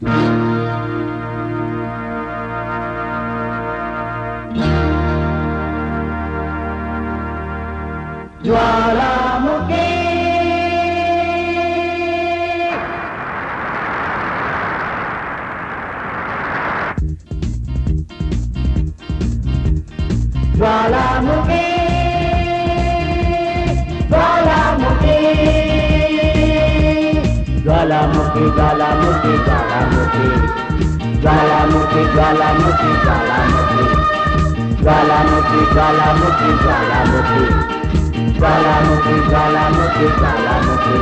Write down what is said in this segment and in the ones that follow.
ಜ್ವಾಲಾಮುಖಿ ಜ್ವಾಲಾಮುಖಿ ಜ್ವಾಲಾಮುಖಿ ಜ್ವಾಲಾಮುಖಿ ಜ್ವಾಲಾಮುಖಿ ಜ್ವಾಲಾಮುಖಿ ಜ್ವಾಲಾಮುಖಿ ಜ್ವಾಲಾಮುಖಿ ಜ್ವಾಲಾಮುಖಿ ಜ್ವಾಲಾಮುಖಿ ಜ್ವಾಲಾಮುಖಿ ಜ್ವಾಲಾಮುಖಿ ಜ್ವಾಲಾಮುಖಿ ಜ್ವಾಲಾಮುಖಿ ಜ್ವಾಲಾಮುಖಿ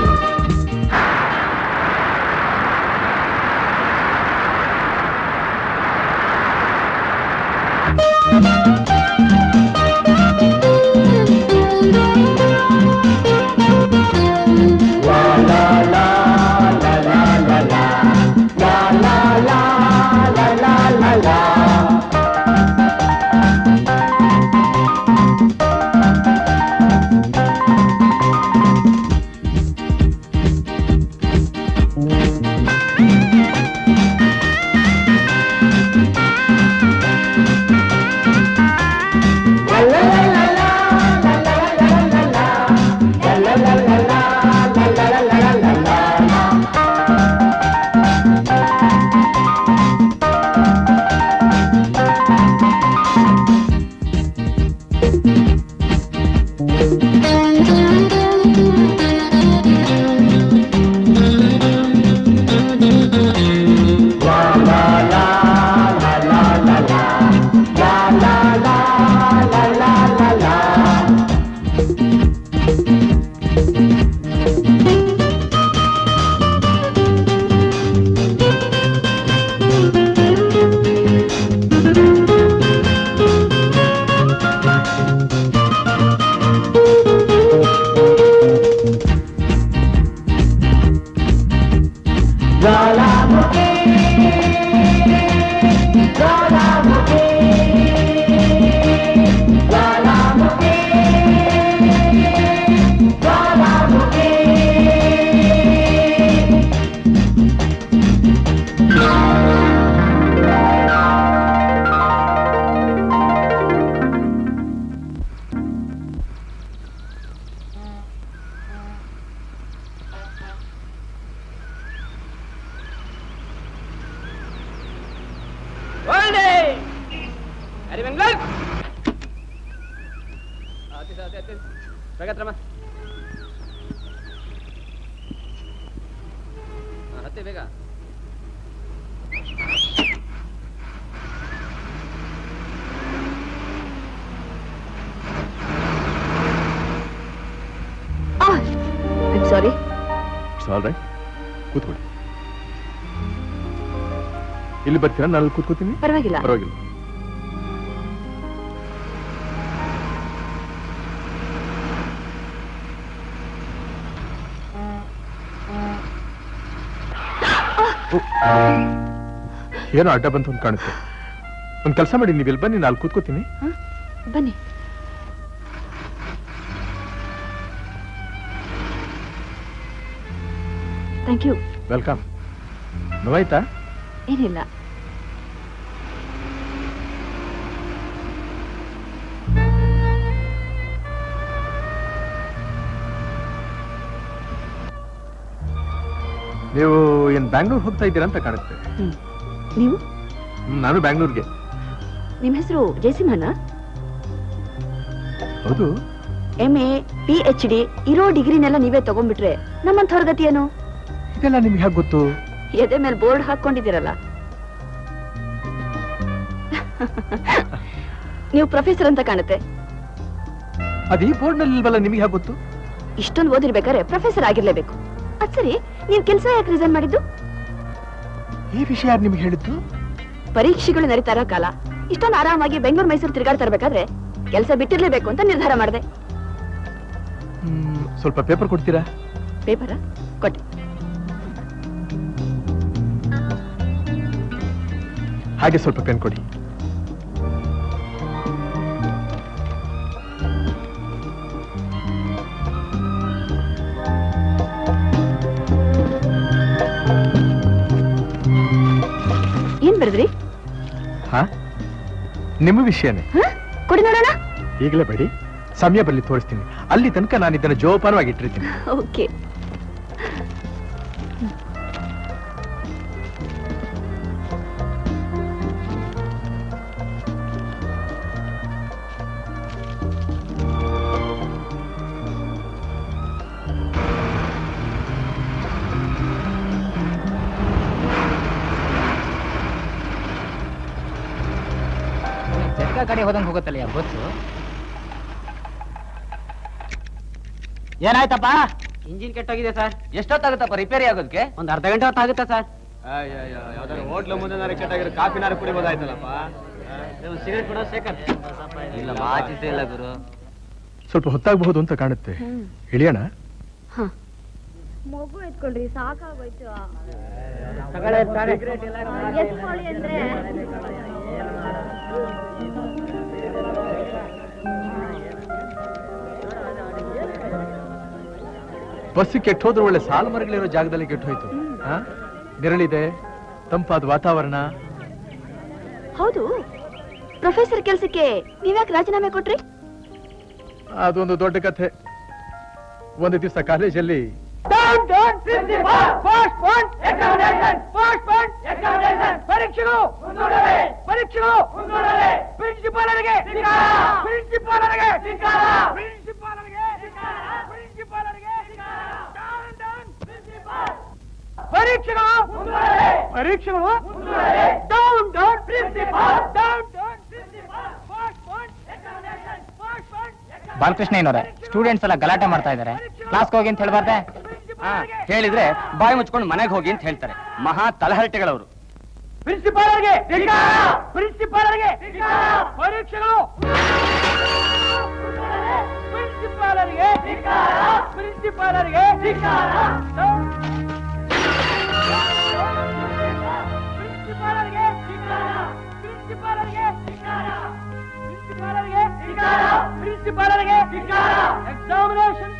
La la la la la la la la la la la la la la ಜ್ವಾಲಾಮುಖಿ ಜ್ವಾಲಾಮುಖಿ ಜ್ವಾಲಾಮುಖಿ ಜ್ವಾಲಾಮುಖಿ ಅರಿ ಬೆಂಗ್ಳೂರ್ ಹತ್ತಿ sir, ಹತ್ತಿ, ಹತ್ತಿ. ಬೇಗ ಹತ್ರಮ್ಮ. ಹಾ, ಹತ್ತಿ ಬೇಗ ಸಾರಿ ಇಟ್ಸ್ ಆಲ್ ರೈಟ್ ಕೂತ್ಕೊಳ್ಳಿ ಇಲ್ಲಿ ಬರ್ತೀರಾ ನಾನು ಅಲ್ಲಿ ಕೂತ್ಕೋತೀನಿ ಪರವಾಗಿಲ್ಲ ಪರವಾಗಿಲ್ಲ ಏನೋ ಅಡ್ಡ ಬಂತು ಅಂತ ಕಾಣುತ್ತೆ ಒಂದು ಕೆಲಸ ಮಾಡಿ ನೀವು ಇಲ್ಲಿ ಬನ್ನಿ ನಾನು ಅಲ್ಲಿ ಕೂತ್ಕೋತೀನಿ ಬನ್ನಿ ಥ್ಯಾಂಕ್ ಯು ವೆಲ್ಕಮ್ ನೋವಾಯ್ತಾ ಏನಿಲ್ಲ ನೀವು ಏನ್ ಬ್ಯಾಂಗ್ಳೂರ್ ಹೋಗ್ತಾ ಇದ್ದೀರಾ ಅಂತ ಕಾಣುತ್ತೆ ಹ್ಮ್ ನೀವು ಹ್ಮ್, ನಾನು ಬ್ಯಾಂಗ್ಳೂರ್ಗೆ ನಿಮ್ಮ ಹೆಸರು ಜಯಸಿಂಹನ ಹೌದು M A P H D ಇರೋ ಡಿಗ್ರಿನೆಲ್ಲ ನೀವೇ ತಗೊಂಡ್ಬಿಟ್ರೆ ನಮ್ಮಂಥವ್ರ ಗತಿ ಏನು ಇದೆಲ್ಲ ನಿಮ್ಗೆ ಹೇಗೆ ಗೊತ್ತು ಎದೆ ಮೇಲೆ ಬೋರ್ಡ್ ಹಾಕೊಂಡಿದ್ದೀರಲ್ಲ ನೀವು ಪ್ರೊಫೆಸರ್ ಅಂತ ಕಾಣುತ್ತೆ ಅದು ಈ ಬೋರ್ಡ್ನಲ್ಲಿ ಇಲ್ವಲ್ಲ ನಿಮಗೆ ಹೇಗೆ ಗೊತ್ತು ಇಷ್ಟೊಂದು ಓದಿರ್ಬೇಕಾದ್ರೆ ಪ್ರೊಫೆಸರ್ ಆಗಿರ್ಲೇಬೇಕು ಅದ್ ಸರಿ ನೀವು ಕೆಲಸ ಯಾಕೆ ರಿಸೈನ್ ಮಾಡಿದ್ದು ಈ ವಿಷಯ ಯಾರು ನಿಮ್ಗೆ ಹೇಳಿದ್ದು ಪರೀಕ್ಷೆಗಳು ನಡೀತಾ ಇರೋ ಕಾಲ ಇಷ್ಟೊಂದು ಆರಾಮಾಗಿ ಬೆಂಗಳೂರು ಮೈಸೂರು ತಿರುಗಾಡ್ತಾ ಇರ್ಬೇಕಾದ್ರೆ ಕೆಲಸ ಬಿಟ್ಟಿರ್ಲೇಬೇಕು ಅಂತ ನಿರ್ಧಾರ ಮಾಡಿದೆ ಹ್ಮ್, ಸ್ವಲ್ಪ ಪೇಪರ್ ಕೊಡ್ತೀರಾ ಪೇಪರ ಕೊಟ್ಟೆ ಹಾಗೆ ಸ್ವಲ್ಪ ಪೆನ್ ಕೊಡಿ ಕರೆದ್ರಿ ಹಾ ನಿಮ್ಮ ವಿಷಯನೇ ಹ? ಕೊಡಿ ನೋಡೋಣ ಈಗಲೇ ಬೇಡಿ ಸಮಯ ಬರಲಿ ತೋರಿಸ್ತೀನಿ ಅಲ್ಲಿ ತನಕ ನಾನು ಇದನ್ನ ಜೋಪಾನವಾಗಿ ಇಟ್ಟಿರ್ತೀನಿ ಓಕೆ ಚರ್ಕ ಕಡೆ ಹೋದಂಗೆ ಹೋಗುತ್ತಲ್ಲ ಬಸ್ಸು ಏನಾಯ್ತಪ್ಪ ಇಂಜಿನ್ ಕೆಟ್ಟೋಗಿದೆ ಸರ್ ಎಷ್ಟೊತ್ತಾಗುತ್ತಪ್ಪ ರಿಪೇರಿ ಆಗೋದಕ್ಕೆ ಒಂದ್ ಅರ್ಧ ಗಂಟೆ ಹೊತ್ತಾಗುತ್ತೆ ಸರ್ ಯಾವ್ದಾದ್ರು ಹೋಟ್ಲ ಮುಂದೆ ಕೆಟ್ಟಾಗಿರೋ ಕಾಫಿನಾರು ಕುಡಿಬೋದಾಯ್ತಲ್ಲಪ್ಪ ಸಿಗರೇಟ್ ಕೂಡ ಶೇಖರ್ ಇಲ್ಲ ಮಾಚಿಸೇ ಇಲ್ಲ ಗುರು ಸ್ವಲ್ಪ ಹೊತ್ತಾಗಬಹುದು ಅಂತ ಕಾಣುತ್ತೆ ಇಳಿಯೋಣ ಮಗು ಎತ್ಕೊಳ್ರಿ ಸಾಕಾಗೋಯ್ತು ತಗೊಳ್ಳಿ ತಾಳಿ. ಎತ್ಕೊಳ್ಳಿ ಅಂದ್ರೆ ಬಸ್ ಕೆಟ್ಟ ಹೋದ್ರೆ ಒಳ್ಳೆ ಸಾಲು ಮರಗಳಿರೋ ಜಾಗದಲ್ಲಿ ಕೆಟ್ಟ ಹೋಯ್ತು ಹಾ ನೆರಳಿದೆ ತಂಪಾದ ವಾತಾವರಣ ಹೌದು ಪ್ರೊಫೆಸರ್ ಕೆಲ್ಸಕ್ಕೆ ನೀವ್ಯಾಕೆ ರಾಜೀನಾಮೆ ಕೊಟ್ರಿ ಅದೊಂದು ದೊಡ್ಡ ಕಥೆ ಒಂದು ದಿವಸ ಕಾಲೇಜಲ್ಲಿ ಬಾಲಕೃಷ್ಣಯ್ಯನವ್ರೆ ಸ್ಟೂಡೆಂಟ್ಸ್ ಎಲ್ಲ ಗಲಾಟೆ ಮಾಡ್ತಾ ಇದ್ದಾರೆ ಕ್ಲಾಸ್ಗೆ ಹೋಗಿ ಅಂತ ಹೇಳ್ಬಾರ್ದೆ ಹೇಳಿದ್ರೆ ಬಾಯಿ ಮುಚ್ಕೊಂಡು ಮನೆಗೆ ಹೋಗಿ ಅಂತ ಹೇಳ್ತಾರೆ ಮಹಾ ತಲಹರಟೆಗಳವರು ಪ್ರಿನ್ಸಿಪಾಲರ್ಗೆ ಪ್ರಿನ್ಸಿಪಾಲರ್ಗೆ ಪರೀಕ್ಷೆಗಳು ಪ್ರಿನ್ಸಿಪಾಲರ್ಗೆ ಪ್ರಿನ್ಸಿಪಾಲರ್ಗೆ ಪ್ರಿನ್ಸಿಪಾಲರ್ಗೆ ಪ್ರಿನ್ಸಿಪಾಲರ್ಗೆ ಪ್ರಿನ್ಸಿಪಾಲರ್ಗೆ ಪ್ರಿನ್ಸಿಪಾಲರ್ಗೆ ಎಕ್ಸಾಮಿನೇಷನ್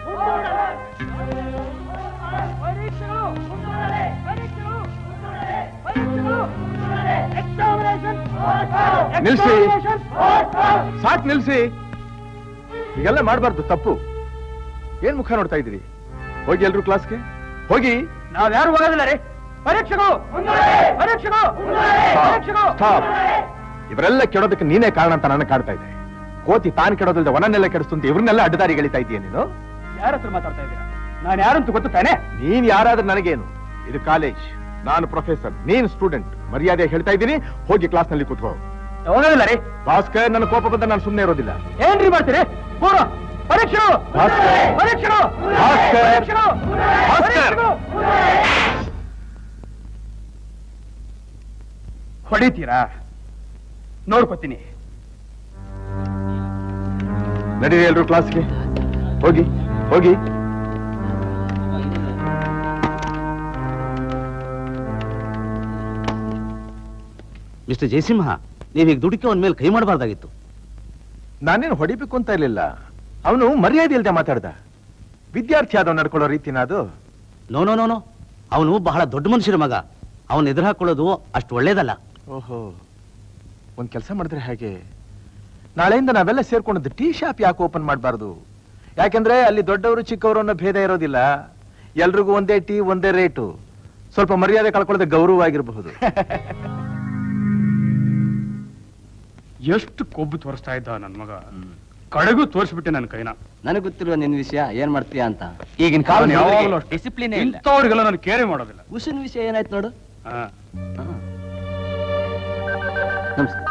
ಪರೀಕ್ಷೆಗಳು ಪರೀಕ್ಷೆಗಳು ಪರೀಕ್ಷೆಗಳು ಎಕ್ಸಾಮಿನೇಷನ್ ನಿಲ್ಸಿ. ಸಾಕ್ ನಿಲ್ಸಿ ಹೀಗೆಲ್ಲ ಮಾಡಬಾರ್ದು ತಪ್ಪು ಏನ್ ಮುಖ ನೋಡ್ತಾ ಇದ್ದೀರಿ ಹೋಗಿ ಎಲ್ರು ಕ್ಲಾಸ್ಗೆ ಹೋಗಿ ನಾವ್ ಯಾರು ಹೋಗೋದಿಲ್ಲ ರೀ ಪರೀಕ್ಷೆಗಳು ಪರೀಕ್ಷೆಗಳು ಪರೀಕ್ಷೆಗಳು ಸ್ಟಾಪ್ ಇವರೆಲ್ಲ ಕೆಡೋದಕ್ಕೆ ನೀನೇ ಕಾರಣ ಅಂತ ನನ್ನ ಕಾಡ್ತಾ ಇದೆ ಕೋತಿ ತಾನು ಕೆಡೋದಿಲ್ಲದೆ ವನನ್ನೆಲ್ಲ ಕೆಡಿಸ್ತಂತ ಇವ್ರನ್ನೆಲ್ಲ ಅಡ್ಡದಾರಿ ಗೆಳಿತಾ ಇದೀಯ ನೀನು ಯಾರ ಹತ್ರ ಮಾತಾಡ್ತಾ ಇದ್ದೀರಾ ನಾನು ಯಾರಂತ ಗೊತ್ತು ತಾನೆ ನೀನ್ ಯಾರಾದ್ರೂ ನನಗೇನು ಇದು ಕಾಲೇಜ್ ನಾನು ಪ್ರೊಫೆಸರ್ ನೀನ್ ಸ್ಟೂಡೆಂಟ್ ಮರ್ಯಾದೆ ಹೇಳ್ತಾ ಇದ್ದೀನಿ ಹೋಗಿ ಕ್ಲಾಸ್ ನಲ್ಲಿ ಕೂತ್ಕೋ ಹೋಗೋದಿಲ್ಲ ರೀ ಭಾಸ್ಕರ್ ನನ್ನ ಕೋಪ ಬಂದ ನಾನು ಸುಮ್ಮನೆ ಇರೋದಿಲ್ಲ ಏನ್ರಿ ಮಾಡ್ತೀರಿ ಪೂರ ಪರೀಕ್ಷೆಗಳು ಭಾಸ್ಕರ್. ಪರೀಕ್ಷೆಗಳು ಭಾಸ್ಕರ್. ಪರೀಕ್ಷೆಗಳು ಭಾಸ್ಕರ್. ಪರೀಕ್ಷೆಗಳು. ಹೊಡಿತೀರಾ ನೋಡ್ಕೋತೀನಿ ನಡೀರಿ ಎಲ್ರು ಕ್ಲಾಸ್ಗೆ ಹೋಗಿ ಹೋಗಿ ಮಿಸ್ಟರ್ ಜಯಸಿಂಹ ನೀವೀಗ ದುಡುಕಿ ಅವನ ಮೇಲೆ ಕೈ ಮಾಡಬಾರ್ದಾಗಿತ್ತು ನಾನೇನು ಹೊಡಿಬೇಕು ಅಂತ ಇರ್ಲಿಲ್ಲ ಅವನು ಮರ್ಯಾದೆ ಇಲ್ದೆ ಮಾತಾಡ್ದ ವಿದ್ಯಾರ್ಥಿ ಆದವ್ ನಡ್ಕೊಳ್ಳೋ ರೀತಿನ ಅದು ನೋ ನೋ ನೋ ನೋ ಅವನು ಬಹಳ ದೊಡ್ಡ ಮನುಷ್ಯರ ಮಗ ಅವನು ಎದುರು ಹಾಕೊಳ್ಳೋದು ಅಷ್ಟು ಒಳ್ಳೇದಲ್ಲ ಓಹೋ ಒಂದ್ ಕೆಲಸ ಮಾಡಿದ್ರೆ ಹೇಗೆ ನಾಳೆಯಿಂದ ನಾವೆಲ್ಲ ಸೇರ್ಕೊಂಡದ್ದು ಟೀ ಶಾಪ್ ಯಾಕೆ ಓಪನ್ ಮಾಡಬಾರ್ದು ಯಾಕೆಂದ್ರೆ ಅಲ್ಲಿ ದೊಡ್ಡವರು ಚಿಕ್ಕವರು ಅನ್ನೋ ಭೇದ ಇರೋದಿಲ್ಲ ಎಲ್ರಿಗೂ ಒಂದೇ ಟೀ ಒಂದೇ ರೇಟು ಸ್ವಲ್ಪ ಮರ್ಯಾದೆ ಕಳ್ಕೊಳ್ಳದೆ ಗೌರವವಾಗಿರಬಹುದು ಎಷ್ಟು ಕೊಬ್ಬು ತೋರಿಸ್ತಾ ಇದ್ದ ನನ್ ಮಗ ಕಡೆಗೂ ತೋರಿಸ್ಬಿಟ್ಟೆ ನನ್ನ ಕೈನ ನನಗೆ ಗೊತ್ತಿರುವ ನಿನ್ ವಿಷಯ ಏನ್ ಮಾಡ್ತೀಯ ಅಂತ ಈಗಿನ ಅವ್ನು ಯಾವಾಗ್ಲೂ ಅಷ್ಟೇ. ಡಿಸಿಪ್ಲಿನ್ ಇಂಥವ್ರಿಗೆಲ್ಲ ನಾನು ಕೇರೆ ಮಾಡೋದಿಲ್ಲ ಉಸಿನ ವಿಷಯ ಏನಾಯ್ತು ನೋಡು ಹಾ. ನಮಸ್ಕಾರ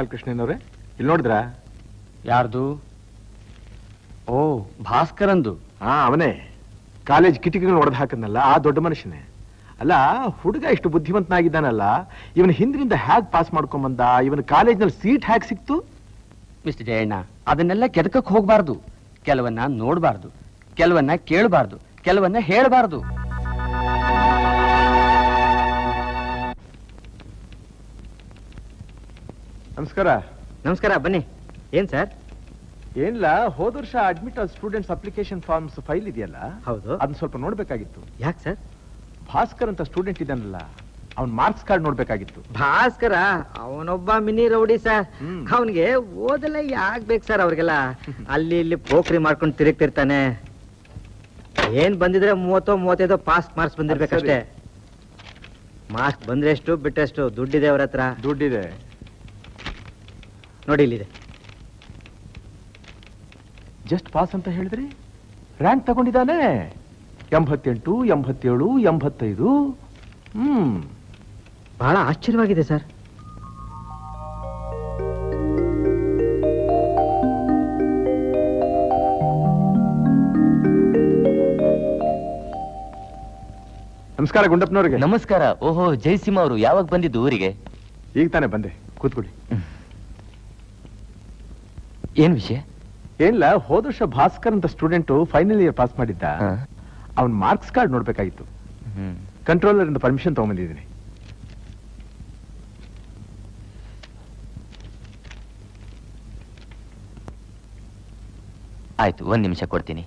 ಬಾಲಕೃಷ್ಣನವ್ರೆ ಇಲ್ಲಿ ನೋಡಿದ್ರಾ ಯಾರ್ದು ಓ ಭಾಸ್ಕರಂದು ಹಾ ಅವನೇ ಕಾಲೇಜ್ ಕಿಟಕಿಗಳು ಒಡೆದು ಹಾಕದ್ನಲ್ಲ ಆ ದೊಡ್ಡ ಮನುಷ್ಯನೇ ಅಲ್ಲ ಹುಡುಗ ಇಷ್ಟು ಬುದ್ಧಿವಂತನಾಗಿದ್ದಾನಲ್ಲ ಇವನ ಹಿಂದಿನಿಂದ ಹ್ಯಾಗ್ ಪಾಸ್ ಮಾಡ್ಕೊಂಬಂದ ಇವನ ಕಾಲೇಜ್ನಲ್ಲಿ ಸೀಟ್ ಹ್ಯಾಗ್ ಸಿಕ್ತು ಮಿಸ್ಟರ್ ಜಯಣ್ಣ ಅದನ್ನೆಲ್ಲ ಕೆದಕಕ್ಕೆ ಹೋಗ್ಬಾರ್ದು ಕೆಲವನ್ನ ನೋಡ್ಬಾರ್ದು ಕೆಲವನ್ನ ಕೇಳಬಾರ್ದು ಕೆಲವನ್ನ ಹೇಳಬಾರ್ದು ನಮಸ್ಕಾರ ನಮಸ್ಕಾರ ಬನ್ನಿ ಏನ್ ಸರ್ ಏನಿಲ್ಲ ಹೋದ ವರ್ಷ ಅಡ್ಮಿಟ್ ಆದ ಸ್ಟೂಡೆಂಟ್ಸ್ ಅಪ್ಲಿಕೇಶನ್ ಫಾರ್ಮ್ಸ್ ಫೈಲ್ ಇದೆಯಲ್ಲ ಹೌದು ಅದನ್ನ ಸ್ವಲ್ಪ ನೋಡ್ಬೇಕಾಗಿತ್ತು ಯಾಕೆ ಸರ್ ಭಾಸ್ಕರ್ ಅಂತ ಸ್ಟೂಡೆಂಟ್ ಇದ್ದಾನಲ್ಲ ಅವ್ನ ಮಾರ್ಕ್ಸ್ ಕಾರ್ಡ್ ನೋಡ್ಬೇಕಾಗಿತ್ತು ಭಾಸ್ಕರ ಅವನೊಬ್ಬ ಮಿನಿ ರೌಡಿ ಸರ್ ಹ್ಮ್. ಅವನಿಗೆ ಓದಲ್ಲ ಯಾಕ್ ಬೇಕು ಸರ್ ಅವ್ರಿಗೆಲ್ಲ ಅಲ್ಲಿ ಇಲ್ಲಿ ಪೋಖ್ರಿ ಮಾಡ್ಕೊಂಡು ತಿರುಗ್ತಿರ್ತಾನೆ ಏನ್ ಬಂದಿದ್ರೆ ಮೂವತ್ತೋ ಮೂವತ್ತೈದೋ ಪಾಸ್ ಮಾರ್ಕ್ಸ್ ಬಂದಿರ್ಬೇಕಷ್ಟೇ ಮಾರ್ಕ್ಸ್ ಬಂದ್ರೆ ಎಷ್ಟು ಬಿಟ್ಟೆಷ್ಟು ದುಡ್ಡಿದೆ ಅವ್ರ ಹತ್ರ ದುಡ್ಡಿದೆ ನೋಡಿ ಇಲ್ಲಿದೆ ಜಸ್ಟ್ ಪಾಸ್ ಅಂತ ಹೇಳಿದ್ರಿ ರ್ಯಾಂಕ್ ತಗೊಂಡಿದ್ದಾನೆ ಎಂಬತ್ತೆಂಟು ಎಂಬತ್ತೇಳು ಎಂಬತ್ತೈದು ಹ್ಮ್ ಬಹಳ ಆಶ್ಚರ್ಯವಾಗಿದೆ ಸರ್ ನಮಸ್ಕಾರ ಗುಂಡಪ್ಪನವ್ರಿಗೆ ನಮಸ್ಕಾರ ಓಹೋ ಜಯಸಿಂಹ ಅವರು ಯಾವಾಗ ಬಂದಿದ್ದು ಊರಿಗೆ ಈಗ ತಾನೇ ಬಂದೆ ಕೂತ್ಕೊಳ್ಳಿ ಏನ್ ವಿಷಯ ಏನಿಲ್ಲ ಹೋದ ವರ್ಷ ಭಾಸ್ಕರ್ ಅಂತ ಸ್ಟೂಡೆಂಟ್ ಫೈನಲ್ ಇಯರ್ ಪಾಸ್ ಮಾಡಿದ್ದ ಹಾ. ಅವ್ನ ಮಾರ್ಕ್ಸ್ ಕಾರ್ಡ್ ನೋಡ್ಬೇಕಾಗಿತ್ತು ಹ್ಮ್. ಕಂಟ್ರೋಲರ್ ಇಂದ ಪರ್ಮಿಷನ್ ತಗೊಂಬಂದಿದ್ದೀನಿ ಆಯ್ತು ಒಂದ್ ನಿಮಿಷ ಕೊಡ್ತೀನಿ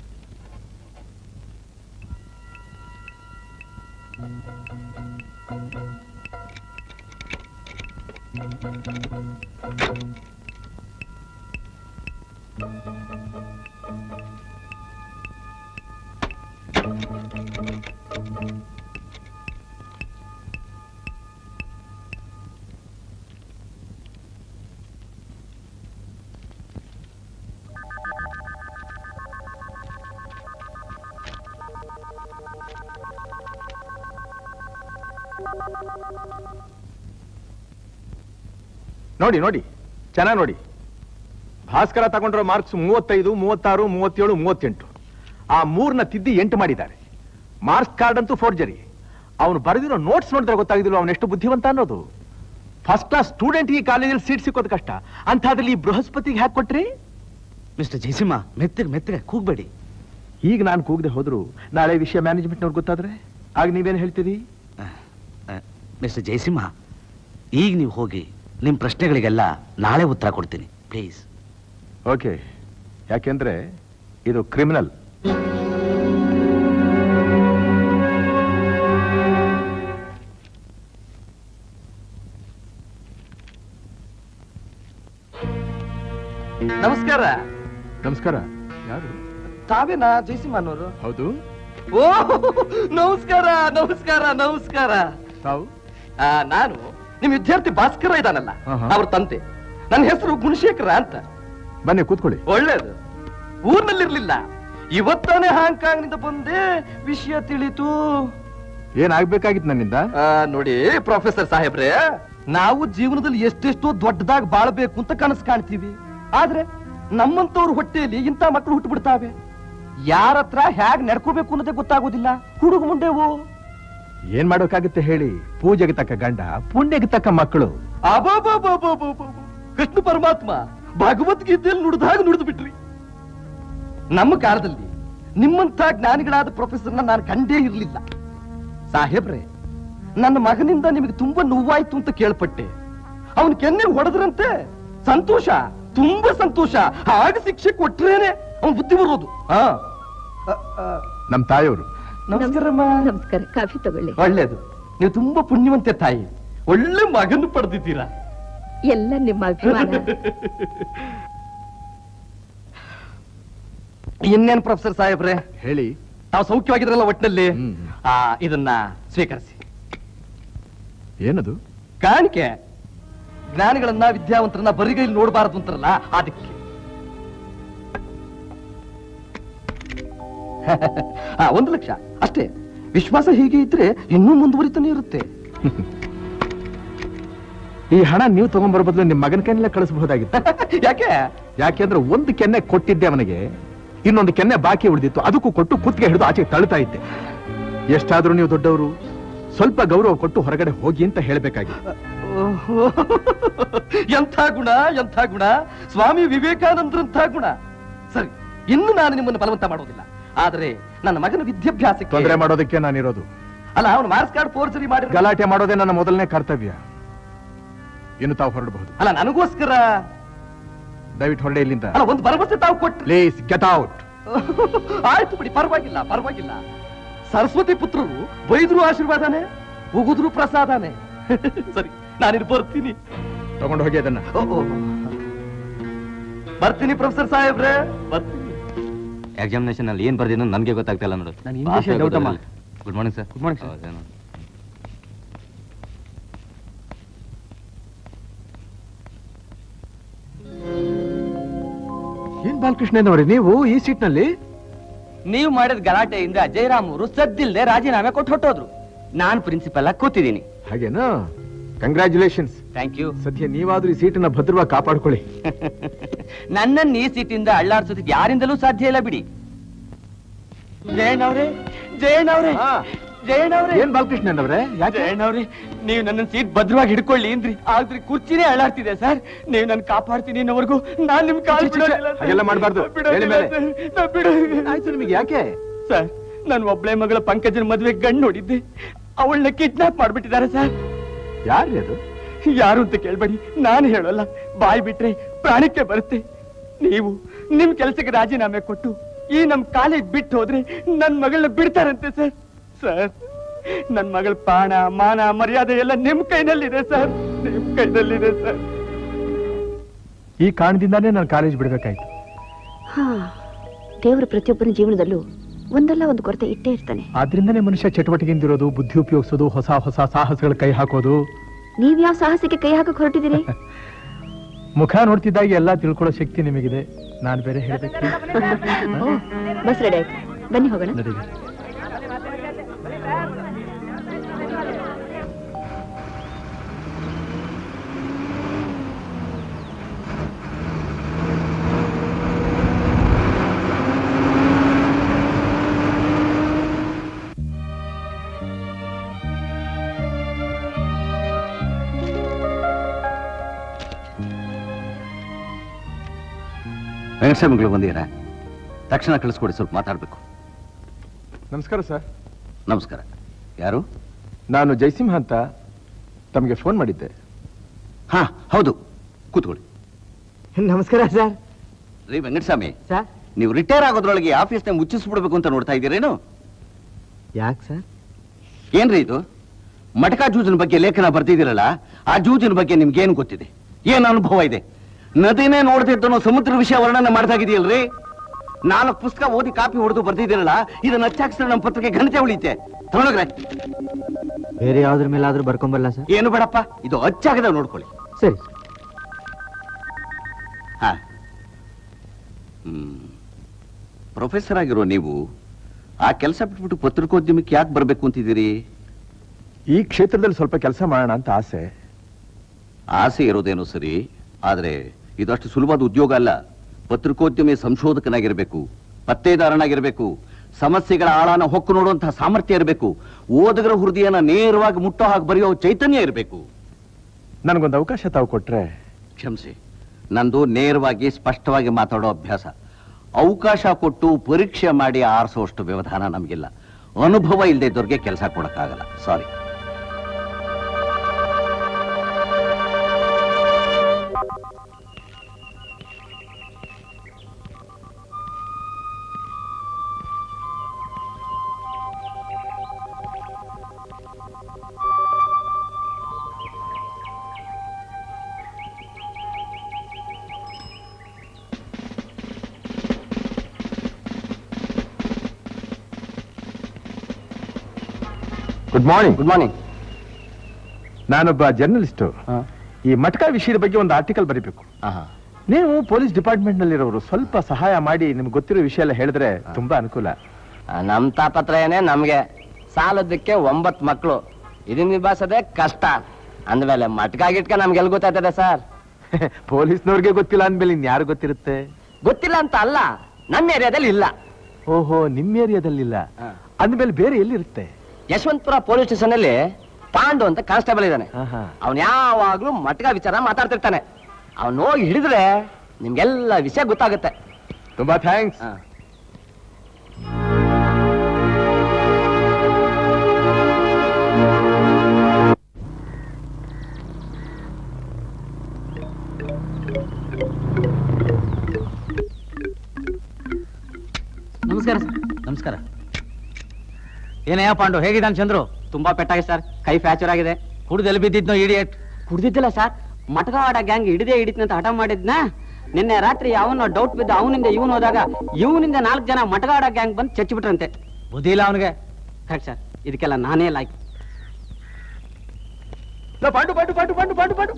ನೋಡಿ ನೋಡಿ ಚೆನ್ನಾಗಿ ನೋಡಿ ಭಾಸ್ಕರ ತಗೊಂಡಿರೋ ಮಾರ್ಕ್ಸ್ ಮೂವತ್ತೈದು ಮೂವತ್ತಾರು ಮೂವತ್ತೇಳು ಮೂವತ್ತೆಂಟು ಆ ಮೂರ್ನ ತಿದ್ದಿ ಎಂಟು ಮಾಡಿದ್ದಾರೆ ಮಾರ್ಕ್ಸ್ ಕಾರ್ಡ್ ಅಂತೂ ಫೋರ್ಜರಿ ಅವನು ಬರೆದಿರೋ ನೋಟ್ಸ್ ನೋಡಿದ್ರೆ ಗೊತ್ತಾಗಿದಿಲ್ಲ ಅವನು ಎಷ್ಟು ಬುದ್ಧಿವಂತ ಅನ್ನೋದು ಫಸ್ಟ್ ಕ್ಲಾಸ್ ಸ್ಟೂಡೆಂಟ್ ಈ ಕಾಲೇಜಲ್ಲಿ ಸೀಟ್ ಸಿಕ್ಕೋದು ಕಷ್ಟ ಅಂಥದ್ರಲ್ಲಿ ಈ ಬೃಹಸ್ಪತಿಗೆ ಹಾಕಿ ಕೊಟ್ರಿ ಮಿಸ್ಟರ್ ಜಯಸಿಂಹ ಮೆತ್ತಗೆ ಮೆತ್ತಗೆ ಕೂಗ್ಬೇಡಿ ಈಗ ನಾನು ಕೂಗದೆ ಹೋದ್ರು ನಾಳೆ ವಿಷಯ ಮ್ಯಾನೇಜ್ಮೆಂಟ್ನವ್ರು ಗೊತ್ತಾದ್ರೆ ಆಗ ನೀವೇನು ಹೇಳ್ತೀರಿ ಮಿಸ್ಟರ್ ಜಯಸಿಂಹ ಈಗ ನೀವು ಹೋಗಿ ನಿಮ್ಮ ಪ್ರಶ್ನೆಗಳಿಗೆಲ್ಲ ನಾಳೆ ಉತ್ತರ ಕೊಡ್ತೀನಿ ಪ್ಲೀಸ್ ಓಕೆ ಯಾಕೆಂದ್ರೆ ಇದು ಕ್ರಿಮಿನಲ್ ನಮಸ್ಕಾರ ನಮಸ್ಕಾರ ಯಾರು ತಾವೇನಾ ಜಯಸಿಂಹನವರು ಹೌದು ಓ ನಮಸ್ಕಾರ ನಮಸ್ಕಾರ ನಮಸ್ಕಾರ ತಾವು ಆ, ನಾನು ನಿಮ್ ವಿದ್ಯಾರ್ಥಿ ಭಾಸ್ಕರ ಇದಾನಲ್ಲ ಆಹಾ. ಅವ್ರ ತಂದೆ ನನ್ನ ಹೆಸರು ಗುಣಶೇಖರ ಅಂತ ಬನ್ನಿ ಕೂತ್ಕೊಳ್ಳಿ ಒಳ್ಳೇದು ಊರ್ನಲ್ಲಿರ್ಲಿಲ್ಲ ಇವತ್ತಾನೆ ಹಾಂಗ್ಕಾಂಗ್ ನಿಂದ ಬಂದೆ ವಿಷಯ ತಿಳಿತು ಏನಾಗ್ಬೇಕಾಗಿತ್ತು ನನ್ನಿಂದ ಆ, ನೋಡಿ ಪ್ರೊಫೆಸರ್ ಸಾಹೇಬ್ರೆ ನಾವು ಜೀವನದಲ್ಲಿ ಎಷ್ಟೆಷ್ಟೋ ದೊಡ್ಡದಾಗಿ ಬಾಳ್ಬೇಕು ಅಂತ ಕನಸು ಕಾಣ್ತೀವಿ ಆದ್ರೆ ನಮ್ಮಂತವ್ರ ಹೊಟ್ಟೆಯಲ್ಲಿ ಇಂಥ ಮಕ್ಕಳು ಹುಟ್ಟುಬಿಡ್ತಾವೆ ಯಾರ ಹತ್ರ ಹೇಗ್ ನಡ್ಕೋಬೇಕು ಅನ್ನೋದೇ ಗೊತ್ತಾಗೋದಿಲ್ಲ ಹುಡುಗ ಮುಂಡೆವು ಏನ್ ಮಾಡೋಕ್ಕಾಗುತ್ತೆ ಹೇಳಿ ಪೂಜೆಗೆ ತಕ್ಕ ಗಂಡ ಪುಣ್ಯಕ್ಕೆ ತಕ್ಕ ಮಕ್ಕಳು ಅಬಾಬಾಬಾಬಾಬಾಬಾ. ಕೃಷ್ಣ ಪರಮಾತ್ಮ ಭಗವದ್ಗೀತೆಯಲ್ಲಿ ನುಡಿದಾಗ ನುಡಿದು ಬಿಟ್ರಿ ನಮ್ಮ ಕಾಲದಲ್ಲಿ ನಿಮ್ಮಂತ ಜ್ಞಾನಿಗಳಾದ ಪ್ರೊಫೆಸರ್ನ ನಾನು ಕಂಡೇ ಇರಲಿಲ್ಲ ಸಾಹೇಬ್ರೆ ನನ್ನ ಮಗನಿಂದ ನಿಮಗೆ ತುಂಬಾ ನೋವಾಯ್ತು ಅಂತ ಕೇಳ್ಪಟ್ಟೆ ಅವನ್ ಕೆನ್ನೆ ಹೊಡೆದ್ರಂತೆ ಸಂತೋಷ ತುಂಬಾ ಸಂತೋಷ ಹಾಗೆ ಶಿಕ್ಷೆ ಕೊಟ್ರೇನೆ ಅವನ್ ಬುದ್ಧಿ ಬರೋದು ಹಾ ಅ, ಅ, ನಮ್ ತಾಯಿಯವರು ನಮಸ್ಕಾರಮ್ಮ ನಮಸ್ಕಾರ ಕಾಫಿ ತಗೊಳ್ಳಿ ಒಳ್ಳೇದು ನೀವು ತುಂಬಾ ಪುಣ್ಯವಂತೆ ತಾಯಿ ಒಳ್ಳೆ ಮಗನ್ನು ಪಡೆದಿದ್ದೀರಾ ಎಲ್ಲ ನಿಮ್ಮ ಅಭಿಮಾನ ಇನ್ನೇನ್ ಪ್ರೊಫೆಸರ್ ಸಾಹೇಬ್ರೆ ಹೇಳಿ ತಾವು ಸೌಖ್ಯವಾಗಿದ್ರಲ್ಲ ಒಟ್ಟಿನಲ್ಲಿ ಹ್ಮ್. ಆ ಇದನ್ನ ಸ್ವೀಕರಿಸಿ ಏನದು ಕಾಣಿಕೆ ಜ್ಞಾನಿಗಳನ್ನ ವಿದ್ಯಾವಂತರನ್ನ ಬರಿಗೈಲಿ ನೋಡಬಾರದು ಅಂತಾರಲ್ಲ ಅದಕ್ಕೆ ಆ, ಒಂದು ಲಕ್ಷ ಅಷ್ಟೇ ವಿಶ್ವಾಸ ಹೀಗೆ ಇದ್ರೆ ಇನ್ನೂ ಮುಂದುವರಿತಾನೆ ಇರುತ್ತೆ ಈ ಹಣ ನೀವು ತಗೊಂಡ್ಬರೋ ಬದಲು ನಿಮ್ ಮಗನ ಕೈನಲ್ಲೇ ಕಳಿಸಬಹುದಾಗಿತ್ತು ಯಾಕೆ ಯಾಕೆಂದ್ರೆ ಒಂದು ಕೆನ್ನೆ ಕೊಟ್ಟಿದ್ದೆ ಅವನಿಗೆ ಇನ್ನೊಂದು ಕೆನ್ನೆ ಬಾಕಿ ಉಳಿದಿತ್ತು ಅದಕ್ಕೂ ಕೊಟ್ಟು ಕುತ್ತಿಗೆ ಹಿಡಿದು ಆಚೆ ತಳ್ತಾ ಇದ್ದೆ ಎಷ್ಟಾದ್ರೂ ನೀವು ದೊಡ್ಡವರು ಸ್ವಲ್ಪ ಗೌರವ ಕೊಟ್ಟು ಹೊರಗಡೆ ಹೋಗಿ ಅಂತ ಹೇಳ್ಬೇಕಾಗಿತ್ತು ಓಹೋ. ಎಂಥ ಗುಣ ಎಂಥ ಗುಣ ಸ್ವಾಮಿ ವಿವೇಕಾನಂದರಂಥ ಗುಣ ಸರಿ ಇನ್ನು ನಾನು ನಿಮ್ಮನ್ನು ಬಲವಂತ ಮಾಡೋದಿಲ್ಲ ಆದರೆ ನನ್ನ ಮಗನ ವಿದ್ಯಾಭ್ಯಾಸಕ್ಕೆ ತೊಂದರೆ ಮಾಡೋದಕ್ಕೆ ನಾನಿರೋದು ಅಲ್ಲ ಅವನು ಮಾರ್ಕ್ಸ್ ಕಾರ್ಡ್ ಫೋರ್ಜರಿ ಮಾಡಿ ಗಲಾಟೆ ಮಾಡೋದೇ ನನ್ನ ಮೊದಲನೇ ಕರ್ತವ್ಯ ಇನ್ನು ತಾವು ಹೊರಡಬಹುದು ಅಲ್ಲ ನನಗೋಸ್ಕರ ದಯವಿಟ್ಟು ಹೊರಡೆ ಇಲ್ಲಿಂದ ಅಲ್ಲ ಒಂದು ಭರವಸೆ ತಾವು ಕೊಟ್ರಿ ಪ್ಲೀಸ್ ಗೆಟ್ ಔಟ್ ಆಯ್ತು ಬಿಡಿ ಪರವಾಗಿಲ್ಲ ಪರವಾಗಿಲ್ಲ ಸರಸ್ವತಿ ಪುತ್ರರು ಬೈದ್ರು ಆಶೀರ್ವಾದನೇ ಉಗುದ್ರು ಪ್ರಸಾದನೇ ಸರಿ ನಾನಿಲ್ಲಿ ಬರ್ತೀನಿ ತಗೊಂಡು ಹೋಗಿ ಅದನ್ನ ಓ, ಓ. ಬರ್ತೀನಿ ಪ್ರೊಫೆಸರ್ ಸಾಹೇಬ್ರೆ ಬರ್ತೀನಿ ಎಕ್ಸಾಮಿನೇಷನ್ ಅಲ್ಲಿ ಏನ್ ಬರ್ದಿನೋ ನನಗೆ ಗೊತ್ತಾಗ್ತಿಲ್ಲ ನೋಡು ನಾನು English ಅಲ್ಲಿ doubt ಅಮ್ಮ. Good morning sir good morning sir ಏನ್ ಬಾಲಕೃಷ್ಣನವರೇ ನೀವು ಈ ಸೀಟ್ ನಲ್ಲಿ ನೀವು ಮಾಡಿದ ಗಲಾಟೆಯಿಂದ ಜಯರಾಮ್ ಅವರು ಸದ್ದಿಲ್ದೆ ರಾಜೀನಾಮೆ ಕೊಟ್ಟು ಹೊಟ್ಟೋದ್ರು ನಾನ್ ಪ್ರಿನ್ಸಿಪಲ್ ಆಗಿ ಕೂತಿದ್ದೀನಿ ಹಾಗೇನಾ ಕಂಗ್ರ್ಯಾಚುಲೇಷನ್ಸ್ ಥ್ಯಾಂಕ್ ಯು ಸದ್ಯ ನೀವಾದ್ರೂ ಈ ಸೀಟನ್ನ ಭದ್ರವಾಗಿ ಕಾಪಾಡ್ಕೊಳ್ಳಿ ನನ್ನನ್ನು ಈ ಸೀಟಿಂದ ಅಳ್ಳಾಡ್ಸೋದಕ್ಕೆ ಯಾರಿಂದಲೂ ಸಾಧ್ಯ ಇಲ್ಲ ಬಿಡಿ ಜಯಣ್ಣವ್ರೆ ಜಯಣ್ಣವ್ರೆ ಹಾ. ಜಯಣ್ಣವ್ರೆ ಏನ್ ಬಾಲಕೃಷ್ಣನವರೇ ಯಾಕೆ ಜಯಣ್ಣವ್ರೆ ನೀವು ನನ್ನ ಸೀಟ್ ಭದ್ರವಾಗಿ ಹಿಡ್ಕೊಳ್ಳಿ ಅಂದ್ರಿ ಆದ್ರೆ ಕುರ್ಚಿನೇ ಅಳ್ಳಾಡ್ತಿದೆ ಸರ್ ನೀವು ನನ್ನ ಕಾಪಾಡ್ತೀನಿ ಅನ್ನೋವರೆಗೂ ನಾನ್ ನಿಮ್ ಕಾಲ್ ಛೆ, ಛೆ, ಛೆ, ಹಾಗೆಲ್ಲ ಮಾಡ್ಬಾರ್ದು. ಹೇಳಿ ಮೇಲೆ. ಆಯ್ತು ನಿಮಗೆ ಯಾಕೆ ಸರ್ ನಾನು ಒಬ್ಳೆ ಮಗಳ ಪಂಕಜನ ಮದುವೆ ಗಂಡು ನೋಡಿದ್ದೆ ಅವಳನ್ನ ಕಿಡ್ನಾಪ್ ಮಾಡ್ಬಿಟ್ಟಿದ್ದಾರೆ ಸರ್ ಯಾರ್ರಿ ಅದು ಯಾರು ಅಂತ ಕೇಳ್ಬೇಡಿ ನಾನು ಹೇಳೋಲ್ಲ ಬಾಯ್ ಬಿಟ್ರೆ ಪ್ರಾಣಕ್ಕೆ ಬರುತ್ತೆ ನೀವು ನಿಮ್ ಕೆಲಸಕ್ಕೆ ರಾಜೀನಾಮೆ ಕೊಟ್ಟು ಈ ನಮ್ ಕಾಲೇಜ್ ಬಿಟ್ಟು ಹೋದ್ರೆ ನನ್ ಮಗಳನ್ನ ಬಿಡ್ತಾರಂತೆ ಸರ್ ಸರ್ ನನ್ ಮಗಳ ಪ್ರಾಣ ಮಾನ ಮರ್ಯಾದೆ ಎಲ್ಲ ನಿಮ್ ಕೈನಲ್ಲಿದೆ ಸರ್ ನಿಮ್ ಕೈನಲ್ಲಿದೆ ಸರ್ ಈ ಕಾರಣದಿಂದಾನೇ ನಾನು ಕಾಲೇಜ್ ಬಿಡ್ಬೇಕಾಯ್ತು ಹಾ ದೇವರು ಪ್ರತಿಯೊಬ್ಬನ ಜೀವನದಲ್ಲೂ ಒಂದಲ್ಲ ಒಂದು ಕೊರತೆ ಇಟ್ಟೇ ಇರ್ತಾನೆ ಆದ್ರಿಂದನೇ ಮನುಷ್ಯ ಚಟುವಟಿಕೆಯಿಂದಿರೋದು ಬುದ್ಧಿ ಉಪಯೋಗಿಸೋದು ಹೊಸ ಹೊಸ ಸಾಹಸಗಳ ಕೈ ಹಾಕೋದು ನೀವ್ ಯಾವ ಸಾಹಸಕ್ಕೆ ಕೈ ಹಾಕಕ್ ಹೊರಟಿದ್ದೀರಿ ಮುಖ ನೋಡ್ತಿದ್ದಾಗ ಎಲ್ಲಾ ತಿಳ್ಕೊಳ್ಳೋ ಶಕ್ತಿ ನಿಮಗಿದೆ ನಾನು ಬೇರೆ ಹೇಳ್ಬೇಕು ಓ, ಬಸ್ ರೆಡಿ ಆಯ್ತು ಬನ್ನಿ ಹೋಗೋಣ ನಡೀರಿ ವೆಂಕಟಸ್ವಾಮಿಗಳು ಬಂದಿದ್ದೀರಾ ತಕ್ಷಣ ಕಳಿಸ್ಕೊಡಿ ಸ್ವಲ್ಪ ಮಾತಾಡಬೇಕು ನಮಸ್ಕಾರ ಸರ್ ನಮಸ್ಕಾರ ಯಾರು ನಾನು ಜಯಸಿಂಹ ಅಂತ ತಮಗೆ ಫೋನ್ ಮಾಡಿದ್ದೆ ಹಾ ಹೌದು ಕೂತ್ಕೊಳ್ಳಿ ನಮಸ್ಕಾರ ಸರ್ ರೀ ವೆಂಕಟಸ್ವಾಮಿ ಸರ್ ನೀವು ರಿಟೈರ್ ಆಗೋದ್ರೊಳಗೆ ಆಫೀಸ್ನ ಮುಚ್ಚಿಸ್ಬಿಡ್ಬೇಕು ಅಂತ ನೋಡ್ತಾ ಇದ್ದೀರೇನು ಯಾಕೆ ಸರ್ ಏನ್ರಿ ಇದು ಮಟಕಾ ಜೂಜಿನ ಬಗ್ಗೆ ಲೇಖನ ಬರ್ತಿದ್ದೀರಲ್ಲ ಆ ಜೂಜಿನ ಬಗ್ಗೆ ನಿಮ್ಗೇನು ಗೊತ್ತಿದೆ ಏನ್ ಅನುಭವ ಇದೆ ನದಿನೇ ನೋಡ್ತಿದ್ದನೋ ಸಮುದ್ರ ವಿಷಯ ವರ್ಣನೆ ಮಾಡ್ತಾ ಇದೆಯಲ್ರಿ ನಾಲ್ಕು ಪುಸ್ತಕ ಓದಿ ಕಾಪಿ ಹೊಡೆದು ಬರ್ತಿದ್ದೀರಲ್ಲ ಇದನ್ನ ಹಚ್ಚಾಕ್ಸಿದ್ರೆ ನಮ್ಮ ಪತ್ರಿಕೆ ಘನತೆ ಉಳಿತೆ ತಗೊಂಡ್ರೆ ಬೇರೆ ಯಾವ್ದ್ರ ಮೇಲಾದ್ರೂ ಬರ್ಕೊಂಬಲ್ಲ ಸರ್ ಏನು ಬೇಡಪ್ಪ ಇದು ಹಚ್ಚಾಗದ ನೋಡ್ಕೊಳ್ಳಿ ಸರಿ ಹಾ ಹ್ಮ್ ಪ್ರೊಫೆಸರ್ ಆಗಿರೋ ನೀವು ಆ ಕೆಲಸ ಬಿಟ್ಬಿಟ್ಟು ಪತ್ರಿಕೋದ್ಯಮಕ್ಕೆ ಯಾಕೆ ಬರ್ಬೇಕು ಅಂತಿದ್ದೀರಿ ಈ ಕ್ಷೇತ್ರದಲ್ಲಿ ಸ್ವಲ್ಪ ಕೆಲಸ ಮಾಡೋಣ ಅಂತ ಆಸೆ ಆಸೆ ಇರೋದೇನೋ ಸರಿ ಆದ್ರೆ ಇದಷ್ಟು ಸುಲಭವಾದ ಉದ್ಯೋಗ ಅಲ್ಲ ಪತ್ರಿಕೋದ್ಯಮಿ ಸಂಶೋಧಕನಾಗಿರ್ಬೇಕು ಪತ್ತೇದಾರನಾಗಿರ್ಬೇಕು ಸಮಸ್ಯೆಗಳ ಆಳಾನ ಹೊಕ್ಕು ನೋಡುವಂತಹ ಸಾಮರ್ಥ್ಯ ಇರಬೇಕು ಓದುಗರ ಹೃದಯನ ನೇರವಾಗಿ ಮುಟ್ಟೋ ಹಾಗೆ ಬರೆಯೋ ಚೈತನ್ಯ ಇರಬೇಕು ನನಗೊಂದು ಅವಕಾಶ ತಾವು ಕೊಟ್ರೆ ಕ್ಷಮಿಸಿ ನಂದು ನೇರವಾಗಿ ಸ್ಪಷ್ಟವಾಗಿ ಮಾತಾಡೋ ಅಭ್ಯಾಸ ಅವಕಾಶ ಕೊಟ್ಟು ಪರೀಕ್ಷೆ ಮಾಡಿ ಆರಿಸೋಷ್ಟು ವ್ಯವಧಾನ ನಮಗಿಲ್ಲ ಅನುಭವ ಇಲ್ಲದೆ ಇದ್ದವ್ರಿಗೆ ಕೆಲಸ ಕೊಡಕ್ಕಾಗಲ್ಲ sorry good morning good morning ನಾನೊಬ್ಬ ಜರ್ನಲಿಸ್ಟು ಈ ಮಟ್ಕಾ ವಿಷಯದ ಬಗ್ಗೆ ಒಂದು ಆರ್ಟಿಕಲ್ ಬರೀಬೇಕು ಆಹಾ ನೀವು ಪೊಲೀಸ್ ಡಿಪಾರ್ಟ್ಮೆಂಟ್ ನಲ್ಲಿರೋರು ಸ್ವಲ್ಪ ಸಹಾಯ ಮಾಡಿ ನಿಮ್ಗೆ ಗೊತ್ತಿರೋ ವಿಷಯ ಎಲ್ಲ ಹೇಳಿದ್ರೆ ತುಂಬಾ ಅನುಕೂಲ ನಮ್ ತಾಪತ್ರಯನೇ ನಮ್ಗೆ ಸಾಲದಕ್ಕೆ ಒಂಬತ್ ಮಕ್ಳು ಇದನ್ನ ನಿಭಾಯಿಸೋದೇ ಕಷ್ಟ ಅಂದ್ಮೇಲೆ ಮಟ್ಕ ಗಿಟ್ಕ ನಮ್ಗೆಲ್ ಗೊತ್ತಾಯ್ತದೆ ಸರ್ ಪೊಲೀಸ್ನವ್ರಿಗೆ ಗೊತ್ತಿಲ್ಲ ಅಂದ್ಮೇಲೆ ಇನ್ಯಾರು ಗೊತ್ತಿರುತ್ತೆ ಗೊತ್ತಿಲ್ಲ ಅಂತ ಅಲ್ಲ ನಮ್ಮ ಏರಿಯಾದಲ್ಲಿ ಇಲ್ಲ ಓಹೋ ನಿಮ್ ಏರಿಯಾದಲ್ಲಿಲ್ಲ ಅಂದ್ಮೇಲೆ ಬೇರೆ ಎಲ್ಲಿರುತ್ತೆ ಯಶವಂತಪುರ ಪೊಲೀಸ್ ಸ್ಟೇಷನ್ ಅಲ್ಲಿ ಪಾಂಡು ಅಂತ ಕಾನ್ಸ್ಟೇಬಲ್ ಇದ್ದಾನೆ ಆಹಾ. ಅವನ್ ಯಾವಾಗ್ಲೂ ಮಟ್ಕ ವಿಚಾರ ಮಾತಾಡ್ತಿರ್ತಾನೆ ಅವನ್ ಹೋಗಿ ಹಿಡಿದ್ರೆ ನಿಮ್ಗೆಲ್ಲ ವಿಷಯ ಗೊತ್ತಾಗುತ್ತೆ ತುಂಬಾ ಥ್ಯಾಂಕ್ಸ್ ಹಾ. ನಮಸ್ಕಾರ ಸರ್ ನಮಸ್ಕಾರ ಏನಯ್ಯ ಪಾಂಡು ಹೇಗಿದ್ದಾನೆ ಚಂದ್ರು ತುಂಬಾ ಪೆಟ್ಟಾಗಿದೆ ಸರ್ ಕೈ ಫ್ಯಾಕ್ಚರ್ ಆಗಿದೆ ಕುಡ್ದೆಲ್ಲಿ ಬಿದ್ದಿದ್ನೋ ಇಡಿಯಟ್ ಕುಡ್ದಿದ್ದಿಲ್ಲ ಸರ್ ಮಟಕಾಡ ಗ್ಯಾಂಗ್ ಹಿಡಿದೇ ಹಿಡಿತಂತ ಹಠ ಮಾಡಿದ್ನ ನಿನ್ನೆ ರಾತ್ರಿ ಅವನ ಡೌಟ್ ಬಿದ್ದು ಅವನಿಂದ ಇವನು ಹೋದಾಗ ಇವನಿಂದ ನಾಲ್ಕು ಜನ ಮಟಗಾಡ ಗ್ಯಾಂಗ್ ಬಂದು ಚಚ್ಚಿಬಿಟ್ರಂತೆ ಬುದ್ಧಿ ಇಲ್ಲ ಅವನಿಗೆ ಕರೆಕ್ಟ್ ಸರ್ ಇದಕ್ಕೆಲ್ಲ ನಾನೇ ಲಾಯ್ಕ್ ಪಾಂಡು ಪಾಂಡು ಪಾಂಡು ಪಾಂಡು ಪಾಂಡು ಪಾಂಡು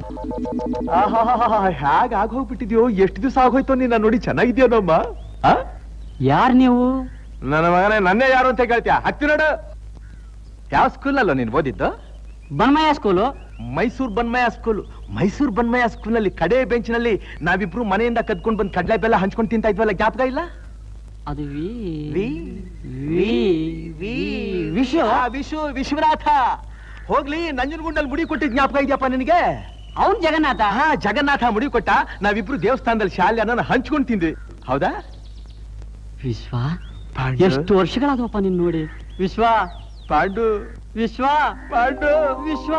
ಹೇಗ ಆಗೋಗ್ಬಿಟ್ಟಿದ್ಯೋ ಎಷ್ಟು ದಿವಸ ಆಗೋಯ್ತು ನೀನ್ ನೋಡಿ ಚೆನ್ನಾಗಿದ್ಯೋ ನಮ್ಮ ಯಾರ್ ನೀವು ನನ್ನ ಮಗನೇ ನನ್ನೇ ಯಾರು ಅಂತ ಕೇಳ್ತೀಯ ಹತ್ತಿ ನೋಡು ಯಾವ ಸ್ಕೂಲಲ್ಲೋ ನೀನ್ ಓದಿದ್ದು Banumaiah school Mysore Banumaiah school Mysore Banumaiah school ನಲ್ಲಿ ಕಡೆ ಬೆಂಚಿನಲ್ಲಿ ನಾವಿಬ್ರು ಮನೆಯಿಂದ ಕದ್ಕೊಂಡ್ ಬಂದ್ ಕಡ್ಲೆ ಬೆಲ್ಲ ಹಂಚ್ಕೊಂಡ್ ತಿಂತಾ ಇದ್ವಲ್ಲ ಜ್ಞಾಪಕ ಇಲ್ಲ ಅದು ವಿ ವಿ ವಿ ವಿಷಯ ಆ, ವಿಶು ವಿಶ್ವನಾಥ ಹೋಗ್ಲಿ ನಂಜನಗುಂಡಲ್ಲಿ ಮುಡಿ ಕೊಟ್ಟಿದ್ ಜ್ಞಾಪಕ ಇದೆಯಪ್ಪ ನಿನಗೆ ಅವನ್ ಜಗನ್ನಾಥ ಹಾ ಜಗನ್ನಾಥ ಮುಡಿ ಕೊಟ್ಟ ನಾವಿಬ್ರು ದೇವಸ್ಥಾನದಲ್ಲಿ ಶಾಲೆ ಅನ್ನೋ ಹಂಚ್ಕೊಂಡ್ ತಿಂದ್ವಿ ಹೌದಾ ವಿಶ್ವ ಪಾಂಡು. ಎಷ್ಟು ವರ್ಷಗಳಾದವಪ್ಪ ನಿನ್ ನೋಡಿ ವಿಶ್ವ ಪಾಂಡು ವಿಶ್ವ ಪಾಂಡು ವಿಶ್ವ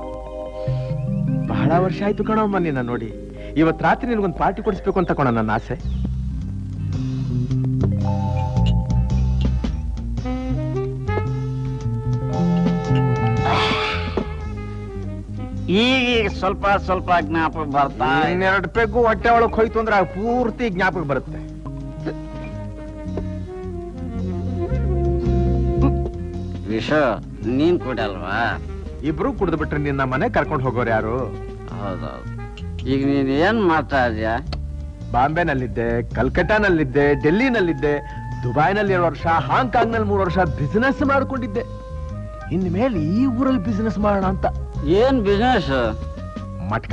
ಬಹಳ ವರ್ಷ ಆಯ್ತು ಕಣಮ್ಮ ನಿನ್ನ ನೋಡಿ ಇವತ್ ರಾತ್ರಿ ನಿನ್ಗೊಂದು ಪಾರ್ಟಿ ಕೊಡಿಸ್ಬೇಕು ಅಂತ ಕಣ ನನ್ನ ಆಸೆ ಈಗ ಸ್ವಲ್ಪ ಸ್ವಲ್ಪ ಜ್ಞಾಪಕ ಬರ್ತಾ ಇದೆ. ಇನ್ನೆರಡು ಪೆಗ್ಗು ಹೊಟ್ಟೆ ಒಳಗ್ ಹೋಯ್ತು ಅಂದ್ರೆ ಆ ಪೂರ್ತಿ ಜ್ಞಾಪಕ ಬರುತ್ತೆ ವಿಷ ನೀನ್ ಕುಡಲ್ವಾ ಇಬ್ರು ಕುಡಿದು ಬಿಟ್ರೆ ನಿನ್ನ ಮನೆ ಕರ್ಕೊಂಡು ಹೋಗೋರು ಯಾರು ಹೌದೌದು ಈಗ ನೀನ್ ಏನ್ ಮಾಡ್ತಾ ಇದೀಯ ಬಾಂಬೆನಲ್ಲಿದ್ದೆ ಕಲ್ಕಟ್ಟಾನಲ್ಲಿದ್ದೆ ಡೆಲ್ಲಿನಲ್ಲಿದ್ದೆ ದುಬೈನಲ್ಲಿ ಎರಡು ವರ್ಷ ಹಾಂಗ್ಕಾಂಗ್ ನಲ್ಲಿ ಮೂರು ವರ್ಷ ಬಿಸಿನೆಸ್ ಮಾಡ್ಕೊಂಡಿದ್ದೆ ಇನ್ಮೇಲೆ ಈ ಊರಲ್ಲಿ ಬಿಸಿನೆಸ್ ಮಾಡೋಣ ಅಂತ ಏನ್ ಬಿಸ್ನೆಸ್ ಮಟ್ಕ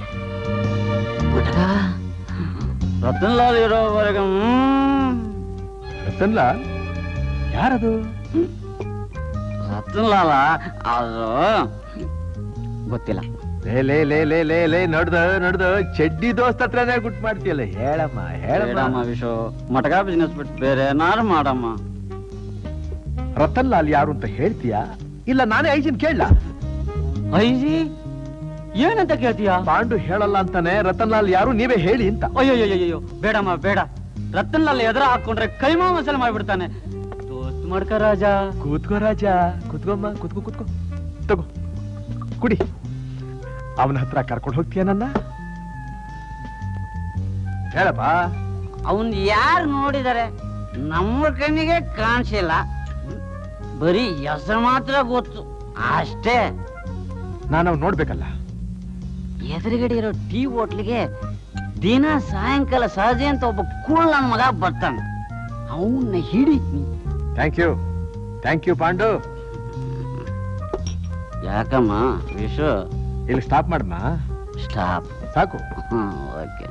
ರತನ್ಲಾಲ್ ಇರೋವರೆಗೆ ಹ್ಮ್ ರತನ್ಲಾಲ್ ಯಾರದು ರತನ್ಲಾಲ ಅದು ಗೊತ್ತಿಲ್ಲ ಲೇ ಲೇ ಲೇ ಲೇ ಲೇ ಲೇ ನಡ್ದ ನಡ್ದ ಚಡ್ಡಿ ದೋಸ್ತ ಹತ್ರನೇ ಗುಟ್ ಮಾಡ್ತೀಯಲ್ಲ ಹೇಳಮ್ಮ ಬೇಡಮ್ಮ ಹೇಳಮ್ಮ ವಿಷು ಮಟಕ ಬಿಸ್ನೆಸ್ ಬಿಟ್ಟು ಬೇರೆ ಏನಾರು ಮಾಡಮ್ಮ ರತನ್ ಲಾಲ್ ಯಾರು ಅಂತ ಹೇಳ್ತೀಯಾ ಇಲ್ಲ ನಾನೇ ಐಜಿನ್ ಕೇಳಲ್ಲ ಐಜಿ ಏನಂತ ಕೇಳ್ತೀಯ ಪಾಂಡು ಹೇಳಲ್ಲ ಅಂತಾನೆ ರತನ್ ಲಾಲ್ ಯಾರು ನೀವೇ ಹೇಳಿ ಅಂತ ಅಯ್ಯೋ ಬೇಡಮ್ಮ ಬೇಡ ರತ್ತನ್ನಲ್ಲಿ ಎದುರ ಹಾಕೊಂಡ್ರೆ ಕೈಮಾ ಮಸಾಲೆ ಮಾಡ್ಬಿಡ್ತಾನೆ ದೋಸ್ತ್ ಮಾಡ್ಕ ರಾಜ ಕೂತ್ಕೋ ರಾಜ ಕೂತ್ಕೊಮ್ಮ ಕೂತ್ಕೋ ಕೂತ್ಕೋ ತಗೋ ಕುಡಿ ಅವನ ಹತ್ರ ಕರ್ಕೊಂಡು ಹೋಗ್ತೀಯ ನನ್ನ ಹೇಳಪ್ಪ ಅವನ್ ಯಾರು ನೋಡಿದಾರೆ ನಮ್ಮ ಕಣ್ಣಿಗೆ ಕಾಣಿಸಿಲ್ಲ ಬರೀ ಹೆಸರು ಮಾತ್ರ ಗೊತ್ತು ಅಷ್ಟೇ ನಾನು ಅವ್ನ್ ನೋಡ್ಬೇಕಲ್ಲ ಎದುರುಗಡೆ ಇರೋ ಟೀ ಹೋಟ್ಲಿಗೆ ದಿನ ಸಾಯಂಕಾಲ ಸಹಜ ಅಂತ ಒಬ್ಬ ಕೂಳ್ ನನ್ ಮಗ ಬರ್ತಾನೆ ಅವನ್ನ ಹಿಡಿ thank you thank you Pandu ಯಾಕಮ್ಮ ವಿಶು ಇಲ್ಲಿ ಸ್ಟಾಪ್ ಮಾಡಮ್ಮ ಸ್ಟಾಪ್ ಸಾಕು ಹ್ಮ್ ಓಕೆ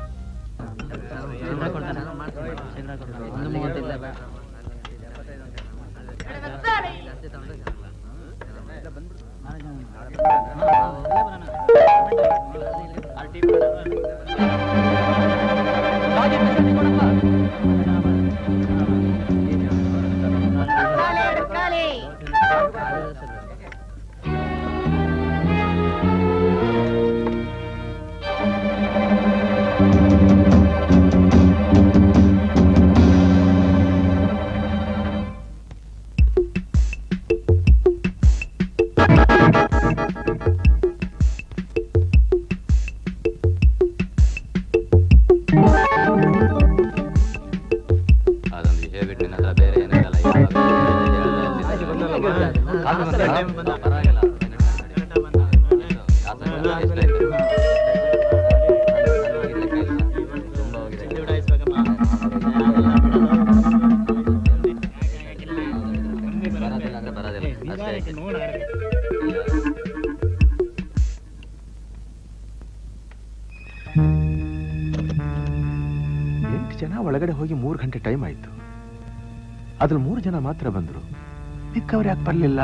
ಅದೊಂದು ಹೇಳ್ಬಿಟ್ಟು ನಿನ್ನ ಹತ್ರ ಬೇರೆ ಏನಿರಲ್ಲ ಎಂಟು ಜನ ಒಳಗಡೆ ಹೋಗಿ ಮೂರು ಗಂಟೆ ಟೈಮ್ ಆಯ್ತು ಅದ್ರಲ್ಲಿ ಮೂರು ಜನ ಮಾತ್ರ ಬಂದ್ರು ಮಿಕ್ಕವ್ರು ಯಾಕೆ ಬರ್ಲಿಲ್ಲ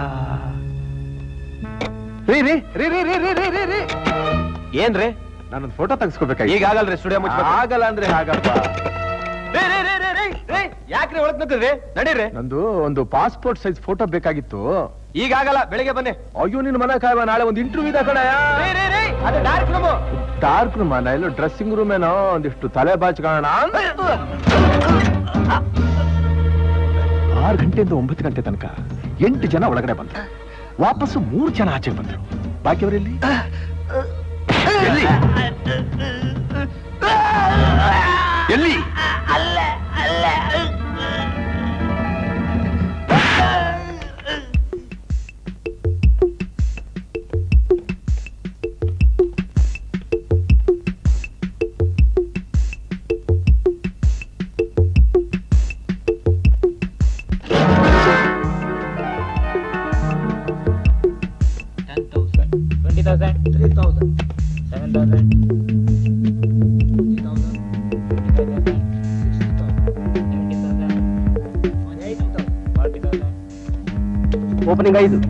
ರೀ ರೀ ರೀ ರೀ ರೀ ರೀ ರೀ ರೀ ರೀ ಏನ್ರಿ ನಾನೊಂದು ಫೋಟೋ ತೆಗೆಸ್ಕೋಬೇಕಾಗಿ ಈಗ ಆಗಲ್ರಿ ಸ್ಟುಡಿಯೋ ಆಗಲ್ಲ ಅಂದ್ರೆ ಹಾಗಪ್ಪ ಯಾಕ್ರಿ ಒಳಗ್ ನಿಂತಿದ್ರಿ ನಡೀರಿ ನಂದು ಒಂದು ಪಾಸ್ಪೋರ್ಟ್ ಸೈಜ್ ಫೋಟೋ ಬೇಕಾಗಿತ್ತು ಈಗ ಆಗಲ್ಲ ಬೆಳಿಗ್ಗೆ ಬನ್ನಿ ಅಯ್ಯೋ ನಿನ್ನ ಮನೆ ಕಾಯುವ ನಾಳೆ ಒಂದು ಇಂಟರ್ವ್ಯೂ ಇದೆ ಕಣಯ್ಯ ಅದು ಡಾರ್ಕ್ ರೂಮು ಡಾರ್ಕ್ ರೂಮ್ ಅಲ್ಲ ಎಲ್ಲೋ ಡ್ರೆಸ್ಸಿಂಗ್ ರೂಮ್ ಏನೋ ಒಂದಿಷ್ಟು ತಲೆ ಬಾಚ್ಕೋಣ ಆರು ಗಂಟೆಯಿಂದ ಒಂಬತ್ತು ಗಂಟೆ ತನಕ ಎಂಟು ಜನ ಒಳಗಡೆ ಬಂದ್ರು ವಾಪಸ್ಸು ಮೂರು ಜನ ಆಚೆ ಬಂದ್ರು ಬಾಕಿಯವರೆಲ್ಲಿ ಎಲ್ಲಿ ಎಲ್ಲಿ ಓಪನಿಂಗ್ ಐದು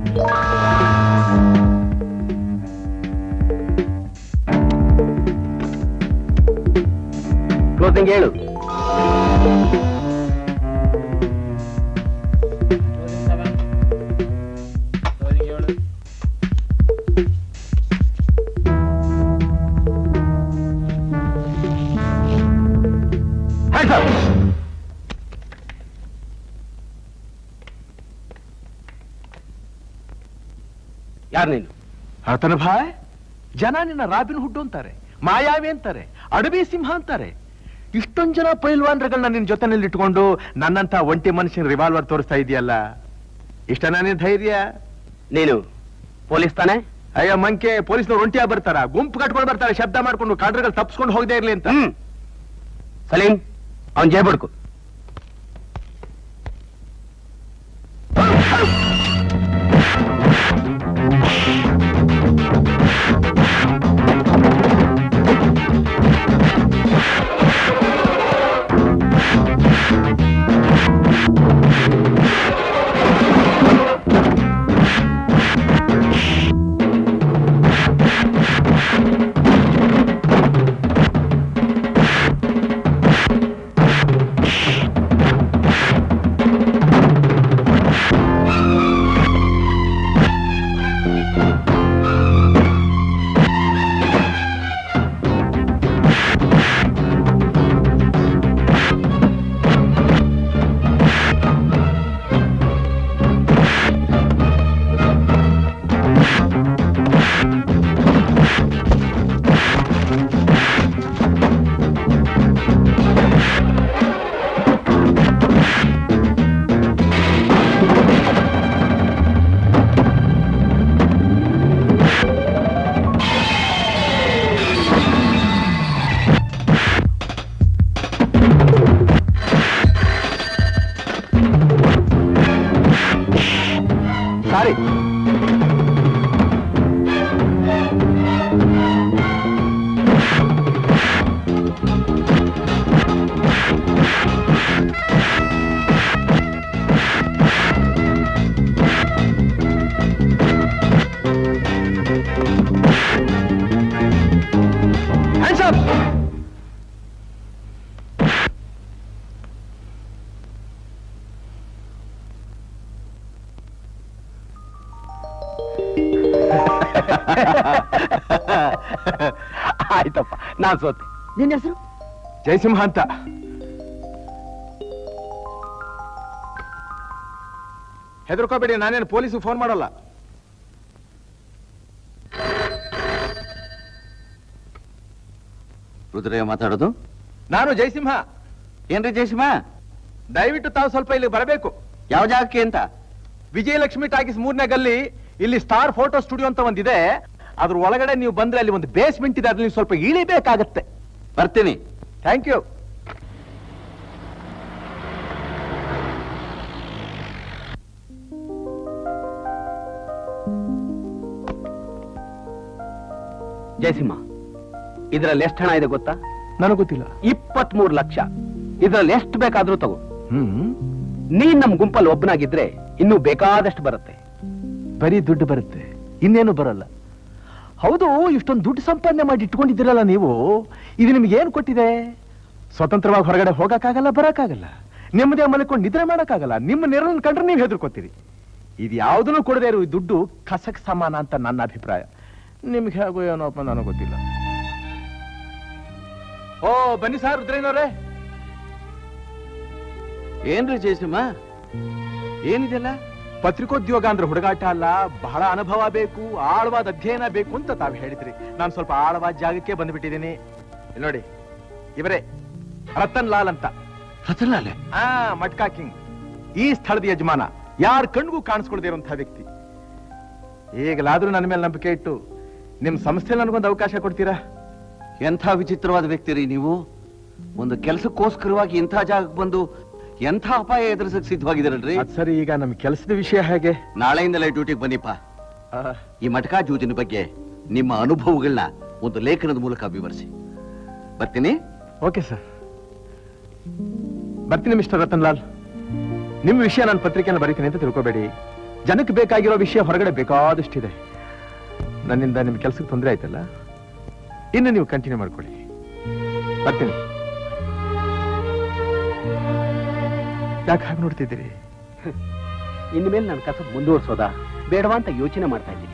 ಕ್ಲೋಸಿಂಗ್ ಏಳು Hands up! ಯಾರು ನೀನು ಆತನ ಭಾಯ್ ಜನ ನಿನ್ನ ರಾಬಿನ್ ಹುಡ್ ಅಂತಾರೆ ಮಾಯಾವಿ ಅಂತಾರೆ ಅಡವಿ ಸಿಂಹ ಅಂತಾರೆ ಇಷ್ಟೊಂದ್ ಜನ ಪೈಲ್ವಾನ್ರಗಳನ್ನ ನಿನ್ ಜೊತೆನಲ್ಲಿ ಇಟ್ಕೊಂಡು ನನ್ನಂತ ಒಂಟಿ ಮನುಷ್ಯನ ರಿವಾಲ್ವರ್ ತೋರಿಸ್ತಾ ಇದೆಯಲ್ಲ ಇಷ್ಟನ ನಿನ್ ಧೈರ್ಯ ನೀನು ಪೊಲೀಸ್ ತಾನೆ ಅಯ್ಯ ಮಂಕೆ ಪೊಲೀಸ್ನವ್ರು ಒಂಟಿಯಾಗಿ ಬರ್ತಾರ ಗುಂಪು ಕಟ್ಕೊಂಡು ಬರ್ತಾರೆ ಶಬ್ದ ಮಾಡ್ಕೊಂಡು ಕಾಡ್ರಗಳು ತಪ್ಸ್ಕೊಂಡು ಹೋಗದೆ ಇರ್ಲಿ ಅಂತ ಹ್ಮ್ ಸಲೀಂ ಅವನ್ ಜೈ ಬಡ್ಕು ಸಾರಿ Hands up! ಆಯ್ತಪ್ಪ ನಾನ್ ಸೋತೆ ನಿನ್ನ ಹೆಸರು ಜಯಸಿಂಹ ಅಂತ ಹೆದರ್ಕೋಬೇಡಿ ನಾನೇನು ಪೊಲೀಸ್ ಫೋನ್ ಮಾಡಲ್ಲ ರುದ್ರಯ್ಯ ಮಾತಾಡೋದು ನಾನು ಜಯಸಿಂಹ ಏನ್ರಿ ಜಯಸಿಂಹ ದಯವಿಟ್ಟು ತಾವು ಸ್ವಲ್ಪ ಇಲ್ಲಿ ಬರಬೇಕು ಯಾವ ಜಾಗಕ್ಕೆ ಅಂತ ವಿಜಯಲಕ್ಷ್ಮಿ ಟಾಕೀಸ್ ಮೂರನೇ ಗಲ್ಲಿ ಇಲ್ಲಿ ಸ್ಟಾರ್ ಫೋಟೋ ಸ್ಟುಡಿಯೋ ಅಂತ ಒಂದಿದೆ ಅದ್ರ ಒಳಗಡೆ ನೀವು ಬಂದ್ರೆ ಅಲ್ಲಿ ಒಂದು ಬೇಸ್ಮೆಂಟ್ ಇದೆ ಅದ್ರಲ್ಲಿ ನೀವು ಸ್ವಲ್ಪ ಇಳಿಬೇಕಾಗತ್ತೆ ಬರ್ತೀನಿ ಥ್ಯಾಂಕ್ ಯು ಜಯಸಿಂಹ ಇದರಲ್ಲಿ ಎಷ್ಟು ಹಣ ಇದೆ ಗೊತ್ತಾ ನನಗೆ ಗೊತ್ತಿಲ್ಲ ಇಪ್ಪತ್ಮೂರು ಲಕ್ಷ ಇದ್ರಲ್ಲಿ ಎಷ್ಟು ಬೇಕಾದ್ರೂ ತಗೋ ಹ್ಮ್ ನೀನ್ ನಮ್ ಗುಂಪಲ್ಲಿ ಒಬ್ಬನಾಗಿದ್ರೆ ಇನ್ನೂ ಬೇಕಾದಷ್ಟು ಬರುತ್ತೆ ಬರೀ ದುಡ್ಡು ಬರುತ್ತೆ ಇನ್ನೇನು ಬರಲ್ಲ ಹೌದು ಇಷ್ಟೊಂದು ದುಡ್ಡು ಸಂಪಾದನೆ ಮಾಡಿ ಇಟ್ಕೊಂಡಿದ್ದೀರಲ್ಲ ನೀವು ಇದು ನಿಮ್ಗೆ ಏನ್ ಕೊಟ್ಟಿದೆ ಸ್ವತಂತ್ರವಾಗಿ ಹೊರಗಡೆ ಹೋಗಕ್ಕಾಗಲ್ಲ ಬರಕ್ಕಾಗಲ್ಲ ನೆಮ್ಮದಿ ಮಲ್ಕೊಂಡು ನಿದ್ರೆ ಮಾಡಕ್ಕಾಗಲ್ಲ ನಿಮ್ಮ ನೆರಳನ್ನು ಕಂಡ್ರೆ ನೀವು ಹೆದರ್ಕೋತೀರಿ ಇದು ಯಾವುದನ್ನು ಕೊಡದೇ ಇರೋ ಈ ದುಡ್ಡು ಕಸಕ್ ಸಮಾನ ಅಂತ ನನ್ನ ಅಭಿಪ್ರಾಯ ನಿಮ್ಗೆ ಹೇಗೋ ಏನೋಪ್ಪ ನನಗೆ ಗೊತ್ತಿಲ್ಲ ಓ ಬನ್ನಿ ಸರ್ ರುದ್ರೇನವ್ರೆ ಏನ್ರಿ ಜಯಸಿಂಹ ಏನಿದೆಲ್ಲ ಪತ್ರಿಕೋದ್ಯೋಗ ಅಂದ್ರೆ ಹುಡುಗಾಟ ಅಲ್ಲ ಬಹಳ ಅನುಭವ ಬೇಕು ಆಳವಾದ ಅಧ್ಯಯನ ಬೇಕು ಅಂತ ತಾವು ಹೇಳಿದ್ರಿ ನಾನು ಸ್ವಲ್ಪ ಆಳವಾದ ಜಾಗಕ್ಕೆ ಬಂದ್ಬಿಟ್ಟಿದ್ದೀನಿ ಇಲ್ಲಿ ನೋಡಿ ಇವರೇ ರತನ್ ಲಾಲ್ ಅಂತ ರತನ್ಲಾಲೆ ಆ ಮಟ್ಕಾ ಕಿಂಗ್ ಈ ಸ್ಥಳದ ಯಜಮಾನ ಯಾರ ಕಣ್ಗೂ ಕಾಣಿಸ್ಕೊಳ್ದೇ ಇರುವಂತಹ ವ್ಯಕ್ತಿ ಈಗಲಾದ್ರೂ ನನ್ನ ಮೇಲೆ ನಂಬಿಕೆ ಇಟ್ಟು ನಿಮ್ ಸಂಸ್ಥೆಯಲ್ಲಿ ನನಗೊಂದು ಅವಕಾಶ ಕೊಡ್ತೀರಾ ಎಂಥ ವಿಚಿತ್ರವಾದ ವ್ಯಕ್ತಿ ರೀ ನೀವು ಒಂದು ಕೆಲಸಕ್ಕೋಸ್ಕರವಾಗಿ ಇಂಥ ಜಾಗಕ್ಕೆ ಬಂದು ಎಂಥ ಅಪಾಯ ಎದುರಿಸಕ್ ಸಿದ್ಧವಾಗಿದ್ದೀರಲ್ರಿ ಅದ್ ಸರಿ ಈಗ ನಮ್ ಕೆಲಸದ ವಿಷಯ ಹೇಗೆ ನಾಳೆಯಿಂದಲೇ ಡ್ಯೂಟಿಗೆ ಬನ್ನಿಪ್ಪ ಆ, ಈ ಮಟಕಾ ಜೂಜಿನ ಬಗ್ಗೆ ನಿಮ್ಮ ಅನುಭವಗಳನ್ನ ಒಂದು ಲೇಖನದ ಮೂಲಕ ವಿವರಿಸಿ ಬರ್ತೀನಿ ಓಕೆ ಸರ್ ಬರ್ತೀನಿ ಮಿಸ್ಟರ್ ರತನ್ ಲಾಲ್ ನಿಮ್ಮ ವಿಷಯ ನಾನು ಪತ್ರಿಕೆಯನ್ನು ಬರೀತೀನಿ ಅಂತ ತಿಳ್ಕೊಬೇಡಿ ಜನಕ್ಕೆ ಬೇಕಾಗಿರೋ ವಿಷಯ ಹೊರಗಡೆ ಬೇಕಾದಷ್ಟಿದೆ ನನ್ನಿಂದ ನಿಮ್ ಕೆಲಸಕ್ಕೆ ತೊಂದರೆ ಆಯ್ತಲ್ಲ ಇನ್ನು ನೀವು ಕಂಟಿನ್ಯೂ ಮಾಡ್ಕೊಳ್ಳಿ ಬರ್ತೀನಿ ಯಾಕೆ ಹಾಗೆ ನೋಡ್ತಿದ್ದೀರಿ ಇನ್ಮೇಲೆ ನನ್ನ ಕಸ ಮುಂದುವರ್ಸೋದಾ ಬೇಡವಾ ಅಂತ ಯೋಚನೆ ಮಾಡ್ತಾ ಇದ್ದೀನಿ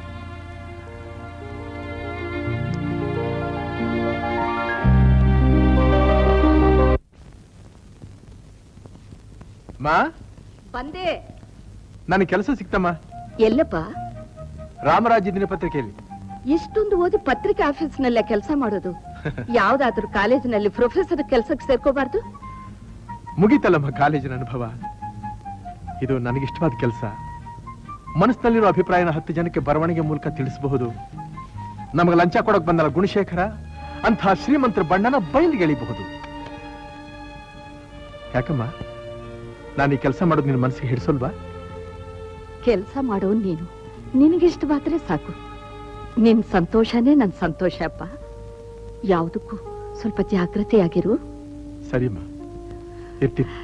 ಮಾ ಬಂದೆ ನನಗೆ ಕೆಲಸ ಸಿಕ್ತಮ್ಮ ಎಲ್ಲಪ್ಪ ರಾಮರಾಜ್ಯ ದಿನಪತ್ರಿಕೆಯಲ್ಲಿ ಇಷ್ಟೊಂದು ಓದಿ ಪತ್ರಿಕೆ ಆಫೀಸ್ನಲ್ಲೇ ಕೆಲಸ ಮಾಡೋದು ಯಾವ್ದಾದ್ರೂ ಕಾಲೇಜಿನಲ್ಲಿ ಪ್ರೊಫೆಸರ್ ಕೆಲ್ಸಕ್ಕೆ ಸೇರ್ಕೋಬಾರ್ದು ಮುಗೀತಲ್ಲಮ್ಮ ಕಾಲೇಜಿನ ಅನುಭವ ಇದು ನನಗಿಷ್ಟವಾದ ಕೆಲಸ ಮನಸ್ಸಿನಲ್ಲಿರೋ ಅಭಿಪ್ರಾಯನ ಹತ್ತು ಜನಕ್ಕೆ ಬರವಣಿಗೆ ಮೂಲಕ ತಿಳಿಸಬಹುದು ನಮಗೆ ಲಂಚ ಕೊಡಕ್ ಬಂದಲ್ಲ ಗುಣಶೇಖರ ಅಂತಹ ಶ್ರೀಮಂತರ ಬಣ್ಣನ ಬಯಲಿಗೆ ಎಳಿಬಹುದು ಯಾಕಮ್ಮ ನಾನು ಈ ಕೆಲಸ ಮಾಡೋದು ನಿನ್ನ ಮನಸ್ಸಿಗೆ ಹಿಡಿಸಲ್ವಾ ಕೆಲಸ ಮಾಡೋ ನೀನು ನಿನಗಿಷ್ಟವಾದ್ರೆ ಸಾಕು ನಿನ್ ಸಂತೋಷನೇ ನನ್ ಸಂತೋಷ ಅಪ್ಪ ಯಾವುದಕ್ಕೂ ಸ್ವಲ್ಪ ಜಾಗ್ರತೆಯಾಗಿರು ಸರಿಯಮ್ಮ ಇರ್ತೀನಿ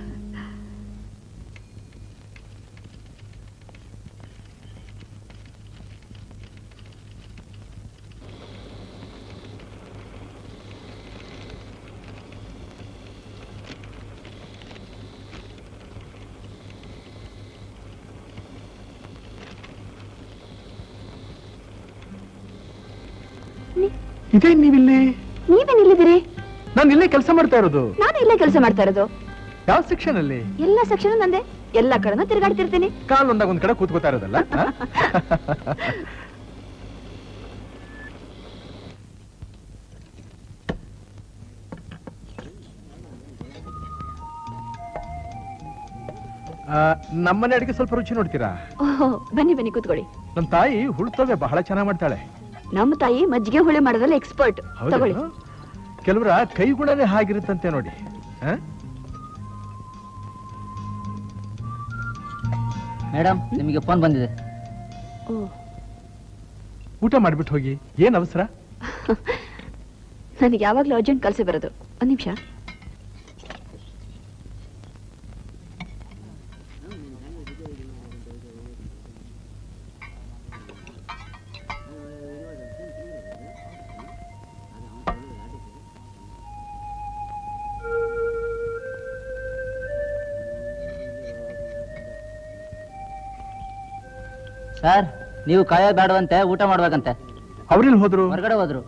ಇದೇ ನೀವಿಲ್ಲಿ ನೀವೇನ್ ಇಲ್ಲಿದ್ದೀರಿ ನಾನು ಇಲ್ಲೇ ಕೆಲಸ ಮಾಡ್ತಾ ಇರೋದು ನಾನು ಇಲ್ಲೇ ಕೆಲಸ ಮಾಡ್ತಾ ಇರೋದು ಯಾವ ಸೆಕ್ಷನ್ ಅಲ್ಲಿ ಎಲ್ಲಾ ಸೆಕ್ಷನ್ ನಂದೆ ಎಲ್ಲಾ ಕಡೆನೂ ತಿರುಗಾಡ್ತಿರ್ತೀನಿ ಕಾಲ್ ಒಂದಾಗ ಒಂದ್ ಕಡೆ ಕೂತ್ಕೋತಾ ಇರೋದಲ್ಲ ಆ? ಆ, ನಮ್ಮನೆ ಅಡಿಗೆ ಸ್ವಲ್ಪ ರುಚಿ ನೋಡ್ತೀರಾ ಓಹೋ ಬನ್ನಿ ಬನ್ನಿ ಕೂತ್ಕೊಳ್ಳಿ ನಮ್ ತಾಯಿ ಹುಳ್ತವೆ ಬಹಳ ಚೆನ್ನಾಗ್ ಮಾಡ್ತಾಳೆ ನಮ್ಮ ತಾಯಿ ಮಜ್ಜಿಗೆ ಹುಳಿ ಮಾಡೋದ್ರಲ್ಲಿ ಎಕ್ಸ್ಪರ್ಟ್ ಹೌದಾ? ತಗೊಳ್ಳಿ ಕೆಲವರ ಕೈಗುಣನೇ ಹಾಗಿರುತ್ತಂತೆ ನೋಡಿ ಆ? ಮೇಡಮ್ ನಿಮಗೆ ಫೋನ್ ಬಂದಿದೆ ಓ ಊಟ ಮಾಡ್ಬಿಟ್ಟು ಹೋಗಿ ಏನ್ ಅವಸರ ನನಗೆ ಯಾವಾಗ್ಲೂ ಅರ್ಜೆಂಟ್ ಕಲ್ಸಿ ಬರೋದು ಒಂದ್ ನಿಮಿಷ ಸರ್ ನೀವು ಕಾಯೋದು ಬೇಡವಂತೆ ಊಟ ಮಾಡ್ಬೇಕಂತೆ ಅವ್ರೆಲ್ಲಿ ಹೋದ್ರು ಹೊರಗಡೆ ಹೋದ್ರು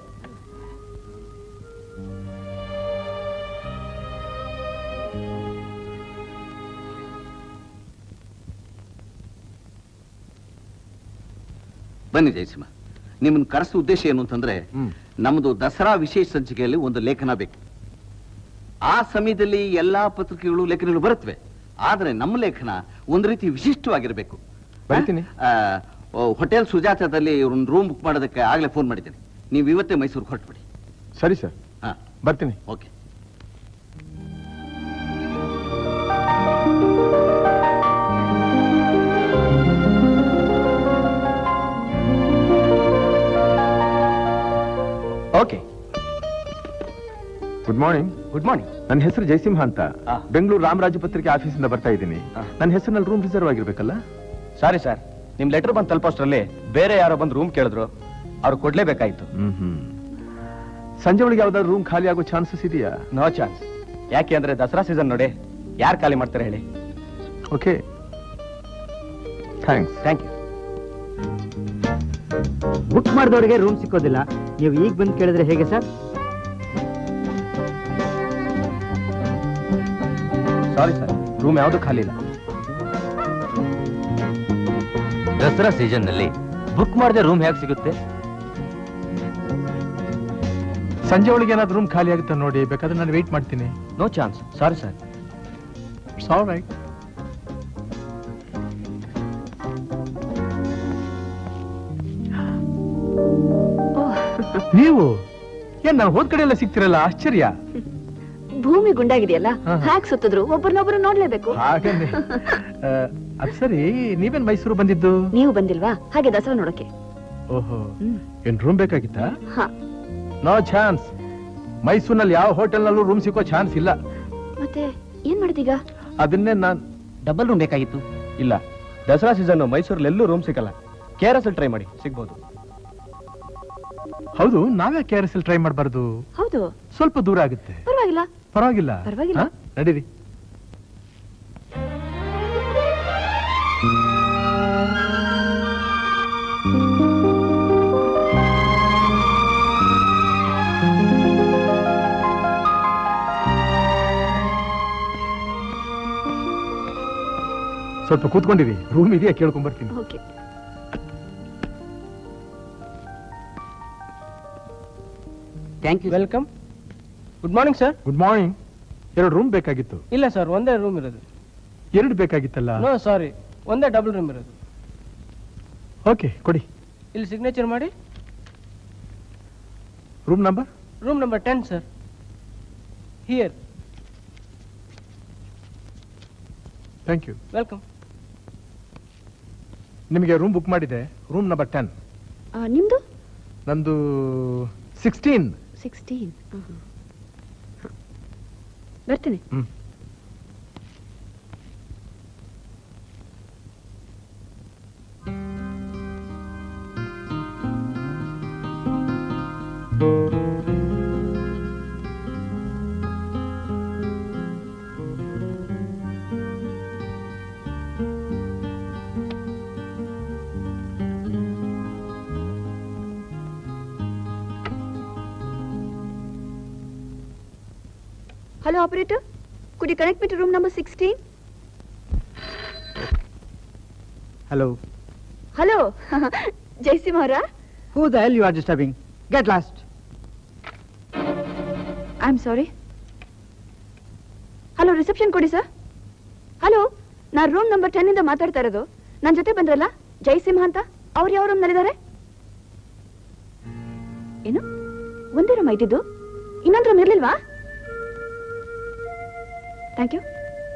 ಬನ್ನಿ ಜಯಸಿಂಹ ನಿಮ್ಮನ್ನ ಕರೆಸೋ ಉದ್ದೇಶ ಏನು ಅಂತಂದ್ರೆ ಹ್ಮ್. ನಮ್ಮದು ದಸರಾ ವಿಶೇಷ ಸಂಚಿಕೆಯಲ್ಲಿ ಒಂದು ಲೇಖನ ಬೇಕು ಆ ಸಮಯದಲ್ಲಿ ಎಲ್ಲಾ ಪತ್ರಿಕೆಗಳು ಲೇಖನಗಳು ಬರುತ್ತವೆ ಆದ್ರೆ ನಮ್ಮ ಲೇಖನ ಒಂದು ರೀತಿ ವಿಶಿಷ್ಟವಾಗಿರಬೇಕು ಬರಿತೀನಿ. ಆ, ಓ, ಹೋಟೆಲ್ ಸುಜಾತದಲ್ಲಿ ಒಂದು ರೂಮ್ ಬುಕ್ ಮಾಡೋದಕ್ಕೆ ಆಗ್ಲೇ ಫೋನ್ ಮಾಡಿದ್ದೀನಿ ನೀವು ಇವತ್ತೇ ಮೈಸೂರಿಗೆ ಹೊರಟ್ಬಿಡಿ ಸರಿ ಸರ್ ಹಾ ಬರ್ತೀನಿ okay okay good morning good morning ನನ್ನ ಹೆಸರು ಜಯಸಿಂಹ ಅಂತ ಆ. ಬೆಂಗಳೂರು ರಾಮರಾಜ ಪತ್ರಿಕೆ ಆಫೀಸಿಂದ ಬರ್ತಾ ಇದ್ದೀನಿ ಆ. ನನ್ನ ಹೆಸರಿನಲ್ಲಿ ರೂಮ್ ರಿಸರ್ವ್ ಆಗಿರ್ಬೇಕಲ್ಲ ಸಾರಿ ಸರ್ ನಿಮ್ ಲೆಟರ್ ಬಂದು ತಲುಪೋಷ್ಟ್ರಲ್ಲಿ ಬೇರೆ ಯಾರೋ ಬಂದು ರೂಮ್ ಕೇಳಿದ್ರು ಅವ್ರು ಕೊಡ್ಲೇಬೇಕಾಯ್ತು ಹ್ಮ್ ಹ್ಮ್ ಸಂಜೆ ಒಳಗೆ ಯಾವ್ದಾದ್ರು ರೂಮ್ ಖಾಲಿ ಆಗೋ ಚಾನ್ಸಸ್ ಇದೆಯಾ ನೋ ಚಾನ್ಸ್ ಯಾಕೆ ಅಂದ್ರೆ ದಸರಾ ಸೀಸನ್ ನೋಡಿ ಯಾರು ಖಾಲಿ ಮಾಡ್ತಾರೆ ಹೇಳಿ okay thanks thank you book ಮಾಡಿದವರಿಗೆ ರೂಮ್ ಸಿಕ್ಕೋದಿಲ್ಲ ನೀವು ಈಗ ಬಂದು ಕೇಳಿದ್ರೆ ಹೇಗೆ ಸರ್ ಸಾರಿ ಸರ್ ರೂಮ್ ಯಾವುದು ಖಾಲಿ ಇಲ್ಲ ದಸರಾ ಸೀಸನ್ ನಲ್ಲಿ ಬುಕ್ ಮಾಡದೆ ರೂಮ್ ಹೇಗೆ ಸಿಗುತ್ತೆ ಸಂಜೆ ಒಳಗೆ ಏನಾದ್ರು ರೂಮ್ ಖಾಲಿ ಆಗುತ್ತಾ ನೋಡಿ ಬೇಕಾದ್ರೆ ನಾನು ವೆಯ್ಟ್ ಮಾಡ್ತೀನಿ no chance sorry sir it's all right ನೀವು ಏನ್ ನಾನು ಹೋದ್ ಕಡೆ ಎಲ್ಲ ಸಿಗ್ತಿರಲ್ಲ ಆಶ್ಚರ್ಯ ಭೂಮಿ ಗುಂಡಾಗಿದೆಯಲ್ಲ ಹಾ, ಹಾ. ಹ್ಯಾಕ್ ಸುತ್ತಿದ್ರು ಒಬ್ಬರನ್ನೊಬ್ರು ನೋಡ್ಲೇಬೇಕು ಹಾಗನ್ನೇ ಆ, ಅದ್ ಸರಿ ನೀವೇನ್ ಮೈಸೂರು ಬಂದಿದ್ದು ನೀವು ಬಂದಿಲ್ವಾ ಹಾಗೆ ದಸರಾ ನೋಡಕ್ಕೆ ಓಹೋ ಹ್ಮ್. ಏನ್ ರೂಮ್ ಬೇಕಾಗಿತ್ತಾ ಹಾ ನೋ ಚಾನ್ಸ್ ಮೈಸೂರಿನಲ್ಲಿ ಯಾವ ಹೋಟೆಲ್ನಲ್ಲೂ ರೂಮ್ ಸಿಕ್ಕೋ ಚಾನ್ಸ್ ಇಲ್ಲ ಮತ್ತೆ ಏನ್ ಮಾಡಿದೀಗ ಅದನ್ನೇ ನಾನ್ ಡಬಲ್ ರೂಮ್ ಬೇಕಾಗಿತ್ತು ಇಲ್ಲ ದಸರಾ ಸೀಸನ್ ಮೈಸೂರಲ್ಲಿ ಎಲ್ಲೂ ರೂಮ್ ಸಿಗಲ್ಲ ಕೆ ಆರ್ ಎಸ್ ಟ್ರೈ ಮಾಡಿ ಸಿಗ್ಬೋದು ಹೌದು ನಾವೇ ಕೆ ಆರ್ ಎಸ್ ಟ್ರೈ ಮಾಡಬಾರ್ದು ಹೌದು ಸ್ವಲ್ಪ ದೂರ ಆಗುತ್ತೆ ಪರವಾಗಿಲ್ಲ ಪರವಾಗಿಲ್ಲ ಪರವಾಗಿಲ್ಲ. ಹಾ? ನಡೀರಿ ಸ್ವಲ್ಪ ಕೂತ್ಕೊಂಡಿರಿ ರೂಮ್ ಇದೆಯಾ ಕೇಳ್ಕೊಂಡ್ ಬರ್ತೀನಿ okay thank you welcome good morning sir good morning ಎರಡು ರೂಮ್ ಬೇಕಾಗಿತ್ತು ಇಲ್ಲ ಸರ್ ಒಂದೇ ರೂಮ್ ಇರೋದು ಎರಡು ಬೇಕಾಗಿತ್ತಲ್ಲ ನೋ ಸಾರಿ ಒಂದೇ ಡಬಲ್ ರೂಮ್ ಇರೋದು ಓಕೆ ಕೊಡಿ ಇಲ್ಲಿ ಸಿಗ್ನೇಚರ್ ಮಾಡಿ room number room number ten sir here thank you welcome ನಿಮಗೆ ರೂಮ್ ಬುಕ್ ಮಾಡಿದೆ ರೂಮ್ ನಂಬರ್ ಟೆನ್ ನಿಮ್ದು ನಂದು ಸಿಕ್ಸ್ಟೀನ್ ಸಿಕ್ಸ್ಟೀನ್ ಬರ್ತೀನಿ hmm hello operator could you connect me to room number sixteen hello hello Jayasimha ಅವರ who the hell you are disturbing get lost I am sorry hello reception ಕೊಡಿ sir hello ನಾನು room number ten ಇಂದ ಮಾತಾಡ್ತಾ ಇರೋದು ನನ್ನ ಜೊತೆ ಬಂದ್ರಲ್ಲ ಜಯಸಿಂಹ ಅಂತ ಅವ್ರು ಯಾವ ರೂಮ್ ನಲ್ಲಿದ್ದಾರೆ ಏನು ಒಂದೇ ರೂಮ್ ಐತಿದ್ದು ಇನ್ನೊಂದು ರೂಮ್ ಇರ್ಲಿಲ್ವಾ ಥ್ಯಾಂಕ್ ಯು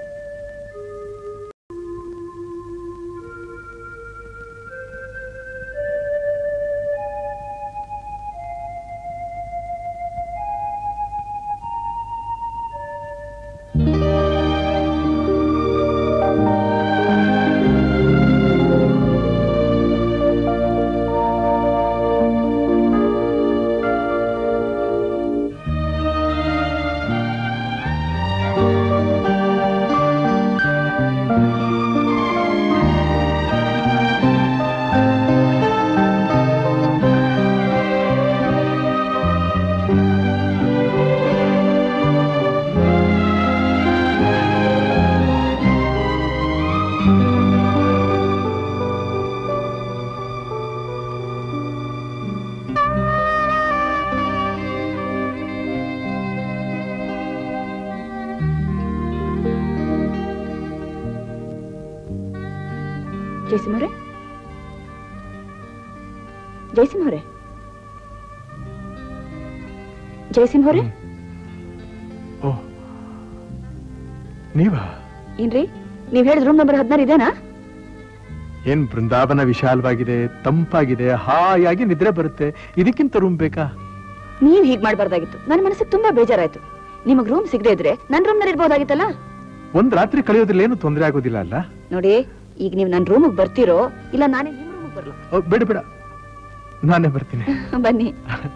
ಜಯಸಿಂಹ ಅವರೇ ಜಯಸಿಂಹ ಅವರೇ ಜಯಸಿಂಹ ಅವರೇ ಓ ನೀವಾ ಏನ್ರಿ ನೀವ್ ಹೇಳಿದ ರೂಮ್ ನಂಬರ್ ಹದಿನಾರು ಇದೇನಾ ಏನ್ ಬೃಂದಾವನ ವಿಶಾಲವಾಗಿದೆ ತಂಪಾಗಿದೆ ಹಾಯಾಗಿ ನಿದ್ರೆ ಬರುತ್ತೆ ಇದಕ್ಕಿಂತ ರೂಮ್ ಬೇಕಾ ನೀವ್ ಹೀಗ್ ಮಾಡ್ಬಾರ್ದಾಗಿತ್ತು ನನ್ನ ಮನಸ್ಸಿಗೆ ತುಂಬಾ ಬೇಜಾರಾಯ್ತು ನಿಮಗ್ ರೂಮ್ ಸಿಗದೆ ಇದ್ರೆ ನನ್ ರೂಮ್ ನಲ್ಲಿ ಇರ್ಬೋದಾಗಿತ್ತಲ್ಲ ಒಂದ್ ರಾತ್ರಿ ಕಳೆಯೋದ್ರಲ್ಲಿ ಏನು ತೊಂದರೆ ಆಗೋದಿಲ್ಲ ಅಲ್ಲ ನೋಡಿ ಈಗ ನೀವು ನನ್ ರೂಮಿಗೆ ಬರ್ತಿರೋ ಇಲ್ಲ ನಾನೇ ನಿಮ್ ರೂಮಿಗೆ ಬರ್ಲಾ ಓ, ಬೇಡ ಬೇಡ ನಾನೇ ಬರ್ತೀನಿ ಬನ್ನಿ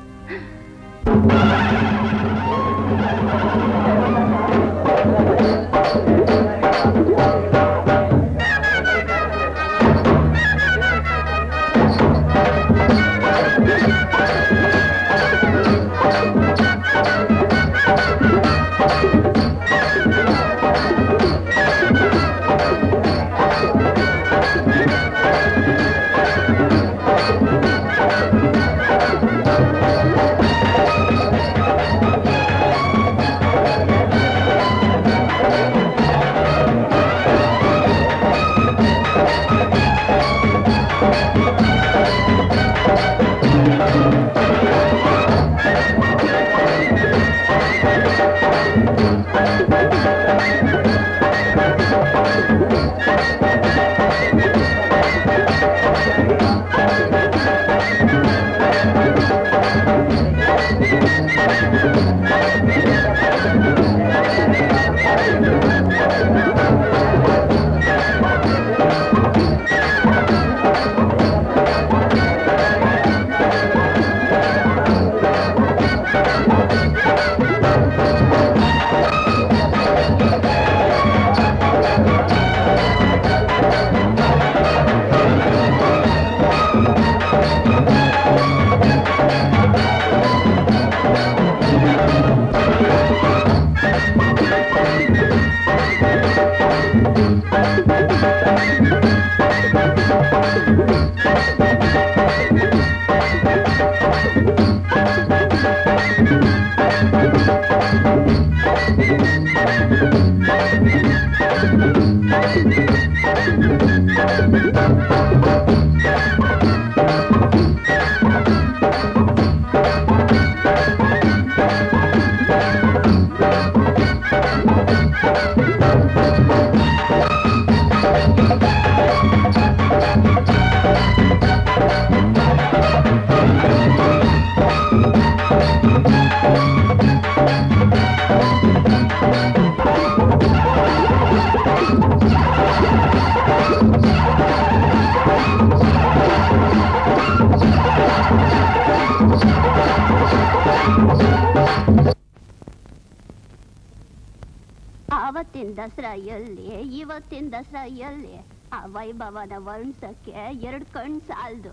ಆವತ್ತಿನ ದಸರಾ ಎಲ್ಲಿ ಇವತ್ತಿನ ದಸರಾ ಎಲ್ಲಿ ಆ ವೈಭವನ ವರ್ಣಿಸಕ್ಕೆ ಎರಡು ಕಣ್ ಸಾಲ್ದು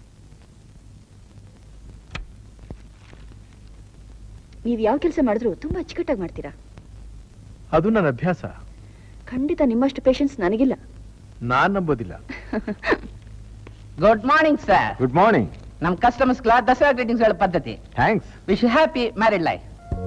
ನೀವ್ ಯಾವ ಕೆಲಸ ಮಾಡಿದ್ರು ತುಂಬಾ ಅಚ್ಚುಕಟ್ಟಾಗಿ ಮಾಡ್ತೀರಾ ಅದು ನನ್ನ ಅಭ್ಯಾಸ ಖಂಡಿತ ನಿಮ್ಮಷ್ಟು ಪೇಷನ್ಸ್ ನನಗಿಲ್ಲ ನಾನ್ ನಂಬೋದಿಲ್ಲ good morning sir good morning ನಮ್ ಕಸ್ಟಮರ್ಸ್ ಕ್ಲಾ ದಸರಾ ಗ್ರೀಟಿಂಗ್ಸ್ ಹೇಳೋ ಪದ್ಧತಿ thanks wish happy married life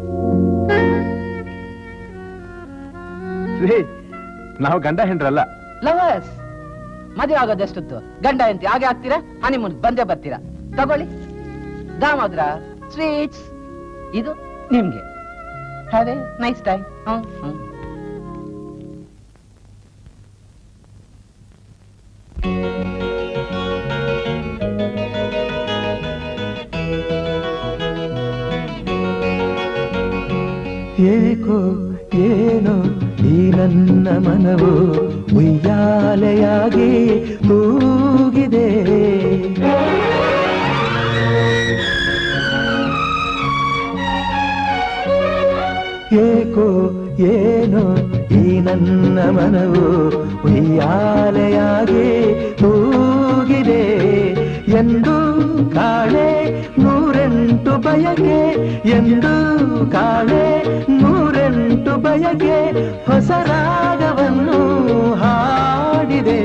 ನಾವು ಗಂಡ ಹೆಂಡ್ರಲ್ಲ ಲವರ್ಸ್ ಮದುವೆ ಆಗೋದು ಎಷ್ಟೊತ್ತು ಗಂಡ ಎಂತಿ ಹಾಗೆ ಆಗ್ತೀರಾ ಹನಿಮೂನ್ ಬಂದೇ ಬರ್ತೀರಾ ತಗೊಳ್ಳಿ ದಾಮೋದ್ರ ಸ್ವೀಟ್ಸ್ ಇದು ನಿಮ್ಗೆ have a nice time hmm hmm ಏಕೋ ಏನೋ ಈ ನನ್ನ ಮನವು ಉಯ್ಯಾಲೆಯಾಗಿ ಕೂಗಿದೆ ಏಕೋ ಏನೋ ಈ ನನ್ನ ಮನವು ಉಯ್ಯಾಲೆಯಾಗಿ ಕೂಗಿದೆ ಎಂದು ಕಾಳೆ ನೂರೆಂಟು ಬಯಕೆ ಎಂದು ಕಾಳೆ ನೂರೆಂಟು ಬಯಕೆ ಹೊಸ ರಾಗವನ್ನು ಹಾಡಿದೆ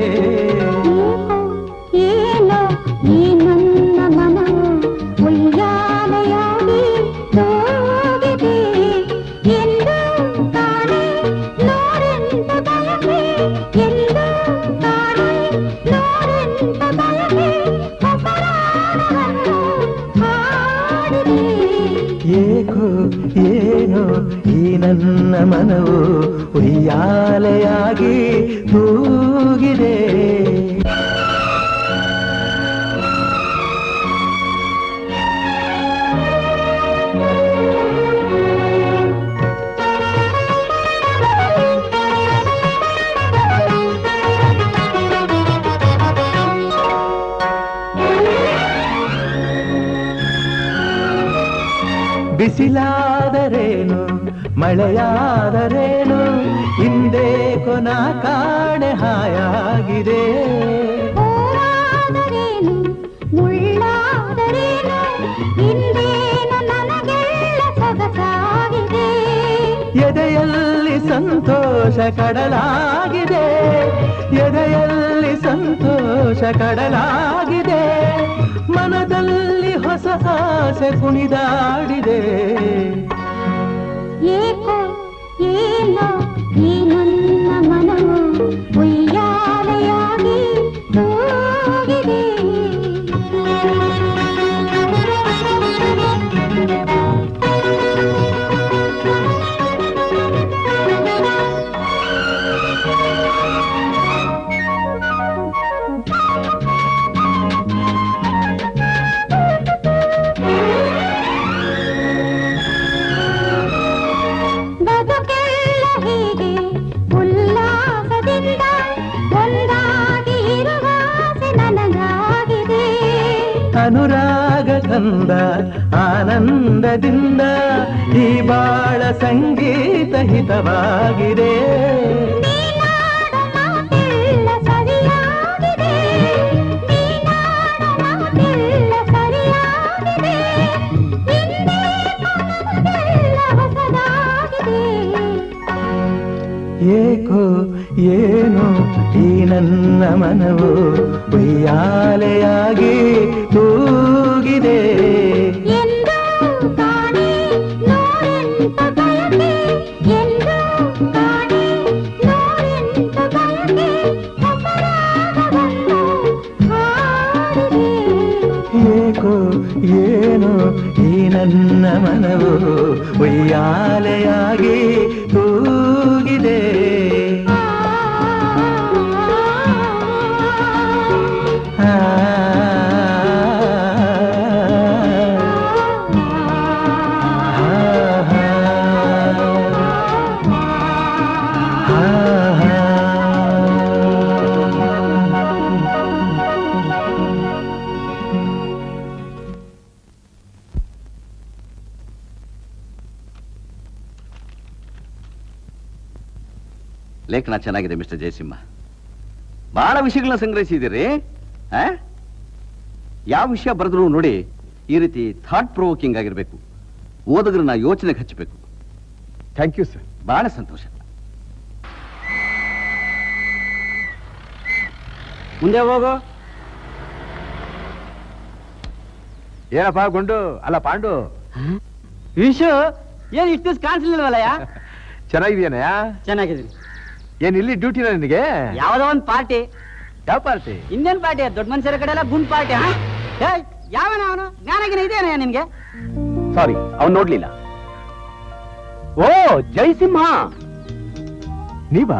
ಏನೋ ಈ ನನ್ನ ಮನವು ಉಯ್ಯಾಲೆಯಾಗಿ ತೋಗಿದೆ ಎಂದು ಕಾಣೆ ನೂರೆಂಟು ಬಯಕೆ ಎಂದು ಕಾಣೆ ನೂರೆಂಟು ಬಯಕೆ ಹೊಸ ರಾಗವನ್ನು ಹಾಡಿದೆ ಏಕೋ ಏನೋ ಈ ನನ್ನ ಮನವು ಉಯ್ಯಾಲೆಯಾಗಿ ಕೂಗಿದೆ ಬಿಸಿಲಾದರೇನು ಮಳೆಯಾದರೇನು ಹಿಂದೆ ಕೊನ ಕಾಣೆ ಹಾಯಾಗಿದೆ ಹೂವಾದರೇನು ಮುಳ್ಳಾದರೇನು ಹಿಂದೇನು ನನಗೆಲ್ಲ ಸೊಗಸಾಗಿದೆ ಎದೆಯಲ್ಲಿ ಸಂತೋಷ ಕಡಲಾಗಿದೆ ಎದೆಯಲ್ಲಿ ಸಂತೋಷ ಕಡಲಾಗಿದೆ ಮನದಲ್ಲಿ ಹೊಸ ಆಸೆ ಕುಣಿದಾಡಿದೆ ಏಕೋ ಏನೋ ಈ ನನ್ನ ಮನವು ಉಯ್ಯಾಲೆಯಾಗಿ ತೂಗಿದೆ ಬದುಕೆಲ್ಲ ಹೀಗೆ ಉಲ್ಲಾಸದಿಂದ ಒಂದಾಗಿ ಇರುವ ಆಸೆ ನನಗಾಗಿದೆ ಅನುರಾಗ ಕಂದ ಆನಂದದಿಂದ ಈ ಬಾಳ ಸಂಗೀತ ಹಿತವಾಗಿದೆ ಮಾತೆಲ್ಲ ಸರಿಯಾಗಿದೆ ನೀನಾಡ ಮಾತೆಲ್ಲ ಸರಿಯಾಗಿದೆ ಹಿಂದೆ ಹೊಸದಾಗಿದೆ ಏಕೋ ಏನು ಈ ನನ್ನ ಮನವು ಉಯ್ಯಾಲೆಯಾಗಿ ತೂಗಿದೆ ಎಂದು ಕಾಣೆ ನೂರೆಂತ ಬಯಕೆ ಎಂದು ಕಾಣೆ ನೂರೆಂತ ಬಯಕೆ ಹೊಸರಾಗವನ್ನು ಹಾಡಿದೆ ಏಕೋ ಏನು ಈ ನನ್ನ ಮನವು ಉಯ್ಯಾಲೆಯಾಗಿ ತೂಗಿದೆ ಆ, ಲೇಖನ ಚೆನ್ನಾಗಿದೆ ಮಿಸ್ಟರ್ ಜಯಸಿಂಹ ಬಹಳ ವಿಷಯಗಳನ್ನ ಸಂಗ್ರಹಿಸಿದ್ದೀರಿ ಆ? ಯಾವ ವಿಷಯ ಬರೆದ್ರು ನೋಡಿ ಈ ರೀತಿ ಥಾಟ್ ಪ್ರೊವೋಕಿಂಗ್ ಆಗಿರ್ಬೇಕು ಓದುಗರನ್ನ ಯೋಚನೆಗೆ ಹಚ್ಚಬೇಕು ಥ್ಯಾಂಕ್ ಯು ಸರ್ ಬಹಳ ಸಂತೋಷ ಮುಂದೆ ಹೋಗು ಏನಪ್ಪ ಗುಂಡು ಅಲ್ಲ ಪಾಂಡು ವಿಶು ಏನ್ ಇಷ್ಟು ದಿವಸ ಕಾಣಿಸ್ಲಿಲ್ವಲ್ಲಯ್ಯ ಚೆನ್ನಾಗಿದೆಯನಯ್ಯ ಚೆನ್ನಾಗಿದ್ದೀನಿ ಏನ್ ಇಲ್ಲಿ ಡ್ಯೂಟಿನ ನಿನಗೆ ಯಾವ್ದೋ ಒಂದ್ ಪಾರ್ಟಿ ಯಾವ ಪಾರ್ಟಿ ಇನ್ನೇನ್ ಪಾರ್ಟಿ ದೊಡ್ಡ ಮನುಷ್ಯರ ಕಡೆ ಎಲ್ಲ ಗುಂಡ್ ಪಾರ್ಟಿ ಹಾ ಏಯ್, ಯಾವನ ಅವನು ಜ್ಞಾನಗಿನ ಇದೆಯಾ ನಿನ್ಗೆ ಸಾರಿ ಅವ್ನು ನೋಡ್ಲಿಲ್ಲ ಓ ಜಯಸಿಂಹ ನೀವಾ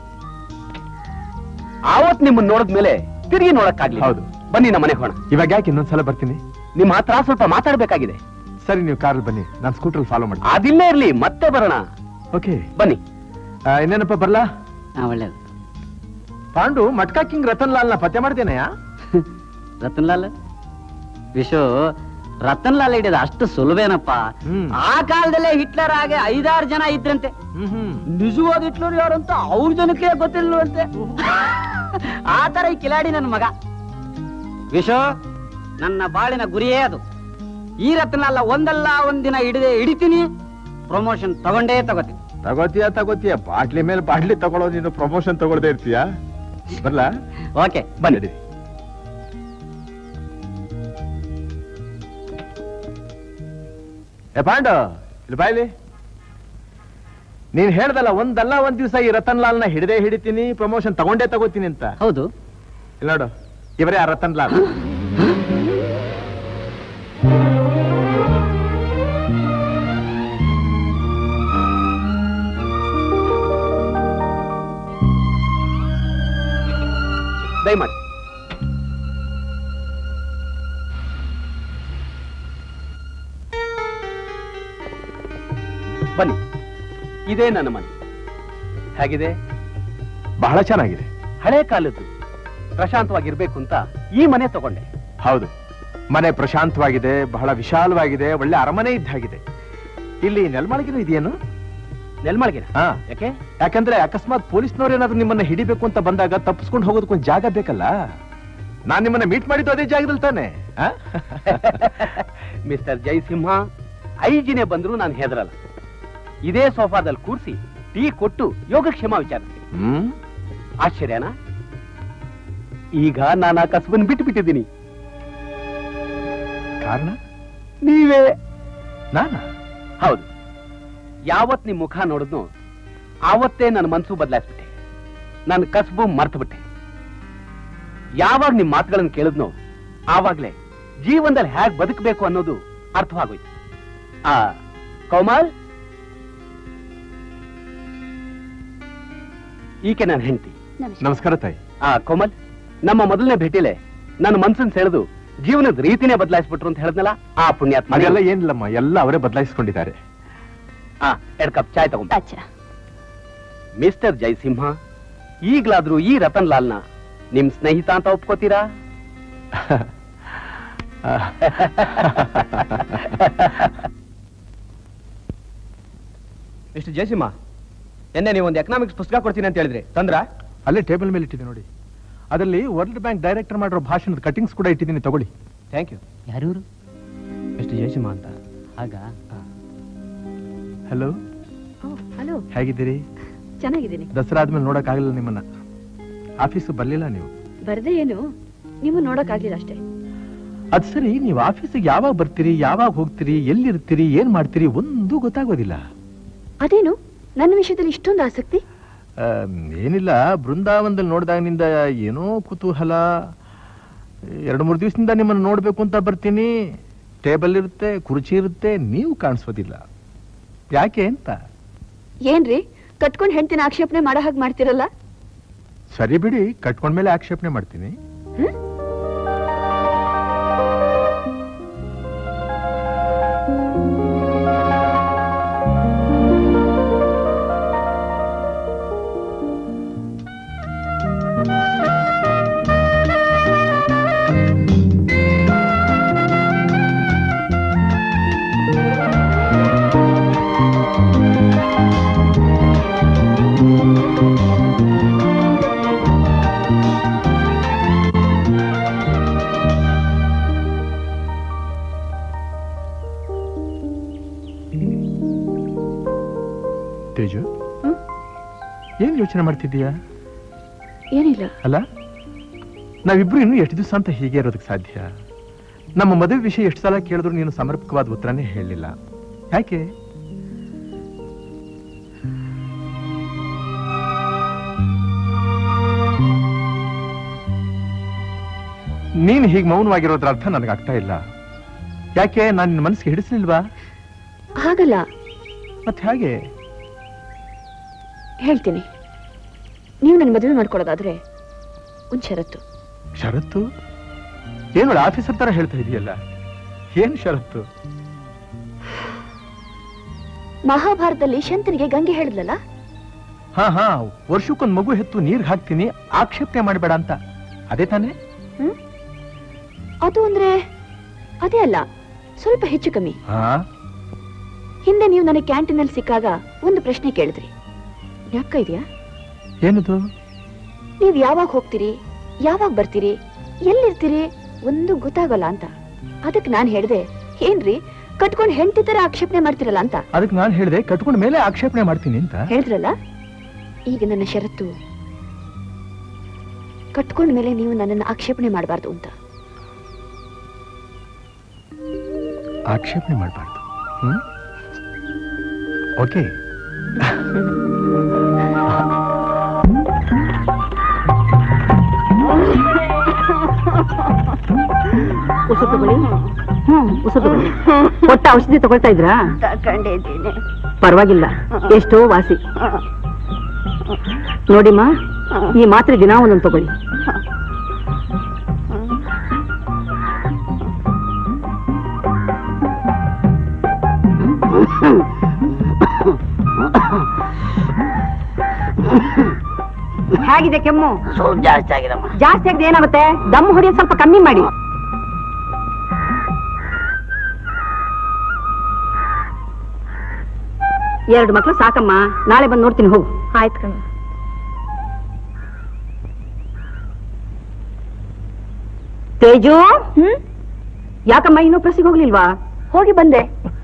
ಆವತ್ ನಿಮ್ಮನ್ನ ನೋಡಿದ್ಮೇಲೆ ತಿರುಗಿ ನೋಡಕ್ಕಾಗ್ಲಿ ಹೌದು. ಬನ್ನಿ ನಮ್ಮ ಮನೆಗೆ ಹೋಣ ಇವಾಗ ಯಾಕೆ ಇನ್ನೊಂದ್ಸಲ ಬರ್ತೀನಿ ನಿಮ್ಮ ಹತ್ರ ಸ್ವಲ್ಪ ಮಾತಾಡ್ಬೇಕಾಗಿದೆ ಸರಿ ನೀವು ಕಾರಲ್ಲಿ ಬನ್ನಿ ನಾನು ಸ್ಕೂಟರ್ ಫಾಲೋ ಮಾಡ್ತೀನಿ ಅದಿಲ್ಲೇ ಇರ್ಲಿ ಮತ್ತೆ ಬರೋಣ ಓಕೆ ಬನ್ನಿ ಇನ್ನೇನಪ್ಪ ಬರ್ಲಾ ಒಳ್ಳೇದು ಪಾಂಡು ಮಟ್ಕಾ ಕಿಂಗ್ ರತನ್ ಲಾಲ್ನ ಪತ್ತೆ ಮಾಡ್ತೇನೆಯಾ ರತನ್ ಲಾಲ್ ವಿಶು ರತನ್ ಲಾಲ್ ಹಿಡಿದ ಅಷ್ಟು ಸುಲಭೇನಪ್ಪ ಹ್ಮ್. ಆ ಕಾಲದಲ್ಲೇ ಹಿಟ್ಲರ್ ಹಾಗೆ ಐದಾರು ಜನ ಇದ್ರಂತೆ ಹ್ಮ್ ಹ್ಮ್ ನಿಜವಾದ ಹಿಟ್ಲರ್ ಯಾರಂತ ಅವ್ರ ಜನಕ್ಕೆ ಗೊತ್ತಿಲ್ವಂತೆ ಆ ತರ ಈ ಕಿಲಾಡಿ ನನ್ನ ಮಗ ವಿಶು ನನ್ನ ಬಾಳಿನ ಗುರಿಯೇ ಅದು ಈ ರತ್ನಲ್ಲ ಒಂದಲ್ಲ ಒಂದಿನ ಹಿಡಿದೆ ಹಿಡಿತೀನಿ ಪ್ರಮೋಷನ್ ತಗೊಂಡೇ ತಗೋತೀನಿ ತಗೋತೀಯ ತಗೋತೀಯ ಬಾಟ್ಲಿ ಮೇಲೆ ಬಾಟ್ಲಿ ತಗೊಳ್ಳೋ ನೀನು ಪ್ರಮೋಷನ್ ತಗೊಳ್ದೇ ಇರ್ತೀಯ ಬರ್ಲಾ ಓಕೆ ಬನ್ನಿ ಏ ಪಾಂಡು ಇಲ್ಲಿ ಬಾಯ್ಲಿ ನೀನ್ ಹೇಳ್ದಲ್ಲ ಒಂದಲ್ಲ ಒಂದ್ ದಿವಸ ಈ ರತನ್ ಲಾಲ್ನ ಹಿಡದೆ ಹಿಡಿತೀನಿ ಪ್ರಮೋಷನ್ ತಗೊಂಡೇ ತಗೋತೀನಿ ಅಂತ ಹೌದು ಇಲ್ಲಿ ನೋಡು ಇವರೇ ಆ ರತನ್ ಲಾಲ್ ದಯಮಾಡಿ ಬನ್ನಿ ಇದೇ ನನ್ನ ಮನೆ ಹೇಗಿದೆ ಬಹಳ ಚೆನ್ನಾಗಿದೆ ಹಳೆ ಕಾಲದ್ದು ಪ್ರಶಾಂತವಾಗಿರ್ಬೇಕು ಅಂತ ಈ ಮನೆ ತಗೊಂಡೆ ಹೌದು ಮನೆ ಪ್ರಶಾಂತವಾಗಿದೆ ಬಹಳ ವಿಶಾಲವಾಗಿದೆ ಒಳ್ಳೆ ಅರಮನೆ ಇದ್ದಾಗಿದೆ ಇಲ್ಲಿ ನೆಲ್ಮಾಳಿಗೆನೂ ಇದೆಯೇನು ನೆಲ್ಮಾಳಿಗೆ ಹಾ ಯಾಕೆ ಯಾಕಂದ್ರೆ ಅಕಸ್ಮಾತ್ ಪೊಲೀಸ್ನವ್ರು ಏನಾದ್ರು ನಿಮ್ಮನ್ನ ಹಿಡಿಬೇಕು ಅಂತ ಬಂದಾಗ ತಪ್ಪಿಸ್ಕೊಂಡು ಹೋಗೋದಕ್ಕೊಂದು ಜಾಗ ಬೇಕಲ್ಲ ನಾನ್ ನಿಮ್ಮನ್ನ ಮೀಟ್ ಮಾಡಿದ್ದು ಅದೇ ಜಾಗದಲ್ಲಿ ತಾನೆ ಆ? ಮಿಸ್ಟರ್ ಜಯಸಿಂಹ ಐಜಿನೇ ಬಂದ್ರು ನಾನು ಹೆದರಲ್ಲ ಇದೇ ಸೋಫಾದಲ್ಲಿ ಕೂರಿಸಿ ಟೀ ಕೊಟ್ಟು ಯೋಗಕ್ಷೇಮ ವಿಚಾರಿಸ್ತೀನಿ ಹ್ಮ್ ಆಶ್ಚರ್ಯನಾ ಈಗ ನಾನು ಆ ಕಸಬನ್ನು ಬಿಟ್ಟು ಬಿಟ್ಟಿದ್ದೀನಿ ಕಾರಣ ನೀವೇ ನಾನಾ ಹೌದು ಯಾವತ್ ನಿಮ್ ಮುಖ ನೋಡಿದ್ನು ಆವತ್ತೇ ನನ್ನ ಮನಸ್ಸು ಬದಲಾಯಿಸ್ಬಿಟ್ಟೆ ನನ್ನ ಕಸಬು ಮರ್ತು ಬಿಟ್ಟೆ ಯಾವಾಗ ನಿಮ್ ಮಾತುಗಳನ್ನು ಕೇಳಿದ್ನೋ ಆವಾಗ್ಲೇ ಜೀವನದಲ್ಲಿ ಹೇಗ್ ಬದುಕಬೇಕು ಅನ್ನೋದು ಅರ್ಥವಾಗೋಯ್ತು ಆ ಕೌಮಾಲ್ ಈಕೆ ನನ್ನ ಹೆಂಡತಿ ನಮಸ್ಕಾರ ತಾಯಿ ಆ ಕೋಮಲ್ ನಮ್ಮ ಮೊದಲನೇ ಭೇಟಿಲೆ ನನ್ನ ಮನ್ಸನ್ ಸೆಳೆದು ಜೀವನದ ರೀತಿನೇ ಬದಲಾಯಿಸ್ಬಿಟ್ರು ಅಂತ ಹೇಳಿದ್ನಲ್ಲ ಆ ಪುಣ್ಯಾತ್ಮ ಅದೆಲ್ಲ ಏನಿಲ್ಲಮ್ಮ ಎಲ್ಲ ಅವರೇ ಬದಲಾಯಿಸ್ಕೊಂಡಿದ್ದಾರೆ ಆ ಎರಡ್ ಕಪ್ ಚಾಯ್ ತಗೊಂಡು ಮಿಸ್ಟರ್ ಜಯಸಿಂಹ ಈಗ್ಲಾದ್ರೂ ಈ ರತನ್ ಲಾಲ್ನ ನಿಮ್ ಸ್ನೇಹಿತ ಅಂತ ಒಪ್ಕೋತೀರಾ ಮಿಸ್ಟರ್ ಜಯಸಿಂಹ ನಿನ್ನೆ ನೀವು ಒಂದು ಎಕನಾಮಿಕ್ಸ್ ಪುಸ್ತಕ ಕೊಡ್ತೀನಿ ಅಂತ ಹೇಳಿದ್ರಿ ತಂದ್ರ ಅಲ್ಲೇ ಟೇಬಲ್ ಮೇಲೆ ಇಟ್ಟಿದೆ ನೋಡಿ ಅದರಲ್ಲಿ ವರ್ಲ್ಡ್ ಬ್ಯಾಂಕ್ ಡೈರೆಕ್ಟರ್ ಮಾಡಿರೋ ಭಾಷಣದ ಕಟಿಂಗ್ಸ್ ಕೂಡ ಇಟ್ಟಿದ್ದೀನಿ ತಗೊಳ್ಳಿ ಥ್ಯಾಂಕ್ ಯು ಯಾರು ಮಿಸ್ಟರ್ ಜಯಸಿಂಹ ಅಂತ ಹಾಗ ಹಲೋ ಹಲೋ ಹೇಗಿದ್ದೀರಿ ಚೆನ್ನಾಗಿದ್ದೀನಿ ದಸರಾ ಆದ್ಮೇಲೆ ನೋಡಕ್ ಆಗಲಿಲ್ಲ ನಿಮ್ಮನ್ನ ಆಫೀಸ್ ಬರ್ಲಿಲ್ಲ ನೀವು ಬರ್ದೆ ಏನು ನೀವು ನೋಡಕ್ಕಾಗ್ಲಿಲ್ಲ ಅಷ್ಟೇ ಅದ್ ಸರಿ ನೀವು ಆಫೀಸಿಗೆ ಯಾವಾಗ ಬರ್ತೀರಿ ಯಾವಾಗ ಹೋಗ್ತೀರಿ ಎಲ್ಲಿರ್ತೀರಿ ಏನ್ ಮಾಡ್ತೀರಿ ಒಂದು ಗೊತ್ತಾಗೋದಿಲ್ಲ ಅದೇನು ನನ್ನ ವಿಷಯದಲ್ಲಿ ಇಷ್ಟೊಂದು ಆಸಕ್ತಿ ಆಮ್, ಏನಿಲ್ಲ ಬೃಂದಾವನದಲ್ಲಿ ನೋಡಿದಾಗಿನಿಂದ ಏನೋ ಕುತೂಹಲ ಎರಡು ಮೂರು ದಿವಸದಿಂದ ನಿಮ್ಮನ್ನು ನೋಡ್ಬೇಕು ಅಂತ ಬರ್ತೀನಿ ಟೇಬಲ್ ಇರುತ್ತೆ ಕುರ್ಚಿ ಇರುತ್ತೆ ನೀವು ಕಾಣಿಸೋದಿಲ್ಲ ಯಾಕೆ ಅಂತ ಏನ್ರಿ ಕಟ್ಕೊಂಡ್ ಹೆಂಡ್ತಿನ ಆಕ್ಷೇಪಣೆ ಮಾಡೋ ಹಾಗೆ ಮಾಡ್ತಿರಲ್ಲ ಸರಿ ಬಿಡಿ ಕಟ್ಕೊಂಡ್ಮೇಲೆ ಆಕ್ಷೇಪಣೆ ಮಾಡ್ತೀನಿ ತೇಜು ಏನ್ ಯೋಚನೆ ಮಾಡ್ತಿದ್ದೀಯಾ ಏನಿಲ್ಲ ಅಲ್ಲ ನಾವಿಬ್ರು ಇನ್ನು ಎಷ್ಟು ದಿವಸ ಅಂತ ಹೀಗೆ ಇರೋದಕ್ಕೆ ಸಾಧ್ಯ ನಮ್ಮ ಮದುವೆ ವಿಷಯ ಎಷ್ಟು ಸಲ ಕೇಳಿದ್ರು ನೀನು ಸಮರ್ಪಕವಾದ ಉತ್ತರನೇ ಹೇಳಲಿಲ್ಲ ಯಾಕೆ ನೀನ್ ಹೀಗೆ ಮೌನವಾಗಿರೋದ್ರ ಅರ್ಥ ನನಗೆ ಆಗ್ತಾ ಇಲ್ಲ ಯಾಕೆ ನಾನು ನಿನ್ನ ಮನಸ್ಸಿಗೆ ಹಿಡಿಸ್ಲಿಲ್ವಾ ಹಾಗಲ್ಲ ಮತ್ತೆ ಹೇಗೆ ಹೇಳ್ತೀನಿ ನೀವು ನನ್ನ ಮದುವೆ ಮಾಡ್ಕೊಳ್ಳೋದಾದ್ರೆ ಒಂದ್ ಷರತ್ತು ಷರತ್ತು ಏನು ಆಫೀಸರ್ ತರ ಹೇಳ್ತಾ ಇದೆಯಲ್ಲ ಏನ್ ಷರತ್ತು ಮಹಾಭಾರತದಲ್ಲಿ ಶಂತನಿಗೆ ಗಂಗೆ ಹೇಳಿದ್ಲಲ್ಲ ಹಾ ಹಾ ವರ್ಷಕ್ಕೊಂದ್ ಮಗು ಹೆತ್ತು ನೀರ್ ಹಾಕ್ತೀನಿ ಆಕ್ಷೇಪಣೆ ಮಾಡಬೇಡ ಅಂತ ಅದೇ ತಾನೇ ಹ್ಮ್ ಅದು ಅಂದ್ರೆ ಅದೇ ಅಲ್ಲ ಸ್ವಲ್ಪ ಹೆಚ್ಚು ಕಮ್ಮಿ ಹಾ ಹಿಂದೆ ನೀವು ನನಗೆ ಕ್ಯಾಂಟೀನಲ್ಲಿ ಸಿಕ್ಕಾಗ ಒಂದು ಪ್ರಶ್ನೆ ಕೇಳಿದ್ರಿ ಯಾಕ ಇದೆಯಾ ಏನದು ನೀವ್ ಯಾವಾಗ ಹೋಗ್ತೀರಿ ಯಾವಾಗ ಬರ್ತೀರಿ ಎಲ್ಲಿರ್ತೀರಿ ಒಂದು ಗೊತ್ತಾಗಲ್ಲ ಅಂತ ಅದಕ್ಕೆ ನಾನ್ ಹೇಳ್ದೆ ಏನ್ರಿ ಕಟ್ಕೊಂಡ್ ಹೆಂಡತಿ ತರ ಆಕ್ಷೇಪಣೆ ಮಾಡ್ತಿರಲ್ಲ ಅಂತ ಅದಕ್ಕೆ ನಾನು ಹೇಳಿದೆ ಕಟ್ಕೊಂಡ ಮೇಲೆ ಆಕ್ಷೇಪಣೆ ಮಾಡ್ತೀನಿ ಅಂತ ಹೇಳಿದ್ರಲ್ಲ ಈಗ ನನ್ನ ಷರತ್ತು ಕಟ್ಕೊಂಡ ಮೇಲೆ ನೀವು ನನ್ನನ್ನು ಆಕ್ಷೇಪಣೆ ಮಾಡಬಾರ್ದು ಅಂತ ಆಕ್ಷೇಪಣೆ ಮಾಡಬಾರ್ದು ಹ್ಮ್ ಓಕೆ ಉಸಿರು ತಗೊಳ್ಳಿ ಹ್ಮ್ ಉಸಿರು ತಗೊಳ್ಳಿ ಕೊಟ್ಟ ಔಷಧಿ ತಗೊಳ್ತಾ ಇದ್ರಾ ತಕೊಂಡಿದ್ದೀನಿ ಪರವಾಗಿಲ್ಲ ಎಷ್ಟೋ ವಾಸಿ ನೋಡಿಮ್ಮ ಈ ಮಾತ್ರೆ ದಿನ ಒಂದೊಂದು ತಗೊಳ್ಳಿ ಹೇಗಿದೆ ಕೆಮ್ಮು ಸ್ವಲ್ಪ ಜಾಸ್ತಿ ಆಗಿದಮ್ಮ ಜಾಸ್ತಿ ಆಗದೆ ಏನಾಗುತ್ತೆ ದಮ್ ಹೊಡೆಯೋದು ಸ್ವಲ್ಪ ಕಮ್ಮಿ ಮಾಡಿ ಎರಡು ಮಕ್ಳು ಸಾಕಮ್ಮ ನಾಳೆ ಬಂದು ನೋಡ್ತೀನಿ ಹೋಗು ಆಯ್ತು ಕಣ ತೇಜು ಹ್ಮ್ ಯಾಕಮ್ಮ ಇನ್ನೂ ಪ್ರೆಸ್ಸಿಗೆ ಹೋಗ್ಲಿಲ್ವಾ ಹೋಗಿ ಬಂದೆ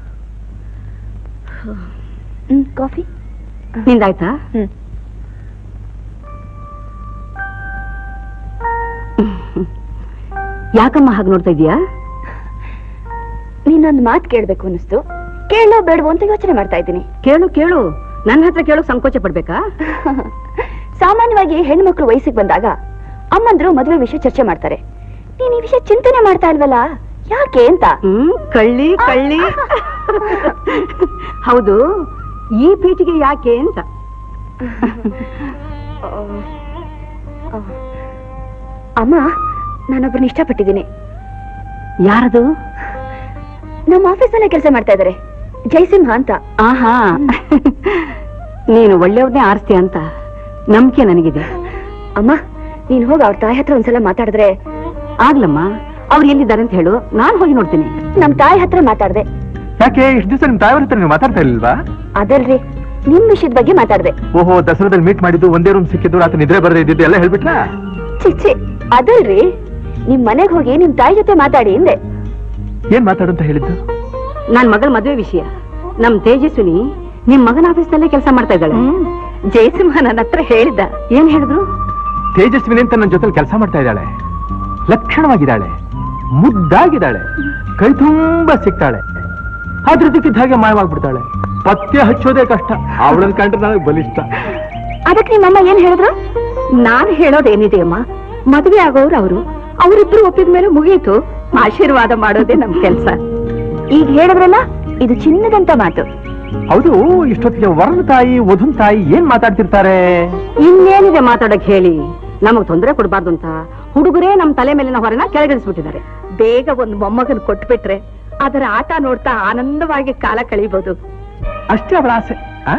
ಹ್ಮ್ ಕಾಫಿ ನಿಂದಾಯ್ತಾ ಹ್ಮ್ ಯಾಕಮ್ಮ ಹಾಗೆ ನೋಡ್ತಾ ಇದೀಯಾ ನೀನೊಂದು ಮಾತು ಕೇಳ್ಬೇಕು ಅನಿಸ್ತು ಕೇಳೋ ಬೇಡವೋ ಅಂತ ಯೋಚನೆ ಮಾಡ್ತಾ ಇದ್ದೀನಿ ಕೇಳು ಕೇಳು ನನ್ನ ಹತ್ರ ಕೇಳು ಸಂಕೋಚ ಪಡ್ಬೇಕಾ ಸಾಮಾನ್ಯವಾಗಿ ಹೆಣ್ಮಕ್ಳು ವಯಸ್ಸಿಗೆ ಬಂದಾಗ ಅಮ್ಮಂದ್ರು ಮದುವೆ ವಿಷಯ ಚರ್ಚೆ ಮಾಡ್ತಾರೆ ನೀನ್ ಈ ವಿಷಯ ಚಿಂತನೆ ಮಾಡ್ತಾ ಇಲ್ವಲ್ಲ ಯಾಕೆ ಅಂತ ಹ್ಮ್ ಕಳ್ಳಿ ಕಳ್ಳಿ ಹೌದು ಈ ಪೀಟಿಗೆ ಯಾಕೆ ಅಂತ ಅಮ್ಮ ನಾನೊಬ್ಬರನ್ನ ಇಷ್ಟಪಟ್ಟಿದ್ದೀನಿ ಯಾರದು ನಮ್ಮ ಆಫೀಸಲ್ಲೇ ಕೆಲಸ ಮಾಡ್ತಾ ಇದ್ದಾರೆ ಜಯಸಿಂಹ ಅಂತ ಆಹಾ ನೀನು ಒಳ್ಳೆಯವ್ರನ್ನೇ ಆರಿಸ್ತೀಯ ಅಂತ ನಂಬಿಕೆ ನನಗಿದೆ ಅಮ್ಮ ನೀನ್ ಹೋಗಿ ಅವ್ರ ತಾಯಿ ಹತ್ರ ಒಂದ್ಸಲ ಮಾತಾಡಿದ್ರೆ ಆಗ್ಲಮ್ಮ ಅವ್ರು ಎಲ್ಲಿದ್ದಾರೆ ಅಂತ ಹೇಳು ನಾನು ಹೋಗಿ ನೋಡ್ತೀನಿ ನಮ್ ತಾಯಿ ಹತ್ರ ಮಾತಾಡ್ದೆ ಯಾಕೆ ಇಷ್ಟು ದಿವಸ ನಿಮ್ ತಾಯಿಯವ್ರ ಹತ್ರ ನೀವು ಮಾತಾಡ್ತಾ ಇರ್ಲಿಲ್ವಾ ಅದಲ್ರಿ ನಿಮ್ ವಿಷಯದ ಬಗ್ಗೆ ಮಾತಾಡ್ದೆ ಓಹೋ ದಸರಾದಲ್ಲಿ ಮೀಟ್ ಮಾಡಿದ್ದು ಒಂದೇ ರೂಮ್ ಸಿಕ್ಕಿದ್ದು ರಾತ್ರಿ ನಿದ್ರೆ ಬರದೇ ಇದ್ದಿದ್ದು ಎಲ್ಲ ಹೇಳ್ಬಿಟ್ನಾ ಚಿಚ್ಚಿ ಅದಲ್ರಿ ನಿಮ್ ಮನೆಗ್ ಹೋಗಿ ನಿಮ್ ತಾಯಿ ಜೊತೆ ಮಾತಾಡಿ ಹಿಂದೆ ಏನ್ ಮಾತಾಡು ಅಂತ ಹೇಳಿದ್ದು ನನ್ ಮಗಳ ಮದುವೆ ವಿಷಯ ನಮ್ ತೇಜಸ್ವಿನಿ ನಿಮ್ ಮಗನ ಆಫೀಸ್ನಲ್ಲೇ ಕೆಲಸ ಮಾಡ್ತಾ ಇದ್ದಾಳೆ ಜಯಸಿಂಹ ನನ್ನ ಹತ್ರ ಹೇಳಿದ್ದ ಏನ್ ಹೇಳಿದ್ರು ತೇಜಸ್ವಿನಿ ಅಂತ ನನ್ನ ಜೊತೆ ಕೆಲಸ ಮಾಡ್ತಾ ಇದ್ದಾಳೆ ಲಕ್ಷಣವಾಗಿದ್ದಾಳೆ ಮುದ್ದಾಗಿದ್ದಾಳೆ ಕೈ ತುಂಬಾ ಸಿಗ್ತಾಳೆ ಅದ್ರದಕ್ಕಿದ್ದ ಹಾಗೆ ಮಾಯವಾಗ್ಬಿಡ್ತಾಳೆ ಪತ್ಯ ಹಚ್ಚೋದೇ ಕಷ್ಟ ಅವಳನ್ನ ಕಂಡ್ರೆ ನನಗೆ ಬಲಿಷ್ಠ ಅದಕ್ಕೆ ನಿಮ್ಮಮ್ಮ ಏನ್ ಹೇಳಿದ್ರು ನಾನ್ ಹೇಳೋದೇನಿದೆ ಅಮ್ಮ ಮದುವೆ ಆಗೋರು ಅವರು ಅವರಿಬ್ರು ಒಪ್ಪಿದ ಮೇಲೆ ಮುಗಿಯಿತು ಆಶೀರ್ವಾದ ಮಾಡೋದೇ ನಮ್ ಕೆಲ್ಸ ಈಗ ಹೇಳಿದ್ರಲ್ಲ ಇದು ಚಿನ್ನದಂತ ಮಾತು ಹೌದು ಇಷ್ಟೊತ್ತಿಗೆ ವರನ ತಾಯಿ ವಧುನ್ ತಾಯಿ ಏನ್ ಮಾತಾಡ್ತಿರ್ತಾರೆ ಇನ್ನೇನಿದೆ ಮಾತಾಡಕ್ ಹೇಳಿ ನಮಗ್ ತೊಂದರೆ ಕೊಡಬಾರ್ದು ಅಂತ ಹುಡುಗರೇ ನಮ್ ತಲೆ ಮೇಲಿನ ಹೊರನ ಕೆಳಗಿಳಿಸ್ಬಿಟ್ಟಿದ್ದಾರೆ ಬೇಗ ಒಂದ್ ಮೊಮ್ಮಗನ್ ಕೊಟ್ಬಿಟ್ರೆ ಅದರ ಆಟ ನೋಡ್ತಾ ಆನಂದವಾಗಿ ಕಾಲ ಕಳೀಬಹುದು ಅಷ್ಟೇ ಅವಳ ಆಸೆ ಆ?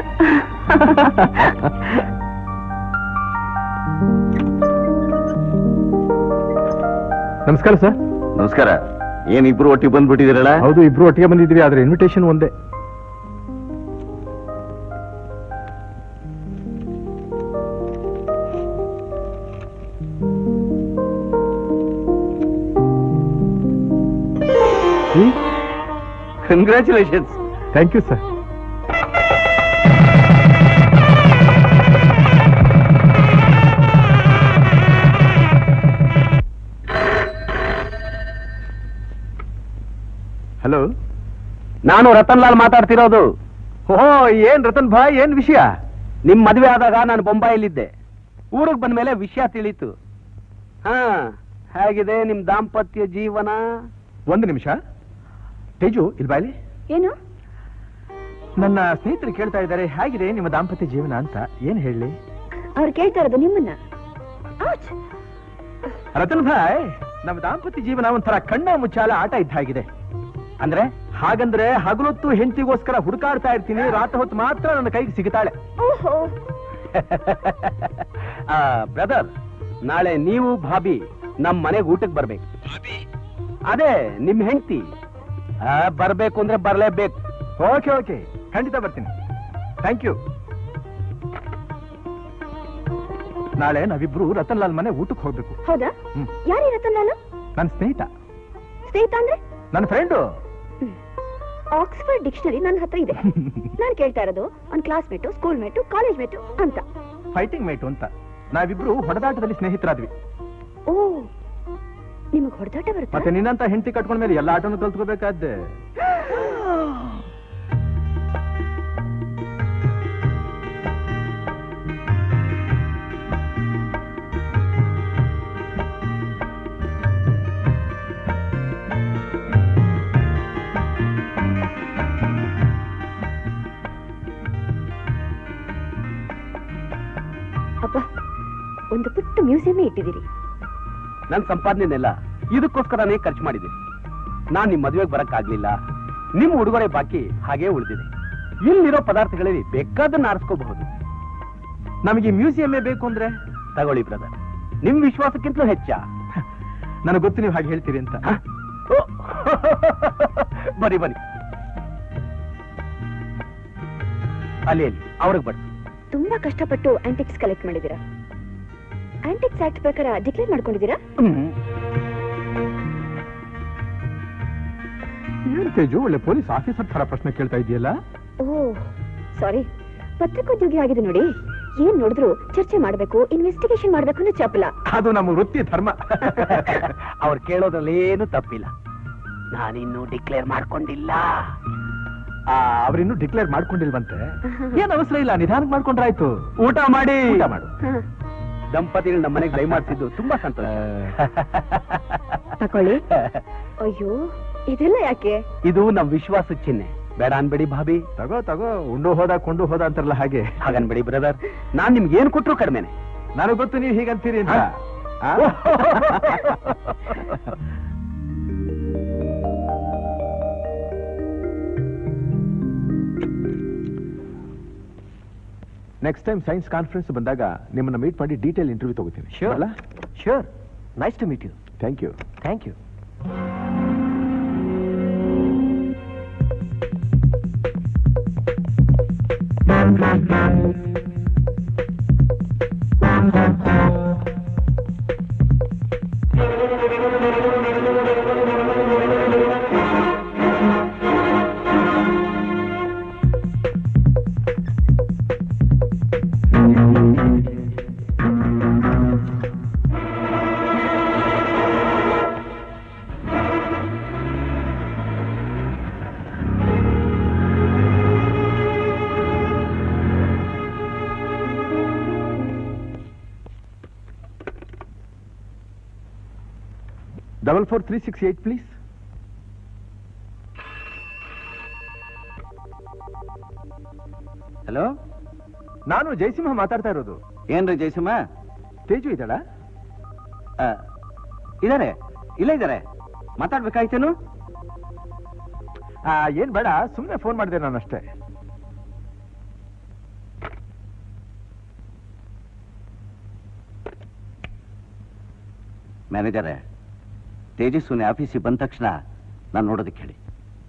ನಮಸ್ಕಾರ ಸರ್ ನಮಸ್ಕಾರ ಏನ್ ಇಬ್ರು ಒಟ್ಟಿಗೆ ಬಂದ್ಬಿಟ್ಟಿದ್ದೀರಲ್ಲ ಹೌದು ಇಬ್ರು ಒಟ್ಟಿಗೆ ಬಂದಿದ್ವಿ ಆದ್ರೆ ಇನ್ವಿಟೇಷನ್ ಒಂದೇ congratulations thank you sir hello ನಾನು ರತನ್ ಲಾಲ್ ಮಾತಾಡ್ತಿರೋದು ಓಹೋ ಏನ್ ರತನ್ ಭಾಯ್ ಏನ್ ವಿಷಯ ನಿಮ್ ಮದ್ವೆ ಆದಾಗ ನಾನು ಬೊಂಬಾಯಿಲಿದ್ದೆ ಊರಿಗೆ ಬಂದ್ಮೇಲೆ ವಿಷಯ ತಿಳಿತು ಹಾ ಹೇಗಿದೆ ನಿಮ್ ದಾಂಪತ್ಯ ಜೀವನ ಒಂದು ನಿಮಿಷ ತೇಜು ಇಲ್ಲಿ ಬಾಯ್ಲಿ ಏನು ನನ್ನ ಸ್ನೇಹಿತರು ಕೇಳ್ತಾ ಇದ್ದಾರೆ ಹೇಗಿದೆ ನಿಮ್ಮ ದಾಂಪತ್ಯ ಜೀವನ ಅಂತ ಏನ್ ಹೇಳಿ ಅವ್ರು ಕೇಳ್ತಾ ಇರೋದು ನಿಮ್ಮನ್ನ ಔಚ್! ರತನ್ ಭಾಯ್ ನಮ್ಮ ದಾಂಪತ್ಯ ಜೀವನ ಒಂಥರ ಕಣ್ಣ ಮುಚ್ಚಾಲ ಆಟ ಇದ್ದ ಹಾಗಿದೆ ಅಂದ್ರೆ ಹಾಗಂದ್ರೆ ಹಗಲೊತ್ತು ಹೆಂಡತಿಗೋಸ್ಕರ ಹುಡುಕಾಡ್ತಾ ಇರ್ತೀನಿ ರಾತ್ರಿ ಹೊತ್ತು ಮಾತ್ರ ನನ್ನ ಕೈಗೆ ಸಿಗುತ್ತಾಳೆ ಓಹೋ ಬ್ರದರ್ ನಾಳೆ ನೀವು ಭಾಬಿ ನಮ್ ಮನೆಗೆ ಊಟಕ್ಕೆ ಬರ್ಬೇಕು ಅದೇ ನಿಮ್ ಹೆಂಡತಿ ಬರ್ಬೇಕು ಅಂದ್ರೆ ಬರ್ಲೇಬೇಕು ಓಕೆ ಓಕೆ ಖಂಡಿತ ಬರ್ತೀನಿ ಥ್ಯಾಂಕ್ ಯು ನಾಳೆ ನಾವಿಬ್ರು ರತನ್ ಲಾಲ್ ಮನೆ ಊಟಕ್ಕೆ ಹೋಗ್ಬೇಕು ಹೌದಾ ಹ್ಮ್. ಯಾರೇ ರತನ್ ನಾನು ನನ್ನ ಸ್ನೇಹಿತ ಸ್ನೇಹಿತ ಅಂದ್ರೆ ನನ್ನ ಫ್ರೆಂಡು ಆಕ್ಸ್ಫರ್ಡ್ ಡಿಕ್ಷನರಿ ನನ್ನ ಹತ್ರ ಇದೆ ನಾನ್ ಕೇಳ್ತಾ ಇರೋದು ಅವ್ನ್ class mate school mate college mate ಅಂತ ಫೈಟಿಂಗ್ ಮೇಟು ಅಂತ ನಾವಿಬ್ರು ಹೊಡೆದಾಟದಲ್ಲಿ ಸ್ನೇಹಿತರಾದ್ವಿ ಓ ನಿಮಗ್ ಹೊಡೆದಾಟ ಬರುತ್ತಾ ಮತ್ತೆ ನಿನ್ನಂತ ಹೆಂಡತಿ ಕಟ್ಕೊಂಡ ಮೇಲೆ ಎಲ್ಲ ಆಟನು ಕಲ್ತ್ಕೋಬೇಕಾದ್ದೆ ಅಪ್ಪ ಒಂದು ಪುಟ್ಟ ಮ್ಯೂಸಿಯಮೇ ಇಟ್ಟಿದ್ದೀರಿ ನನ್ ಸಂಪಾದನೆನೆಲ್ಲ ಇದಕ್ಕೋಸ್ಕರನೇ ಖರ್ಚು ಮಾಡಿದ್ದೀನಿ ನಾನ್ ನಿಮ್ ಮದುವೆಗೆ ಬರಕ್ಕಾಗ್ಲಿಲ್ಲ ನಿಮ್ ಉಡುಗೊರೆ ಬಾಕಿ ಹಾಗೇ ಉಳಿದಿದೆ ಇಲ್ಲಿರೋ ಪದಾರ್ಥಗಳಲ್ಲಿ ಬೇಕಾದನ್ನ ಆರಿಸ್ಕೋಬಹುದು ನಮಗೆ ಮ್ಯೂಸಿಯಮ್ಮೇ ಬೇಕು ಅಂದ್ರೆ ತಗೊಳ್ಳಿ ಬ್ರದರ್ ನಿಮ್ ವಿಶ್ವಾಸಕ್ಕಿಂತಲೂ ಹೆಚ್ಚ ನನಗೆ ಗೊತ್ತು ನೀವು ಹಾಗೆ ಹೇಳ್ತೀರಿ ಅಂತ ಬನ್ನಿ ಬನ್ನಿ ಅಲ್ಲಿ ಅಲ್ಲಿ ಅವ್ರಿಗೆ ಬಡ್ಸಿ ತುಂಬಾ ಕಷ್ಟಪಟ್ಟು ಆಂಟಿಕ್ಸ್ ಕಲೆಕ್ಟ್ ಮಾಡಿದೀರಾ ಆಂಟಿಕ್ಸ್ ಆಕ್ಟ್ ಪ್ರಕಾರ ಡಿಕ್ಲೇರ್ ಮಾಡ್ಕೊಂಡಿದ್ದೀರಾ ಏನ್ ತೇಜು ಒಳ್ಳೆ ಪೊಲೀಸ್ ಆಫೀಸರ್ ತರ ಪ್ರಶ್ನೆ ಕೇಳ್ತಾ ಇದೆಯಲ್ಲ ಓ ಸಾರಿ ಪತ್ರಿಕೋದ್ಯೋಗಿ ಆಗಿದೆ ನೋಡಿ ಏನ್ ನೋಡಿದ್ರು ಚರ್ಚೆ ಮಾಡ್ಬೇಕು ಇನ್ವೆಸ್ಟಿಗೇಷನ್ ಮಾಡ್ಬೇಕು ಅನ್ನೋ ಚಪಲ ಅದು ನಮ್ಮ ವೃತ್ತಿ ಧರ್ಮ ಅವ್ರು ಕೇಳೋದ್ರಲ್ಲಿ ಏನು ತಪ್ಪಿಲ್ಲ ನಾನಿನ್ನೂ ಡಿಕ್ಲೇರ್ ಮಾಡ್ಕೊಂಡಿಲ್ಲ ಆ, ಅವ್ರಿನ್ನೂ ಡಿಕ್ಲೇರ್ ಮಾಡ್ಕೊಂಡಿಲ್ವಂತೆ ಏನ್ ಅವಸರ ಇಲ್ಲ ನಿಧಾನಕ್ಕೆ ಮಾಡ್ಕೊಂಡ್ರಾಯ್ತು ಊಟ ಮಾಡಿ ಊಟ ಮಾಡು ದಂಪತಿಗಳು ನಮ್ಮ ಮನೆಗೆ ದಯಮಾಡ್ತಿದ್ದು ತುಂಬಾ ಸಂತೋಷ ತಕೊಳ್ಳಿ ಅಯ್ಯೋ ಇದೆಲ್ಲ ಯಾಕೆ ಇದು ನಮ್ ವಿಶ್ವಾಸ ಚಿಹ್ನೆ ಬೇಡ ಅನ್ಬೇಡಿ ಭಾಬಿ ತಗೋ ತಗೋ ಉಂಡು ಹೋದ ಕೊಂಡು ಹೋದ ಅಂತಾರಲ್ಲ ಹಾಗೆ ಹಾಗನ್ಬೇಡಿ ಬ್ರದರ್ ನಾನ್ ನಿಮ್ಗೆ ಏನ್ ಕೊಟ್ರು ಕಡಿಮೆನೆ ನನಗೆ ಗೊತ್ತು ನೀವು ಹೀಗಂತೀರಿ ಅಂತ ಆ? ನೆಕ್ಸ್ಟ್ ಟೈಮ್ ಸೈನ್ಸ್ ಕಾನ್ಫರೆನ್ಸ್ ಬಂದಾಗ ನಿಮ್ಮನ್ನ ಮೀಟ್ ಮಾಡಿ ಡೀಟೇಲ್ ಇಂಟರ್ವ್ಯೂ ತಗೋತೀನಿ Sure. ಅಲ್ಲ sure nice to meet you thank you thank you double four three six eight please hello ನಾನು ಜಯಸಿಂಹ ಮಾತಾಡ್ತಾ ಇರೋದು ಏನ್ರಿ ಜಯಸಿಂಹ ತೇಜು ಇದ್ದಾಳ ಆ, ಇದಾರೆ ಇಲ್ಲ ಇದಾರೆ ಮಾತಾಡ್ಬೇಕಾಯ್ತೇನು ಆ, ಏನ್ ಬೇಡ ಸುಮ್ಮನೆ ಫೋನ್ ಮಾಡಿದೆ ನಾನು ಅಷ್ಟೇ ಮ್ಯಾನೇಜರೇ ತೇಜಸ್ವಿನಿ ಆಫೀಸಿಗೆ ಬಂದ ತಕ್ಷಣ ನಾನು ನೋಡೋದಕ್ಕೆ ಹೇಳಿ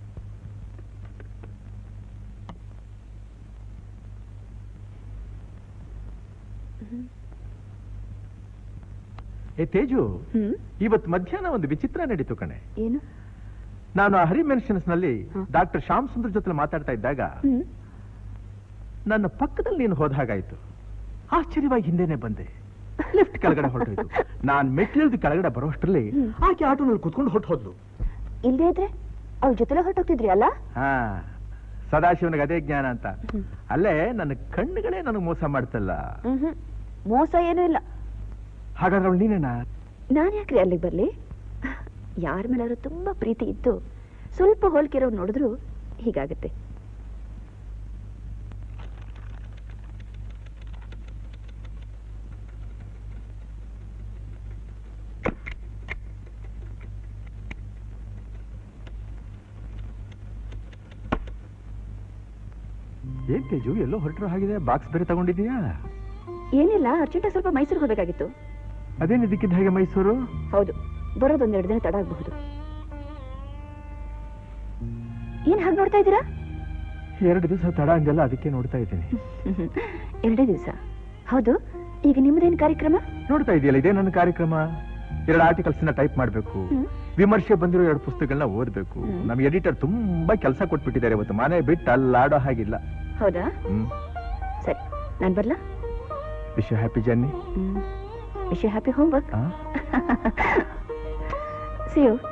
ಏ ತೇಜು ಹ್ಮ್ ಇವತ್ತು ಮಧ್ಯಾಹ್ನ ಒಂದು ವಿಚಿತ್ರ ನಡೀತು ಕಣೆ ಏನು ನಾನು ಆ ಹರಿ ಮೆನ್ಷನ್ಸ್ ನಲ್ಲಿ ಡಾಕ್ಟರ್ ಶ್ಯಾಮ್ ಸುಂದರ್ ಜೊತೆ ಮಾತಾಡ್ತಾ ಇದ್ದಾಗ ಹ್ಮ್ ನನ್ನ ಪಕ್ಕದಲ್ಲಿ ನೀನು ಹೋದ ಹಾಗಾಯ್ತು ಆಶ್ಚರ್ಯವಾಗಿ ಹಿಂದೆನೆ ಬಂದೆ ಲಿಫ್ಟ್ ಕೆಳಗಡೆ ಹೊರಟೋಯ್ತು ನಾನ್ ಮೆಟ್ಟಿಳಿದು ಕೆಳಗಡೆ ಬರೋಷ್ಟರಲ್ಲಿ ಆಕೆ ಆಟೋನಲ್ಲಿ ಕುತ್ಕೊಂಡು ಹೊಟ್ಟು ಹೋದ್ಲು ಇಲ್ದೇ ಇದ್ರೆ ಅವ್ರ ಜೊತೆಲೆ ಹೊರಟೋಗ್ತಿದ್ರಿ ಅಲ್ಲ ಹಾ ಸದಾಶಿವನಿಗೆ ಅದೇ ಜ್ಞಾನ ಅಂತ ಅಲ್ಲೇ ನನ್ನ ಕಣ್ಣುಗಳೇ ನನಗೆ ಮೋಸ ಮಾಡ್ತಲ್ಲ ಹ್ಮ್ ಹ್ಮ್ ಮೋಸ ಏನೂ ಇಲ್ಲ ಹಾಗಾದ್ರೆ ಅವಳು ನೀನೇನಾ ನಾನ್ ಯಾಕ್ರಿ ಅಲ್ಲಿಗೆ ಬರ್ಲಿ ಯಾರ ಮೇಲಾದ್ರೂ ತುಂಬಾ ಪ್ರೀತಿ ಇತ್ತು ಸ್ವಲ್ಪ ಹೋಲಿಕೆ ನೋಡಿದ್ರು ಹೀಗಾಗತ್ತೆ ಏನ್ ತೇಜು ಎಲ್ಲೋ ಹೊರಟಿರೋ ಹಾಗಿದೆ ಬಾಕ್ಸ್ ಬೇರೆ ತಗೊಂಡಿದೀಯಾ ಏನಿಲ್ಲ ಅರ್ಜೆಂಟ್ ಸ್ವಲ್ಪ ಮೈಸೂರಿಗೆ ಹೋಗ್ಬೇಕಾಗಿತ್ತು ಅದೇನ್ ಇದಕ್ಕಿದ್ದ ಹಾಗೆ ಮೈಸೂರು ಹೌದು ಬರೋದೊಂದೆರಡು ದಿನ ತಡ ಆಗಬಹುದು ಏನ್ ಹಾಗೆ ನೋಡ್ತಾ ಇದ್ದೀರಾ ಎರಡು ದಿವಸ ತಡ ಅಂದೆಲ್ಲ ಅದಕ್ಕೆ ನೋಡ್ತಾ ಇದ್ದೀನಿ ಎರಡೇ ದಿವಸ ಹೌದು ಈಗ ನಿಮ್ಮದೇನ್ ಕಾರ್ಯಕ್ರಮ ನೋಡ್ತಾ ಇದೆಯಲ್ಲ ಇದೇ ನನ್ನ ಕಾರ್ಯಕ್ರಮ ಎರಡು ಆರ್ಟಿಕಲ್ಸ್ ನ ಟೈಪ್ ಮಾಡ್ಬೇಕು ಹ್ಮ್. ವಿಮರ್ಶೆ ಬಂದಿರೋ ಎರಡು ಪುಸ್ತಕಗಳನ್ನ ಓದ್ಬೇಕು ನಮ್ ಎಡಿಟರ್ ತುಂಬಾ ಕೆಲಸ ಕೊಟ್ಬಿಟ್ಟಿದ್ದಾರೆ ಇವತ್ತು ಮನೆ ಬಿಟ್ಟು ಅಲ್ಲಾಡೋ ಹಾಗಿಲ್ಲ ಹೌದಾ ಹ್ಮ್ ಸರಿ ನಾನ್ ಬರ್ಲಾ wish happy journey wish happy home work see you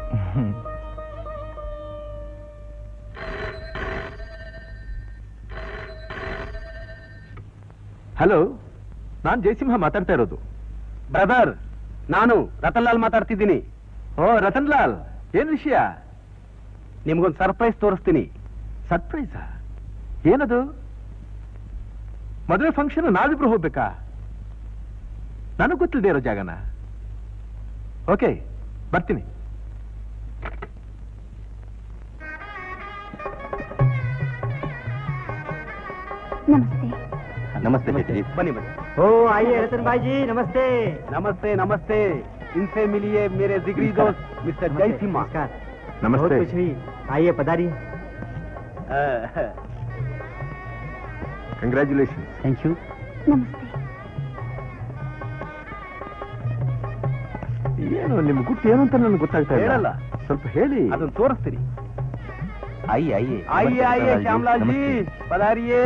hello ನಾನ್ ಜಯಸಿಂಹ ಮಾತಾಡ್ತಾ ಇರೋದು ಬ್ರದರ್ ನಾನು ರತನ್ ಲಾಲ್ ಮಾತಾಡ್ತಿದ್ದೀನಿ ಓ ರತನ್ ಲಾಲ್ ಏನ್ ವಿಷಯ ನಿಮ್ಗೊಂದು ಸರ್ಪ್ರೈಸ್ ತೋರಿಸ್ತೀನಿ ಸರ್ಪ್ರೈಸ್ ಏನದು ಮದುವೆ ಫಂಕ್ಷನ್ ನಾವಿಬ್ರು ಹೋಗ್ಬೇಕಾ ನನಗ್ ಗೊತ್ತಿಲ್ಲದೆ ಇರೋ ಜಾಗನ ಓಕೆ ಬರ್ತೀನಿ ನಮಸ್ತೆ ನಮಸ್ತೆ ಜಯಶ್ರೀ ಬನ್ನಿ ಬನ್ನಿ ಓ ಆइए रतन भाई जी नमस्ते नमस्ते नमस्ते इनसे मिलिए मेरे जिगरी दोस्त मिस्टर जय सिम्हा नमस्ते। बहुत खुश हुई आइए पधारिए ಕಂಗ್ರ್ಯಾಚುಲೇಷನ್ ಥ್ಯಾಂಕ್ ಯು ನಮಸ್ತೆ ಏನು ನಿಮ್ ಗುಟ್ಟು ಏನು ಅಂತ ನನಗೆ ಗೊತ್ತಾಗ್ತಾ ಇಲ್ಲ ಹೇಳಲ್ಲ. ಸ್ವಲ್ಪ ಹೇಳಿ ಅದನ್ನ ತೋರಿಸ್ತೀರಿ ಆಯ್ಯೆ ಆಯ್ಯೆ ಆइए आइए श्यामलाल जी पधारिए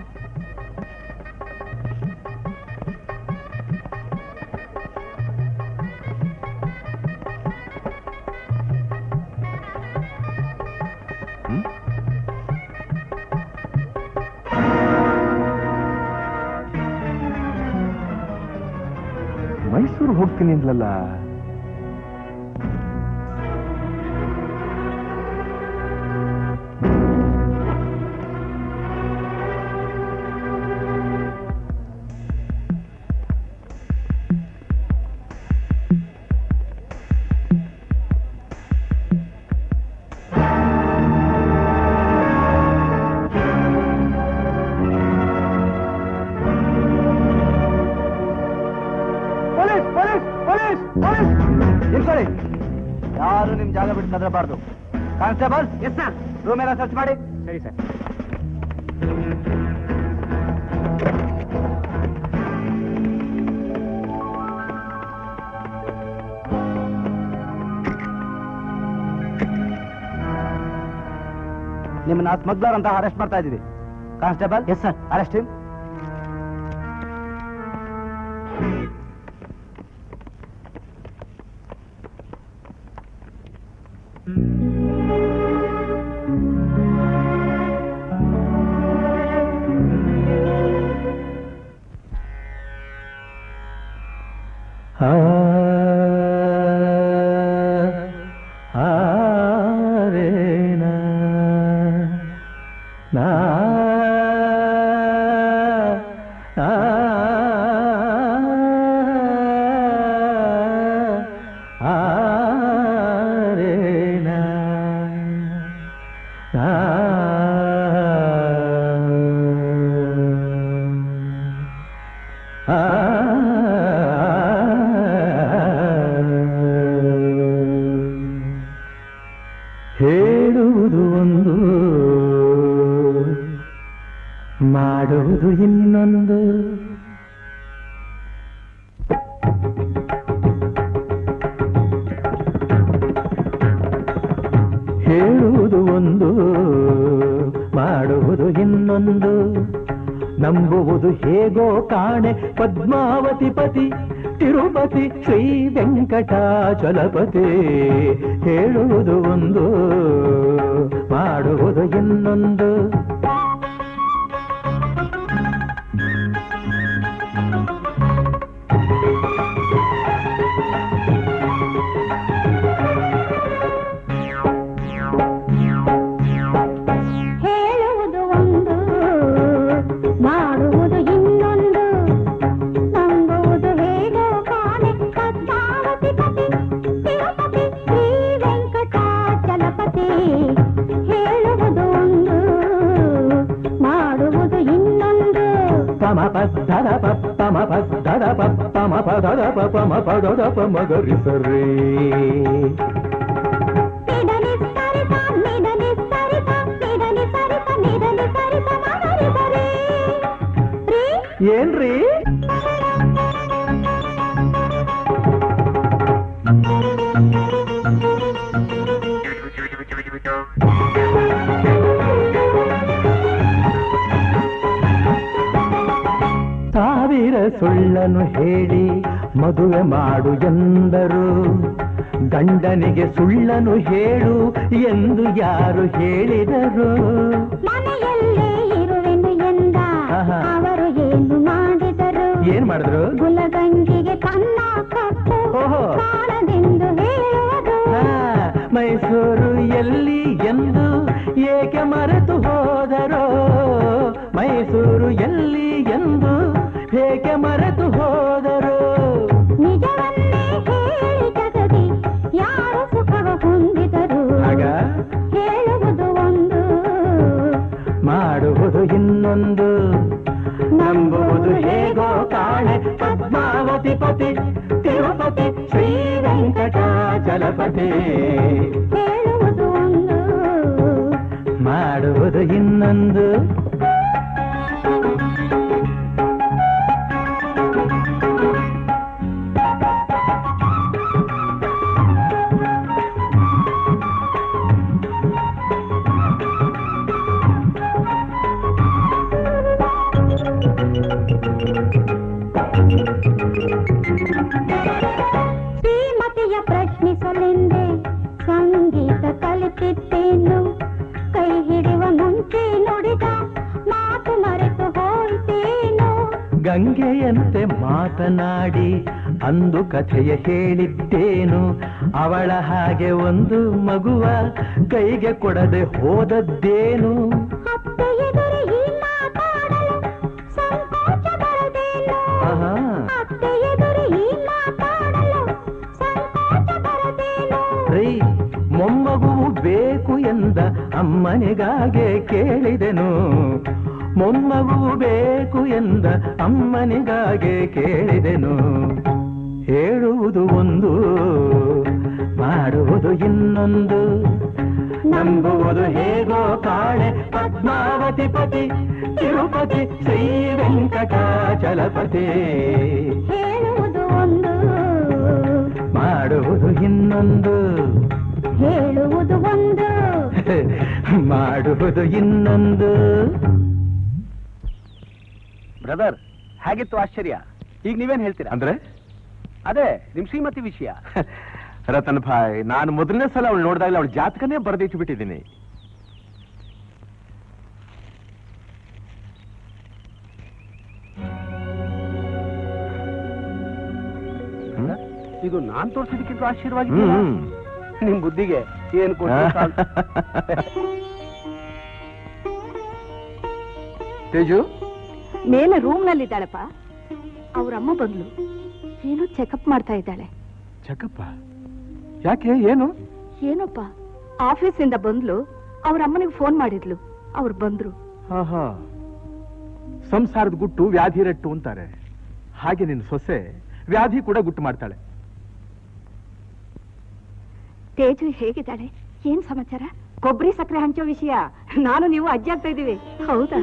ಮೈಸೂರು ಹೋಗ್ತೀನಿ ಅಂದ್ಲಲ್ಲ ಪೊಲೀಸ್ ಪೊಲೀಸ್ ಪೊಲೀಸ್ ಪೊಲೀಸ್ ನಿಲ್ಕೊಳ್ಳಿ ಯಾರು ನಿಮ್ ಜಾಗ ಬಿಟ್ಟು ಕದರಬಾರ್ದು ಕಾನ್ಸ್ಟೇಬಲ್ ಎಸ್ ಸರ್ ರೂಮ್ ಎಲ್ಲ ಸರ್ಚ್ ಮಾಡಿ ಸರಿ ಸರ್ ನಿಮ್ಮನ್ನ ಸ್ಮಗ್ಲರ್ ಅಂತ ಅರೆಸ್ಟ್ ಮಾಡ್ತಾ ಇದ್ದೀವಿ constable yes sir arrest him ಆ ಆ ರೇ ನಾ ನಾ ಆ ಆ ರೇ ನಾ ನಾ ಆ ಹೇಳುವುದು ಒಂದು ಮಾಡುವುದು ಇನ್ನೊಂದು ಹೇಳುವುದು ಒಂದು ಮಾಡುವುದು ಇನ್ನೊಂದು ನಂಬುವುದು ಹೇಗೋ ಕಾಣೆ ಪದ್ಮಾವತಿ ಪತಿ ತಿರುಪತಿ ಶ್ರೀ ವೆಂಕಟಾಚಲಪತಿ ಹೇಳುವುದು ಒಂದು ಮಾಡುವುದು ಇನ್ನೊಂದು ಹೇಳುವುದು ಒಂದು ಮಾಡುವುದು ಇನ್ನೊಂದು ನಂಬುವುದು ಹೇಗೋ ಕಾಣೆ ಪದ್ಮಾವತಿ ಪತಿ ತಿರುಪತಿ ಶ್ರೀ ವೆಂಕಟಾಚಲಪತಿ ಹೇಳುವುದು ಒಂದು ಮಾಡುವುದು ಇನ್ನೊಂದು ಪಮ ಪದ್ದದ ಪಮ ಪದ್ದದ ಪಮ ಪದದ ಪಮ ಪದದ ಪಮಗರಿ ಸರಿ ನಿಡಲಿ ಸರಿತ ನಿಡಲಿ ಸರಿತ ನಿಡಲಿ ಸರಿತ ನಿಡಲಿ ಸರಿತ ಮಗರಿ ಸರಿ ಏನ್ರಿ ಸಾವಿರ ಸುಳ್ಳನ್ನು ಹೇಳಿ ಮದುವೆ ಮಾಡು ಎಂದರು ಗಂಡನಿಗೆ ಸುಳ್ಳನ್ನು ಹೇಳು ಎಂದು ಯಾರು ಹೇಳಿದರು ಮನೆಯಲ್ಲೇ ಇರುವೆನು ಎಂದ ಆಹಾ. ಅವರು ಏನು ಮಾಡಿದರು ಏನ್ ಮಾಡಿದ್ರು ಗುಲಗಂಜಿಗೆ ಕನ್ನ ಕಟ್ಟು ಓಹೋ. ಕಾಣದೆಂದು ಹೇಳುವುದು ಆ, ಮೈಸೂರು ಎಲ್ಲಿ ಎಂದು ಏಕೆ ಮರೆತು ಹೋದರೋ ಮೈಸೂರು ಎಲ್ಲಿ ಎಂದು ಏಕೆ ಮರೆತು ಹೋದರೋ ನಿಜವನ್ನೇ ಹೇಳಿ ಜಗದಿ ಯಾರು ಸುಖವ ಹೊಂದಿದರು ಆಗ ಹೇಳುವುದು ಒಂದು ಮಾಡುವುದು ಇನ್ನೊಂದು ನಂಬುವುದು ಹೇಗೋ ಕಾಣೆ ಪದ್ಮಾವತಿ ಪತಿ ತಿರುಪತಿ ಶ್ರೀ ವೆಂಕಟಾಚಲಪತಿ ಹೇಳುವುದು ಒಂದು ಮಾಡುವುದು ಇನ್ನೊಂದು ಶ್ರೀಮತಿಯ ಪ್ರಶ್ನಿಸಲೆಂದೆ ಸಂಗೀತ ಕಲಿತಿದ್ದೇನು ಕೈ ಹಿಡಿಯುವ ಮುಂಚೆ ನುಡಿದ ಮಾತು ಮರೆತು ಹೋಯಿತೇನು ಗಂಗೆಯಂತೆ ಮಾತನಾಡಿ ಅಂದು ಕಥೆಯ ಹೇಳಿದ್ದೇನು ಅವಳ ಹಾಗೆ ಒಂದು ಮಗುವ ಕೈಗೆ ಕೊಡದೆ ಹೋದದ್ದೇನು ಅತ್ತೆ ಎದುರು ಈ ಮಾತಾಡಲು ಸಂಕೋಚ ಬರದೇನು ಆಹಾ. ಅತ್ತೆ ಎದುರು ಈ ಮಾತಾಡಲು ಸಂಕೋಚ ಬರದೇನು ರೀ ಮೊಮ್ಮಗುವು ಬೇಕು ಎಂದ ಅಮ್ಮನಿಗಾಗೆ ಕೇಳಿದೆನು ಮೊಮ್ಮಗುವು ಬೇಕು ಎಂದ ಅಮ್ಮನಿಗಾಗೆ ಕೇಳಿದೆನು ಹೇಳುವುದು ಒಂದು ಮಾಡುವುದು ಇನ್ನೊಂದು ನಂಬುವುದು ಹೇಗೋ ಕಾಳೆ ಪದ್ಮಾವತಿ ಪತಿ ತಿರುಪತಿ ಶ್ರೀ ವೆಂಕಟಾಚಲಪತಿ ಹೇಳುವುದು ಒಂದು ಮಾಡುವುದು ಇನ್ನೊಂದು ಹೇಳುವುದು ಒಂದು ಮಾಡುವುದು ಇನ್ನೊಂದು ಬ್ರದರ್ ಹೇಗಿತ್ತು ಆಶ್ಚರ್ಯ ಈಗ ನೀವೇನ್ ಹೇಳ್ತೀರಾ ಅಂದ್ರೆ ಅದೇ ನಿಮ್ ಶ್ರೀಮತಿ ವಿಷಯ ರತನ್ ಭಾಯ್ ನಾನು ಮೊದಲನೇ ಸಲ ಅವಳು ನೋಡಿದಾಗಲೇ ಅವಳ ಜಾತಕನೇ ಬರೆದಿಟ್ಟು ಬಿಟ್ಟಿದ್ದೀನಿ ಇದು ನಾನ್ ತೋರಿಸಿದಕ್ಕಿಂತ ಆಶ್ಚರ್ಯವಾಗಿ ನಿಮ್ ಬುದ್ಧಿಗೆ ಏನ್ ತೇಜು ಮೇಲೆ ರೂಮ್ ನಲ್ಲಿದ್ದಾಳಪ್ಪ ಅವ್ರಮ್ಮ ಬಂದ್ಲು ಏನೋ ಚೆಕಪ್ ಮಾಡ್ತಾ ಇದ್ದಾಳೆ ಚಕಪ್ಪ ಯಾಕೆ ಏನು ಏನಪ್ಪ ಆಫೀಸಿಂದ ಬಂದ್ಲು ಅವ್ರ ಅಮ್ಮನಿಗೆ ಫೋನ್ ಮಾಡಿದ್ಲು ಅವ್ರು ಬಂದ್ರು ಹಾ ಹಾ ಸಂಸಾರದ ಗುಟ್ಟು ವ್ಯಾಧಿ ರಟ್ಟು ಅಂತಾರೆ ಹಾಗೆ ನಿನ್ನ ಸೊಸೆ ವ್ಯಾಧಿ ಕೂಡ ಗುಟ್ಟು ಮಾಡ್ತಾಳೆ ತೇಜು ಹೇಗಿದ್ದಾಳೆ ಏನ್ ಸಮಾಚಾರ ಕೊಬ್ಬರಿ ಸಕ್ಕರೆ ಹಂಚೋ ವಿಷಯ ನಾನು ನೀವು ಅಜ್ಜಿ ಆಗ್ತಾ ಇದೀವಿ ಹೌದಾ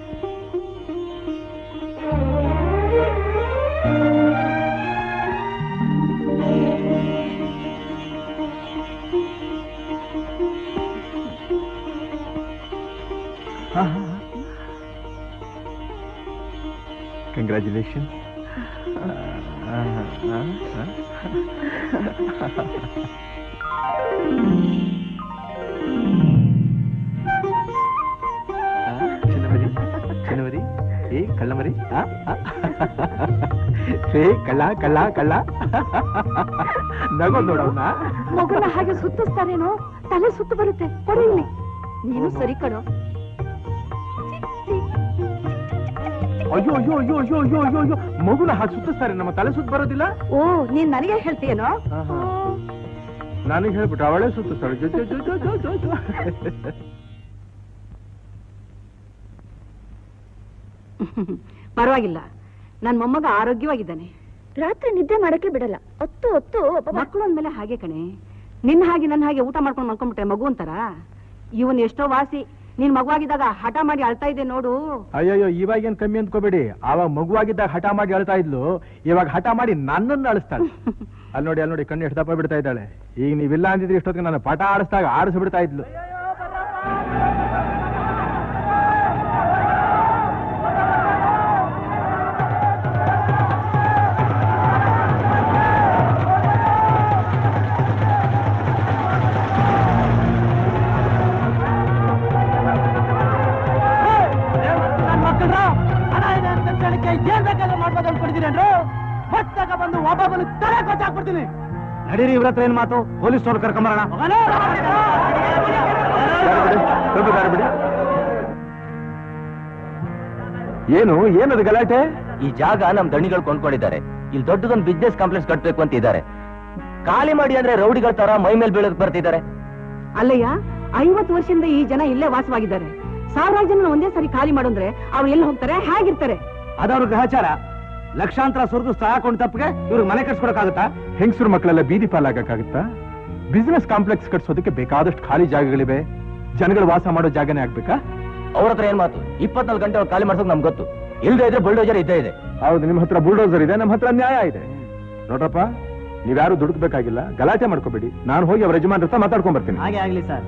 ಕಂಗ್ರ್ಯಾಚುಲೇಷನ್ ಚಿನ್ನಮರಿ ಚಿನ್ನಮರಿ ಏ ಕಳ್ಳಮರಿ ಆ, ಆ. ಏ ಕಳ್ಳ ಕಳ್ಳ ಕಳ್ಳ ನಗೋ ನೋಡವ್ನ ಮಗುನ ಹಾಗೆ ಸುತ್ತಿಸ್ತಾರೇನೋ ತಲೆ ಸುತ್ತು ಬರುತ್ತೆ ಕೊಡು ಇಲ್ಲಿ ನೀನು ಸರಿ ಕಣೋ ಅಯ್ಯೋ ಅಯ್ಯೋ ಅಯ್ಯೋ ಅಯ್ಯೋ ಅಯ್ಯೋ ಅಯ್ಯೋ ಅಯ್ಯೋ ಮಗುನ ಹಾಗೆ ಸುತ್ತಿಸ್ತಾರೆ ನಮ್ಮ ತಲೆ ಸುತ್ತ ಬರೋದಿಲ್ಲ ಓ ನೀನ್ ನನಗೆ ಹೇಳ್ತೀಯೇನೋ ನನಗೆ ಹೇಳ್ಬಿಟ್ಟು ಅವಳೇ ಸುತ್ತಿಸ್ತಾಳೆ ಜೊ ಜೊ ಜೊ ಜೊ ಜೊ ಜೊ ಜೊ. ಪರವಾಗಿಲ್ಲ ನನ್ ಮೊಮ್ಮಗ ಆರೋಗ್ಯವಾಗಿದ್ದಾನೆ ರಾತ್ರಿ ನಿದ್ದೆ ಮಾಡಕ್ಕೆ ಬಿಡಲ್ಲ ಹೊತ್ತು ಹೊತ್ತು ಮಕ್ಕಳು ಅಂದ್ಮೇಲೆ ಹಾಗೆ ಕಣೆ ನಿನ್ನ ಹಾಗೆ ನನ್ನ ಹಾಗೆ ಊಟ ಮಾಡ್ಕೊಂಡು ಮಲ್ಕೊಂಡ್ಬಿಟ್ರೆ ಮಗು ಅಂತಾರ ಇವನ್ ಎಷ್ಟೋ ವಾಸಿ ನೀನ್ ಮಗುವಾಗಿದ್ದಾಗ ಹಠ ಮಾಡಿ ಅಳ್ತಾ ಇದೆ ನೋಡು ಅಯ್ಯಯ್ಯೋ ಇವಾಗೇನ್ ಕಮ್ಮಿ ಅಂದ್ಕೋಬೇಡಿ ಆವಾಗ ಮಗುವಾಗಿದ್ದಾಗ ಹಠ ಮಾಡಿ ಅಳ್ತಾ ಇದ್ಲು ಇವಾಗ ಹಠ ಮಾಡಿ ನನ್ನನ್ನು ಅಳಿಸ್ತಾಳೆ ಅಲ್ಲಿ ನೋಡಿ ಅಲ್ಲಿ ನೋಡಿ ಕಣ್ಣು ಎಷ್ಟು ದಪ್ಪ ಬಿಡ್ತಾ ಇದ್ದಾಳೆ ಈಗ ನೀವಿಲ್ಲ ಅಂದಿದ್ರೆ ಇಷ್ಟೊತ್ತಿಗೆ ನನ್ನ ಪಟ ಆಡಿಸ್ದಾಗ ಆಡಿಸಿ ಬಿಡ್ತಾ ಇದ್ಲು ನನ್ ಮಕ್ಕಳ್ರ ಹಣ ಇದೆ ಅಂತ ಹೇಳಕ್ಕೆ ಏನ್ ಬೇಕಾದ್ರೆ ಮಾಡ್ಬೋದು ಅನ್ಕೊಂಡಿದ್ದೀರೇನ್ರು ಹೊತ್ತಾಗ ಬಂದು ಒಬ್ಬೊಬ್ಬನು ತಲೆ ಕೊಚ್ಚಾಕ್ಬಿಡ್ತೀನಿ ನಡೀರಿ ಇವ್ರ ಹತ್ರ ಏನ್ ಮಾತು ಪೊಲೀಸ್ ಅವ್ರು ಕರ್ಕೊಂಬರೋಣ ಸ್ವಲ್ಪ ದಾರಿ ಬಿಡಿ ಏನು ಏನದು ಗಲಾಟೆ ಈ ಜಾಗ ನಮ್ ದಣಿಗಳು ಕೊಂಡ್ಕೊಂಡಿದ್ದಾರೆ ಇಲ್ಲಿ ದೊಡ್ಡದೊಂದು ಬಿಸ್ನೆಸ್ ಕಾಂಪ್ಲೆಕ್ಸ್ ಕಟ್ಬೇಕು ಅಂತ ಇದ್ದಾರೆ ಖಾಲಿ ಮಾಡಿ ಅಂದ್ರೆ ರೌಡಿಗಳ ತರ ಮೈ ಮೇಲೆ ಬೀಳಕ್ ಬರ್ತಿದ್ದಾರೆ ಅಲ್ಲಯ್ಯ ಐವತ್ತು ವರ್ಷದಿಂದ ಈ ಜನ ಇಲ್ಲೇ ವಾಸವಾಗಿದ್ದಾರೆ ಸಾವಿರಾರು ಜನ ಒಂದೇ ಸರಿ ಖಾಲಿ ಮಾಡೋಂದ್ರೆ ಅವ್ರು ಎಲ್ಲಿ ಹೋಗ್ತಾರೆ ಹೇಗಿರ್ತಾರೆ ಅದವ್ರ ಗ್ರಹಚಾರ ಲಕ್ಷಾಂತರ ಸುರಿದು ಸಹಾಕೊಂಡು ತಪ್ಪಿಗೆ ಇವ್ರಿಗೆ ಮನೆ ಕಟ್ಸ್ಕೊಡಕ್ಕಾಗತ್ತಾ ಹೆಂಗಸರು ಮಕ್ಕಳೆಲ್ಲ ಬೀದಿ ಪಾಲಾಗಕ್ಕಾಗತ್ತಾ ಬಿಸ್ನೆಸ್ ಕಾಂಪ್ಲೆಕ್ಸ್ ಕಟ್ಸೋದಕ್ಕೆ ಬೇಕಾದಷ್ಟು ಖಾಲಿ ಜಾಗಗಳಿವೆ ಜನಗಳು ವಾಸ ಮಾಡೋ ಜಾಗನೇ ಆಗ್ಬೇಕಾ ಅವ್ರ ಹತ್ರ ಏನ್ ಮಾತು ಇಪ್ಪತ್ನಾಲ್ಕು ಗಂಟೆ ಅವ್ರು ಖಾಲಿ ಮಾಡ್ಸೋಕ್ ನಮ್ಗೆ ಗೊತ್ತು ಇಲ್ದೇ ಇದ್ರೆ ಬುಲ್ಡೋಜರ್ ಇದ್ದೇ ಇದೆ ಹೌದು ನಿಮ್ಮ ಹತ್ರ ಬುಲ್ಡೋಸರ್ ಇದೆ ನಮ್ಮ ಹತ್ರ ನ್ಯಾಯ ಇದೆ ನೋಡ್ರಪ್ಪ ನೀವ್ಯಾರು ದುಡುಕ್ಬೇಕಾಗಿಲ್ಲ ಗಲಾಟೆ ಮಾಡ್ಕೋಬೇಡಿ ನಾನು ಹೋಗಿ ಅವ್ರ ಯಜಮಾನ್ರ ಹತ್ರ ಮಾತಾಡ್ಕೊಂಡ್ ಬರ್ತೀನಿ ಹಾಗೆ ಆಗ್ಲಿ ಸರ್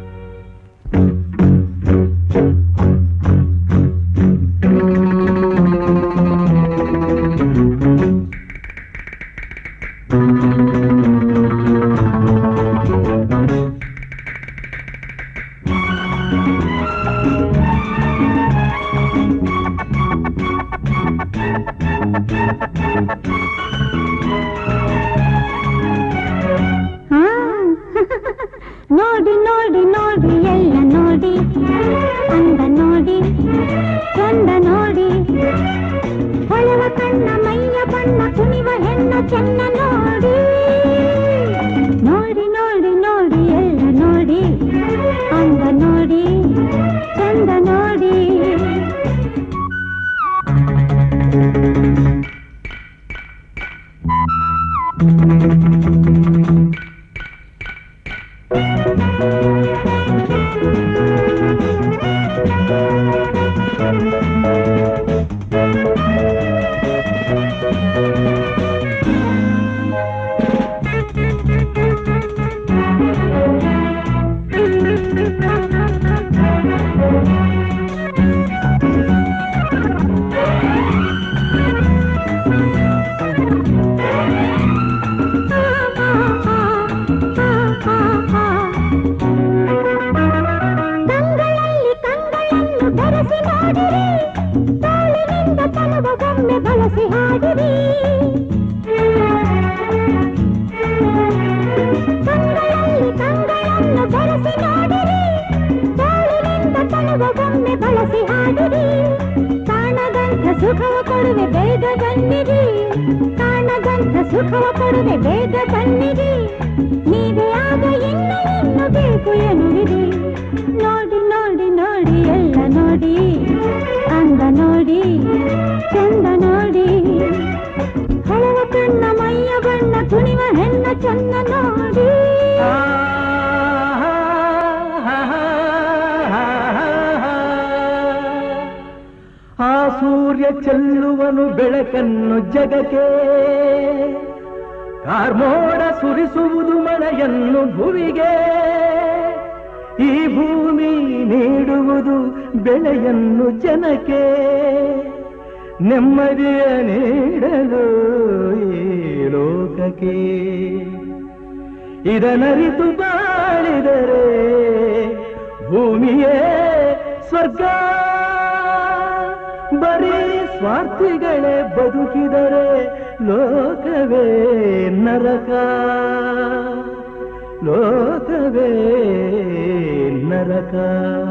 ಹಾ. ನೋಡಿ ನೋಡಿ ನೋಡಿ ಎಲ್ಲ ನೋಡಿ ಅಂದ ನೋಡಿ ಚಂದ ನೋಡಿ ಹೊಳೆವ ಕಣ್ಣ ಮೈಯ ಬಣ್ಣ ಕುಣಿವ ಹೆಣ್ಣ ಚೆನ್ನ ನೋಡಿ ನೋಡಿ ನೋಡಿ ನೋಡಿ ಎಲ್ಲ ನೋಡಿ ಅಂದ ನೋಡಿ ಚಂದ ನೋಡಿ ಕಂಗಳಲ್ಲಿ ಕಂಗಳನ್ನು ಬೆರೆಸಿ ನೋಡಿರಿ ತೋಳಿನಿಂದ ತನುವ ಬೊಮ್ಮೆ ಬಳಸಿ ಹಾಡಿರಿ ಕಂಗಳಲ್ಲಿ ಕಂಗಳನ್ನು ಬೆರೆಸಿ ನೋಡಿರಿ ತೋಳಿನಿಂದ ತನುವ ಬೊಮ್ಮೆ ಬಳಸಿ ಹಾಡಿರಿ ಕಾಣದಂಥ ಸುಖವ ಕೊಡುವೆ ಬೇಗ ಬನ್ನಿರಿ ಕಾಣದಂಥ ಸುಖವ ಕೊಡುವೆ ಬೇಗ ಬನ್ನಿರಿ ನೀವೇ ಆಗ ಇನ್ನು ಇನ್ನು ಬೇಕು ಎನ್ನುವಿರಿ ನೋಡಿ ನೋಡಿ ನೋಡಿ ಎಲ್ಲ ನೋಡಿ ಅಂದ ನೋಡಿ ಚಂದ ನೋಡಿ ಹಳವ ಕಣ್ಣ ಮೈಯ ಬಣ್ಣ ಕುಣಿವ ಹೆಣ್ಣ ಚಂದ ನೋಡಿ ಆ ಸೂರ್ಯ ಚೆಲ್ಲುವನು ಬೆಳಕನ್ನು ಜಗಕ್ಕೆ ಕಾರ್ಮೋಡ ಸುರಿಸುವುದು ಮಳೆಯನ್ನು ಭುವಿಗೆ ಈ ಭೂಮಿ ನೀಡುವುದು ಬೆಳೆಯನ್ನು ಜನಕ್ಕೆ ನೆಮ್ಮದಿಯ ನೀಡಲು ಈ ಲೋಕಕ್ಕೆ ಇದನರಿತು ಬಾಳಿದರೆ ಭೂಮಿಯೇ ಸ್ವರ್ಗ ಬರೀ ಸ್ವಾರ್ಥಿಗಳೇ ಬದುಕಿದರೆ ಲೋಕವೇ ನರಕ ಲೋಕವೇ ನರಕ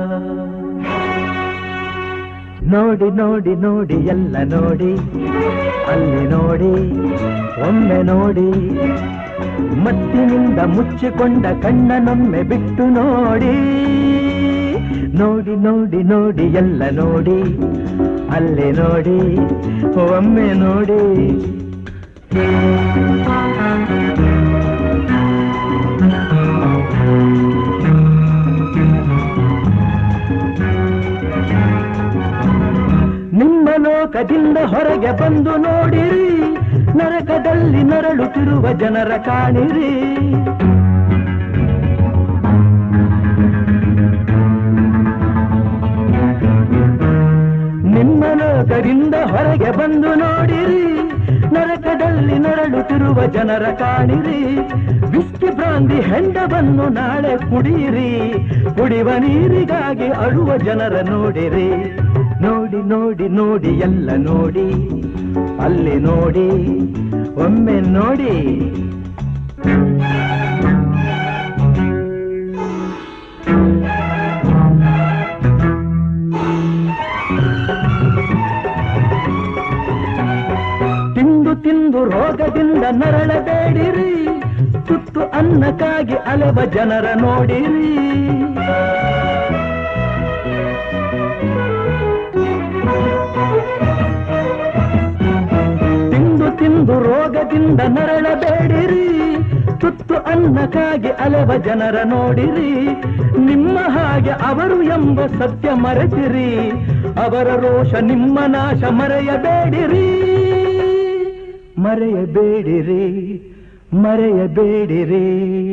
ನೋಡಿ ನೋಡಿ ನೋಡಿ ಎಲ್ಲ ನೋಡಿ ಅಲ್ಲಿ ನೋಡಿ ಒಮ್ಮೆ ನೋಡಿ ಮತ್ತಿನಿಂದ ಮುಚ್ಚಿಕೊಂಡ ಕಣ್ಣನೊಮ್ಮೆ ಬಿಟ್ಟು ನೋಡಿ ನೋಡಿ ನೋಡಿ ನೋಡಿ ಎಲ್ಲ ನೋಡಿ ಅಲ್ಲಿ ನೋಡಿ ಒಮ್ಮೆ ನೋಡಿ ನಿಮ್ಮ ಲೋಕದಿಂದ ಹೊರಗೆ ಬಂದು ನೋಡಿರಿ ನರಕದಲ್ಲಿ ನರಳುತ್ತಿರುವ ಜನರ ಕಾಣಿರಿ ನಿಮ್ಮ ಲೋಕದಿಂದ ಹೊರಗೆ ಬಂದು ನೋಡಿರಿ ನರಕದಲ್ಲಿ ನರಳುತ್ತಿರುವ ಜನರ ಕಾಣಿರಿ ವಿಸ್ಕಿ ಬ್ರಾಂದಿ ಹೆಂಡವನ್ನು ನಾಳೆ ಕುಡಿಯಿರಿ ಕುಡಿಯುವ ನೀರಿಗಾಗಿ ಅಳುವ ಜನರ ನೋಡಿರಿ ನೋಡಿ ನೋಡಿ ನೋಡಿ ಎಲ್ಲ ನೋಡಿ ಅಲ್ಲಿ ನೋಡಿ ಒಮ್ಮೆ ನೋಡಿ ತಿಂದು ತಿಂದು ರೋಗದಿಂದ ನರಳಬೇಡಿರಿ ತುತ್ತು ಅನ್ನಕ್ಕಾಗಿ ಅಲೆವ ಜನರ ನೋಡಿರಿ ತಿಂದು ತಿಂದು ರೋಗದಿಂದ ನರಳಬೇಡಿರಿ ತುತ್ತು ಅನ್ನಕ್ಕಾಗಿ ಅಲೆವ ಜನರ ನೋಡಿರಿ ನಿಮ್ಮ ಹಾಗೆ ಅವರು ಎಂಬ ಸತ್ಯ ಮರೆತಿರಿ ಅವರ ರೋಷ ನಿಮ್ಮ ನಾಶ ಮರೆಯಬೇಡಿರಿ ಮರೆಯಬೇಡಿರಿ ಮರೆಯಬೇಡಿರಿ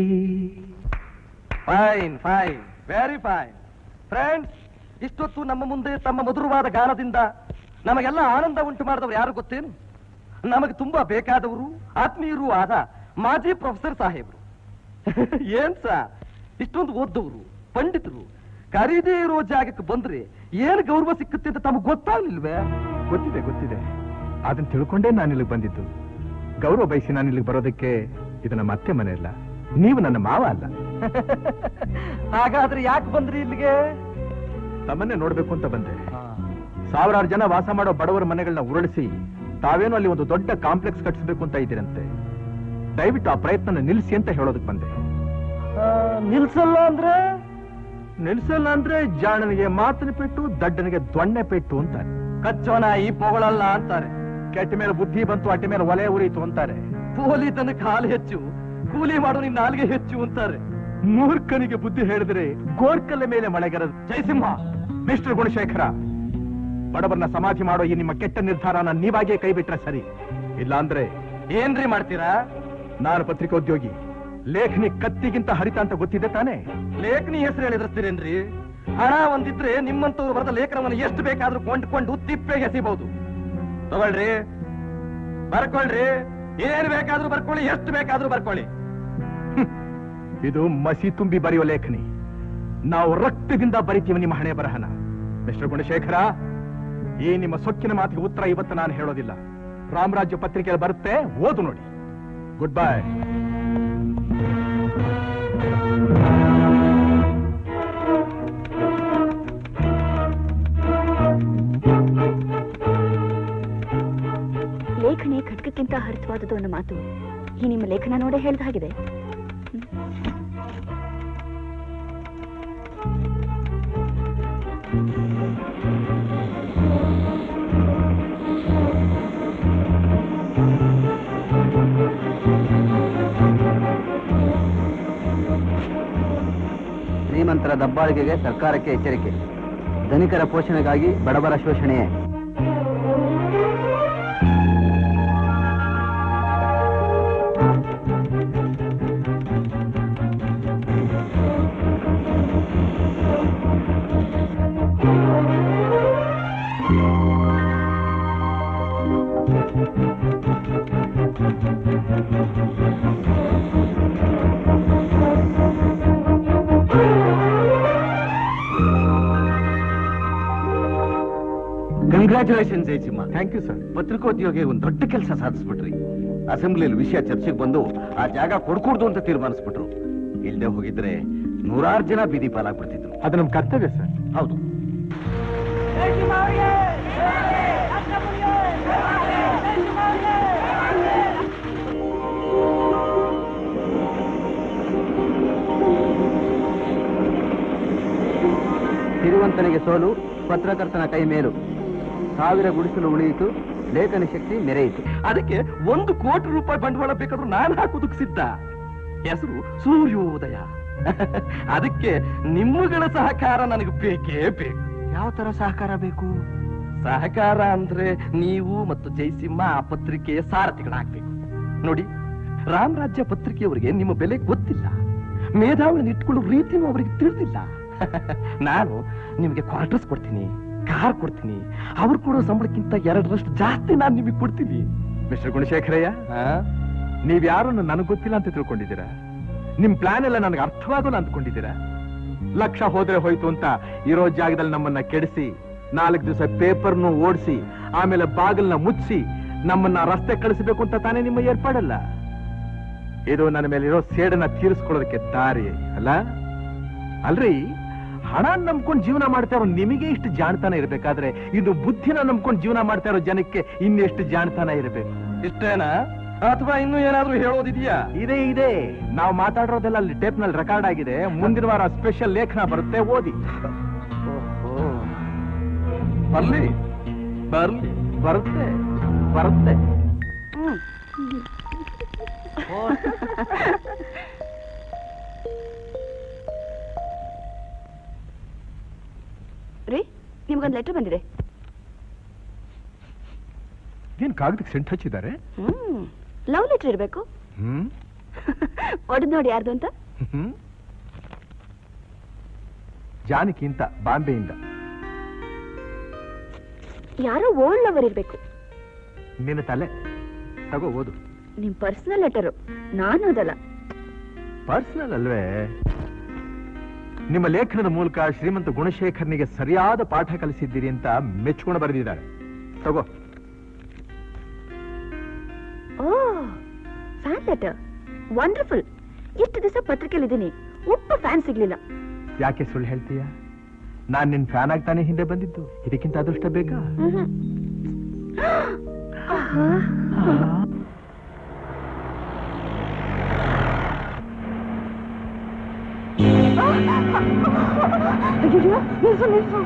fine fine very fine friends ಇಷ್ಟೊತ್ತು ನಮ್ಮ ಮುಂದೆ ತಮ್ಮ ಮಧುರವಾದ ಗಾನದಿಂದ ನಮಗೆಲ್ಲ ಆನಂದ ಉಂಟು ಮಾಡಿದವರು ಯಾರು ಗೊತ್ತೇನು ನಮಗೆ ತುಂಬಾ ಬೇಕಾದವರು ಆತ್ಮೀಯರು ಆದ ಮಾಜಿ ಪ್ರೊಫೆಸರ್ ಸಾಹೇಬ್ರು ಏನ್ ಸಾ ಇಷ್ಟೊಂದು ಓದ್ದವರು ಪಂಡಿತರು ಕರೀದೇ ಇರೋ ಜಾಗಕ್ಕೆ ಬಂದ್ರೆ ಏನ್ ಗೌರವ ಸಿಕ್ಕುತ್ತೆ ಅಂತ ತಮಗೆ ಗೊತ್ತಾಗ್ಲಿಲ್ವೇ ಗೊತ್ತಿದೆ ಗೊತ್ತಿದೆ ಅದನ್ನ ತಿಳ್ಕೊಂಡೇ ನಾನು ಇಲ್ಲಿಗೆ ಬಂದಿದ್ದು ಗೌರವ ಬಯಸಿ ನಾನು ಇಲ್ಲಿಗೆ ಬರೋದಕ್ಕೆ ಇದು ನಮ್ಮ ಅತ್ತೆ ಮನೆ ಅಲ್ಲ ನೀವು ನನ್ನ ಮಾವ ಅಲ್ಲ ಹಾಗಾದ್ರೆ ಯಾಕೆ ಬಂದ್ರಿ ಇಲ್ಲಿಗೆ ತಮ್ಮನ್ನೇ ನೋಡ್ಬೇಕು ಅಂತ ಬಂದೆ ಸಾವಿರಾರು ಜನ ವಾಸ ಮಾಡೋ ಬಡವರ ಮನೆಗಳನ್ನ ಉರುಳಿಸಿ ತಾವೇನೋ ಅಲ್ಲಿ ಒಂದು ದೊಡ್ಡ ಕಾಂಪ್ಲೆಕ್ಸ್ ಕಟ್ಟಿಸ್ಬೇಕು ಅಂತ ಇದ್ದೀರಂತೆ ದಯವಿಟ್ಟು ಆ ಪ್ರಯತ್ನ ನಿಲ್ಲಿಸಿ ಅಂತ ಹೇಳೋದಕ್ಕೆ ಬಂದೆ ನಿಲ್ಸಲ್ಲ ಅಂದ್ರೆ ನಿಲ್ಸಲ್ಲ ಅಂದ್ರೆ ಜಾಣನಿಗೆ ಮಾತಿನ ಪೆಟ್ಟು ದಡ್ಡನಿಗೆ ದೊಣ್ಣೆ ಪೆಟ್ಟು ಅಂತಾರೆ ಕಚ್ಚೋನ ಈ ಪೊಗಳಲ್ಲ ಅಂತಾರೆ ಕೆಟ್ಟ ಮೇಲೆ ಬುದ್ಧಿ ಬಂತು ಅಟ್ಟ ಮೇಲೆ ಒಲೆ ಉರಿಯಿತು ಅಂತಾರೆ ಪೋಲಿ ತನಕ ಹಾಲು ಹೆಚ್ಚು ಕೂಲಿ ಮಾಡೋ ನಿನ್ನ ನಾಲ್ಗೆ ಹೆಚ್ಚು ಅಂತಾರೆ ಮೂರ್ಖನಿಗೆ ಬುದ್ಧಿ ಹೇಳಿದ್ರೆ ಗೋರ್ಕಲ್ಲ ಮೇಲೆ ಮಳೆಗರದು ಜಯಸಿಂಹ ಮಿಸ್ಟರ್ ಗುಣಶೇಖರ ಬಡವರನ್ನ ಸಮಾಧಿ ಮಾಡೋ ಈ ನಿಮ್ಮ ಕೆಟ್ಟ ನಿರ್ಧಾರನ ನೀವಾಗೇ ಕೈ ಬಿಟ್ರೆ ಸರಿ ಇಲ್ಲ ಅಂದ್ರೆ ಏನ್ರಿ ಮಾಡ್ತೀರಾ ನಾನು ಪತ್ರಿಕೋದ್ಯೋಗಿ ಲೇಖನಿ ಕತ್ತಿಗಿಂತ ಹರಿತ ಅಂತ ಗೊತ್ತಿದೆ ತಾನೇ ಲೇಖನಿ ಹೆಸರು ಹೇಳಿದ್ರಸ್ತೀರೇನ್ರಿ ಹಣ ಒಂದಿದ್ರೆ ನಿಮ್ಮಂತವ್ರು ಬರೆದ ಲೇಖನವನ್ನು ಎಷ್ಟು ಬೇಕಾದ್ರೂ ಕೊಂಡ್ಕೊಂಡು ತಿಪ್ಪೆಗೆ ಎಸಿಬಹುದು ತಗೊಳ್ರಿ ಬರ್ಕೊಳ್ರಿ ಏನ್ ಬೇಕಾದ್ರೂ ಬರ್ಕೊಳ್ಳಿ ಎಷ್ಟು ಬೇಕಾದ್ರೂ ಬರ್ಕೊಳ್ಳಿ ಇದು ಮಸಿ ತುಂಬಿ ಬರೆಯೋ ಲೇಖನಿ ನಾವು ರಕ್ತದಿಂದ ಬರಿತೀವಿ ನಿಮ್ಮ ಹಣೆ ಬರಹನ ಮಿಸ್ಟರ್ ಗುಣಶೇಖರ ಈ ನಿಮ್ಮ ಸೊಕ್ಕಿನ ಮಾತಿಗೆ ಉತ್ತರ ಇವತ್ತು ನಾನು ಹೇಳೋದಿಲ್ಲ ರಾಮರಾಜ್ಯ ಪತ್ರಿಕೆಯಲ್ಲಿ ಬರುತ್ತೆ ಓದು ನೋಡಿ ಗುಡ್ ಬೈ ಲೇಖನಿ ಖಡ್ಗಕ್ಕಿಂತ ಹರಿತವಾದದ್ದು ಅನ್ನೋ ಮಾತು ಈ ನಿಮ್ಮ ಲೇಖನ ನೋಡೇ ಹೇಳ್ದ ಹಾಗಿದೆ ಶ್ರೀಮಂತರ ದಬ್ಬಾಳಿಕೆಗೆ ಸರ್ಕಾರಕ್ಕೆ ಎಚ್ಚರಿಕೆ ಧನಿಕರ ಪೋಷಣೆಗಾಗಿ ಬಡವರ ಶೋಷಣೆಯೇ congratulation Jayasimha thank you sir ಪತ್ರಿಕೋದ್ಯೋಗಿ ಒಂದು ದೊಡ್ಡ ಕೆಲಸ ಸಾಧಿಸ್ಬಿಟ್ರಿ ಅಸೆಂಬ್ಲಿಯಲ್ಲಿ ವಿಷಯ ಚರ್ಚೆಗೆ ಬಂದು ಆ ಜಾಗ ಕೊಡ್ಕೂಡ್ದು ಅಂತ ತೀರ್ಮಾನಿಸ್ಬಿಟ್ರು ಇಲ್ದೆ ಹೋಗಿದ್ರೆ ನೂರಾರು ಜನ ಬೀದಿ ಪಾಲಾಗ್ಬಿಡ್ತಿದ್ರು ಅದು ನಮ್ಮ ಕರ್ತವ್ಯ ಸರ್ ಹೌದು ಸಿರಿವಂತನಿಗೆ ಸೋಲು ಪತ್ರಕರ್ತನ ಕೈ ಮೇಲು ಸಾವಿರ ಗುಡಿಸಲು ಉಳಿಯಿತು ಲೇಖನ ಶಕ್ತಿ ಮೆರೆಯಿತು ಅದಕ್ಕೆ ಒಂದು ಕೋಟಿ ರೂಪಾಯಿ ಬಂಡವಾಳ ಬೇಕಾದ್ರೂ ನಾನು ಹಾಕೋದಕ್ಕೆ ಸಿದ್ಧ ಹೆಸರು ಸೂರ್ಯೋದಯ ಅದಕ್ಕೆ ನಿಮ್ಮಗಳ ಸಹಕಾರ ನನಗೆ ಬೇಕೇ ಬೇಕು ಯಾವ ತರ ಸಹಕಾರ ಬೇಕು ಸಹಕಾರ ಅಂದ್ರೆ ನೀವು ಮತ್ತು ಜಯಸಿಂಹ ಆ ಪತ್ರಿಕೆಯ ಸಾರಥಿಗಳಾಗ್ಬೇಕು ನೋಡಿ ರಾಮರಾಜ್ಯ ಪತ್ರಿಕೆಯವರಿಗೆ ನಿಮ್ಮ ಬೆಲೆ ಗೊತ್ತಿಲ್ಲ ಮೇಧಾವಿನ ಇಟ್ಕೊಳ್ಳೋ ರೀತಿನೂ ಅವರಿಗೆ ತಿಳಿದಿಲ್ಲ ನಾನು ನಿಮಗೆ ಕ್ವಾರ್ಟರ್ಸ್ ಕೊಡ್ತೀನಿ ಕಾರ್ ಕೊಡ್ತೀನಿ ಅವ್ರು ಕೊಡೋ ಸಂಬಳಕ್ಕಿಂತ ಎರಡರಷ್ಟು ಜಾಸ್ತಿ ನಾನು ನಿಮಗೆ ಕೊಡ್ತೀನಿ ಮಿಸ್ಟರ್ ಗುಣಶೇಖರಯ್ಯ ನೀವ್ ಯಾರನ್ನು ನನಗೆ ಗೊತ್ತಿಲ್ಲ ಅಂತ ತಿಳ್ಕೊಂಡಿದ್ದೀರಾ ನಿಮ್ ಪ್ಲಾನ್ ಎಲ್ಲ ನನಗೆ ಅರ್ಥವಾಗಲ್ಲ ಅಂದ್ಕೊಂಡಿದ್ದೀರಾ ಲಕ್ಷ ಹೋದ್ರೆ ಹೋಯ್ತು ಅಂತ ಇರೋ ಜಾಗದಲ್ಲಿ ನಮ್ಮನ್ನ ಕೆಡಿಸಿ ನಾಲ್ಕು ದಿವಸ ಪೇಪರ್ನು ಓಡಿಸಿ ಆಮೇಲೆ ಬಾಗಿಲ್ನ ಮುಚ್ಚಿಸಿ ನಮ್ಮನ್ನ ರಸ್ತೆ ಕಳಿಸಬೇಕು ಅಂತ ತಾನೇ ನಿಮ್ಮ ಏರ್ಪಾಡಲ್ಲ ಇದು ನನ್ನ ಮೇಲಿರೋ ಸೇಡನ್ನ ತೀರಿಸ್ಕೊಳ್ಳೋದಕ್ಕೆ ದಾರಿ ಅಲ್ಲ ಅಲ್ರಿ ಹಣ ನಂಬ್ಕೊಂಡು ಜೀವನ ಮಾಡ್ತಾ ಇರೋ ನಿಮಗೆ ಇಷ್ಟು ಜಾಣತನ ಇರ್ಬೇಕಾದ್ರೆ ಇದು ಬುದ್ಧಿನ ನಂಬ್ಕೊಂಡು ಜೀವನ ಮಾಡ್ತಾ ಇರೋ ಜನಕ್ಕೆ ಇನ್ನೆಷ್ಟು ಜಾಣತನ ಇರಬೇಕು ಇಷ್ಟೇನಾ ಅಥವಾ ಇನ್ನೂ ಏನಾದ್ರೂ ಹೇಳೋದಿದೆಯಾ ಇದೆ ಇದೆ ನಾವು ಮಾತಾಡಿರೋದೆಲ್ಲ ಅಲ್ಲಿ ಟೇಪ್ ನಲ್ಲಿ ರೆಕಾರ್ಡ್ ಆಗಿದೆ ಮುಂದಿನ ವಾರ ಸ್ಪೆಷಲ್ ಲೇಖನ ಬರುತ್ತೆ ಓದಿ ಬರ್ಲಿ ಬರ್ಲಿ ಬರುತ್ತೆ ಬರುತ್ತೆ ನಿಮ್ಗೊಂದು ಲೆಟರ್ ಬಂದಿದೆ ಏನ್ ಕಾಗದಕ್ಕೆ ಸೆಂಟ್ ಹಚ್ಚಿದ್ದಾರೆ ಹ್ಮ್ ಲವ್ ಲೆಟರ್ ಇರ್ಬೇಕು ಹ್ಮ್ ಒಡೆದ್ ನೋಡಿ ಯಾರ್ದು ಅಂತ ಹ್ಮ್ ಜಾನಕಿಂತ ಬಾಂಬೆಯಿಂದ ಯಾರೋ ಓಲ್ಡ್ ಲವರ್ ಇರ್ಬೇಕು ನಿನ್ನ ತಲೆ ತಗೋ ಓದು ನಿಮ್ ಪರ್ಸನಲ್ ಲೆಟರು ನಾನು ಓದಲ್ಲ ಪರ್ಸನಲ್ ಅಲ್ವೇ ನಿಮ್ಮ ಲೇಖನದ ಮೂಲಕ ಶ್ರೀಮಂತ ಗುಣಶೇಖರ್ನಿಗೆ ಸರಿಯಾದ ಪಾಠ ಕಲಿಸಿದ್ದೀರಿ ಅಂತ ಮೆಚ್ಕೊಂಡು ಬರೆದಿದ್ದಾರೆ ತಗೋ ಓ ಫ್ಯಾನ್ ಲೆಟರ್ ವಂಡರ್ಫುಲ್ ಎಷ್ಟು ದಿವಸ ಪತ್ರಿಕೆಲಿದ್ದೀನಿ ಒಬ್ಬ ಫ್ಯಾನ್ ಸಿಗ್ಲಿಲ್ಲ ಯಾಕೆ ಸುಳ್ಳು ಹೇಳ್ತೀಯ ನಾನ್ ನಿನ್ ಫ್ಯಾನ್ ಆಗ್ತಾನೆ ಹಿಂದೆ ಬಂದಿದ್ದು ಇದಕ್ಕಿಂತ ಅದೃಷ್ಟ ಬೇಕಾ ಅಯ್ಯೋ ನಿಲ್ಸು ನಿಲ್ಸು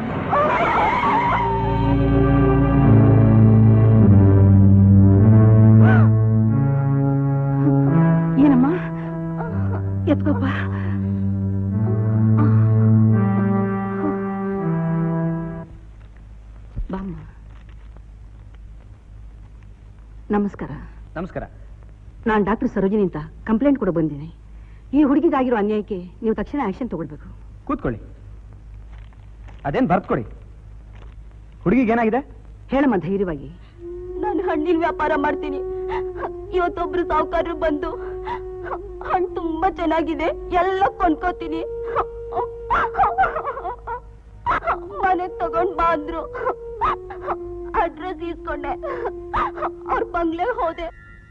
ಏನಮ್ಮ ಎತ್ಕೋಪ್ಪ ಬಾಮ್ಮ ನಮಸ್ಕಾರ ನಮಸ್ಕಾರ ನಾನು ಡಾಕ್ಟರ್ ಸರೋಜಿನಿ ಅಂತ ಕಂಪ್ಲೇಂಟ್ ಕೂಡ ಬಂದಿನಿ ಈ ಹುಡುಗಿಗಾಗಿರೋ ಅನ್ಯಾಯಕ್ಕೆ ನೀವು ತಕ್ಷಣ ಆಕ್ಷನ್ ತಗೊಳ್ಬೇಕು ಕೂತ್ಕೊಳ್ಳಿ ಅದೇನ್ ಬರ್ತ್ಕೊಡಿ ಹುಡುಗಿಗೆ ಏನಾಗಿದೆ ಹೇಳಮ್ಮ ಧೈರ್ಯವಾಗಿ ನಾನು ಹಣ್ಣಿನ ವ್ಯಾಪಾರ ಮಾಡ್ತೀನಿ ಇವತ್ತೊಬ್ರು ಸಾವುಕಾರರು ಬಂದು ಹಣ್ಣು ತುಂಬಾ ಚೆನ್ನಾಗಿದೆ ಎಲ್ಲ ಕೊಂಡ್ಕೋತೀನಿ ಮನೆಗ್ ತಗೊಂಡ್ ಬಾ ಅಂದ್ರು ಅಡ್ರೆಸ್ ಇಸ್ಕೊಂಡೆ ಅವ್ರ ಬಂಗ್ಲೆ ಹೋದೆ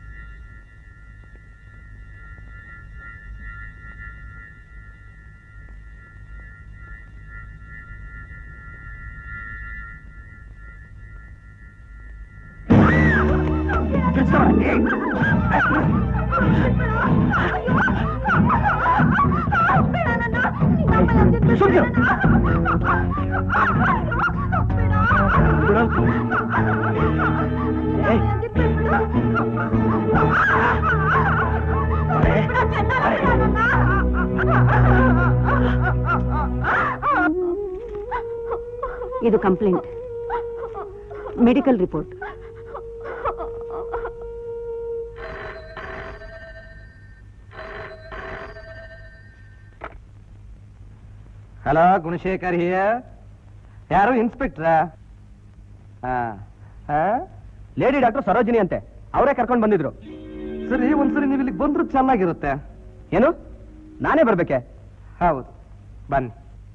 ಇದು complaint medical report hello Gunashekar here ಯಾರು ಇನ್ಸ್ಪೆಕ್ಟ್ರ ಲೇಡಿ ಡಾಕ್ಟರ್ ಸರೋಜಿನಿ ಅಂತೆ ಅವರೇ ಕರ್ಕೊಂಡು ಬಂದಿದ್ರು ಸರಿ ಒಂದ್ಸರಿ ನೀವು ಇಲ್ಲಿಗೆ ಬಂದ್ರು ಚೆನ್ನಾಗಿರುತ್ತೆ ಏನು ನಾನೇ ಬರ್ಬೇಕೆ ಹೌದು ಬನ್ನಿ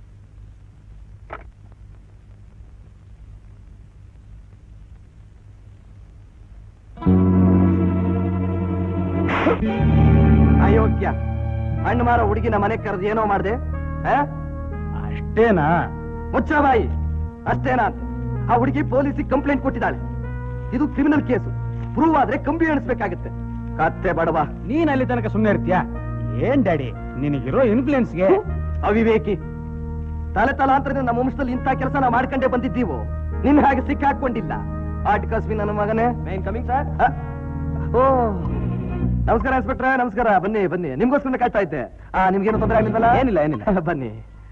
ಅಯೋಗ್ಯ ಹಣ್ಣು ಮಾರೋ ಹುಡುಗಿನ ಮನೆ ಕರೆದು ಏನೋ ಮಾಡ್ದೆ ಅಷ್ಟೇನಾ ಮುಚ್ಚ ಬಾಯಿ ಅಷ್ಟೇನಾ ಅಂತ ಆ ಹುಡುಗಿ ಪೊಲೀಸಿಗೆ ಕಂಪ್ಲೇಂಟ್ ಕೊಟ್ಟಿದ್ದಾಳೆ ಇದು ಕ್ರಿಮಿನಲ್ ಕೇಸು ಪ್ರೂವ್ ಆದ್ರೆ ಕಂಬಿ ಎಣಿಸ್ಬೇಕಾಗುತ್ತೆ ಕತ್ತೆ ಬಡವ ನೀನ್ ಅಲ್ಲಿ ತನಕ ಸುಮ್ಮನೆ ಇರ್ತೀಯ ಏನ್ ಡ್ಯಾಡಿ ನಿನಗಿರೋ ಇನ್ಫ್ಲೂಯೆನ್ಸ್ಗೆ ಅವಿವೇಕಿ ತಲೆ ತಲಾಂತರದಿಂದ ನಮ್ಮ ವಂಶದಲ್ಲಿ ಇಂಥ ಕೆಲಸ ನಾವು ಮಾಡ್ಕೊಂಡೇ ಬಂದಿದ್ದೀವು ನಿನ್ ಹಾಗೆ ಸಿಕ್ಕಾಕೊಂಡಿಲ್ಲ ಆಟಿಕಸ್ವಿ ನನ್ನ ಮಗನೇ ಮೇನ್ ಕಮಿಂಗ್ ಸರ್ ಓ ನಮಸ್ಕಾರ ಇನ್ಸ್ಪೆಕ್ಟ್ರೆ ನಮಸ್ಕಾರ ಬನ್ನಿ ಬನ್ನಿ ನಿಮ್ಗೋಸ್ಕರ ಕಾಯ್ತಾ ಇದ್ದೆ ಆ ನಿಮ್ಗೇನು ತೊಂದರೆ ಆಗ್ಲಿಲ್ವಲ್ಲ ಏನಿಲ್ಲ, ಏನಿಲ್ಲ. ಬನ್ನಿ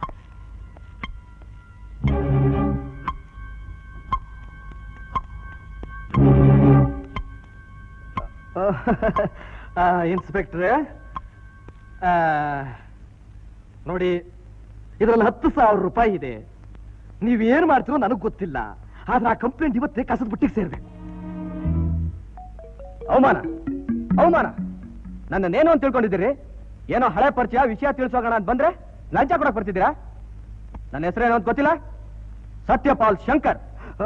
ಇನ್ಸ್ಪೆಕ್ಟ್ರೆ ನೋಡಿ ಇದರಲ್ಲಿ ಹತ್ತು ಸಾವಿರ ರೂಪಾಯಿ ಇದೆ ನೀವೇನ್ ಮಾಡ್ತೀರೋ ನನಗ್ ಗೊತ್ತಿಲ್ಲ ಆದ್ರೆ ಆ ಕಂಪ್ಲೇಂಟ್ ಇವತ್ತೇ ಕಸದ ಬುಟ್ಟಿಗೆ ಸೇರ್ಬೇಕು ಅವಮಾನ ಅವಮಾನ ನನ್ನನ್ನೇನು ಅಂತ ತಿಳ್ಕೊಂಡಿದ್ದೀರಿ ಏನೋ ಹಳೆ ಪರಿಚಯ ವಿಷಯ ತಿಳಿಸೋಗೋಣ ಅಂತ ಬಂದ್ರೆ ಲಂಚ ಕೊಡಕ್ ಬರ್ತಿದ್ದೀರಾ ನನ್ನ ಹೆಸರೇನು ಅಂತ ಗೊತ್ತಿಲ್ಲ ಸತ್ಯಪಾಲ್ ಶಂಕರ್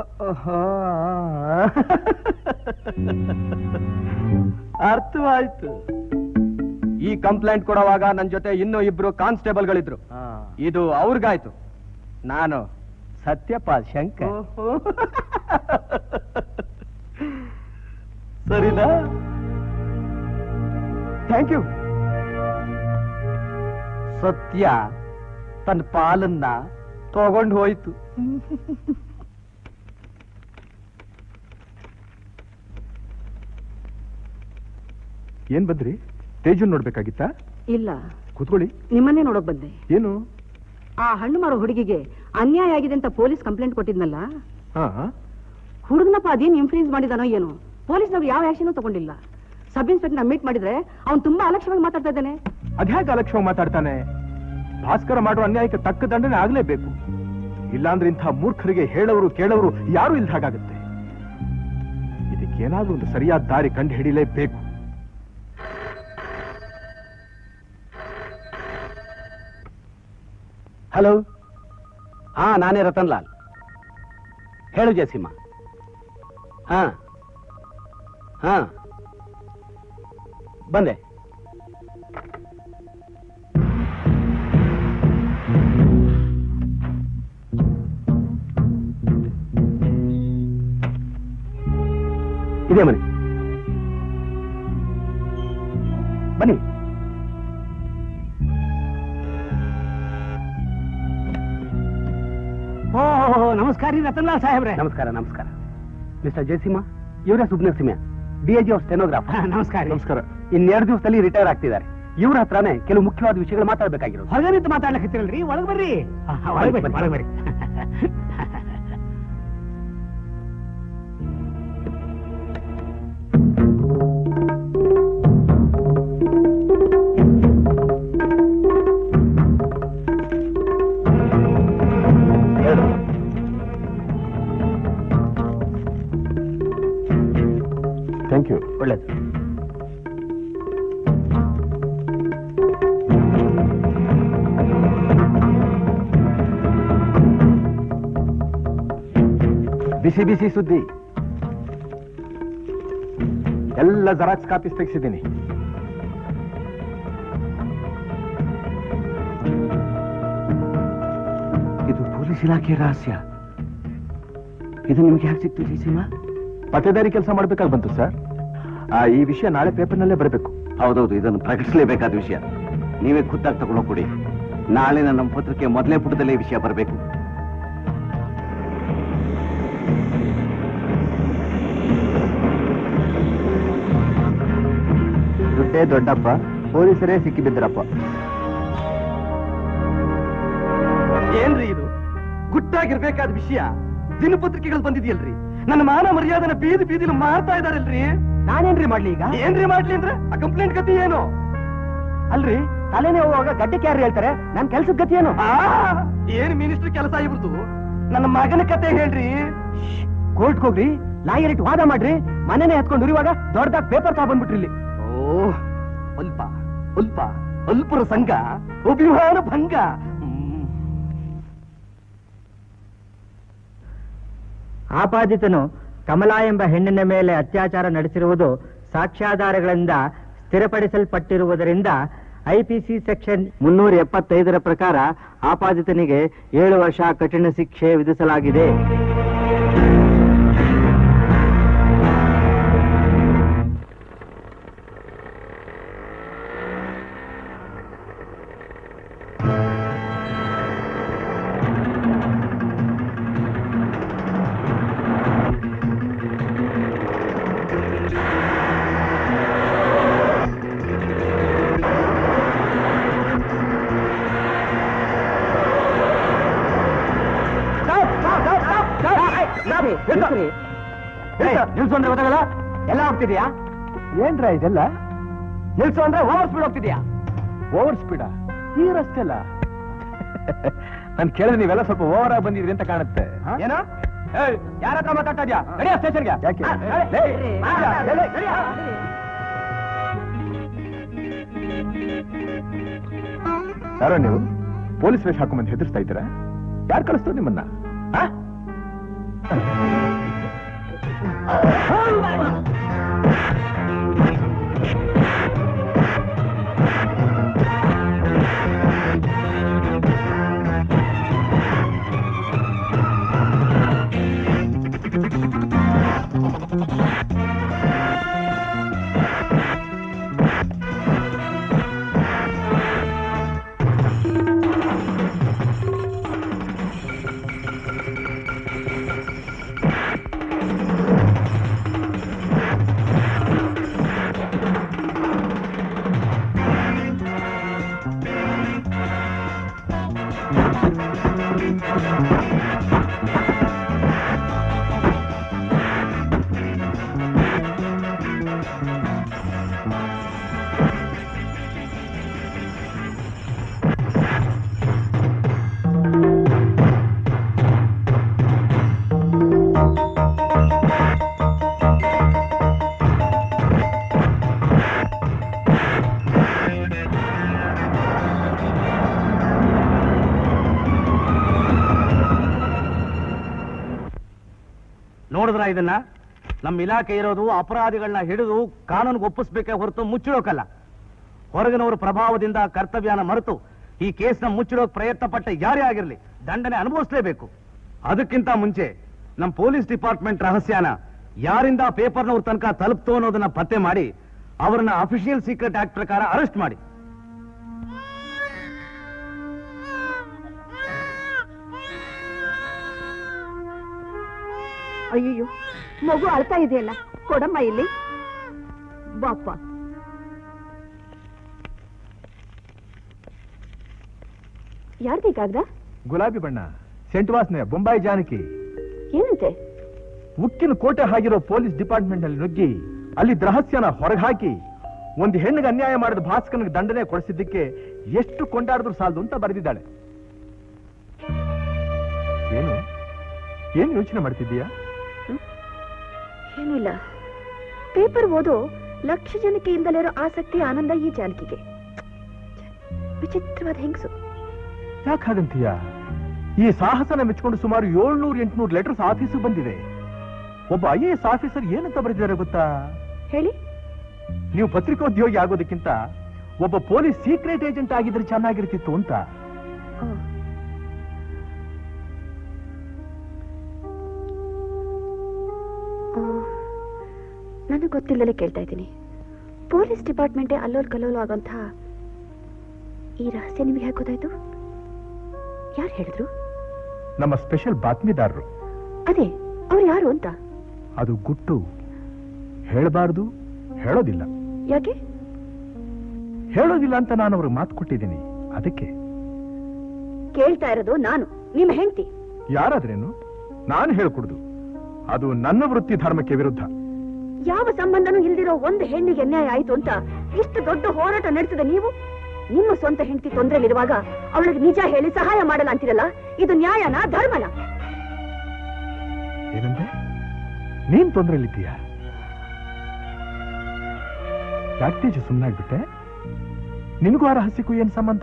ಅರ್ಥವಾಯ್ತು ಈ ಕಂಪ್ಲೇಂಟ್ ಕೊಡುವಾಗ ನನ್ನ ಜೊತೆ ಇನ್ನೂ ಇಬ್ರು ಕಾನ್ಸ್ಟೇಬಲ್ಗಳಿದ್ರು ಇದು ಅವ್ರಿಗಾಯ್ತು ನಾನು ಸತ್ಯಪಾಲ್ ಶಂಕರ್ ಸರಿನಾ ಥ್ಯಾಂಕ್ ಯು ಸತ್ಯ ತನ್ನ ಪಾಲನ್ನ ತಗೊಂಡು ಹೋಯ್ತು ಏನ್ ಬಂದ್ರಿ ತೇಜುನ್ ನೋಡ್ಬೇಕಾಗಿತ್ತಾ ಇಲ್ಲ ಕೂತ್ಕೊಳ್ಳಿ ನಿಮ್ಮನ್ನೇ ನೋಡೋಕ್ ಬಂದೆ ಏನು ಆ ಹಣ್ಣು ಮಾರೋ ಹುಡುಗಿಗೆ ಅನ್ಯಾಯ ಆಗಿದೆ ಅಂತ ಪೊಲೀಸ್ ಕಂಪ್ಲೇಂಟ್ ಕೊಟ್ಟಿದ್ನಲ್ಲ ಹಾ ಹುಡುಗನಪ್ಪ ಅದೇನ್ ಇನ್ಫ್ಲೂಯೆನ್ಸ್ ಮಾಡಿದಾನೋ ಏನೋ ಪೊಲೀಸ್ನವ್ರು ಯಾವ ಆಕ್ಷನ್ ತಗೊಂಡಿಲ್ಲ ಸಬ್ ಇನ್ಸ್ಪೆಕ್ಟರ್ ಮೀಟ್ ಮಾಡಿದ್ರೆ ಅವ್ನು ತುಂಬಾ ಅಲಕ್ಷ್ಯವಾಗಿ ಮಾತಾಡ್ತಾ ಇದ್ದಾನೆ ಅದ್ಯಾಕೆ ಅಲಕ್ಷ್ಯವಾಗಿ ಮಾತಾಡ್ತಾನೆ ಭಾಸ್ಕರ ಮಾಡುವ ಅನ್ಯಾಯಕ್ಕೆ ತಕ್ಕ ದಂಡನೆ ಆಗ್ಲೇಬೇಕು ಇಲ್ಲಾಂದ್ರೆ ಇಂಥ ಮೂರ್ಖರಿಗೆ ಹೇಳೋರು ಕೇಳೋರು ಯಾರು ಇಲ್ದ ಹಾಗಾಗುತ್ತೆ ಇದಕ್ಕೇನಾದ್ರೂ ಒಂದು ಸರಿಯಾದ ದಾರಿ ಕಂಡು ಹಿಡಿಲೇಬೇಕು ಹಲೋ ಹಾ ನಾನೇ ರತನ್ ಲಾಲ್ ಹೇಳು ಜಯಸಿಂಹ ಹಾ ಹಾ ಬಂದೆ ಇದೆ ಮನೆ ಬನ್ನಿ ಓ ನಮಸ್ಕಾರ ರೀ ರತನ್ಲಾಲ್ ಸಾಹೇಬ್ರೆ ನಮಸ್ಕಾರ ನಮಸ್ಕಾರ ಮಿಸ್ಟರ್ ಜಯಸಿಂಹ ಇವರೇ Subnarasimha D I G of stenograph ನಮಸ್ಕಾರ ನಮಸ್ಕಾರ ಇನ್ನೆರಡು ದಿವಸದಲ್ಲಿ ರಿಟೈರ್ ಆಗ್ತಿದ್ದಾರೆ ಇವ್ರ ಹತ್ರನೇ ಕೆಲವು ಮುಖ್ಯವಾದ ವಿಷಯಗಳು ಮಾತಾಡ್ಬೇಕಾಗಿರೋದು ಹೊರಗೆ ನಿಂತು ಮಾತಾಡ್ಲಿಕ್ಕೆ ಒಳಗೆ ಬರ್ರಿ ಒಳಗೆ ಬರ್ರಿ ಒಳಗೆ ಬರ್ರಿ ಥ್ಯಾಂಕ್ ಯು ಒಳ್ಳೇದು ಬಿಸಿ ಬಿಸಿ ಸುದ್ದಿ ಎಲ್ಲ ಜೆರಾಕ್ಸ್ ಕಾಪೀಸ್ ತೆಗೆಸಿದ್ದೀನಿ ಇದು ಪೊಲೀಸ್ ಇಲಾಖೆ ರಹಸ್ಯ ಇದು ನಿಮ್ಗೆ ಯಾಕೆ ಸಿಕ್ತು ಜಯಸಿಂಹ ಪತ್ತೇದಾರಿ ಕೆಲಸ ಮಾಡ್ಬೇಕಾಗಿ ಬಂತು ಸರ್ ಆ, ಈ ವಿಷಯ ನಾಳೆ ಪೇಪರ್ನಲ್ಲೇ ಬರಬೇಕು ಹೌದೌದು ಇದನ್ನು ಪ್ರಕಟಿಸಲೇಬೇಕಾದ ವಿಷಯ ನೀವೇ ಖುದ್ದಾಗಿ ತಗೊಂಡು ಕೊಡಿ ನಾಳೆ ನಮ್ಮ ಪತ್ರಕ್ಕೆ ಮೊದಲೇ ಪುಟದಲ್ಲೇ ಈ ವಿಷಯ ಬರಬೇಕು ದುಡ್ಡೇ ದೊಡ್ಡಪ್ಪ ಪೊಲೀಸರೇ ಸಿಕ್ಕಿಬಿದ್ದರಪ್ಪ ಏನ್ರಿ ಇದು ಗುಟ್ಟಾಗಿರ್ಬೇಕಾದ ವಿಷಯ ದಿನಪತ್ರಿಕೆಗಳು ಬಂದಿದೆಯಲ್ರಿ ನನ್ನ ಮಾನ ಮರ್ಯಾದನ ಬೀದಿ ಬೀದಿಲಿ ಮಾರ್ತಾ ಇದಾರಲ್ರಿ ನಾನೇನ್ರಿ ಮಾಡ್ಲಿ ಈಗ ಏನ್ರಿ ಮಾಡ್ಲಿ ಅಂದ್ರೆ ಆ ಕಂಪ್ಲೇಂಟ್ ಗತಿ ಏನು ಅಲ್ರಿ ತಲೆನೇ ಹೋಗುವಾಗ ಗಡ್ಡಕ್ಕೆ ಯಾರು ಹೇಳ್ತಾರೆ ನನ್ ಕೆಲ್ಸದ ಗತಿ ಏನು ಆ, ಏನ್ ಮಿನಿಸ್ಟರ್ ಕೆಲಸ ಇವ್ರದ್ದು ನನ್ನ ಮಗನ ಕತೆ ಹೇಳ್ರಿ ಕೋರ್ಟ್ ಹೋಗ್ರಿ ಲಾಯರ್ ಇಟ್ಟು ವಾದ ಮಾಡ್ರಿ ಮನೆನೇ ಹತ್ಕೊಂಡು ಉರಿವಾಗ ದೊಡ್ಡದಾಗ ಪೇಪರ್ ತಗೊಂಡ್ಬಿಟ್ರಿ ಇಲ್ಲಿ ಓ ಅಲ್ಪ ಅಲ್ಪ ಅಲ್ಪರ ಸಂಘ ಅಭಿಮಾನ ಭಂಗ ಆಪಾದಿತನು ಕಮಲಾ ಎಂಬ ಹೆಣ್ಣಿನ ಮೇಲೆ ಅತ್ಯಾಚಾರ ನಡೆಸಿರುವುದು ಸಾಕ್ಷ್ಯಾಧಾರಗಳಿಂದ ಸ್ಥಿರಪಡಿಸಲ್ಪಟ್ಟಿರುವುದರಿಂದ ಐಪಿಸಿ ಸೆಕ್ಷನ್ ಮುನ್ನೂರ ಎಪ್ಪತ್ತೈದರ ಪ್ರಕಾರ ಆಪಾದಿತನಿಗೆ ಏಳು ವರ್ಷ ಕಠಿಣ ಶಿಕ್ಷೆ ವಿಧಿಸಲಾಗಿದೆ ನಿಲ್ಸು ಅಂದ್ರೆ ಗೊತ್ತಾಗಲ್ಲ ಎಲ್ಲ ಹೋಗ್ತಿದ್ಯಾ ಏನ್ರ ಇದೆಲ್ಲ ನಿಲ್ಸು ಅಂದ್ರೆ ಓವರ್ ಸ್ಪೀಡ್ ಹೋಗ್ತಿದ್ಯಾ ಓವರ್ ಸ್ಪೀಡ ತೀರಷ್ಟೇ ಅಲ್ಲ ನಾನು ಕೇಳಿದ್ರೆ ನೀವೆಲ್ಲ ಸ್ವಲ್ಪ ಓವರ್ ಆಗಿ ಬಂದಿದ್ರಿ ಅಂತ ಕಾಣುತ್ತೆ ಏನೋ ಯಾರ ಹತ್ರ ಮಾತಾಡ್ತಾ ಇದ್ಯಾ ನಡಿಯ ಸ್ಟೇಷನ್ಗೆ ಯಾಕೆ? ಯಾರೋ ನೀವು ಪೊಲೀಸ್ ವೇಷ ಹಾಕೊಂಬಂದು ಹೆದರ್ಸ್ತಾ ಇದ್ದೀರಾ ಯಾರು ಕಳಿಸ್ತಾರೆ ನಿಮ್ಮನ್ನ ಆ? ನೋಡಿದ್ರ ಇದನ್ನ ನಮ್ಮ ಇಲಾಖೆ ಇರೋದು ಅಪರಾಧಿಗಳನ್ನ ಹಿಡಿದು ಕಾನೂನಿಗೆ ಒಪ್ಪಿಸ್ಬೇಕೇ ಹೊರತು ಮುಚ್ಚಿಡೋಕಲ್ಲ ಹೊರಗಿನವರ ಪ್ರಭಾವದಿಂದ ಕರ್ತವ್ಯನ ಮರೆತು ಈ ಕೇಸ್ನ ಮುಚ್ಚಿಡೋಕ್ ಪ್ರಯತ್ನ ಪಟ್ಟ ಯಾರೇ ಆಗಿರಲಿ ದಂಡನೆ ಅನುಭವಿಸಲೇಬೇಕು ಅದಕ್ಕಿಂತ ಮುಂಚೆ ನಮ್ಮ ಪೊಲೀಸ್ ಡಿಪಾರ್ಟ್ಮೆಂಟ್ ರಹಸ್ಯನ ಯಾರಿಂದ ಪೇಪರ್ನವ್ರ ತನಕ ತಲುಪ್ತು ಅನ್ನೋದನ್ನ ಪತ್ತೆ ಮಾಡಿ ಅವರನ್ನ ಅಫಿಷಿಯಲ್ ಸೀಕ್ರೆಟ್ ಆಕ್ಟ್ ಪ್ರಕಾರ ಅರೆಸ್ಟ್ ಮಾಡಿ ಅಯ್ಯೋ ಮಗು ಅಳ್ತಾ ಇದೆಯಲ್ಲ ಕೊಡಮ್ಮ ಇಲ್ಲಿ ಬಾಪ ಯಾರ್ದಿ ಕಾಗ್ದ ಗುಲಾಬಿ ಬಣ್ಣ ಸೆಂಟ್ ವಾಸನೆ ಬೊಂಬಾಯಿ ಜಾನಕಿ ಏನಂತೆ ಉಕ್ಕಿನ ಕೋಟೆ ಆಗಿರೋ ಪೊಲೀಸ್ ಡಿಪಾರ್ಟ್ಮೆಂಟ್ ನಲ್ಲಿ ನುಗ್ಗಿ ಅಲ್ಲಿ ರಹಸ್ಯನ ಹೊರಗೆ ಹಾಕಿ ಒಂದು ಹೆಣ್ಣಿಗೆ ಅನ್ಯಾಯ ಮಾಡಿದ ಭಾಸ್ಕರ್ನಿಗೆ ದಂಡನೆ ಕೊಡಿಸಿದ್ದಕ್ಕೆ ಎಷ್ಟು ಕೊಂಡಾಡಿದ್ರು ಸಾಲದು ಅಂತ ಬರೆದಿದ್ದಾಳೆ ಏನು ಏನ್ ಯೋಚನೆ ಮಾಡ್ತಿದ್ದೀಯಾ ಏನೂ ಇಲ್ಲ ಪೇಪರ್ ಓದೋ ಲಕ್ಷ ಜನಕ್ಕೆ ಇಲ್ದಲಿರೋ ಆಸಕ್ತಿ ಆನಂದ ಈ ಜಾನಕಿಗೆ ವಿಚಿತ್ರವಾದ ಹೆಂಗಸು ಯಾಕೆ ಹಾಗಂತೀಯ ಈ ಸಾಹಸನ ಮೆಚ್ಕೊಂಡು ಸುಮಾರು ಏಳ್ನೂರು ಎಂಟುನೂರು ಲೆಟರ್ಸ್ ಆಫೀಸಿಗೆ ಬಂದಿದೆ ಒಬ್ಬ ಐ ಎಸ್ ಆಫೀಸರ್ ಏನಂತ ಬರೆದಿದ್ದಾರೆ ಗೊತ್ತಾ ಹೇಳಿ ನೀವು ಪತ್ರಿಕೋದ್ಯೋಗಿ ಆಗೋದಕ್ಕಿಂತ ಒಬ್ಬ ಪೊಲೀಸ್ ಸೀಕ್ರೆಟ್ ಏಜೆಂಟ್ ಆಗಿದ್ರೆ ಚೆನ್ನಾಗಿರ್ತಿತ್ತು ಅಂತ ನನಗೆ ಗೊತ್ತಿಲ್ಲದೆ ಕೇಳ್ತಾ ಇದ್ದೀನಿ ಪೊಲೀಸ್ ಡಿಪಾರ್ಟ್ಮೆಂಟೇ ಅಲ್ಲೋಲ್ ಕಲ್ಲೋಲು ಆಗೋಂಥ ಈ ರಹಸ್ಯ ನಿಮಗೆ ಹೇಗೆ ಗೊತ್ತಾಯ್ತು ಯಾರು ಹೇಳಿದ್ರು ನಮ್ಮ ಸ್ಪೆಷಲ್ ಬಾತ್ಮೀದಾರರು ಅದೇ ಅವ್ರು ಯಾರು ಅಂತ ಅದು ಗುಟ್ಟು ಹೇಳಬಾರ್ದು ಹೇಳೋದಿಲ್ಲ ಯಾಕೆ ಹೇಳೋದಿಲ್ಲ ಅಂತ ನಾನು ಅವ್ರಿಗೆ ಮಾತು ಕೊಟ್ಟಿದ್ದೀನಿ ಅದಕ್ಕೆ ಕೇಳ್ತಾ ಇರೋದು ನಾನು ನಿಮ್ಮ ಹೆಂಡತಿ ಯಾರಾದ್ರೇನು ನಾನು ಹೇಳ್ಕೊಡುದು ಅದು ನನ್ನ ವೃತ್ತಿ ಧರ್ಮಕ್ಕೆ ವಿರುದ್ಧ ಯಾವ ಸಂಬಂಧನೂ ಇಲ್ದಿರೋ ಒಂದು ಹೆಣ್ಣಿಗೆ ಅನ್ಯಾಯ ಆಯ್ತು ಅಂತ ಇಷ್ಟು ದೊಡ್ಡ ಹೋರಾಟ ನಡೆಸಿದ ನೀವು ನಿಮ್ಮ ಸ್ವಂತ ಹೆಂಡತಿ ತೊಂದರೆಲಿರುವಾಗ ಅವಳಿಗೆ ನಿಜ ಹೇಳಿ ಸಹಾಯ ಮಾಡಲ್ಲ ಅಂತಿರಲ್ಲ ಇದು ನ್ಯಾಯನಾ ಧರ್ಮನ ಏನಂದ್ರೆ ನೀನ್ ತೊಂದ್ರೆಲಿದ್ದೀಯ ಯಾಕೆ ತೇಜು ಸುಮ್ಮನಾಗ್ಬಿಟ್ಟೆ ನಿನಗೂ ಆ ರಹಸ್ಯಕ್ಕೂ ಏನ್ ಸಂಬಂಧ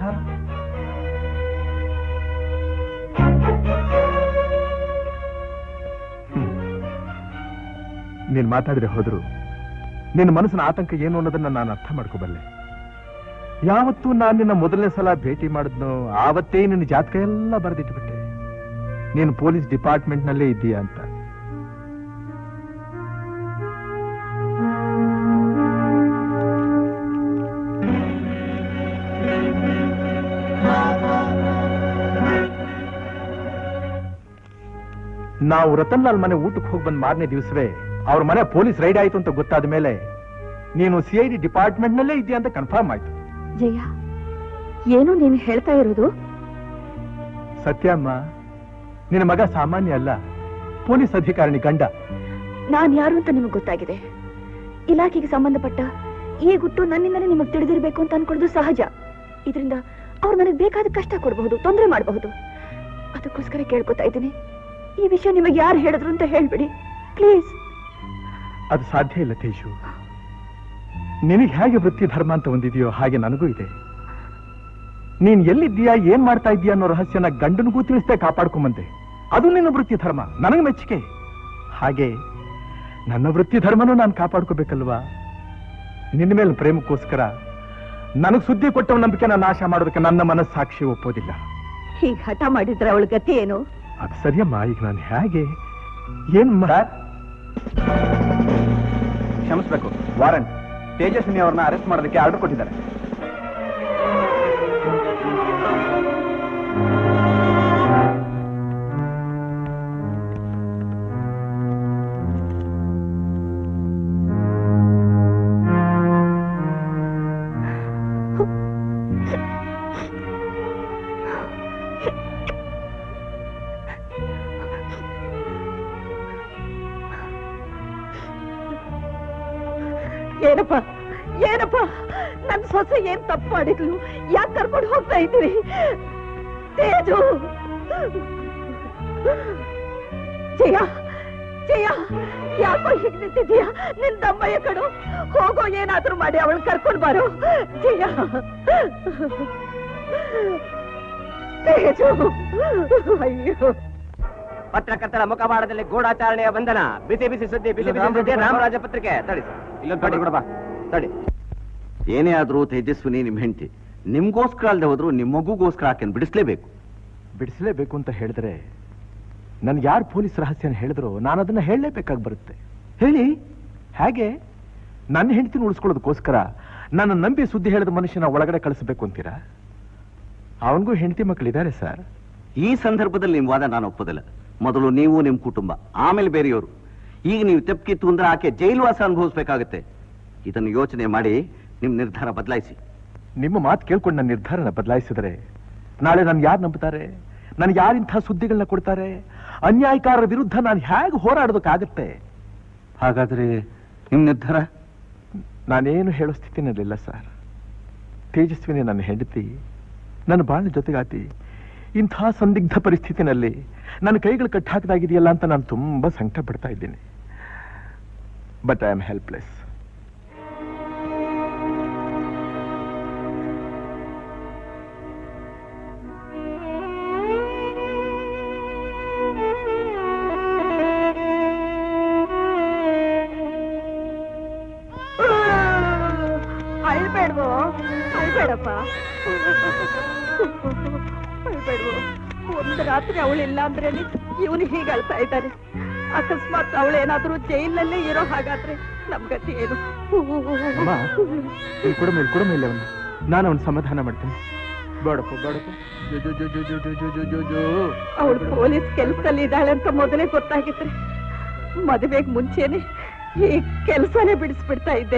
ಹ್ಮ್. ನೀನ್ ಮಾತಾಡಿದ್ರೆ ಹೋದ್ರು ನಿನ್ನ ಮನಸ್ಸಿನ ಆತಂಕ ಏನು ಅನ್ನೋದನ್ನ ನಾನು ಅರ್ಥ ಮಾಡ್ಕೋಬಲ್ಲೆ ಯಾವತ್ತೂ ನಾನು ನಿನ್ನ ಮೊದಲನೇ ಸಲ ಭೇಟಿ ಮಾಡಿದ್ನೋ ಆವತ್ತೇ ನಿನ್ನ ಜಾತಕ ಎಲ್ಲ ಬರೆದಿಟ್ಬಿಟ್ಟೆ ನೀನು ಪೊಲೀಸ್ ಡಿಪಾರ್ಟ್ಮೆಂಟ್ ನಲ್ಲೇ ಇದ್ದೀಯಾ ಅಂತ ನಾವು ರತನ್ಲಾಲ್ ಮನೆ ಊಟಕ್ಕೆ ಹೋಗಿ ಬಂದ್ ಮಾರನೇ ದಿವಸವೇ ಅವ್ರ ಮನೆ ಪೊಲೀಸ್ ರೈಡ್ ಆಯ್ತು ಅಂತ ಗೊತ್ತಾದ ಮೇಲೆ ನೀನು ಸಿ ಐ ಡಿ ಡಿಪಾರ್ಟ್ಮೆಂಟ್ ನಲ್ಲೇ ಇದೆಯಾ ಅಂತ ಕನ್ಫರ್ಮ್ ಆಯ್ತು ಜಯ ಏನು ನೀನು ಹೇಳ್ತಾ ಇರೋದು ಸತ್ಯಮ್ಮ ನಿನ್ನ ಮಗ ಸಾಮಾನ್ಯ ಅಲ್ಲ ಪೊಲೀಸ್ ಅಧಿಕಾರಿಣಿ ಗಂಡ ನಾನ್ ಯಾರು ಅಂತ ನಿಮಗೆ ಗೊತ್ತಾಗಿದೆ ಇಲಾಖೆಗೆ ಸಂಬಂಧಪಟ್ಟ ಈ ಗುಟ್ಟು ನನ್ನಿಂದಲೇ ನಿಮಗೆ ತಿಳಿದಿರ್ಬೇಕು ಅಂತ ಅನ್ಕೊಳ್ಳೋದು ಸಹಜ ಇದರಿಂದ ಅವ್ರು ನನಗೆ ಬೇಕಾದ ಕಷ್ಟ ಕೊಡಬಹುದು ತೊಂದರೆ ಮಾಡಬಹುದು ಅದಕ್ಕೋಸ್ಕರ ಕೇಳ್ಕೊತಾ ಇದ್ದೀನಿ ಈ ವಿಷಯ ನಿಮಗೆ ಯಾರು ಹೇಳಿದ್ರು ಅಂತ ಹೇಳ್ಬಿಡಿ ಪ್ಲೀಸ್ ಅದು ಸಾಧ್ಯ ಇಲ್ಲ ತೇಜು ನಿನಗೆ ಹೇಗೆ ವೃತ್ತಿ ಧರ್ಮ ಅಂತ ಒಂದಿದೆಯೋ ಹಾಗೆ ನನಗೂ ಇದೆ ನೀನ್ ಎಲ್ಲಿದ್ದೀಯಾ ಏನ್ ಮಾಡ್ತಾ ಇದೀಯಾ ಅನ್ನೋ ರಹಸ್ಯನ ಗಂಡನಿಗೂ ತಿಳಿಸ್ದೆ ಕಾಪಾಡ್ಕೊಂಬಂದೆ ಅದು ನಿನ್ನ ವೃತ್ತಿ ಧರ್ಮ ನನಗೆ ಮೆಚ್ಚುಗೆ ಹಾಗೆ ನನ್ನ ವೃತ್ತಿ ಧರ್ಮನೂ ನಾನು ಕಾಪಾಡ್ಕೋಬೇಕಲ್ವಾ ನಿನ್ನ ಮೇಲೆ ಪ್ರೇಮಕ್ಕೋಸ್ಕರ ನನಗ್ ಸುದ್ದಿ ಕೊಟ್ಟವ ನಂಬಿಕೆನ ನಾಶ ಮಾಡೋದಕ್ಕೆ ನನ್ನ ಮನಸ್ಸಾಕ್ಷಿ ಒಪ್ಪೋದಿಲ್ಲ ಹೀಗ್ ಹಠ ಮಾಡಿದ್ರೆ ಅವಳ ಗತಿ ಏನು ಅದು ಸರಿಯಮ್ಮ ಈಗ ನಾನು ಹೇಗೆ ಏನ್ ಮಾಡ ಕ್ಷಮಿಸ್ಬೇಕು ವಾರಂಟ್ ತೇಜಸ್ವಿನಿ ಅವ್ರನ್ನ ಅರೆಸ್ಟ್ ಮಾಡೋದಕ್ಕೆ ಆರ್ಡರ್ ಕೊಟ್ಟಿದ್ದಾರೆ ಏನಪ್ಪ ಏನಪ್ಪ ನನ್ ಸೊಸೆ ಏನ್ ತಪ್ಪು ಮಾಡಿದ್ಲು ಯಾಕೆ ಕರ್ಕೊಂಡು ಹೋಗ್ತಾ ಇದ್ದೀರಿ ತೇಜು ಜಯ ಜಯ ಯಾಕೋ ಹೀಗ್ ನಿಂತಿದ್ದೀಯ ನಿನ್ ತಮ್ಮಯ್ಯ ಕಡು ಹೋಗೋ ಏನಾದ್ರೂ ಮಾಡಿ ಅವಳು ಕರ್ಕೊಂಡು ಬಾರೋ ಜಯ ತೇಜು ಅಯ್ಯೋ ಪತ್ರಕರ್ತರ ಮುಖವಾಡದಲ್ಲಿ ಗೂಢಾಚಾರಣೆಯ ಬಂಧನ ಬಿಸಿ ಬಿಸಿ ಸುದ್ದಿ ಬಿಸಿ ಬಿಸಿ ಸುದ್ದಿ ರಾಮರಾಜ ಪತ್ರಿಕೆ ತಡಿ ಇಲ್ಲೊಂದು ತಡಿ ಏನೇ ಆದ್ರೂ ತೇಜಸ್ವಿನಿ ನಿಮ್ ಹೆಂಡತಿ ನಿಮ್ಗೋಸ್ಕರ ಅಲ್ಲದೆ ಹೋದ್ರು ನಿಮ್ ಮಗುಗೋಸ್ಕರ ಆಕೆನ್ ಬಿಡಿಸ್ಲೇಬೇಕು ಬಿಡಿಸಲೇಬೇಕು ಅಂತ ಹೇಳಿದ್ರೆ ನನ್ಗೆ ಯಾರು ಪೊಲೀಸ್ ರಹಸ್ಯನ ಹೇಳಿದ್ರು ನಾನು ಅದನ್ನ ಹೇಳಲೇಬೇಕಾಗಿ ಬರುತ್ತೆ ಹೇಳಿ ಹೇಗೆ ನನ್ನ ಹೆಂಡತಿನ ಉಳಿಸ್ಕೊಳ್ಳೋದಕ್ಕೋಸ್ಕರ ನನ್ನ ನಂಬಿ ಸುದ್ದಿ ಹೇಳಿದ ಮನುಷ್ಯನ ಒಳಗಡೆ ಕಳಿಸ್ಬೇಕು ಅಂತೀರಾ ಅವನಿಗೂ ಹೆಂಡತಿ ಮಕ್ಕಳಿದ್ದಾರೆ ಸರ್ ಈ ಸಂದರ್ಭದಲ್ಲಿ ನಿಮ್ ವಾದ ನಾನು ಒಪ್ಪೋದಿಲ್ಲ ಮೊದಲು ನೀವು ನಿಮ್ ಕುಟುಂಬ ಆಮೇಲೆ ಬೇರೆಯವರು ಈಗ ನೀವು ತೆಪ್ಕಿತ್ತು ಅಂದ್ರೆ ಆಕೆ ಜೈಲುವಾಸ ಅನುಭವಿಸ್ಬೇಕಾಗತ್ತೆ ಇದನ್ನು ಯೋಚನೆ ಮಾಡಿ ನಿಮ್ ನಿರ್ಧಾರ ಬದಲಾಯಿಸಿ ನಿಮ್ಮ ಮಾತು ಕೇಳ್ಕೊಂಡು ನನ್ನ ನಿರ್ಧಾರನ ಬದಲಾಯಿಸಿದ್ರೆ ನಾಳೆ ನಾನು ಯಾರು ನಂಬುತ್ತಾರೆ ನನಗೆ ಯಾರಿಂಥ ಸುದ್ದಿಗಳನ್ನ ಕೊಡ್ತಾರೆ ಅನ್ಯಾಯಕಾರರ ವಿರುದ್ಧ ನಾನು ಹೇಗೆ ಹೋರಾಡೋದಕ್ಕಾಗತ್ತೆ ಹಾಗಾದ್ರೆ ನಿಮ್ ನಿರ್ಧಾರ ನಾನೇನು ಹೇಳೋ ಸ್ಥಿತಿನಲ್ಲಿಲ್ಲ ಸರ್ ತೇಜಸ್ವಿನಿ ನನ್ನ ಹೆಂಡತಿ ನನ್ನ ಬಾಳಿನ ಜೊತೆಗಾತಿ ಇಂಥ ಸಂದಿಗ್ಧ ಪರಿಸ್ಥಿತಿನಲ್ಲಿ ನನ್ನ ಕೈಗಳು ಕಟ್ಟಾಕದಾಗಿದೆಯಲ್ಲ ಅಂತ ನಾನು ತುಂಬಾ ಸಂಕಟ ಪಡ್ತಾ ಇದ್ದೀನಿ ಬಟ್ ಐ ಆಮ್ ಹೆಲ್ಪ್ಲೆಸ್ ಅಳ್ಬೇಡ್ವೋ ಅಳ್ಬೇಡಪ್ಪ ಅಳ್ಬೇಡ್ವೋ ಒಂದು ರಾತ್ರಿ ಅವಳಿಲ್ಲ ಅಂದ್ರೆ ಇವನು ಹೀಗೆ ಅಳ್ತಾ ಇದ್ದಾನೆ ಅಕಸ್ಮಾತ್ ಅವಳೇನಾದ್ರೂ ಜೈಲಲ್ಲೇ ಇರೋ ಹಾಗಾದ್ರೆ ನಮ್ ಗತಿ ಏನು ಅಮ್ಮ ಇಲ್ಲಿ ಕೊಡ ಮೇಲೆ ಕೊಡ ಮೇಲೆ ಅವನು ನಾನು ಅವನು ಸಮಾಧಾನ ಮಾಡ್ತೀನಿ ಬೇಡಪ್ಪ ಬೇಡಪ್ಪ ಜೋ ಜೋ ಜೋ ಜೋ ಜೋ ಜೋ ಜೋ ಜೋ ಜೋ ಅವಳು ಪೊಲೀಸ್ ಕೆಲಸದಲ್ಲಿ ಇದ್ದಾಳೆ ಅಂತ ಮೊದಲೇ ಗೊತ್ತಾಗಿದ್ರೆ ಮದುವೆಗೆ ಮುಂಚೆನೆ ಈ ಕೆಲಸನೇ ಬಿಡಿಸ್ಬಿಡ್ತಾ ಇದ್ದೆ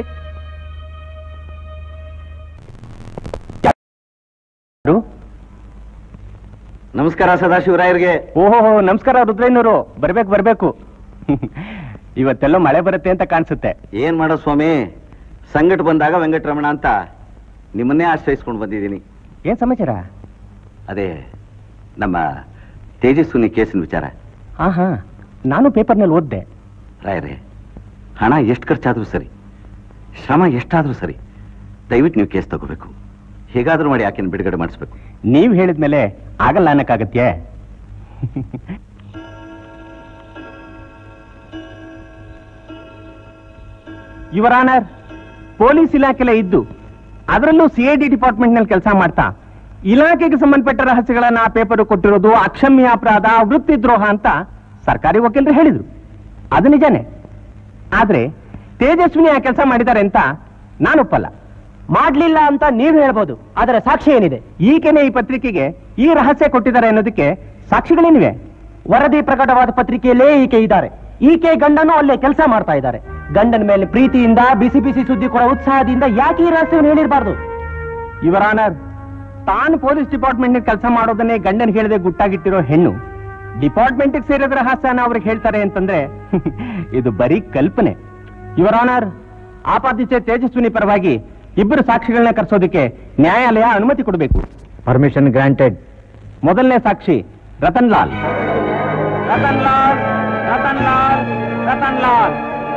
ನಮಸ್ಕಾರ ಸದಾಶಿವರಾಯರ್ಗೆ ಓಹೋ ನಮಸ್ಕಾರ ರುದ್ರಯ್ಯನವರು ಬರ್ಬೇಕು ಬರ್ಬೇಕು ಇವತ್ತೆಲ್ಲೋ ಮಳೆ ಬರುತ್ತೆ ಅಂತ ಕಾಣಿಸುತ್ತೆ ಏನ್ ಮಾಡೋ ಸ್ವಾಮಿ ಸಂಗಟ ಬಂದಾಗ ವೆಂಕಟರಮಣ ಅಂತ ನಿಮ್ಮನ್ನೇ ಆಶ್ರಯಿಸ್ಕೊಂಡು ಬಂದಿದ್ದೀನಿ ಏನ್ ಸಮಾಚಾರ ಅದೇ ನಮ್ಮ ತೇಜಸ್ವಿನಿ ಕೇಸಿನ ವಿಚಾರ ಹಾ ಹಾ ನಾನು ಪೇಪರ್ನಲ್ಲಿ ಓದ್ದೆ ರಾಯರೇ ಹಣ ಎಷ್ಟು ಖರ್ಚಾದ್ರೂ ಸರಿ ಶ್ರಮ ಎಷ್ಟಾದ್ರೂ ಸರಿ ದಯವಿಟ್ಟು ನೀವು ಕೇಸ್ ತಗೋಬೇಕು ಹೇಗಾದ್ರೂ ಮಾಡಿ ಆಕೆನ ಬಿಡುಗಡೆ ಮಾಡಿಸ್ಬೇಕು ನೀವ್ ಹೇಳಿದ್ಮೇಲೆ ಆಗಲ್ಲ ಅನ್ನಕ್ಕಾಗತ್ಯೆ ಯುವರ್ ಆನರ್ ಪೊಲೀಸ್ ಇಲಾಖೆಲೆ ಇದ್ದು ಅದರಲ್ಲೂ ಸಿ ಐ ಡಿ ಡಿಪಾರ್ಟ್ಮೆಂಟ್ ನಲ್ಲಿ ಕೆಲಸ ಮಾಡ್ತಾ ಇಲಾಖೆಗೆ ಸಂಬಂಧಪಟ್ಟ ರಹಸ್ಯಗಳನ್ನ ಆ ಪೇಪರ್ ಕೊಟ್ಟಿರೋದು ಅಕ್ಷಮ್ಯ ಅಪರಾಧ ವೃತ್ತಿದ್ರೋಹ ಅಂತ ಸರ್ಕಾರಿ ವಕೀಲರು ಹೇಳಿದ್ರು ಅದು ನಿಜಾನೇ ಆದ್ರೆ ತೇಜಸ್ವಿನಿ ಆ ಕೆಲಸ ಮಾಡಿದ್ದಾರೆ ಅಂತ ನಾನು ಒಪ್ಪಲ್ಲ ಮಾಡ್ಲಿಲ್ಲ ಅಂತ ನೀವು ಹೇಳ್ಬೋದು ಅದರ ಸಾಕ್ಷಿ ಏನಿದೆ ಈಕೆನೆ ಈ ಪತ್ರಿಕೆಗೆ ಈ ರಹಸ್ಯ ಕೊಟ್ಟಿದ್ದಾರೆ ಅನ್ನೋದಕ್ಕೆ ಸಾಕ್ಷಿಗಳೇನಿವೆ ವರದಿ ಪ್ರಕಟವಾದ ಪತ್ರಿಕೆಯಲ್ಲೇ ಈಕೆ ಇದ್ದಾರೆ ಈಕೆ ಗಂಡನು ಅಲ್ಲೇ ಕೆಲಸ ಮಾಡ್ತಾ ಇದ್ದಾರೆ ಗಂಡನ ಮೇಲೆ ಪ್ರೀತಿಯಿಂದ ಬಿಸಿ ಬಿಸಿ ಸುದ್ದಿ ಕೊಡೋ ಉತ್ಸಾಹದಿಂದ ಯಾಕೆ ಈ ರಹಸ್ಯವನ್ನು ಹೇಳಿರಬಾರ್ದು ಇವರ ಆನರ್ ತಾನು ಪೊಲೀಸ್ ಡಿಪಾರ್ಟ್ಮೆಂಟ್ ಕೆಲಸ ಮಾಡೋದನ್ನೇ ಗಂಡನ್ ಹೇಳದೆ ಗುಟ್ಟಾಗಿಟ್ಟಿರೋ ಹೆಣ್ಣು ಡಿಪಾರ್ಟ್ಮೆಂಟ್ ಸೇರಿದ ರಹಸ್ಯನ ಅವ್ರಿಗೆ ಹೇಳ್ತಾರೆ ಅಂತಂದ್ರೆ ಇದು ಬರೀ ಕಲ್ಪನೆ ಇವರ ಆನರ್ ಆಪಾದಿತ ತೇಜಸ್ವಿನಿ ಪರವಾಗಿ ಇಬ್ಬರು ಸಾಕ್ಷಿಗಳನ್ನ ಕರೆಸೋದಕ್ಕೆ ನ್ಯಾಯಾಲಯ ಅನುಮತಿ ಕೊಡಬೇಕು ಪರ್ಮಿಷನ್ ಗ್ರಾಂಟೆಡ್ ಮೊದಲನೇ ಸಾಕ್ಷಿ ರತನ್ ಲಾಲ್ ರತನ್ ಲಾಲ್ ರತನ್ ಲಾಲ್ ರತನ್ ಲಾಲ್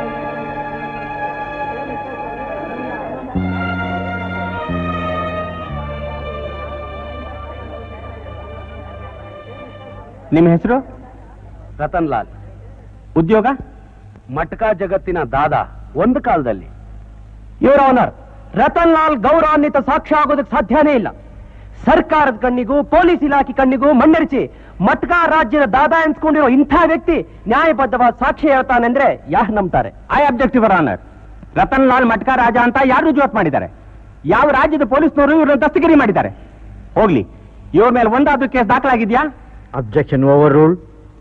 ನಿಮ್ಮ ಹೆಸರು ರತನ್ ಲಾಲ್ ಉದ್ಯೋಗ ಮಟ್ಕಾ ಜಗತ್ತಿನ ದಾದ ಒಂದು ಕಾಲದಲ್ಲಿ ಯುವರ್ ಆನರ್ ರತನ್ ಲಾಲ್ ಗೌರವಾನ್ವಿತ ಸಾಕ್ಷ್ಯ ಆಗೋದಕ್ಕೆ ಸಾಧ್ಯನೇ ಇಲ್ಲ ಸರ್ಕಾರದ ಕಣ್ಣಿಗೂ ಪೊಲೀಸ್ ಇಲಾಖೆ ಕಣ್ಣಿಗೂ ಮಣ್ಣೆರಿಸಿ ಮಟ್ಕಾ ರಾಜ್ಯದ ದಾದಾ ಎನ್ಸ್ಕೊಂಡಿರೋ ಇಂಥ ವ್ಯಕ್ತಿ ನ್ಯಾಯಬದ್ಧವಾದ ಸಾಕ್ಷಿ ಹೇಳ್ತಾನೆಂದ್ರೆ ಯಾರು ನಂಬ್ತಾರೆ I object your honour Ratan Lal matka ರಾಜ ಅಂತ ಯಾರು ರುಜುವಾತ್ ಮಾಡಿದ್ದಾರೆ ಯಾವ ರಾಜ್ಯದ ಪೊಲೀಸ್ನವರು ಇವ್ರನ್ನ ದಸ್ತಗಿರಿ ಮಾಡಿದ್ದಾರೆ ಹೋಗ್ಲಿ ಇವ್ರ ಮೇಲೆ ಒಂದಾದ್ರೂ ಕೇಸ್ ದಾಖಲಾಗಿದ್ಯಾ ಅಬ್ಜೆಕ್ಷನ್ ಓವರ್ ರೂಲ್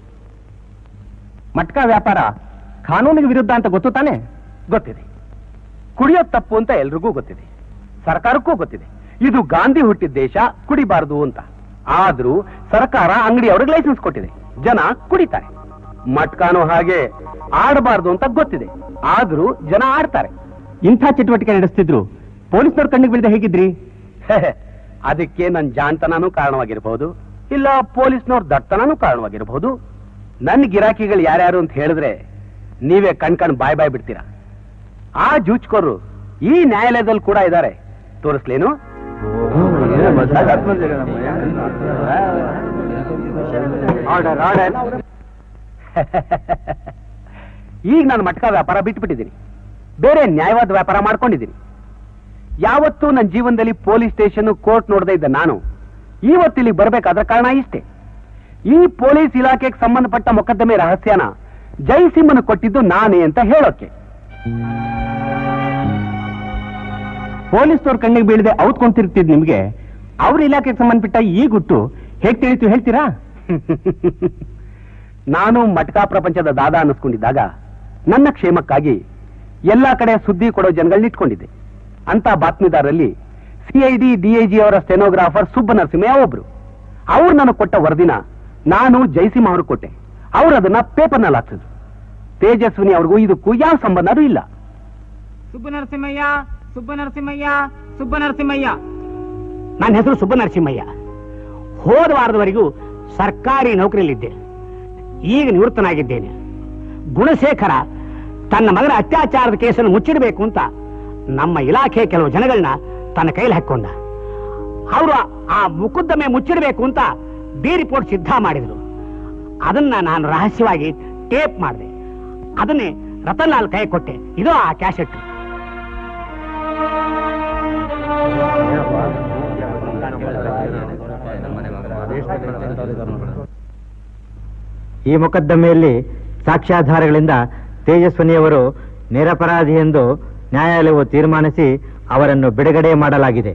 ಮಟ್ಕಾ ವ್ಯಾಪಾರ ಕಾನೂನಿಗೆ ವಿರುದ್ಧ ಅಂತ ಗೊತ್ತು ತಾನೆ ಗೊತ್ತಿದೆ ಕುಡಿಯೋದ್ ತಪ್ಪು ಅಂತ ಎಲ್ರಿಗೂ ಗೊತ್ತಿದೆ ಸರ್ಕಾರಕ್ಕೂ ಗೊತ್ತಿದೆ ಇದು ಗಾಂಧಿ ಹುಟ್ಟಿದ ದೇಶ ಕುಡಿಬಾರದು ಅಂತ ಆದ್ರೂ ಸರ್ಕಾರ ಅಂಗಡಿ ಅವ್ರಿಗೆ ಲೈಸೆನ್ಸ್ ಕೊಟ್ಟಿದೆ ಜನ ಕುಡಿತಾರೆ ಮಟ್ಕಾನು ಹಾಗೆ ಆಡಬಾರ್ದು ಅಂತ ಗೊತ್ತಿದೆ ಆದ್ರೂ ಜನ ಆಡ್ತಾರೆ ಇಂಥ ಚಟುವಟಿಕೆ ನಡೆಸ್ತಿದ್ರು ಪೊಲೀಸ್ನವ್ರ ಕಣ್ಣಿಗೆ ಬೀಳದೆ ಹೇಗಿದ್ರಿ ಅದಕ್ಕೆ ನನ್ ಜಾಣ್ತನೂ ಕಾರಣವಾಗಿರಬಹುದು ಇಲ್ಲ ಪೊಲೀಸ್ನವ್ರ ದಟ್ಟತನೂ ಕಾರಣವಾಗಿರಬಹುದು ನನ್ನ ಗಿರಾಕಿಗಳು ಯಾರ್ಯಾರು ಅಂತ ಹೇಳಿದ್ರೆ ನೀವೇ ಕಣ್ ಕಣ್ ಬಾಯ್ ಬಾಯ್ ಬಿಡ್ತೀರಾ ಆ ಜೂಚ್ಕೋರು ಈ ನ್ಯಾಯಾಲಯದಲ್ಲಿ ಕೂಡ ಇದ್ದಾರೆ ತೋರಿಸ್ಲೇನು ಆರ್ಡರ್ ಆರ್ಡರ್ ಈಗ ನಾನು ಮಟ್ಕ ವ್ಯಾಪಾರ ಬಿಟ್ಬಿಟ್ಟಿದ್ದೀನಿ ಬೇರೆ ನ್ಯಾಯವಾದ ವ್ಯಾಪಾರ ಮಾಡ್ಕೊಂಡಿದ್ದೀನಿ ಯಾವತ್ತೂ ನನ್ನ ಜೀವನದಲ್ಲಿ ಪೊಲೀಸ್ ಸ್ಟೇಷನ್ ಕೋರ್ಟ್ ನೋಡದೇ ಇದ್ದ ನಾನು ಇವತ್ತು ಇಲ್ಲಿಗೆ ಬರಬೇಕಾದ ಕಾರಣ ಇಷ್ಟೇ ಈ ಪೊಲೀಸ್ ಇಲಾಖೆಗೆ ಸಂಬಂಧಪಟ್ಟ ಮೊಕದ್ದಮೆ ರಹಸ್ಯನ ಜಯಸಿಂಹನ ಕೊಟ್ಟಿದ್ದು ನಾನೇ ಅಂತ ಹೇಳೋಕೆ ಪೊಲೀಸ್ನವ್ರ ಕಣ್ಣಿಗೆ ಬೀಳದೆ ಔತ್ಕೊಂತಿರ್ತಿದ್ ನಿಮ್ಗೆ ಅವ್ರ ಇಲಾಖೆಗೆ ಸಂಬಂಧಪಟ್ಟ ಈ ಗುಟ್ಟು ಹೇಗ್ ತಿಳಿತು ಹೇಳ್ತೀರಾ ನಾನು ಮಟ್ಕಾ ಪ್ರಪಂಚದ ದಾದ ಅನ್ನಿಸ್ಕೊಂಡಿದ್ದಾಗ ನನ್ನ ಕ್ಷೇಮಕ್ಕಾಗಿ ಎಲ್ಲಾ ಕಡೆ ಸುದ್ದಿ ಕೊಡೋ ಜನಗಳನ್ನ ಇಟ್ಕೊಂಡಿದ್ದೆ ಅಂತ ಬಾತ್ಮೀದಾರಲ್ಲಿ ಸಿಐಡಿ ಡಿಐಜಿ ಅವರ ಸ್ಟೆನೋಗ್ರಾಫರ್ ಸುಬ್ಬ ನರಸಿಂಹಯ್ಯ ಒಬ್ರು ಅವ್ರು ನನಗೆ ಕೊಟ್ಟ ವರದಿನ ನಾನು ಜಯಸಿಂಹ ಅವ್ರಿಗೆ ಕೊಟ್ಟೆ ಅವ್ರು ಅದನ್ನ ಪೇಪರ್ನಲ್ಲಿ ಹಾಕ್ಸಿದ್ರು ತೇಜಸ್ವಿನಿ ಅವ್ರಿಗೂ ಇದಕ್ಕೂ ಯಾವ ಸಂಬಂಧನೂ ಇಲ್ಲ ಸುಬ್ಬ ನರಸಿಂಹಯ್ಯ ಸುಬ್ಬ ನರಸಿಂಹಯ್ಯ ಸುಬ್ಬ ನರಸಿಂಹಯ್ಯ ನನ್ನ ಹೆಸರು ಸುಬ್ಬ ನರಸಿಂಹಯ್ಯ ಹೋದ ವಾರದವರೆಗೂ ಸರ್ಕಾರಿ ನೌಕರಿಯಲ್ಲಿದ್ದೆ ಈಗ ನಿವೃತ್ತನಾಗಿದ್ದೇನೆ ಗುಣಶೇಖರ ತನ್ನ ಮಗನ ಅತ್ಯಾಚಾರದ ಕೇಸನ್ನು ಮುಚ್ಚಿಡಬೇಕು ಅಂತ ನಮ್ಮ ಇಲಾಖೆ ಕೆಲವು ಜನಗಳನ್ನ ತನ್ನ ಕೈಲಿ ಹಾಕೊಂಡ ಅವರು ಆ ಮುಕುದ್ದಮೆ ಮುಚ್ಚಿಡಬೇಕು ಅಂತ ಡಿ ರಿಪೋರ್ಟ್ ಸಿದ್ಧ ಮಾಡಿದ್ರು ಅದನ್ನ ನಾನು ರಹಸ್ಯವಾಗಿ ಟೇಪ್ ಮಾಡಿದೆ ಅದನ್ನೇ ರತನ್ ಲಾಲ್ ಕೈ ಕೊಟ್ಟೆ ಇದು ಆ ಕ್ಯಾಸೆಟ್ ಈ ಮೊಕದ್ದಮೆಯಲ್ಲಿ ಸಾಕ್ಷ್ಯಾಧಾರಗಳಿಂದ ತೇಜಸ್ವಿನಿಯವರು ನಿರಪರಾಧಿ ಎಂದು ನ್ಯಾಯಾಲಯವು ತೀರ್ಮಾನಿಸಿ ಅವರನ್ನು ಬಿಡುಗಡೆ ಮಾಡಲಾಗಿದೆ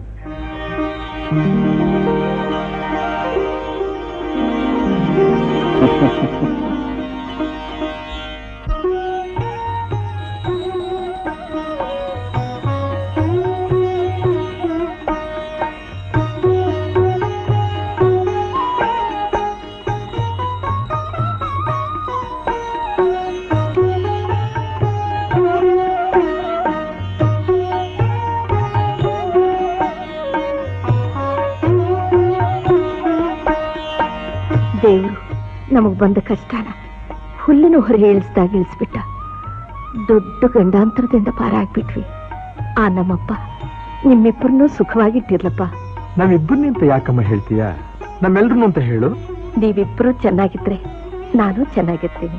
ದೇವ್ರು ನಮಗ್ ಬಂದ ಕಷ್ಟನ ಹುಲ್ಲಿನ ಹೊರ ಇಳಿಸ್ದಾಗ ಇಳಿಸ್ಬಿಟ್ಟ ದೊಡ್ಡ ಗಂಡಾಂತರದಿಂದ ಪಾರಾಗ್ಬಿಟ್ವಿ ಆ ನಮ್ಮಪ್ಪ ನಿಮ್ಮಿಬ್ಬರನ್ನೂ ಸುಖವಾಗಿಟ್ಟಿರ್ಲಪ್ಪ ನಾವಿಬ್ಬರನ್ನೇ ಅಂತ ಯಾಕಮ್ಮ ಹೇಳ್ತೀಯ ನಮ್ಮೆಲ್ರು ಅಂತ ಹೇಳು ನೀವಿಬ್ಬರು ಚೆನ್ನಾಗಿದ್ರೆ ನಾನು ಚೆನ್ನಾಗಿರ್ತೀನಿ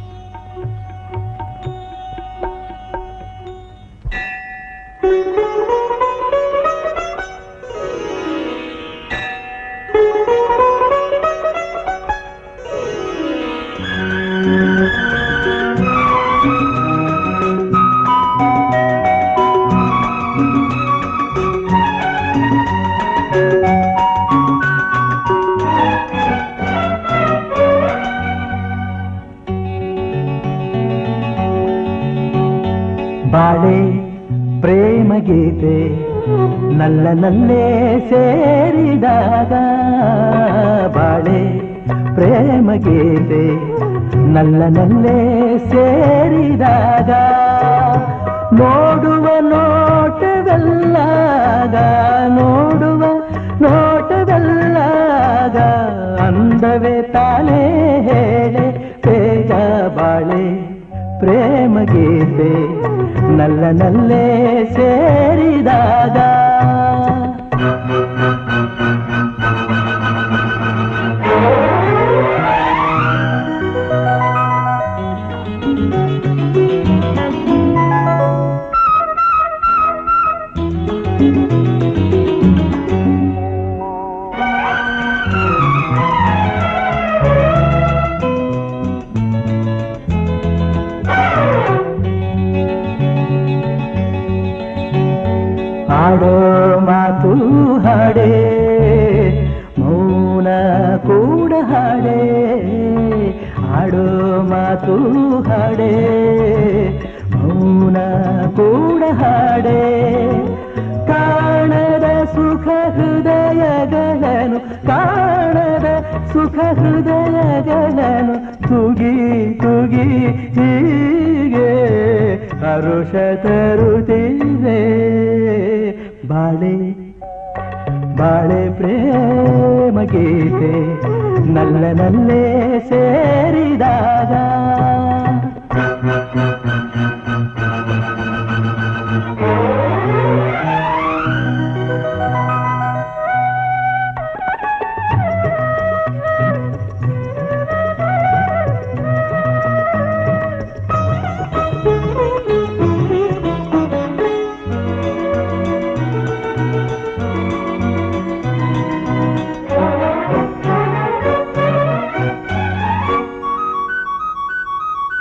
ಬಾಳೆ ಪ್ರೇಮ ಗೀತೆ ನಲ್ಲ ನಲ್ಲೇ ಸೇರಿದಾಗ ಬಾಳೆ ಪ್ರೇಮ ಗೀತೆ ನಲ್ಲ ನಲ್ಲೇ ಸೇರಿದಾಗ ನೋಡುವ ನೋಟವೆಲ್ಲಾಗ ನೋಡುವ ನೋಟವೆಲ್ಲಾಗ ಅಂದವೇ ತಾನೇ ಹೇಳೆ ಬೇಗ ಬಾಳೆ ಪ್ರೇಮ ಗೀತೆ ನಲ್ಲ ನಲ್ಲೇ ಸೇರಿದಾಗ ಹಾಡೋ ಮಾತು ಹಾಡೇ ಮೌನ ಕೂಡ ಹಾಡೇ ಹಾಡೋ ಮಾತು ಹಾಡೇ ಮೌನ ಕೂಡ ಹಾಡೇ ಕಾಣದ ಸುಖ ಹೃದಯಗಳನ್ನು ಕಾಣದ ಸುಖ ಹೃದಯಗಳನ್ನು ತುಗಿ ತುಗಿ ಹೀಗೆ ಹರುಷ ತರುತ್ತಿದೆ ಬಾಳೆ ಬಾಳೆ ಪ್ರೇಮ ಗೀತೆ ನಲ್ಲ ನಲ್ಲೇ ಸೇರಿದಾಗ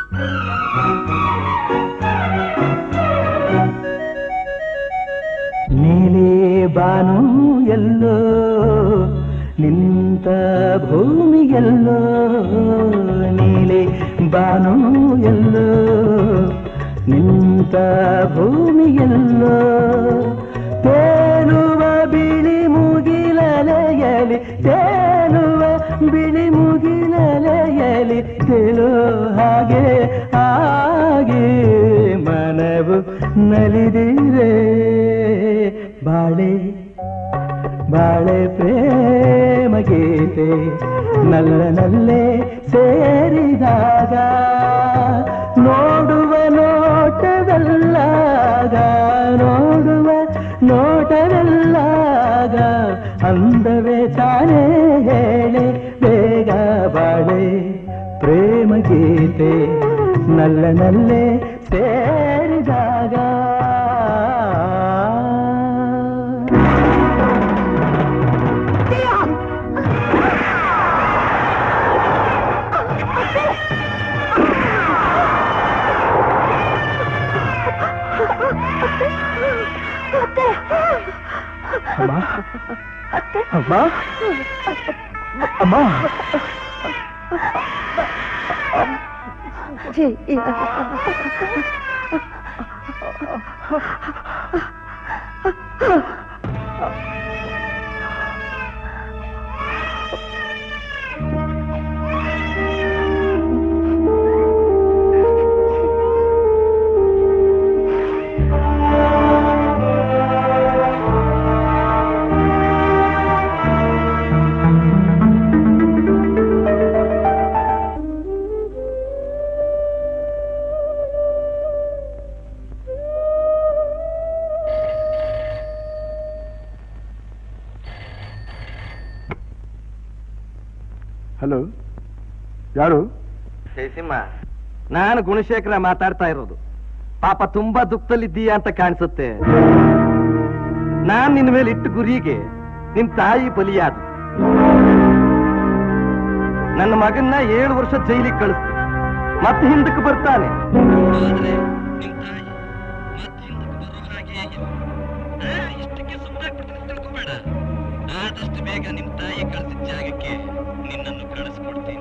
ನೀಲೇ ಬಾನು ಎಲ್ಲೋ ನಿಂತ ಭೂಮಿ ಎಲ್ಲೋ ನೀಲೆ ಬಾನು ಎಲ್ಲೋ ನಿಂತ ಭೂಮಿ ಎಲ್ಲೋ ತೇಲುವ ಬಿಳಿ ಮುಗಿಲಲೆಯಲಿ ತೇಲುವ ಬಿಳಿ ಮುಗಿಲಲೆಯಲಿ ತೇಲೋ ಹಾಗೆ ಹಾಗೆ ಮನವು ನಲಿದಿರೆ ಬಾಳೆ ಬಾಳೆ ಪ್ರೇಮ ಗೀತೆ ನಲ್ಲ ನಲ್ಲೇ ಸೇರಿದಾಗ ನೋಡುವ ನೋಟವೆಲ್ಲಾಗ ನೋಡುವ ನೋಟವೆಲ್ಲಾಗ ಅಂದವೇ ತಾನೇ ಹೇಳೆ ಬೇಗ ಬಾಳೆ ಪ್ರೇಮ ಗೀತೆ ನಲ್ಲ ನಲ್ಲೇ ಸೇರಿದಾಗ ಅಮ್ಮ ಅಮ್ಮ ಅಮ್ಮ ಹಲೋ ಯಾರು ಜಯಸಿಂಹ ನಾನು ಗುಣಶೇಖರ ಮಾತಾಡ್ತಾ ಇರೋದು ಪಾಪ ತುಂಬಾ ದುಃಖದಲ್ಲಿದ್ದೀಯಾ ಅಂತ ಕಾಣಿಸುತ್ತೆ ನಾನ್ ನಿನ್ ಮೇಲೆ ಇಟ್ಟು ಗುರಿಗೆ ನಿಮ್ ತಾಯಿ ಬಲಿಯಾದ ನನ್ನ ಮಗನ್ನ ಏಳು ವರ್ಷ ಜೈಲಿಗೆ ಕಳಿಸ್ತು ಮತ್ತೆ ಹಿಂದಕ್ಕೆ ಬರ್ತಾನೆ ಆದ್ರೆ ನಿಮ್ ತಾಯಿ ಮತ್ತೆ ಹಿಂದಕ್ಕೆ ಬರೋ ಹಾಗೆ ಇಲ್ಲ. ಆ, ಇಷ್ಟಕ್ಕೆ ಸುಮ್ಮನಾಗ್ಬಿಡ್ತೀನಿ ಅಂತ ತಿಳ್ಕೊಬೇಡ ಆದಷ್ಟು ಬೇಗ ನಿಮ್ ತಾಯಿ ಕಳಿಸಿದ ಜಾಗಕ್ಕೆ ನಿನ್ನನ್ನು ಕಳಿಸ್ಕೊಡ್ತೀನಿ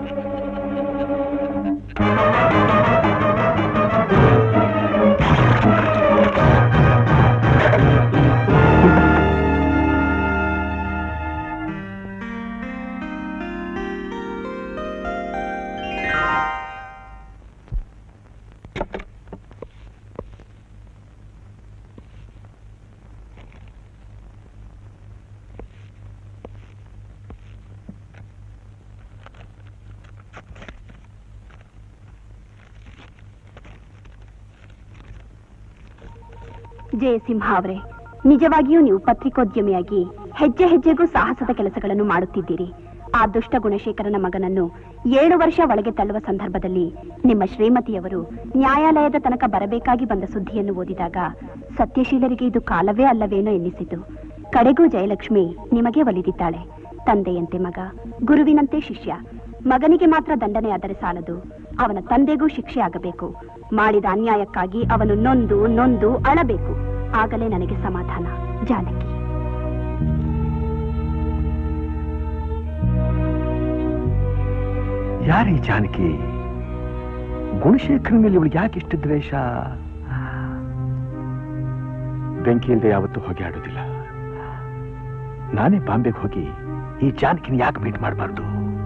ಜಯಸಿಂಹ ಅವರೇ ನಿಜವಾಗಿಯೂ ನೀವು ಪತ್ರಿಕೋದ್ಯಮಿಯಾಗಿ ಹೆಜ್ಜೆ ಹೆಜ್ಜೆಗೂ ಸಾಹಸದ ಕೆಲಸಗಳನ್ನು ಮಾಡುತ್ತಿದ್ದೀರಿ ಆ ದುಷ್ಟ ಗುಣಶೇಖರನ ಮಗನನ್ನು ಏಳು ವರ್ಷ ಒಳಗೆ ತಳ್ಳುವ ಸಂದರ್ಭದಲ್ಲಿ ನಿಮ್ಮ ಶ್ರೀಮತಿಯವರು ನ್ಯಾಯಾಲಯದ ತನಕ ಬರಬೇಕಾಗಿ ಬಂದ ಸುದ್ದಿಯನ್ನು ಓದಿದಾಗ ಸತ್ಯಶೀಲರಿಗೆ ಇದು ಕಾಲವೇ ಅಲ್ಲವೇನೋ ಎನ್ನಿಸಿತು ಕಡೆಗೂ ಜಯಲಕ್ಷ್ಮಿ ನಿಮಗೆ ಒಲಿದಿದ್ದಾಳೆ ತಂದೆಯಂತೆ ಮಗ ಗುರುವಿನಂತೆ ಶಿಷ್ಯ ಮಗನಿಗೆ ಮಾತ್ರ ದಂಡನೆಯಾದರೆ ಸಾಲದು ಅವನ ತಂದೆಗೂ ಶಿಕ್ಷೆ ಆಗಬೇಕು ಮಾಡಿದ ಅನ್ಯಾಯಕ್ಕಾಗಿ ಅವನು ನೊಂದು ನೊಂದು ಅಳಬೇಕು ಆಗಲೇ ನನಗೆ ಸಮಾಧಾನ ಜಾನಕಿ ಯಾರೀ ಜಾನಕಿ ಗುಣಶೇಖರನ ಮೇಲೆ ಇವಳಿಗೆ ಯಾಕೆ ಇಷ್ಟು ದ್ವೇಷ ಬೆಂಕಿ ಇಲ್ಲದೆ ಯಾವತ್ತೂ ಹೊಗೆ ಆಡೋದಿಲ್ಲ ನಾನೇ ಬಾಂಬೆಗೆ ಹೋಗಿ ಈ ಜಾನಕಿನ ಯಾಕೆ ಮೀಟ್ ಮಾಡಬಾರ್ದು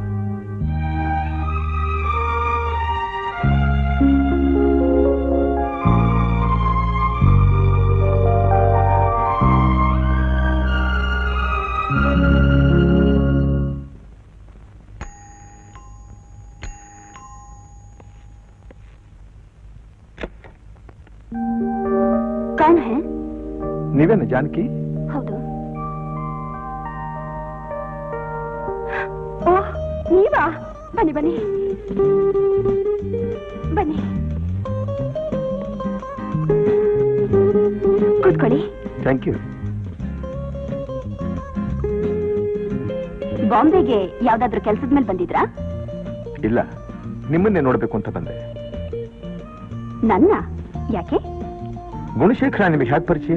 ಕೌನ್ ಹೇ ನೀವೇನ ಜಾನಕಿ ಹೌದು ಓ ನೀವಾ ಬನ್ನಿ ಬನ್ನಿ ಬನ್ನಿ ಕೂತ್ಕೊಳ್ಳಿ ಥ್ಯಾಂಕ್ ಯು ಬಾಂಬೆಗೆ ಯಾವ್ದಾದ್ರು ಕೆಲ್ಸದ ಮೇಲೆ ಬಂದಿದ್ರಾ ಇಲ್ಲ ನಿಮ್ಮನ್ನೇ ನೋಡ್ಬೇಕು ಅಂತ ಬಂದೆ ನನ್ನ ಯಾಕೆ ಗುಣಶೇಖರ ನಿಮಗೆ ಹ್ಯಾಕ್ ಪರಿಚಯ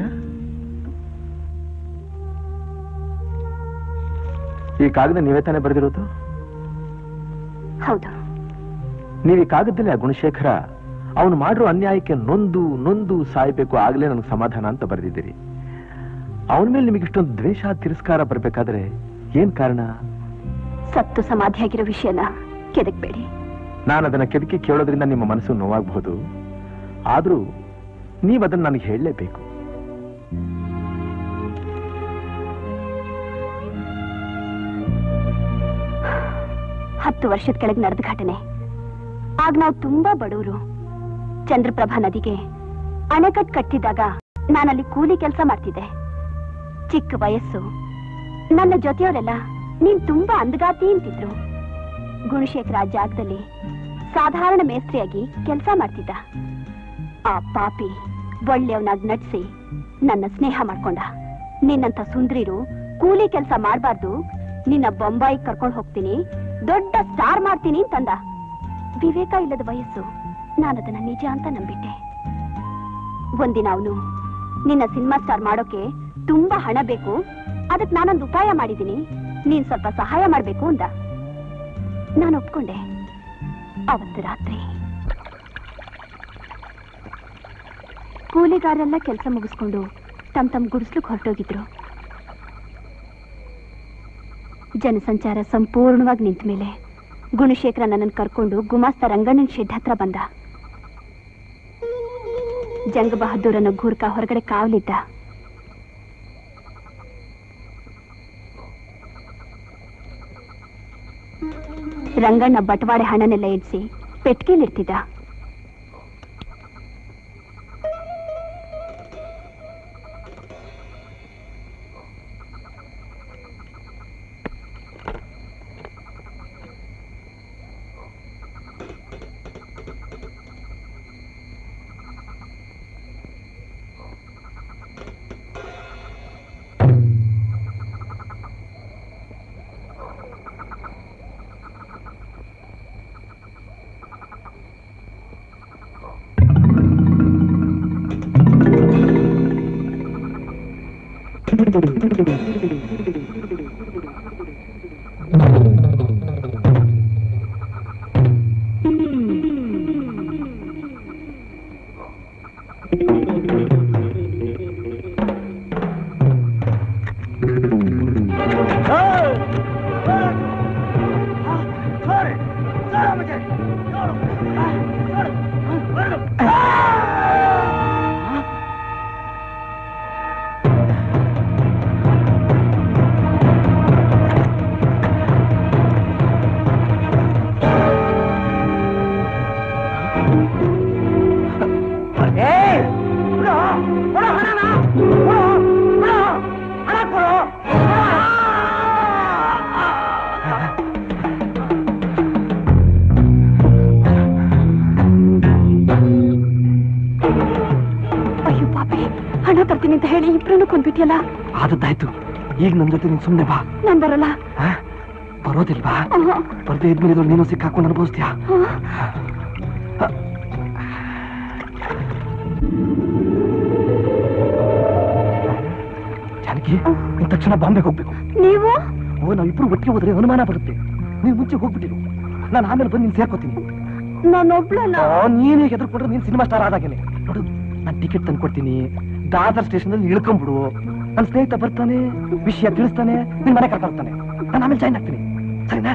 ಈ ಕಾಗದ ನೀವೇ ತಾನೇ ಬರೆದಿರೋದು ಹೌದು ನೀವು ಈ ಕಾಗದದಲ್ಲಿ ಆ ಗುಣಶೇಖರ ಅವನು ಮಾಡಿರೋ ಅನ್ಯಾಯಕ್ಕೆ ನೊಂದು ನೊಂದು ಸಾಯ್ಬೇಕು ಆಗ್ಲೇ ನನಗೆ ಸಮಾಧಾನ ಅಂತ ಬರೆದಿದ್ದೀರಿ ಅವನ ಮೇಲೆ ನಿಮಗೆ ಇಷ್ಟೊಂದು ದ್ವೇಷ ತಿರಸ್ಕಾರ ಬರ್ಬೇಕಾದ್ರೆ ಏನ್ ಕಾರಣ ಸತ್ತು ಸಮಾಧಿಯಾಗಿರೋ ವಿಷಯನ ಕೆದಕ್ಬೇಡಿ ನಾನು ಅದನ್ನ ಕೆದಕಿ ಕೇಳೋದ್ರಿಂದ ನಿಮ್ಮ ಮನಸ್ಸು ನೋವಾಗಬಹುದು ಆದ್ರೂ ನೀವು ಅದನ್ನ ನನಗೆ ಹೇಳಲೇಬೇಕು ಹತ್ತು ವರ್ಷದ ಕೆಳಗೆ ನಡೆದ ಘಟನೆ ಆಗ ನಾವು ತುಂಬಾ ಬಡವರು ಚಂದ್ರಪ್ರಭಾ ನದಿಗೆ ಅಣೆಕಟ್ಟು ಕಟ್ಟಿದಾಗ ನಾನಲ್ಲಿ ಕೂಲಿ ಕೆಲಸ ಮಾಡ್ತಿದ್ದೆ ಚಿಕ್ಕ ವಯಸ್ಸು ನನ್ನ ಜೊತೆಯವರೆಲ್ಲ ನೀನ್ ತುಂಬಾ ಅಂದಗಾತಿ ಅಂತಿದ್ರು ಗುಣಶೇಖರ ಆ ಜಾಗದಲ್ಲಿ ಸಾಧಾರಣ ಮೇಸ್ತ್ರಿಯಾಗಿ ಕೆಲಸ ಮಾಡ್ತಿದ್ದ ಆ ಪಾಪಿ ಒಳ್ಳೆಯವನಾಗ್ ನಡ್ಸಿ ನನ್ನ ಸ್ನೇಹ ಮಾಡ್ಕೊಂಡ ನಿನ್ನಂತ ಸುಂದ್ರಿರು ಕೂಲಿ ಕೆಲಸ ಮಾಡಬಾರ್ದು ನಿನ್ನ ಬೊಂಬಾಯಿ ಕರ್ಕೊಂಡು ಹೋಗ್ತೀನಿ ದೊಡ್ಡ ಸ್ಟಾರ್ ಮಾಡ್ತೀನಿ ಅಂತಂದ ವಿವೇಕ ಇಲ್ಲದ ವಯಸ್ಸು ನಾನದನ್ನ ನಿಜ ಅಂತ ನಂಬಿಟ್ಟೆ ಒಂದಿನ ಅವನು ನಿನ್ನ ಸಿನಿಮಾ ಸ್ಟಾರ್ ಮಾಡೋಕೆ ತುಂಬಾ ಹಣ ಬೇಕು ಅದಕ್ಕೆ ನಾನೊಂದು ಉಪಾಯ ಮಾಡಿದ್ದೀನಿ ನೀನ್ ಸ್ವಲ್ಪ ಸಹಾಯ ಮಾಡ್ಬೇಕು ಅಂದ ನಾನು ಒಪ್ಕೊಂಡೆ ಅವತ್ತು ರಾತ್ರಿ ಕೂಲಿಗಾರರೆಲ್ಲ ಕೆಲಸ ಮುಗಿಸ್ಕೊಂಡು ತಮ್ ತಮ್ ಗುಡಿಸ್ಲಿಕ್ಕೆ ಹೊರಟೋಗಿದ್ರು ಜನಸಂಚಾರ ಸಂಪೂರ್ಣವಾಗಿ ನಿಂತ ಮೇಲೆ ಗುಣಶೇಖರ ನನ್ನನ್ನು ಕರ್ಕೊಂಡು ಗುಮಾಸ್ತ ರಂಗಣ್ಣನ ಶೆಡ್ ಹತ್ರ ಬಂದ ಜಂಗ ಬಹದ್ದೂರ್ ಅನ್ನೋ ಗೂರ್ಖ ಹೊರಗಡೆ ಕಾವಲಿದ್ದ ರಂಗಣ್ಣ ಬಟವಾಡೆ ಹಣನೆಲ್ಲ ಇಡ್ಸಿ ಪೆಟ್ಕೇಲಿಡ್ತಿದ್ದ ಅಯ್ಯೋ ಪಾಪಿ ಹಣ ತರ್ತೀನಿ ಅಂತ ಹೇಳಿ ಇಬ್ರನ್ನು ಕೊಂದ್ಬಿಟ್ಟಿಯಲ್ಲ ಆದದ್ದಾಯ್ತು ಈಗ ನನ್ ಜೊತೆ ನೀನ್ ಸುಮ್ನೆ ಬಾ ನಾನ್ ಬರಲ್ಲ ಆ? ಬರೋದಿಲ್ವಾ ಆಹಾ. ಬರ್ದೇ ಇದ್ಮೇಲೆ ಇದ್ರಲ್ಲಿ ನೀನು ಸಿಕ್ಕಾಕೊಂಡು ಅನುಭವಿಸ್ತೀಯಾ ಆ. ಜಾನಕಿ ನೀನ್ ತಕ್ಷಣ ಬಾಂಬೆಗೆ ಹೋಗ್ಬೇಕು ನೀವು ಓ ನಾವಿಬ್ರು ಒಟ್ಟಿಗೆ ಹೋದ್ರೆ ಅನುಮಾನ ಬರುತ್ತೆ ನೀನ್ ಮುಂಚೆ ಹೋಗ್ಬಿಟ್ಟಿರು ನಾನು ಆಮೇಲೆ ಬಂದು ನೀನ್ ಸೇರ್ಕೋತೀನಿ ನಾನೊಬ್ಳಲ್ಲ ಆ, ನೀನೇ ಎದುರ್ಕೊಂಡ್ರೆ ನೀನ್ ಸಿನಿಮಾ ಸ್ಟಾರ್ ಆದಾಗೇನೆ ನೋಡು ನಾನು ಟಿಕೆಟ್ ತಂದು ಕೊಡ್ತೀನಿ ದಾದರ್ ಸ್ಟೇಷನ್ ಅಲ್ಲಿ ಇಳ್ಕೊಂಡ್ಬಿಡು ನನ್ನ ಸ್ನೇಹಿತ ಬರ್ತಾನೆ ವಿಷಯ ತಿಳಿಸ್ತಾನೆ ನಿನ್ ಮನೆ ಕರ್ಕೊಂಡು ಹೋಗ್ತಾನೆ ನಾನು ಆಮೇಲೆ ಜಾಯ್ನ್ ಆಗ್ತೀನಿ ಸರಿನಾ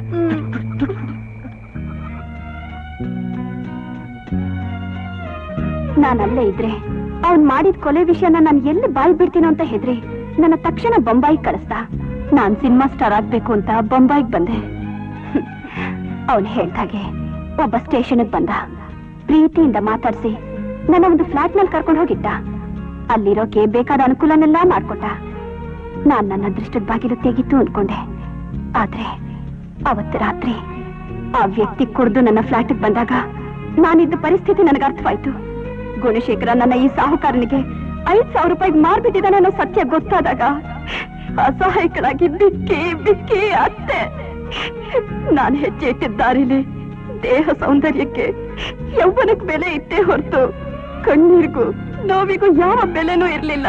ನಾನಲ್ಲೇ ಇದ್ರೆ ಅವ್ನ್ ಮಾಡಿದ ಕೊಲೆ ವಿಷಯನ ನಾನು ಎಲ್ಲಿ ಬಾಯಿ ಬಿಡ್ತೀನೋ ಅಂತ ಹೆದ್ರಿ ನನ್ನ ತಕ್ಷಣ ಬೊಂಬಾಯಿಗೆ ಕಳಿಸ್ದ ನಾನ್ ಸಿನಿಮಾ ಸ್ಟಾರ್ ಆಗ್ಬೇಕು ಅಂತ ಬೊಂಬಾಯಿಗೆ ಬಂದೆ ಅವನ್ ಹೇಳ್ದಾಗೆ ಒಬ್ಬ ಸ್ಟೇಷನ್ಗೆ ಬಂದ ಪ್ರೀತಿಯಿಂದ ಮಾತಾಡ್ಸಿ ನನ್ನ ಒಂದು ಫ್ಲಾಟ್ ನಲ್ಲಿ ಕರ್ಕೊಂಡು ಹೋಗಿದ್ದ ಅಲ್ಲಿರೋಕೆ ಬೇಕಾದ ಅನುಕೂಲನೆಲ್ಲ ಮಾಡ್ಕೊಟ್ಟ ನಾನ್ ನನ್ನ ಅದೃಷ್ಟದ ಬಾಗಿಲು ತೆಗಿತು ಅನ್ಕೊಂಡೆ ಆದ್ರೆ ಅವತ್ತು ರಾತ್ರಿ ಆ ವ್ಯಕ್ತಿ ಕುಡ್ದು ನನ್ನ ಫ್ಲಾಟ್ಗೆ ಬಂದಾಗ ನಾನಿದ್ದ ಪರಿಸ್ಥಿತಿ ನನಗೆ ಅರ್ಥವಾಯ್ತು ಗುಣಶೇಖರ ನನ್ನ ಈ ಸಾಹುಕಾರನಿಗೆ ಐದ್ ಸಾವಿರ ರೂಪಾಯಿ ಮಾರ್ಬಿಟ್ಟಿದ್ದಾನೆ ಅನ್ನೋ ಸತ್ಯ ಗೊತ್ತಾದಾಗ ಅಸಹಾಯಕರಾಗಿ ಬಿಕ್ಕಿ ಬಿಕ್ಕಿ ಅತ್ತೆ ನಾನು ಹೆಜ್ಜೆ ಇಟ್ಟಿದ್ದ ದಾರಿಲಿ ದೇಹ ಸೌಂದರ್ಯಕ್ಕೆ ಯೌವನಕ್ ಬೆಲೆ ಇತ್ತೇ ಹೊರತು ಕಣ್ಣೀರಿಗೂ ನೋವಿಗೂ ಯಾವ ಬೆಲೆನೂ ಇರ್ಲಿಲ್ಲ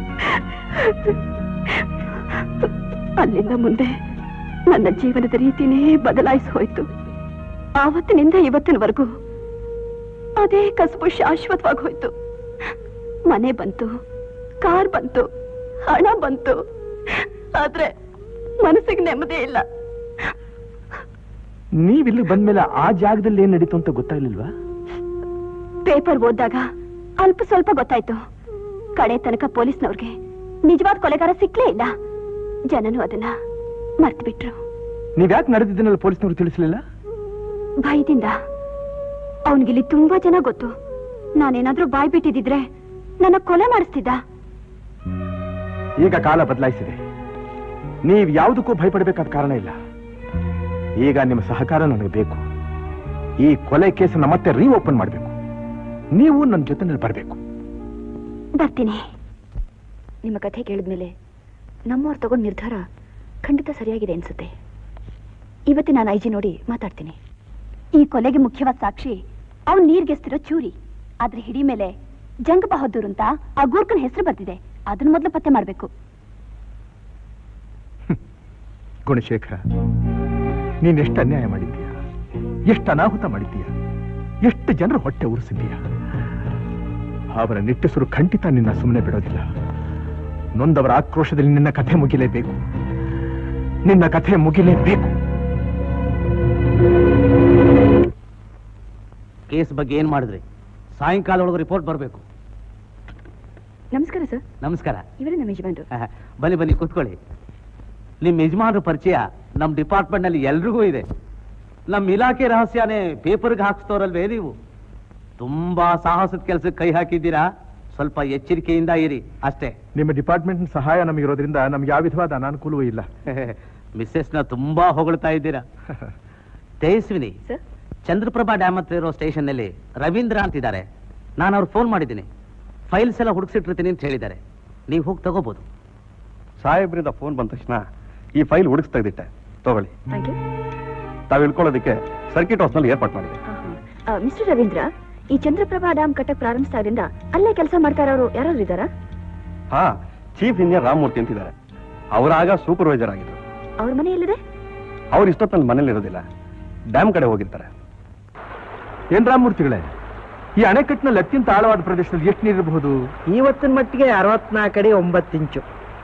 ಅಲ್ಲಿಂದ ಮುಂದೆ ನನ್ನ ಜೀವನದ ರೀತಿನೇ ಬದಲಾಯಿಸಿ ಹೋಯ್ತು ಆವತ್ತಿನಿಂದ ಇವತ್ತಿನವರೆಗೂ ಅದೇ ಕಸಬು ಶಾಶ್ವತವಾಗಿ ಹೋಯ್ತು ಮನೆ ಬಂತು ಕಾರ್ ಬಂತು ಹಣ ಬಂತು ಆದ್ರೆ ಮನಸ್ಸಿಗೆ ನೆಮ್ಮದಿ ಇಲ್ಲ ನೀವಿಲ್ಲಿ ಬಂದ್ಮೇಲೆ ಆ ಜಾಗದಲ್ಲಿ ಏನ್ ನಡೀತು ಅಂತ ಗೊತ್ತಾಗ್ಲಿಲ್ವಾ ಪೇಪರ್ ಓದಿದಾಗ ಅಲ್ಪ ಸ್ವಲ್ಪ ಗೊತ್ತಾಯ್ತು ಕಡೆ ತನಕ ಪೊಲೀಸ್ನವ್ರಿಗೆ ನಿಜವಾದ ಕೊಲೆಗಾರ ಸಿಕ್ಲೇ ಇಲ್ಲ ಜನನು ಅದನ್ನ ಮರ್ತು ಬಿಟ್ರು ನೀವ್ಯಾಕೆ ನಡೆದಿದ್ದೀನಲ್ಲ ಪೊಲೀಸ್ನವ್ರು ತಿಳಿಸ್ಲಿಲ್ಲ ಭಯದಿಂದ ಅವನಿಗಿಲ್ಲಿ ತುಂಬಾ ಜನ ಗೊತ್ತು ನಾನೇನಾದ್ರೂ ಬಾಯ್ ಬಿಟ್ಟಿದ್ರೆ ನನ್ನ ಕೊಲೆ ಮಾಡಿಸ್ತಿದ್ದ ಈಗ ಕಾಲ ಬದಲಾಯಿಸಿದೆ ನೀವ್ ಯಾವುದಕ್ಕೂ ಭಯಪಡಬೇಕಾದ ಕಾರಣ ಇಲ್ಲ ಈಗ ನಿಮ್ಮ ಸಹಕಾರ ನನಗೆ ಬೇಕು ಈ ಕೊಲೆ ಕೇಸನ್ನ ಮತ್ತೆ ರೀಓಪನ್ ಮಾಡಬೇಕು ನೀವು ನನ್ನ ಜೊತೆನಲ್ಲಿ ಬರಬೇಕು ಬರ್ತೀನಿ ನಿಮ್ಮ ಕಥೆ ಕೇಳಿದ್ಮೇಲೆ ನಮ್ಮವ್ರು ತಗೊಂಡ್ ನಿರ್ಧಾರ ಖಂಡಿತ ಸರಿಯಾಗಿದೆ ಅನ್ಸುತ್ತೆ ಇವತ್ತು ನಾನು ಐಜಿ ನೋಡಿ ಮಾತಾಡ್ತೀನಿ ಈ ಕೊಲೆಗೆ ಮುಖ್ಯವಾದ ಸಾಕ್ಷಿ ಅವ್ನ್ ನೀರ್ಗೆಸ್ತಿರೋ ಚೂರಿ ಅದ್ರ ಹಿಡಿ ಮೇಲೆ ಜಂಗ್ ಬಹದ್ದೂರ್ ಅಂತ ಆ ಗೂರ್ಖನ್ ಹೆಸರು ಬರ್ತಿದೆ ಅದನ್ನ ಮೊದಲು ಪತ್ತೆ ಮಾಡ್ಬೇಕು ಗುಣಶೇಖರ ನೀನ್ ಎಷ್ಟು ಅನ್ಯಾಯ ಮಾಡಿದ್ದೀಯ ಎಷ್ಟು ಅನಾಹುತ ಮಾಡಿದ್ದೀಯ ಎಷ್ಟು ಜನರು ಹೊಟ್ಟೆ ಉರಿಸಿದ್ದೀಯ ಅವರ ನಿಟ್ಟುಸಿರು ಖಂಡಿತ ನಿನ್ನ ಸುಮ್ಮನೆ ಬಿಡೋದಿಲ್ಲ ನೊಂದವರ ಆಕ್ರೋಶದಲ್ಲಿ ನಿನ್ನ ಕಥೆ ಮುಗಿಲೇಬೇಕು ನಿನ್ನ ಕಥೆ ಮುಗಿಲೇಬೇಕು ಕೇಸ್ ಬಗ್ಗೆ ಏನ್ ಮಾಡಿದ್ರಿ ಸಾಯಂಕಾಲ ಒಳಗೆ ರಿಪೋರ್ಟ್ ಬರಬೇಕು ನಮಸ್ಕಾರ ಸರ್ ನಮಸ್ಕಾರ ಇವರೇ ನಮ್ಮ ಯಜಮಾನ್ರು ಆಹಾ, ಬನ್ನಿ ಬನ್ನಿ ಕೂತ್ಕೊಳ್ಳಿ ನಿಮ್ಮ ಯಜಮಾನ್ರ ಪರಿಚಯ ನಮ್ಮ ಡಿಪಾರ್ಟ್ಮೆಂಟ್ ನಲ್ಲಿ ಎಲ್ರಿಗೂ ಇದೆ ನಮ್ಮ ಇಲಾಖೆ ರಹಸ್ಯನೇ ಪೇಪರ್ಗೆ ಹಾಕ್ಸ್ತವ್ರಲ್ವೇ ನೀವು ತುಂಬಾ ಸಾಹಸದ ಕೆಲಸಕ್ಕೆ ಕೈ ಹಾಕಿದ್ದೀರಾ ಸ್ವಲ್ಪ ಎಚ್ಚರಿಕೆಯಿಂದ ಇರಿ ಅಷ್ಟೇ ನಿಮ್ಮ ಡಿಪಾರ್ಟ್ಮೆಂಟ್ ಸಹಾಯ ನಮಗಿರೋದ್ರಿಂದ ನಮ್ಗೆ ಯಾವ ವಿಧವಾದ ಅನಾನುಕೂಲವೂ ಇಲ್ಲ ಮಿಸ್ಸೆಸ್ನ ತುಂಬಾ ಹೊಗಳ್ತಾ ಇದ್ದೀರಾ ತೇಜಸ್ವಿನಿ ಚಂದ್ರಪ್ರಭಾ ಡ್ಯಾಮ್ ಹತ್ರ ಇರೋ ಸ್ಟೇಷನ್ ನಲ್ಲಿ ರವೀಂದ್ರ ಅಂತಿದ್ದಾರೆ ನಾನು ಅವ್ರು ಫೋನ್ ಮಾಡಿದ್ದೀನಿ ಫೈಲ್ಸ್ ಎಲ್ಲ ಹುಡುಕ್ಸಿಟ್ಟಿರ್ತೀನಿ ಅಂತ ಹೇಳಿದ್ದಾರೆ ನೀವು ಹೋಗಿ ತಗೋಬಹುದು ಸಾಹೇಬ್ರಿಂದ ಫೋನ್ ಬಂದ ತಕ್ಷಣ ಈ ಫೈಲ್ ಹುಡುಕ್ಸ್ ತೆಗೆದಿಟ್ಟೆ ತಗೊಳ್ಳಿ ಥ್ಯಾಂಕ್ ಯು ತಾವು ಇಳ್ಕೊಳ್ಳೋದಕ್ಕೆ ಸರ್ಕಿಟ್ ಹೌಸ್ನಲ್ಲಿ ಏರ್ಪಾಟ್ ಮಾಡಿದೆ ಮಿಸ್ಟರ್ ರವೀಂದ್ರ ಈ ಚಂದ್ರಪ್ರಭಾ ಡ್ಯಾಮ್ ಕಟ್ಟಕ್ ಪ್ರಾರಂಭಿಸಿದಾಗ್ರಿಂದ ಅಲ್ಲೇ ಕೆಲಸ ಮಾಡ್ತಾ ಇರೋರು ಯಾರಾದ್ರೂ ಇದ್ದಾರಾ ಹಾ ಚೀಫ್ ಇಂಜಿನಿಯರ್ ರಾಮಮೂರ್ತಿ ಅಂತಿದ್ದಾರೆ ಅವರಾಗ ಸೂಪರ್ವೈಸರ್ ಆಗಿದ್ರು ಅವ್ರ ಮನೆ ಎಲ್ಲಿದೆ ಅವ್ರು ಇಷ್ಟೊತ್ತಲ್ಲಿ ಮನೇಲಿ ಇರೋದಿಲ್ಲ ಡ್ಯಾಮ್ ಕಡೆ ಹೋಗಿರ್ತಾರೆ ಏನ್ ರಾಮಮೂರ್ತಿಗಳೇ ಈ ಅಣೆಕಟ್ಟಿನಲ್ಲಿ ಅತ್ಯಂತ ಆಳವಾದ ಪ್ರದೇಶದಲ್ಲಿ ಎಷ್ಟು ನೀರಿರಬಹುದು ಇವತ್ತಿನ ಮಟ್ಟಿಗೆ ಅರವತ್ನಾಲ್ಕು ಅಡಿ ಒಂಬತ್ತು ಇಂಚು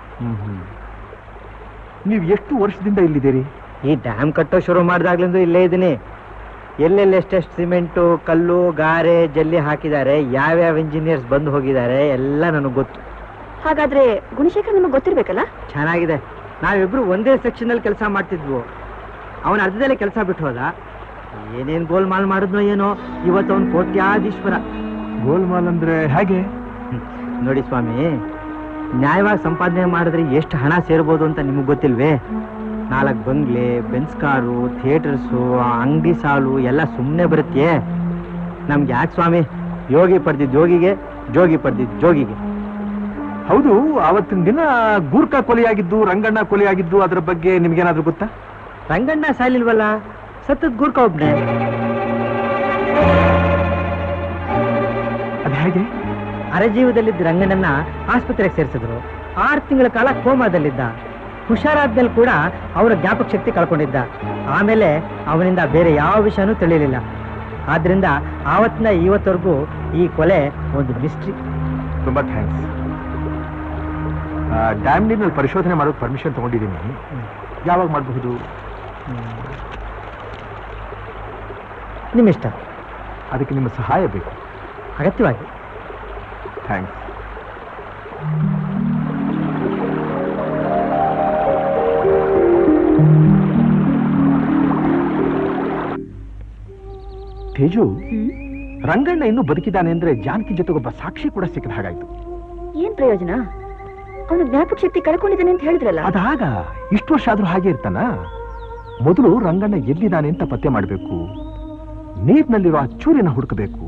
ನೀವು ಎಷ್ಟು ವರ್ಷದಿಂದ ಇಲ್ಲಿದ್ದೀರಿ ಈ ಡ್ಯಾಮ್ ಕಟ್ಟೋ ಶುರು ಮಾಡಿದಾಗ್ಲಿಂದ ಇಲ್ಲೇ ಇದ್ದೀನಿ ಎಲ್ಲೆಲ್ಲಿ ಎಷ್ಟೆಷ್ಟು ಸಿಮೆಂಟು ಕಲ್ಲು ಗಾರೆ ಜಲ್ಲಿ ಹಾಕಿದ್ದಾರೆ ಯಾವ್ಯಾವ ಇಂಜಿನಿಯರ್ಸ್ ಬಂದು ಹೋಗಿದ್ದಾರೆ ಎಲ್ಲ ನನಗೆ ಗೊತ್ತು ಹಾಗಾದ್ರೆ ಗುಣಶೇಖರ್ ನಿಮಗೆ ಗೊತ್ತಿರ್ಬೇಕಲ್ಲ ಚೆನ್ನಾಗಿದೆ ನಾವಿಬ್ರು ಒಂದೇ ಸೆಕ್ಷನ್ ಅಲ್ಲಿ ಕೆಲಸ ಮಾಡ್ತಿದ್ವು ಅವನ ಅರ್ಧದಲ್ಲೇ ಕೆಲಸ ಬಿಟ್ಟು ಹೋದ ಏನೇನ್ ಗೋಲ್ಮಾಲ್ ಮಾಡಿದ್ನೋ ಏನೋ ಇವತ್ತು ಅವನ್ ಕೋಟ್ಯಾಧೀಶ್ವರ ಗೋಲ್ಮಾಲ್ ಅಂದ್ರೆ ಹೇಗೆ ನೋಡಿ ಸ್ವಾಮಿ ನ್ಯಾಯವಾಗಿ ಸಂಪಾದನೆ ಮಾಡಿದ್ರೆ ಎಷ್ಟು ಹಣ ಸೇರ್ಬೋದು ಅಂತ ನಿಮಗೆ ಗೊತ್ತಿಲ್ವೇ ನಾಲ್ಕು ಬಂಗ್ಲೆ ಬೆನ್ಸ್ ಕಾರು ಥಿಯೇಟರ್ಸು ಅಂಗಡಿ ಸಾಲು ಎಲ್ಲ ಸುಮ್ಮನೆ ಬರುತ್ತೆ ನಮ್ಗೆ ಯಾಕೆ ಸ್ವಾಮಿ ಯೋಗಿ ಪಡೆದಿದ್ದು ಯೋಗಿಗೆ ಜೋಗಿ ಪಡೆದಿದ್ದು ಜೋಗಿಗೆ ಹೌದು ಆವತ್ತಿನ ದಿನ ಗೂರ್ಖಾ ಕೊಲೆಯಾಗಿದ್ದು ರಂಗಣ್ಣ ಕೊಲೆಯಾಗಿದ್ದು ಅದರ ಬಗ್ಗೆ ನಿಮ್ಗೇನಾದ್ರೂ ಗೊತ್ತಾ ರಂಗಣ್ಣ ಸಾಲಿಲ್ವಲ್ಲ ಸತ್ತದ್ ಗೂರ್ಕ ಒಬ್ನೇ ಅದ್ ಹೇಗೆ ಅರಜೀವದಲ್ಲಿದ್ದ ರಂಗಣ್ಣನ ಆಸ್ಪತ್ರೆಗೆ ಸೇರಿಸಿದ್ರು ಆರು ತಿಂಗಳ ಕಾಲ ಕೋಮಾದಲ್ಲಿದ್ದ ಹುಷಾರಾದ್ಮೇಲೆ ಕೂಡ ಅವರ ಜ್ಞಾಪಕ ಶಕ್ತಿ ಕಳ್ಕೊಂಡಿದ್ದ ಆಮೇಲೆ ಅವನಿಂದ ಬೇರೆ ಯಾವ ವಿಷಯನೂ ತಿಳಿಯಲಿಲ್ಲ ಆದ್ರಿಂದ ಆವತ್ತಿನ ಇವತ್ತವರೆಗೂ ಈ ಕೊಲೆ ಒಂದು ಮಿಸ್ಟ್ರಿ ತುಂಬಾ ಥ್ಯಾಂಕ್ಸ್ ಡ್ಯಾಮ್ ನೀರಿನಲ್ಲಿ ಪರಿಶೋಧನೆ ಮಾಡೋಕೆ ಪರ್ಮಿಷನ್ ತಗೊಂಡಿದ್ದೀನಿ ಯಾವಾಗ ಮಾಡಬಹುದು ನಿಮ್ಮಿಷ್ಟ ಅದಕ್ಕೆ ನಿಮ್ಮ ಸಹಾಯ ಬೇಕು ಅಗತ್ಯವಾಗಿ ಥ್ಯಾಂಕ್ಸ್ ತೇಜು ರಂಗಣ್ಣ ಇನ್ನೂ ಬದುಕಿದ್ದಾನೆ ಅಂದ್ರೆ ಜಾನಕಿ ಜೊತೆಗೊಬ್ಬ ಸಾಕ್ಷಿ ಕೂಡ ಸಿಕ್ಕದ ಹಾಗಾಯ್ತು ಏನ್ ಪ್ರಯೋಜನ ಅವನು ಜ್ಞಾಪಕ ಶಕ್ತಿ ಕಳ್ಕೊಂಡಿದ್ದಾನೆ ಅಂತ ಹೇಳಿದ್ರಲ್ಲ ಅದಾಗ ಇಷ್ಟು ವರ್ಷ ಆದ್ರೂ ಹಾಗೆ ಇರ್ತಾನ ಮೊದಲು ರಂಗಣ್ಣ ಎಲ್ಲಿದ್ದಾನೆ ಅಂತ ಪತ್ತೆ ಮಾಡಬೇಕು ನೀರಿನಲ್ಲಿರೋ ಆ ಚೂರಿನ ಹುಡುಕಬೇಕು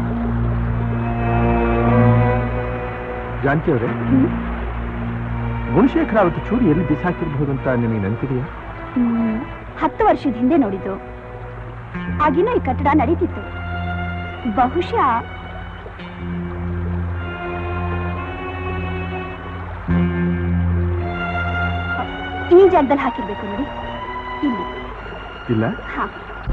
ಜಾನಕಿ ಅವರೇ ಗುಣಶೇಖರ ಅವತ್ತು ಚೂರಿ ಎಲ್ಲಿ ಬಿಸಾಕಿರ್ಬಹುದು ಅಂತ ನಿನಗೆ ನೆನಪಿದೆಯಾ ಹ್ಮ್, ಹತ್ತು ವರ್ಷದ ಹಿಂದೆ ನೋಡಿದ್ದು ಆಗಿನ ಈ ಕಟ್ಟಡ ನಡೀತಿತ್ತು ಬಹುಶಃ ಈ ಜಾಗದಲ್ಲಿ ಹಾಕಿರ್ಬೇಕು ನೋಡಿ ಇಲ್ಲಿ ಇಲ್ಲ ಹಾ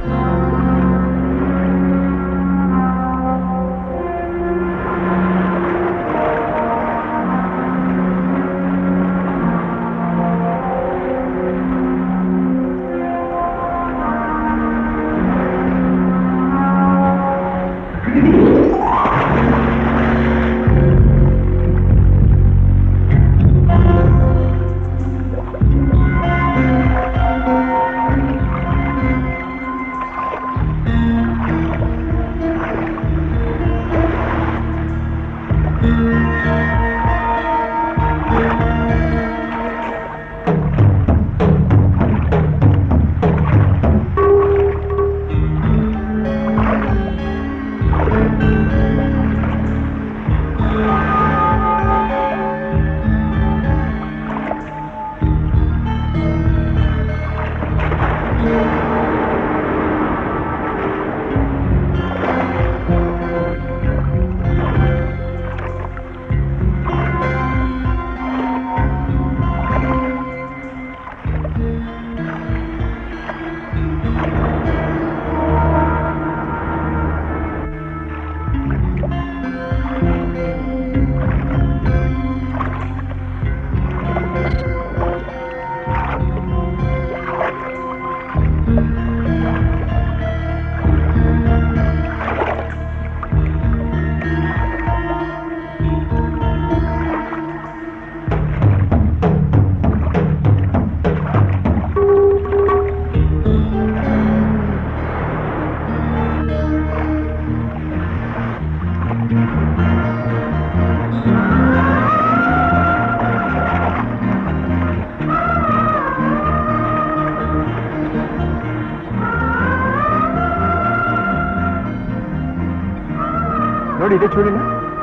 ನೋಡಿ ಇದೆ ಚೂರಿನ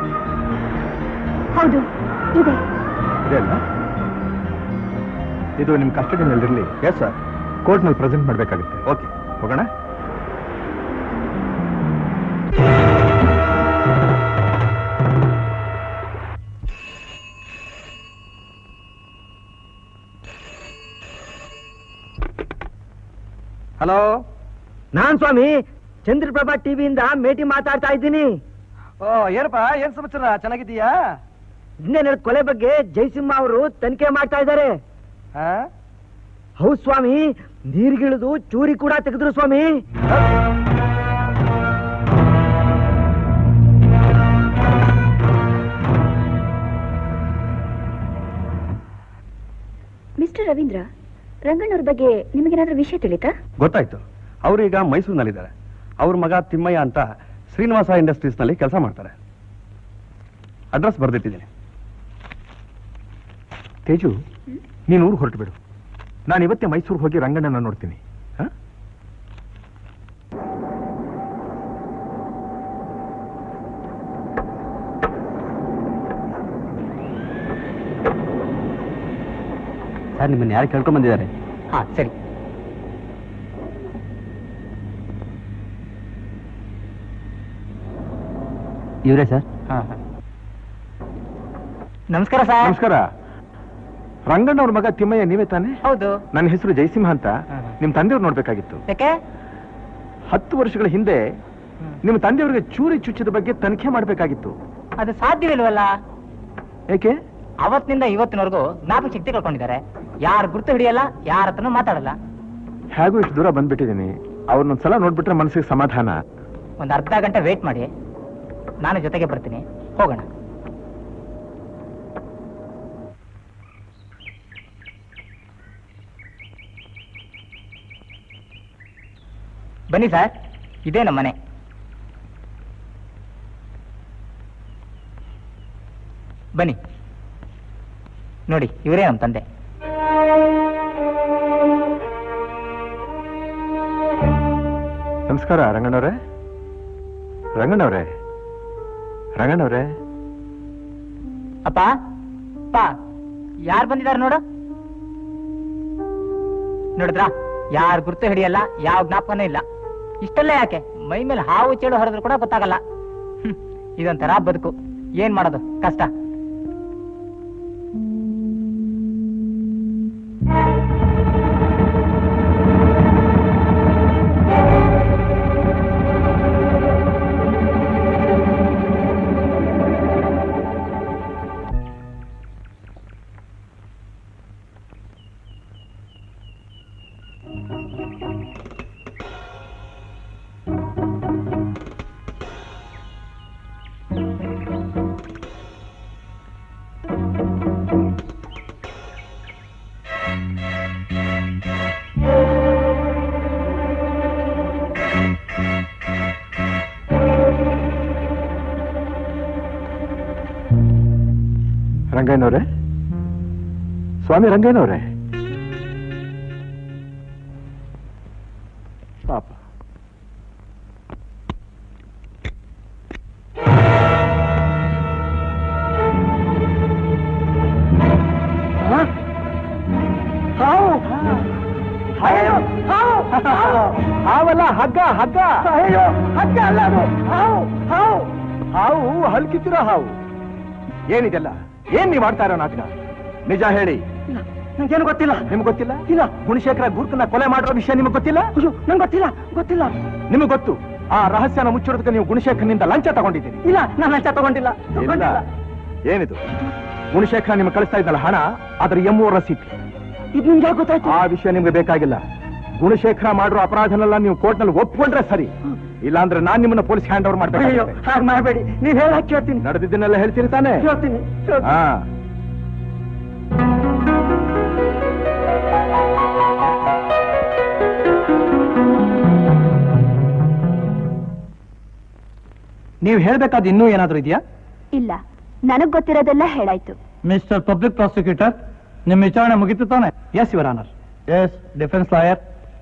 ಹೌದು ಇದೆ ಇದೆ ಅಲ್ಲ ಇದು ನಿಮ್ಮ ಕಸ್ಟಡಿನಲ್ಲಿರಲಿ ಎಸ್ ಸರ್ ಕೋರ್ಟ್ನಲ್ಲಿ ಪ್ರೆಸೆಂಟ್ ಮಾಡಬೇಕಾಗುತ್ತೆ ಓಕೆ ಹೋಗೋಣ ಹಲೋ ನಾನ್ ಸ್ವಾಮಿ ಚಂದ್ರಪ್ರಭಾ ಟಿವಿಯಿಂದ ಮೇಟಿ ಮಾತಾಡ್ತಾ ಇದ್ದೀನಿ ಓ ಏನಪ್ಪ ಏನ್ ಸಮಾಚಾರ ಚೆನ್ನಾಗಿದ್ದೀಯಾ ನಿನ್ನೆ ನಡೆದ ಕೊಲೆ ಬಗ್ಗೆ ಜಯಸಿಂಹ ಅವರು ತನಿಖೆ ಮಾಡ್ತಾ ಇದ್ದಾರೆ ಹೌದು ಸ್ವಾಮಿ ನೀರ್ಗಿಳಿದು ಚೂರಿ ಕೂಡ ತೆಗೆದ್ರು ಸ್ವಾಮಿ ಮಿಸ್ಟರ್ ರವೀಂದ್ರ ರಂಗಣ್ಣವ್ರ ಬಗ್ಗೆ ನಿಮಗೇನಾದ್ರೂ ವಿಷಯ ತಿಳಿತಾ ಗೊತ್ತಾಯ್ತು ಅವರು ಈಗ ಮೈಸೂರಿನಲ್ಲಿದ್ದಾರೆ ಅವ್ರ ಮಗ ತಿಮ್ಮಯ್ಯ ಅಂತ ಶ್ರೀನಿವಾಸ ಇಂಡಸ್ಟ್ರೀಸ್ ನಲ್ಲಿ ಕೆಲಸ ಮಾಡ್ತಾರೆ ಅಡ್ರೆಸ್ ಬರ್ದಿಟ್ಟಿದ್ದೀನಿ ತೇಜು ನೀನು ಊರು ಹೊರಟು ಬಿಡು ನಾನು ಇವತ್ತೇ ಮೈಸೂರಿಗೆ ಹೋಗಿ ರಂಗಣ್ಣನ ನೋಡ್ತೀನಿ ಹಾ ಸರ್ ನಿಮ್ಮನ್ನ ಯಾರು ಕೇಳ್ಕೊಂಡ್ ಬಂದಿದ್ದಾರೆ ಹಾ ಸರಿ ಇವರೇ ಸರ್ ನಮಸ್ಕಾರ ಸರ್ ನಮಸ್ಕಾರ ರಂಗಣ್ಣವ್ರ ಮಗ ತಿಮ್ಮಯ್ಯ ನೀವೇ ತಾನೆ ಹೌದು ನನ್ನ ಹೆಸರು ಜಯಸಿಂಹ ಅಂತ ನಿಮ್ ತಂದೆಯವ್ರು ನೋಡ್ಬೇಕಾಗಿತ್ತು ಯಾಕೆ ಹತ್ತು ವರ್ಷಗಳ ಹಿಂದೆ ನಿಮ್ಮ ತಂದೆಯವರಿಗೆ ಚೂರಿ ಚುಚ್ಚಿದ ಬಗ್ಗೆ ತನಿಖೆ ಮಾಡಬೇಕಾಗಿತ್ತು ಅದು ಸಾಧ್ಯವಿಲ್ವಲ್ಲ ಏಕೆ ಅವತ್ತಿನಿಂದ ಇವತ್ತಿನವರೆಗೂ ಜ್ಞಾಪಕ ಶಕ್ತಿ ಕಳ್ಕೊಂಡಿದ್ದಾರೆ ಯಾರು ಗುರ್ತು ಹಿಡಿಯಲ್ಲ ಯಾರ ಹತ್ರನೂ ಮಾತಾಡಲ್ಲ ಹೇಗೂ ಇಷ್ಟು ದೂರ ಬಂದ್ಬಿಟ್ಟಿದ್ದೀನಿ ಅವ್ರನ್ನೊಂದ್ಸಲ ನೋಡ್ಬಿಟ್ರೆ ಮನಸ್ಸಿಗೆ ಸಮಾಧಾನ ಒಂದು ಅರ್ಧ ಗಂಟೆ ವೇಟ್ ಮಾಡಿ ನಾನು ಜೊತೆಗೆ ಬರ್ತೀನಿ ಹೋಗೋಣ ಬನ್ನಿ ಸರ್ ಇದೇ ನಮ್ಮ ಮನೆ ಬನ್ನಿ ನೋಡಿ ಇವರೇ ನಮ್ಮ ತಂದೆ ನಮಸ್ಕಾರ ರಂಗಣ್ಣವ್ರೆ ರಂಗಣ್ಣವ್ರೆ ರಂಗಣ್ಣವ್ರೆ ಅಪ್ಪ ಅಪ್ಪ ಯಾರು ಬಂದಿದ್ದಾರೆ ನೋಡು ನೋಡಿದ್ರ ಯಾರು ಗುರ್ತು ಹಿಡಿಯಲ್ಲ ಯಾವ ಜ್ಞಾಪಕನೂ ಇಲ್ಲ ಇಷ್ಟೆಲ್ಲ ಯಾಕೆ ಮೈ ಮೇಲೆ ಹಾವು ಚೇಳು ಹರಿದ್ರು ಕೂಡ ಗೊತ್ತಾಗಲ್ಲ ಹ್ಮ್, ಇದೊಂಥರ ಬದುಕು ಏನ್ ಮಾಡೋದು ಕಷ್ಟ ರಂಗಯ್ಯನವ್ರೆ ಸ್ವಾಮಿ ರಂಗಯ್ಯನವ್ರೆ ಪಾಪ ಹಾವಲ್ಲ ಹಗ್ಗ ಹಗ್ಗ ಅಯ್ಯೋ ಹಗ್ಗ ಅಲ್ಲ ಅದು ಹಾವು ಹಾವು ಹಾವು ಹಲ್ಕಿತ್ತಿರೋ ಹಾವು ಏನಿದೆಲ್ಲ ಏನ್ ನೀವು ಮಾಡ್ತಾ ಇರೋ ನಾಟಕ ನಿಜ ಹೇಳಿ ನಂಗೇನು ಗೊತ್ತಿಲ್ಲ ನಿಮ್ಗೆ ಗೊತ್ತಿಲ್ಲ ಇಲ್ಲ ಗುಣಶೇಖರ ಗುರುಕನ್ನ ಕೊಲೆ ಮಾಡಿರೋ ವಿಷಯ ನಿಮ್ಗೆ ಗೊತ್ತಿಲ್ಲ ನಂಗೆ ಗೊತ್ತಿಲ್ಲ ಗೊತ್ತಿಲ್ಲ ನಿಮ್ಗೆ ಗೊತ್ತು ಆ ರಹಸ್ಯನ ಮುಚ್ಚಿಡೋದಕ್ಕೆ ನೀವು ಗುಣಶೇಖರನಿಂದ ಲಂಚ ತಗೊಂಡಿದ್ದೀರಿ ಇಲ್ಲ ನಾನು ಲಂಚ ತಗೊಂಡಿಲ್ಲ ಇಲ್ಲ ಏನಿದು ಗುಣಶೇಖರ ನಿಮ್ಗೆ ಕಳಿಸ್ತಾ ಇದ್ದಲ್ಲ ಹಣ ಅದರ ಎಮ್ಮುವ ರಸೀಟ್ ಇದು ನಿಮ್ಗೆ ಯಾಕೆ ಗೊತ್ತಾಯ್ತು ಆ ವಿಷಯ ನಿಮ್ಗೆ ಬೇಕಾಗಿಲ್ಲ ಗುಣಶೇಖರ ಮಾಡಿರೋ ಅಪರಾಧನೆಲ್ಲ ನೀವು ಕೋರ್ಟ್ನಲ್ಲಿ ಒಪ್ಕೊಂಡ್ರೆ ಸರಿ ಇಲ್ಲಾಂದ್ರೆ ನಾನ್ ನಿಮ್ಮನ್ನ ಪೊಲೀಸ್ ಹ್ಯಾಂಡ್ ಓವರ್ ಅಯ್ಯೋ ಮಾಡ್ಬೇಕು ಹಾಗೆ ಮಾಡಬೇಡಿ ನೀವ್ ಹೇಳ ಕೇಳ್ತೀನಿ ನಡೆದಿದ್ದನ್ನೆಲ್ಲ ಹೇಳ್ತೀರಿ ತಾನೇ ಕೇಳ್ತೀನಿ ಕೇಳ್ತೀನಿ. ಹಾ ನೀವು ಹೇಳ್ಬೇಕಾದ ಇನ್ನೂ ಏನಾದ್ರೂ ಇದೆಯಾ ಇಲ್ಲ ನನಗ್ ಗೊತ್ತಿರೋದೆಲ್ಲ ಹೇಳಾಯ್ತು ಮಿಸ್ಟರ್ ಪಬ್ಲಿಕ್ ಪ್ರಾಸಿಕ್ಯೂಟರ್ ನಿಮ್ಮ ವಿಚಾರಣೆ ಮುಗಿತು ತಾನೆ yes your honour yes defence lawyer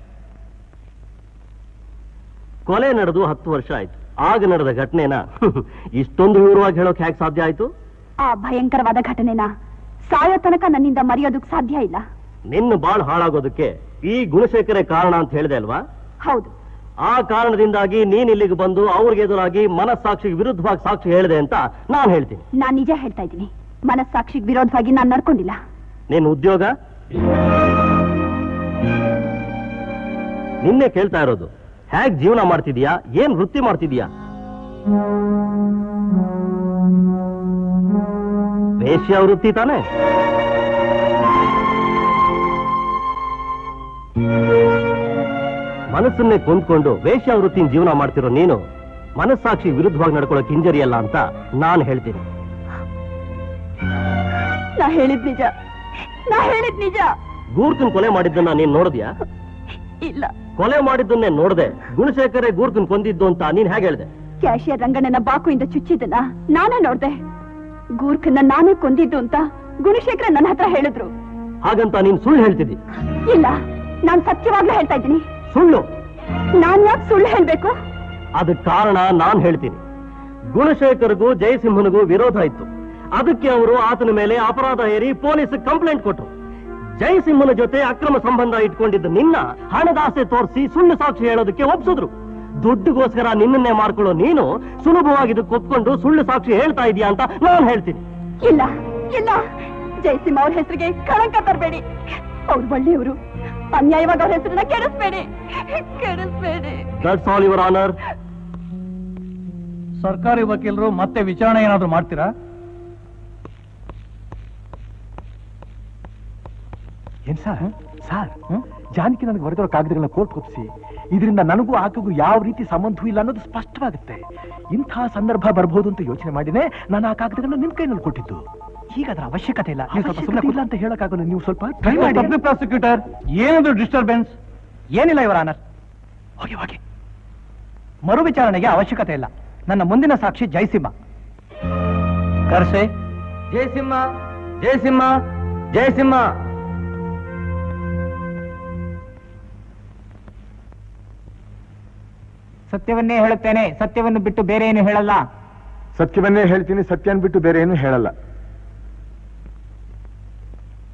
ಕೊಲೆ ನಡೆದು ಹತ್ತು ವರ್ಷ ಆಯ್ತು ಆಗ ನಡೆದ ಘಟನೆನ ಇಷ್ಟೊಂದು ವಿವರವಾಗಿ ಹೇಳೋಕೆ ಹೇಗೆ ಸಾಧ್ಯ ಆಯ್ತು ಆ ಭಯಂಕರವಾದ ಘಟನೆನ ಸಾಯೋ ತನಕ ನನ್ನಿಂದ ಮರೆಯೋದಕ್ ಸಾಧ್ಯ ಇಲ್ಲ ನಿನ್ನ ಬಾಳ್ ಹಾಳಾಗೋದಕ್ಕೆ ಈ ಗುಣಶೇಖರೇ ಕಾರಣ ಅಂತ ಹೇಳಿದೆ ಅಲ್ವಾ ಹೌದು ಆ ಕಾರಣದಿಂದಾಗಿ ನೀನ್ ಇಲ್ಲಿಗೆ ಬಂದು ಅವ್ರಿಗೆ ಎದುರಾಗಿ ಮನಸ್ಸಾಕ್ಷಿಗೆ ವಿರುದ್ಧವಾಗಿ ಸಾಕ್ಷಿ ಹೇಳಿದೆ ಅಂತ ನಾನ್ ಹೇಳ್ತೀನಿ ನಾನ್ ನಿಜ ಹೇಳ್ತಾ ಇದ್ದೀನಿ ಮನಸ್ಸಾಕ್ಷಿಗ್ ವಿರೋಧವಾಗಿ ನಾನ್ ನಡ್ಕೊಂಡಿಲ್ಲ ನಿನ್ನ ಉದ್ಯೋಗ ನಿನ್ನೆ ಕೇಳ್ತಾ ಇರೋದು ಹೇಗ್ ಜೀವನ ಮಾಡ್ತಿದ್ಯಾ ಏನ್ ವೃತ್ತಿ ಮಾಡ್ತಿದ್ಯಾ ವೇಶ್ಯ ವೃತ್ತಿ ತಾನೆ ಮನಸ್ಸನ್ನೇ ಕೊಂದ್ಕೊಂಡು ವೇಶ್ಯ ವೃತ್ತಿನ ಜೀವನ ಮಾಡ್ತಿರೋ ನೀನು ಮನಸ್ಸಾಕ್ಷಿ ವಿರುದ್ಧವಾಗಿ ನಡ್ಕೊಳ್ಳೋಕೆ ಹಿಂಜರಿಯಲ್ಲ ಅಂತ ನಾನು ಹೇಳ್ತೀನಿ ನಾ ಹೇಳಿದ್ ನಿಜ ನಾ ಹೇಳಿದ್ ನಿಜ ಗೂರ್ತನ್ ಕೊಲೆ ಮಾಡಿದ್ದನ್ನ ನೀನ್ ನೋಡಿದ್ಯಾ ಇಲ್ಲ ಕೊಲೆ ಮಾಡಿದ್ದನ್ನೇ ನೋಡ್ದೆ ಗುಣಶೇಖರೇ ಗೂರ್ತನ್ ಕೊಂದಿದ್ದು ಅಂತ ನೀನ್ ಹೇಗೆ ಹೇಳ್ದೆ ಕ್ಯಾಶಿಯರ್ ರಂಗಣ್ಣನ ಬಾಕುಯಿಂದ ಚುಚ್ಚಿದ್ದನ್ನ ನಾನೇ ನೋಡ್ದೆ ಗೂರ್ಖನ್ನ ನಾನೇ ಕೊಂದಿದ್ದು ಅಂತ ಗುಣಶೇಖರ ನನ್ನ ಹತ್ರ ಹೇಳಿದ್ರು ಹಾಗಂತ ನೀನ್ ಸುಳ್ಳು ಹೇಳ್ತಿದ್ದಿ ಇಲ್ಲ ನಾನ್ ಸತ್ಯವಾಗ್ಲೂ ಹೇಳ್ತಾ ಇದ್ದೀನಿ ಸುಳ್ಳು ನಾನ್ ಯಾಕೆ ಸುಳ್ಳು ಹೇಳ್ಬೇಕು ಅದಕ್ ಕಾರಣ ನಾನ್ ಹೇಳ್ತೀನಿ ಗುಣಶೇಖರ್ಗೂ ಜಯಸಿಂಹನಿಗೂ ವಿರೋಧ ಇತ್ತು ಅದಕ್ಕೆ ಅವರು ಆತನ ಮೇಲೆ ಅಪರಾಧ ಏರಿ ಪೊಲೀಸ್ ಕಂಪ್ಲೇಂಟ್ ಕೊಟ್ರು ಜಯಸಿಂಹನ ಜೊತೆ ಅಕ್ರಮ ಸಂಬಂಧ ಇಟ್ಕೊಂಡಿದ್ದ ನಿನ್ನ ಹಣದಾಸೆ ತೋರಿಸಿ ಸುಳ್ಳು ಸಾಕ್ಷಿ ಹೇಳೋದಕ್ಕೆ ಒಪ್ಸಿದ್ರು ದುಡ್ಡುಗೋಸ್ಕರ ನಿನ್ನನ್ನೇ ಮಾಡ್ಕೊಳ್ಳೋ ನೀನು ಸುಲಭವಾಗಿ ಇದಕ್ಕೆ ಒಪ್ಕೊಂಡು ಸುಳ್ಳು ಸಾಕ್ಷಿ ಹೇಳ್ತಾ ಇದೀಯಾ ಅಂತ ನಾನು ಹೇಳ್ತೀನಿ ಇಲ್ಲ ಇಲ್ಲ ಜಯಸಿಂಹ ಅವ್ರ ಹೆಸರಿಗೆ ಕಳಂಕ ತರಬೇಡಿ ಅವ್ರು ಒಳ್ಳೆಯವರು ಅನ್ಯಾಯವಾಗಿ ಅವ್ರ ಹೆಸರನ್ನ ಕೆಡಿಸ್ಬೇಡಿ ಕೆಡಿಸ್ಬೇಡಿ ದಟ್ಸ್ ಆಲ್ ಯುವರ್ ಆನರ್ ಸರ್ಕಾರಿ ವಕೀಲರು ಮತ್ತೆ ವಿಚಾರಣೆ ಏನಾದ್ರು ಮಾಡ್ತೀರಾ ಏನ್ ಸರ್ ಸರ್ ಜಾನಕಿ ನನಗೆ ಬರೆದಿರೋ ಕಾಗದಗಳನ್ನ ಕೋರ್ಟ್ ಒಪ್ಪಿಸಿ ಇದರಿಂದ ನನಗೂ ಆಕೆಗೂ ಯಾವ ರೀತಿ ಸಂಬಂಧವೂ ಇಲ್ಲ ಅನ್ನೋದು ಸ್ಪಷ್ಟವಾಗುತ್ತೆ ಇಂಥ ಸಂದರ್ಭ ಬರಬಹುದು ಅಂತ ಯೋಚನೆ ಮಾಡಿನೇ ನಾನು ಆ ಕಾಗದಗಳನ್ನ ನಿಮ್ ಕೈನಲ್ಲಿ ಕೊಟ್ಟಿದ್ದು ಈಗ ಅದರ ಅವಶ್ಯಕತೆ ಇಲ್ಲ ನೀವು ಸ್ವಲ್ಪ ಸುಮ್ಮನೆ ಇಲ್ಲ ಅಂತ ಹೇಳಕ್ಕಾಗಲ್ಲ ನೀವು ಸ್ವಲ್ಪ ಟ್ರೈ ಮಾಡಿ ಪಬ್ಲಿಕ್ ಪ್ರಾಸಿಕ್ಯೂಟರ್ ಏನದು ಡಿಸ್ಟರ್ಬೆನ್ಸ್ ಏನಿಲ್ಲ ಇವರ ಆನರ್ ಹೋಗಿ ಹೋಗಿ ಮರು ವಿಚಾರಣೆಗೆ ಅವಶ್ಯಕತೆ ಇಲ್ಲ ನನ್ನ ಮುಂದಿನ ಸಾಕ್ಷಿ ಜಯಸಿಂಹ ಕರ್ಸೆ ಜಯಸಿಂಹ ಜಯಸಿಂಹ ಜಯಸಿಂಹ ಸತ್ಯವನ್ನೇ ಹೇಳುತ್ತೇನೆ ಸತ್ಯವನ್ನು ಬಿಟ್ಟು ಬೇರೆ ಏನು ಹೇಳಲ್ಲ ಸತ್ಯವನ್ನೇ ಹೇಳ್ತೀನಿ ಸತ್ಯನ್ ಬಿಟ್ಟು ಬೇರೆ ಏನು ಹೇಳಲ್ಲ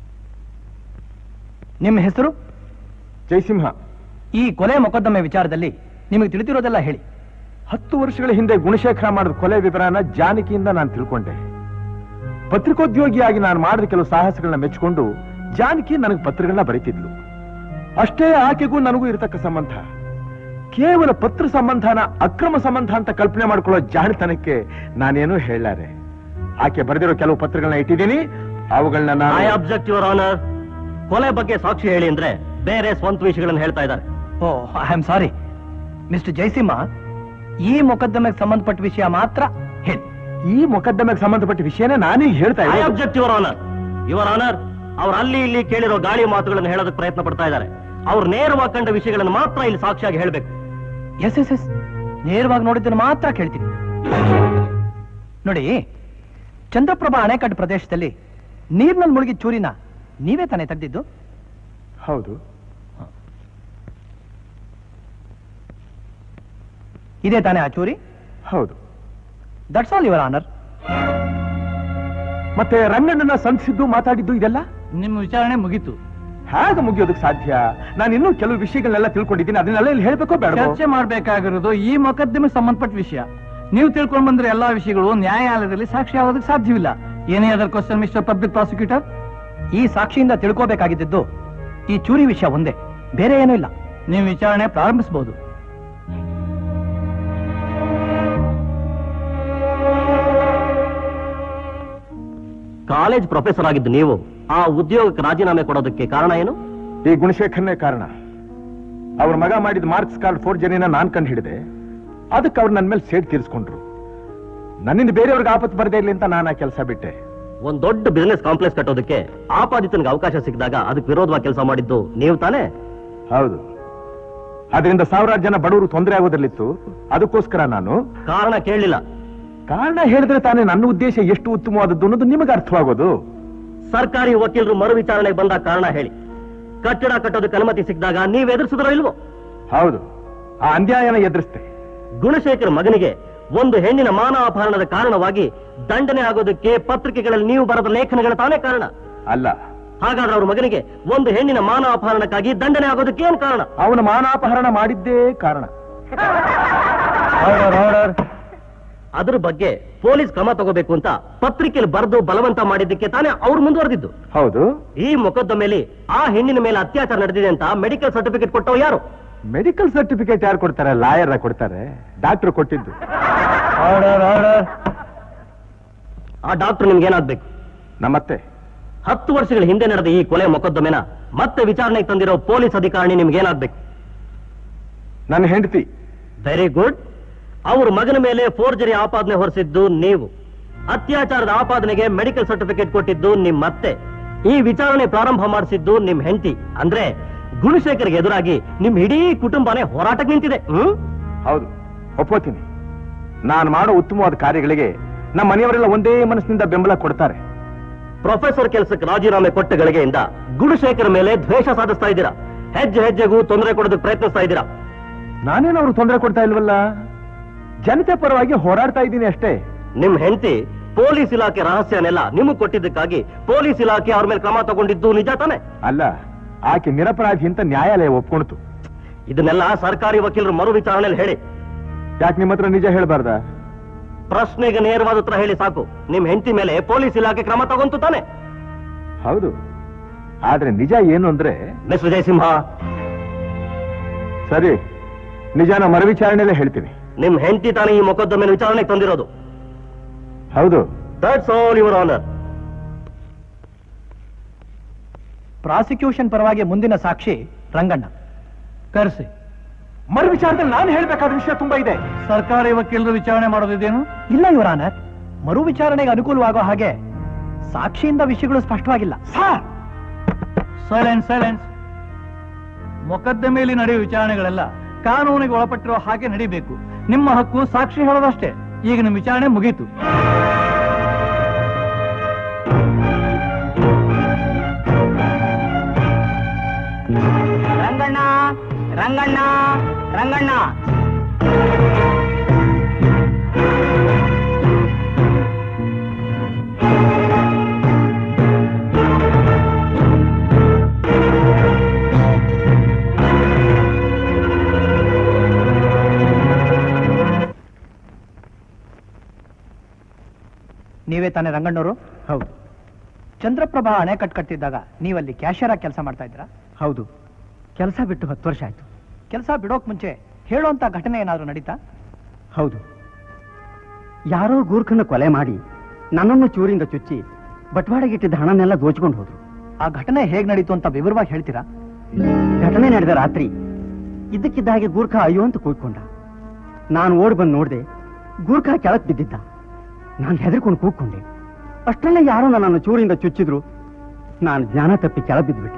ನಿಮ್ಮ ಹೆಸರು ಜಯಸಿಂಹ ಈ ಕೊಲೆ ಮೊಕದ್ದಮೆ ವಿಚಾರದಲ್ಲಿ ನಿಮಗೆ ತಿಳಿದಿರೋದೆಲ್ಲ ಹೇಳಿ ಹತ್ತು ವರ್ಷಗಳ ಹಿಂದೆ ಗುಣಶೇಖರ ಮಾಡಿದ ಕೊಲೆ ವಿವರನ ಜಾನಕಿಯಿಂದ ನಾನು ತಿಳ್ಕೊಂಡೆ ಪತ್ರಿಕೋದ್ಯೋಗಿಯಾಗಿ ನಾನು ಮಾಡಿದ ಕೆಲವು ಸಾಹಸಗಳನ್ನ ಮೆಚ್ಚಿಕೊಂಡು ಜಾನಕಿ ನನಗೆ ಪತ್ರಗಳನ್ನ ಬರೀತಿದ್ಲು ಅಷ್ಟೇ ಆಕೆಗೂ ನನಗೂ ಇರತಕ್ಕ ಸಂಬಂಧ ಕೇವಲ ಪತ್ರ ಸಂಬಂಧನ ಅಕ್ರಮ ಸಂಬಂಧ ಅಂತ ಕಲ್ಪನೆ ಮಾಡ್ಕೊಳ್ಳೋ ಜಾಣತನಕ್ಕೆ ನಾನೇನು ಹೇಳಾರೆ ಆಕೆ ಬರೆದಿರೋ ಕೆಲವು ಪತ್ರಗಳನ್ನ ಇಟ್ಟಿದ್ದೀನಿ ಅವುಗಳನ್ನ ಐ ನಾನು ಅಬ್ಜೆಕ್ಟ್ ಯುವರ್ ಆನರ್ ಕೊಲೆ ಬಗ್ಗೆ ಸಾಕ್ಷಿ ಹೇಳಿ ಅಂದ್ರೆ ಬೇರೆ ಸ್ವಂತ ವಿಷಯಗಳನ್ನು ಹೇಳ್ತಾ ಇದ್ದಾರೆ oh I am sorry mister Jayasimha ಈ ಮೊಕದ್ದಮೆಗೆ ಸಂಬಂಧಪಟ್ಟ ವಿಷಯ ಮಾತ್ರ ಹೇಳಿ ಈ ಮೊಕದ್ದಮೆಗೆ ಸಂಬಂಧಪಟ್ಟ ವಿಷಯನ ನಾನೀಗ ಹೇಳ್ತಾ ಐ ಇದ್ದೀನಿ object your honour your honour ಅವ್ರು ಅಲ್ಲಿ ಇಲ್ಲಿ ಕೇಳಿರೋ ಗಾಳಿ ಮಾತುಗಳನ್ನು ಹೇಳೋದಕ್ಕೆ ಪ್ರಯತ್ನ ಪಡ್ತಾ ಇದ್ದಾರೆ ಅವ್ರು ನೇರವಾಗಿ ಕಂಡ ವಿಷಯಗಳನ್ನು ಮಾತ್ರ ಇಲ್ಲಿ ಸಾಕ್ಷಿಯಾಗಿ ಹೇಳಬೇಕು ಎಸ್ ಎಸ್ ಎಸ್ ನೇರವಾಗಿ ನೋಡಿದ್ದನ್ನು ಮಾತ್ರ ಕೇಳ್ತೀನಿ ನೋಡಿ ಚಂದ್ರಪ್ರಭಾ ಅಣೆಕಟ್ಟು ಪ್ರದೇಶದಲ್ಲಿ ನೀರಿನಲ್ಲಿ ಮುಳುಗಿ ಚೂರಿನ ನೀವೇ ತಾನೇ ತೆಗೆದಿದ್ದು ಹೌದು ಇದೇ ತಾನೇ ಆ ಚೂರಿ ಹೌದು ದಟ್ಸ್ ಆಲ್ ಯುವರ್ ಆನರ್ ಮತ್ತೆ ರಂಗಣ್ಣನ ಸಂಧಿಸಿದ್ದು ಮಾತಾಡಿದ್ದು ಇದೆಲ್ಲ ನಿಮ್ಮ ವಿಚಾರಣೆ ಮುಗೀತು ಹೇಗೆ ಮುಗಿಯೋದಕ್ಕೆ ಸಾಧ್ಯ ನಾನು ಇನ್ನೂ ಕೆಲವು ವಿಷಯಗಳನ್ನೆಲ್ಲ ತಿಳ್ಕೊಂಡಿದ್ದೀನಿ ಅದನ್ನೆಲ್ಲ ಇಲ್ಲಿ ಹೇಳ್ಬೇಕೋ ಬೇಡ ಚರ್ಚೆ ಮಾಡಬೇಕಾಗಿರೋದು ಈ ಮೊಕದ್ದಮೆ ಸಂಬಂಧಪಟ್ಟ ವಿಷಯ ನೀವು ತಿಳ್ಕೊಂಡು ಬಂದ್ರೆ ಎಲ್ಲಾ ವಿಷಯಗಳು ನ್ಯಾಯಾಲಯದಲ್ಲಿ ಸಾಕ್ಷಿ ಆಗೋದಕ್ಕೆ ಸಾಧ್ಯವಿಲ್ಲ ಏನೇ other question mister public prosecutor ಈ ಸಾಕ್ಷಿಯಿಂದ ತಿಳ್ಕೋಬೇಕಾಗಿದ್ದು ಈ ಚೂರಿ ವಿಷಯ ಒಂದೇ ಬೇರೆ ಏನೂ ಇಲ್ಲ ನೀವು ವಿಚಾರಣೆ ಪ್ರಾರಂಭಿಸಬಹುದು ಕಾಲೇಜ್ ಪ್ರೊಫೆಸರ್ ಆಗಿದ್ದು ನೀವು ಆ ಉದ್ಯೋಗಕ್ಕೆ ರಾಜೀನಾಮೆ ಕೊಡೋದಕ್ಕೆ ಕಾರಣ ಏನು ಈ ಗುಣಶೇಖರನೇ ಕಾರಣ ಅವ್ರ ಮಗ ಮಾಡಿದ ಮಾರ್ಕ್ಸ್ ಕಾರ್ಡ್ ಫೋರ್ ಜನಿನ ನಾನ್ ಕಂಡು ಹಿಡಿದೆ ಅದಕ್ಕೆ ಅವ್ರು ನನ್ನ ಮೇಲೆ ಸೇಡ್ ತೀರಿಸ್ಕೊಂಡ್ರು ನನ್ನಿಂದ ಬೇರೆಯವ್ರಿಗೆ ಆಪತ್ತು ಬರದೇ ಇರಲಿ ಅಂತ ನಾನು ಆ ಕೆಲಸ ಬಿಟ್ಟೆ ಒಂದ್ ದೊಡ್ಡ ಬಿಸಿನೆಸ್ ಕಾಂಪ್ಲೆಕ್ಸ್ ಕಟ್ಟೋದಕ್ಕೆ ಆಪಾದಿತನಿಗೆ ಅವಕಾಶ ಸಿಕ್ಕಿದಾಗ ಅದಕ್ಕೆ ವಿರೋಧವಾಗಿ ಕೆಲಸ ಮಾಡಿದ್ದು ನೀವು ತಾನೇ ಹೌದು ಅದರಿಂದ ಸಾವಿರಾರು ಜನ ಬಡವರು ತೊಂದರೆ ಆಗೋದ್ರಲ್ಲಿತ್ತು ಅದಕ್ಕೋಸ್ಕರ ನಾನು ಕಾರಣ ಕೇಳಲಿಲ್ಲ ಕಾರಣ ಹೇಳಿದ್ರೆ ತಾನೇ ನನ್ನ ಉದ್ದೇಶ ಎಷ್ಟು ಉತ್ತಮವಾದದ್ದು ಅನ್ನೋದು ನಿಮಗೆ ಅರ್ಥವಾಗೋದು ಸರ್ಕಾರಿ ವಕೀಲರು ಮರು ವಿಚಾರಣೆಗೆ ಬಂದ ಕಾರಣ ಹೇಳಿ ಕಟ್ಟಡ ಕಟ್ಟೋದಕ್ಕೆ ಅನುಮತಿ ಸಿಕ್ಕಿದಾಗ ನೀವು ಎದುರಿಸಿದ್ರೋ ಇಲ್ವೋ ಹೌದು ಆ ಅನ್ಯಾಯನ ಎದುರಿಸ್ತೆ ಗುಣಶೇಖರ್ ಮಗನಿಗೆ ಒಂದು ಹೆಣ್ಣಿನ ಮಾನ ಅಪಹರಣದ ಕಾರಣವಾಗಿ ದಂಡನೆ ಆಗೋದಕ್ಕೆ ಪತ್ರಿಕೆಗಳಲ್ಲಿ ನೀವು ಬರೆದ ಲೇಖನಗಳ ತಾನೇ ಕಾರಣ ಅಲ್ಲ ಹಾಗಾದ್ರೆ ಅವ್ರ ಮಗನಿಗೆ ಒಂದು ಹೆಣ್ಣಿನ ಮಾನ ಅಪಹರಣಕ್ಕಾಗಿ ದಂಡನೆ ಆಗೋದಕ್ಕೆ ಏನ್ ಕಾರಣ ಅವನ ಮಾನಾಪಹರಣ ಮಾಡಿದ್ದೇ ಕಾರಣ ಅದ್ರ ಬಗ್ಗೆ ಪೊಲೀಸ್ ಕ್ರಮ ತಗೋಬೇಕು ಅಂತ ಪತ್ರಿಕೆಯಲ್ಲಿ ಬರೆದು ಬಲವಂತ ಮಾಡಿದ್ದಕ್ಕೆ ತಾನೇ ಅವ್ರು ಮುಂದುವರೆದಿದ್ದು ಹೌದು ಈ ಮೊಕದ್ದಮೆಯಲ್ಲಿ ಆ ಹೆಣ್ಣಿನ ಮೇಲೆ ಅತ್ಯಾಚಾರ ನಡೆದಿದೆ ಅಂತ ಮೆಡಿಕಲ್ ಸರ್ಟಿಫಿಕೇಟ್ ಕೊಟ್ಟವ್ ಯಾರು ಮೆಡಿಕಲ್ ಸರ್ಟಿಫಿಕೇಟ್ ಯಾರು ಕೊಡ್ತಾರೆ ಲಾಯರ್ ಕೊಡ್ತಾರೆ ಡಾಕ್ಟರ್ ಕೊಟ್ಟಿದ್ದು ಆ ಡಾಕ್ಟರ್ ನಿಮ್ಗೆ ಏನಾಗ್ಬೇಕು ನಮ್ಮತ್ತೆ ಹತ್ತು ವರ್ಷಗಳ ಹಿಂದೆ ನಡೆದ ಈ ಕೊಲೆ ಮೊಕದ್ದಮೆನ ಮತ್ತೆ ವಿಚಾರಣೆಗೆ ತಂದಿರೋ ಪೊಲೀಸ್ ಅಧಿಕಾರಿ ನಿಮ್ಗೆ ಏನಾಗ್ಬೇಕು ನನ್ನ ಹೆಂಡತಿ ವೆರಿ ಗುಡ್ ಅವ್ರ ಮಗನ ಮೇಲೆ ಫೋರ್ಜರಿ ಆಪಾದನೆ ಹೊರಿಸಿದ್ದು ನೀವು ಅತ್ಯಾಚಾರದ ಆಪಾದನೆಗೆ ಮೆಡಿಕಲ್ ಸರ್ಟಿಫಿಕೇಟ್ ಕೊಟ್ಟಿದ್ದು ನಿಮ್ಮ ಅತ್ತೆ ಈ ವಿಚಾರಣೆ ಪ್ರಾರಂಭ ಮಾಡಿಸಿದ್ದು ನಿಮ್ ಹೆಂಡತಿ ಅಂದ್ರೆ ಗುಣಶೇಖರ್ಗೆ ಎದುರಾಗಿ ನಿಮ್ ಇಡೀ ಕುಟುಂಬನೇ ಹೋರಾಟಕ್ಕೆ ನಿಂತಿದೆ ಹ್ಮ್ ಹೌದು ಒಪ್ಪೋತೀನಿ ನಾನು ಮಾಡೋ ಉತ್ತಮವಾದ ಕಾರ್ಯಗಳಿಗೆ ನಮ್ಮ ಮನೆಯವರೆಲ್ಲ ಒಂದೇ ಮನಸ್ಸಿನಿಂದ ಬೆಂಬಲ ಕೊಡ್ತಾರೆ ಪ್ರೊಫೆಸರ್ ಕೆಲಸಕ್ಕೆ ರಾಜೀನಾಮೆ ಕೊಟ್ಟ ಗಳಿಗೆಯಿಂದ ಗುಣಶೇಖರ್ ಮೇಲೆ ದ್ವೇಷ ಸಾಧಿಸ್ತಾ ಇದ್ದೀರಾ ಹೆಜ್ಜೆ ಹೆಜ್ಜೆಗೂ ತೊಂದರೆ ಕೊಡೋದಕ್ಕೆ ಪ್ರಯತ್ನಿಸ್ತಾ ಇದ್ದೀರಾ ನಾನೇನು ಅವ್ರು ತೊಂದರೆ ಕೊಡ್ತಾ ಇಲ್ವಲ್ಲ ಜನತೆ ಪರವಾಗಿ ಹೋರಾಡ್ತಾ ಇದ್ದೀನಿ ಅಷ್ಟೇ ನಿಮ್ ಹೆಂಡತಿ ಪೊಲೀಸ್ ಇಲಾಖೆ ರಹಸ್ಯನೆಲ್ಲ ನಿಮಗ್ ಕೊಟ್ಟಿದ್ದಕ್ಕಾಗಿ ಪೊಲೀಸ್ ಇಲಾಖೆ ಅವ್ರ ಮೇಲೆ ಕ್ರಮ ತಗೊಂಡಿದ್ದು ನಿಜ ತಾನೆ ಅಲ್ಲ ಆಕೆ ನಿರಪರಾಧಿ ಅಂತ ನ್ಯಾಯಾಲಯ ಒಪ್ಕೊಳ್ತು ಇದನ್ನೆಲ್ಲ ಸರ್ಕಾರಿ ವಕೀಲರು ಮರು ವಿಚಾರಣೆಯಲ್ಲಿ ಹೇಳಿ ಯಾಕೆ ನಿಮ್ಮ ಹತ್ರ ನಿಜ ಹೇಳ್ಬಾರ್ದ ಪ್ರಶ್ನೆಗೆ ನೇರವಾದ ಉತ್ತರ ಹೇಳಿ ಸಾಕು ನಿಮ್ ಹೆಂಡತಿ ಮೇಲೆ ಪೊಲೀಸ್ ಇಲಾಖೆ ಕ್ರಮ ತಗೊಂತು ತಾನೆ ಹೌದು ಆದ್ರೆ ನಿಜ ಏನು ಅಂದ್ರೆ ಮಿಸ್ಟರ್ ಜಯಸಿಂಹ ಸರಿ ನಿಜಾನ ಮರುವಿಚಾರಣೆಯಲ್ಲೇ ಹೇಳ್ತೀನಿ ನಿಮ್ ಹೆಂಡತಿ ತಾನೇ ಈ ಮೊಕದ್ದಮೆ ವಿಚಾರಣೆಗೆ ತಂದಿರೋದು ಹೌದು that's all your honour prosecution ಪರವಾಗಿ ಮುಂದಿನ ಸಾಕ್ಷಿ ರಂಗಣ್ಣ ಕರೆಸಿ ಮರು ವಿಚಾರದಲ್ಲಿ ನಾನು ಹೇಳ್ಬೇಕಾದ ವಿಷಯ ತುಂಬಾ ಇದೆ ಸರ್ಕಾರಿ ವಕೀಲರು ವಿಚಾರಣೆ ಮಾಡೋದಿದೇನು ಇಲ್ಲ ಇವರ ಆನರ್ ಮರು ವಿಚಾರಣೆಗೆ ಅನುಕೂಲವಾಗೋ ಹಾಗೆ ಸಾಕ್ಷಿಯಿಂದ ವಿಷಯಗಳು ಸ್ಪಷ್ಟವಾಗಿಲ್ಲ ಸೈಲೆನ್ಸ್ ಸೈಲೆನ್ಸ್ ಮೊಕದ್ದಮೆಯಲ್ಲಿ ನಡೆಯುವ ವಿಚಾರಣೆಗಳೆಲ್ಲ ಕಾನೂನಿಗೆ ಒಳಪಟ್ಟಿರೋ ಹಾಗೆ ನಡಿಬೇಕು ನಿಮ್ಮ ಹಕ್ಕು ಸಾಕ್ಷಿ ಹೇಳೋದಷ್ಟೇ ಈಗ ನಿಮ್ಮ ವಿಚಾರಣೆ ಮುಗೀತು ರಂಗಣ್ಣ ರಂಗಣ್ಣ ರಂಗಣ್ಣ ನೀವೇ ತಾನೇ ರಂಗಣ್ಣವರು ಹೌದು ಚಂದ್ರಪ್ರಭಾ ಅಣೆಕಟ್ಟು ಕಟ್ಟಿದ್ದಾಗ ನೀವಲ್ಲಿ ಕ್ಯಾಶಿಯರ್ ಆಗಿ ಕೆಲಸ ಮಾಡ್ತಾ ಇದ್ರಾ ಹೌದು ಕೆಲಸ ಬಿಟ್ಟು ಹತ್ತು ವರ್ಷ ಆಯ್ತು ಕೆಲಸ ಬಿಡೋಕ್ ಮುಂಚೆ ಹೇಳುವಂತ ಘಟನೆ ಏನಾದ್ರು ನಡೀತಾ ಹೌದು ಯಾರೋ ಗೂರ್ಖನ ಕೊಲೆ ಮಾಡಿ ನನ್ನನ್ನು ಚೂರಿಂದ ಚುಚ್ಚಿ ಬಟ್ವಾಡೆಗಿಟ್ಟಿದ್ದ ಹಣನೆಲ್ಲ ದೋಚ್ಕೊಂಡು ಹೋದ್ರು ಆ ಘಟನೆ ಹೇಗ್ ನಡೀತು ಅಂತ ವಿವರವಾಗಿ ಹೇಳ್ತೀರಾ ಘಟನೆ ನಡೆದ ರಾತ್ರಿ ಇದ್ದಕ್ಕಿದ್ದ ಹಾಗೆ ಗೂರ್ಖ ಅಯ್ಯೋ ಅಂತ ಕೂಗ್ಕೊಂಡ ನಾನು ಓಡ್ ಬಂದು ನೋಡಿದೆ ಗೂರ್ಖ ಕೆಳಕ್ ಬಿದ್ದಿದ್ದ ನಾನು ಹೆದರ್ಕೊಂಡು ಕೂಗ್ಕೊಂಡೆ ಅಷ್ಟರಲ್ಲೇ ಯಾರೋ ನನ್ನನ್ನು ಚೂರಿಂದ ಚುಚ್ಚಿದ್ರು ನಾನು ಜ್ಞಾನ ತಪ್ಪಿ ಕೆಳ ಬಿದ್ದುಬಿಟ್ಟೆ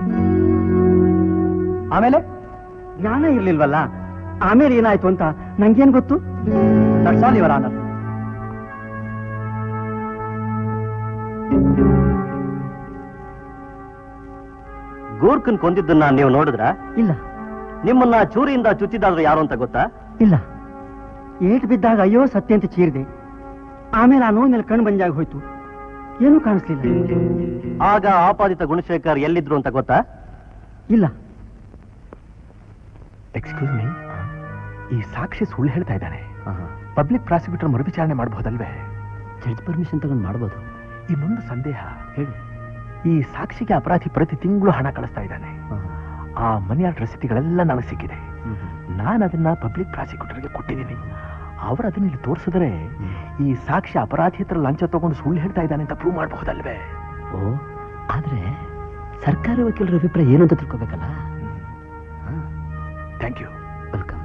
ಆಮೇಲೆ ಜ್ಞಾನ ಇರ್ಲಿಲ್ವಲ್ಲ ಆಮೇಲೆ ಏನಾಯ್ತು ಅಂತ ನಂಗೇನ್ ಗೊತ್ತು ದಟ್ಸ್ ಆಲ್ ಯುವರ್ ಆನರ್ ಗೂರ್ಖನ್ ಕೊಂದಿದ್ದನ್ನ ನೀವು ನೋಡಿದ್ರ ಇಲ್ಲ ನಿಮ್ಮನ್ನ ಚೂರಿಯಿಂದ ಚುಚ್ಚಿದಾದ್ರು ಯಾರು ಅಂತ ಗೊತ್ತಾ ಇಲ್ಲ ಏಟ್ ಬಿದ್ದಾಗ ಅಯ್ಯೋ ಸತ್ಯ ಅಂತ ಚೀರಿದೆ ಆಮೇಲೆ ಆ ನೋವಿನಲ್ಲಿ ಕಣ್ಣು ಬಂಜಾಗ ಹೋಯ್ತು ಏನೂ ಕಾಣಿಸ್ಲಿಲ್ಲ ಆಗ ಆಪಾದಿತ ಗುಣಶೇಖರ್ ಎಲ್ಲಿದ್ರು ಅಂತ ಗೊತ್ತಾ ಇಲ್ಲ ಎಕ್ಸ್ಕ್ಯೂಸ್ ಮೀ ಈ ಸಾಕ್ಷಿ ಸುಳ್ಳು ಹೇಳ್ತಾ ಇದ್ದಾನೆ ಪಬ್ಲಿಕ್ ಪ್ರಾಸಿಕ್ಯೂಟರ್ ಮರುವಿಚಾರಣೆ ಮಾಡಬಹುದಲ್ವೇ ಜಡ್ಜ್ ಪರ್ಮಿಷನ್ ತಗೊಂಡು ಮಾಡ್ಬೋದು ಇನ್ನೊಂದು ಸಂದೇಹ ಹೇಳಿ ಈ ಸಾಕ್ಷಿಗೆ ಅಪರಾಧಿ ಪ್ರತಿ ತಿಂಗಳು ಹಣ ಕಳಿಸ್ತಾ ಇದ್ದಾನೆ ಆ ಮನಿ ಆರ್ಡರ್ ರಸೀತಿಗಳೆಲ್ಲ ನನಗೆ ಸಿಕ್ಕಿದೆ ನಾನು ಅದನ್ನ ಪಬ್ಲಿಕ್ ಪ್ರಾಸಿಕ್ಯೂಟರ್ಗೆ ಕೊಟ್ಟಿದ್ದೀನಿ ಅವರು ಅದನ್ನ ಇಲ್ಲಿ ತೋರಿಸಿದ್ರೆ ಈ ಸಾಕ್ಷಿ ಅಪರಾಧಿ ಹತ್ರ ಲಂಚ ತಗೊಂಡು ಸುಳ್ಳು ಹೇಳ್ತಾ ಇದ್ದಾನೆ ಅಂತ ಪ್ರೂವ್ ಮಾಡಬಹುದಲ್ವೇ ಓ ಆದ್ರೆ ಸರ್ಕಾರಿ ವಕೀಲರ ಅಭಿಪ್ರಾಯ ಏನು ಅಂತ ತಿಳ್ಕೊಬೇಕಲ್ಲ ಥ್ಯಾಂಕ್ ಯು ವೆಲ್ಕಮ್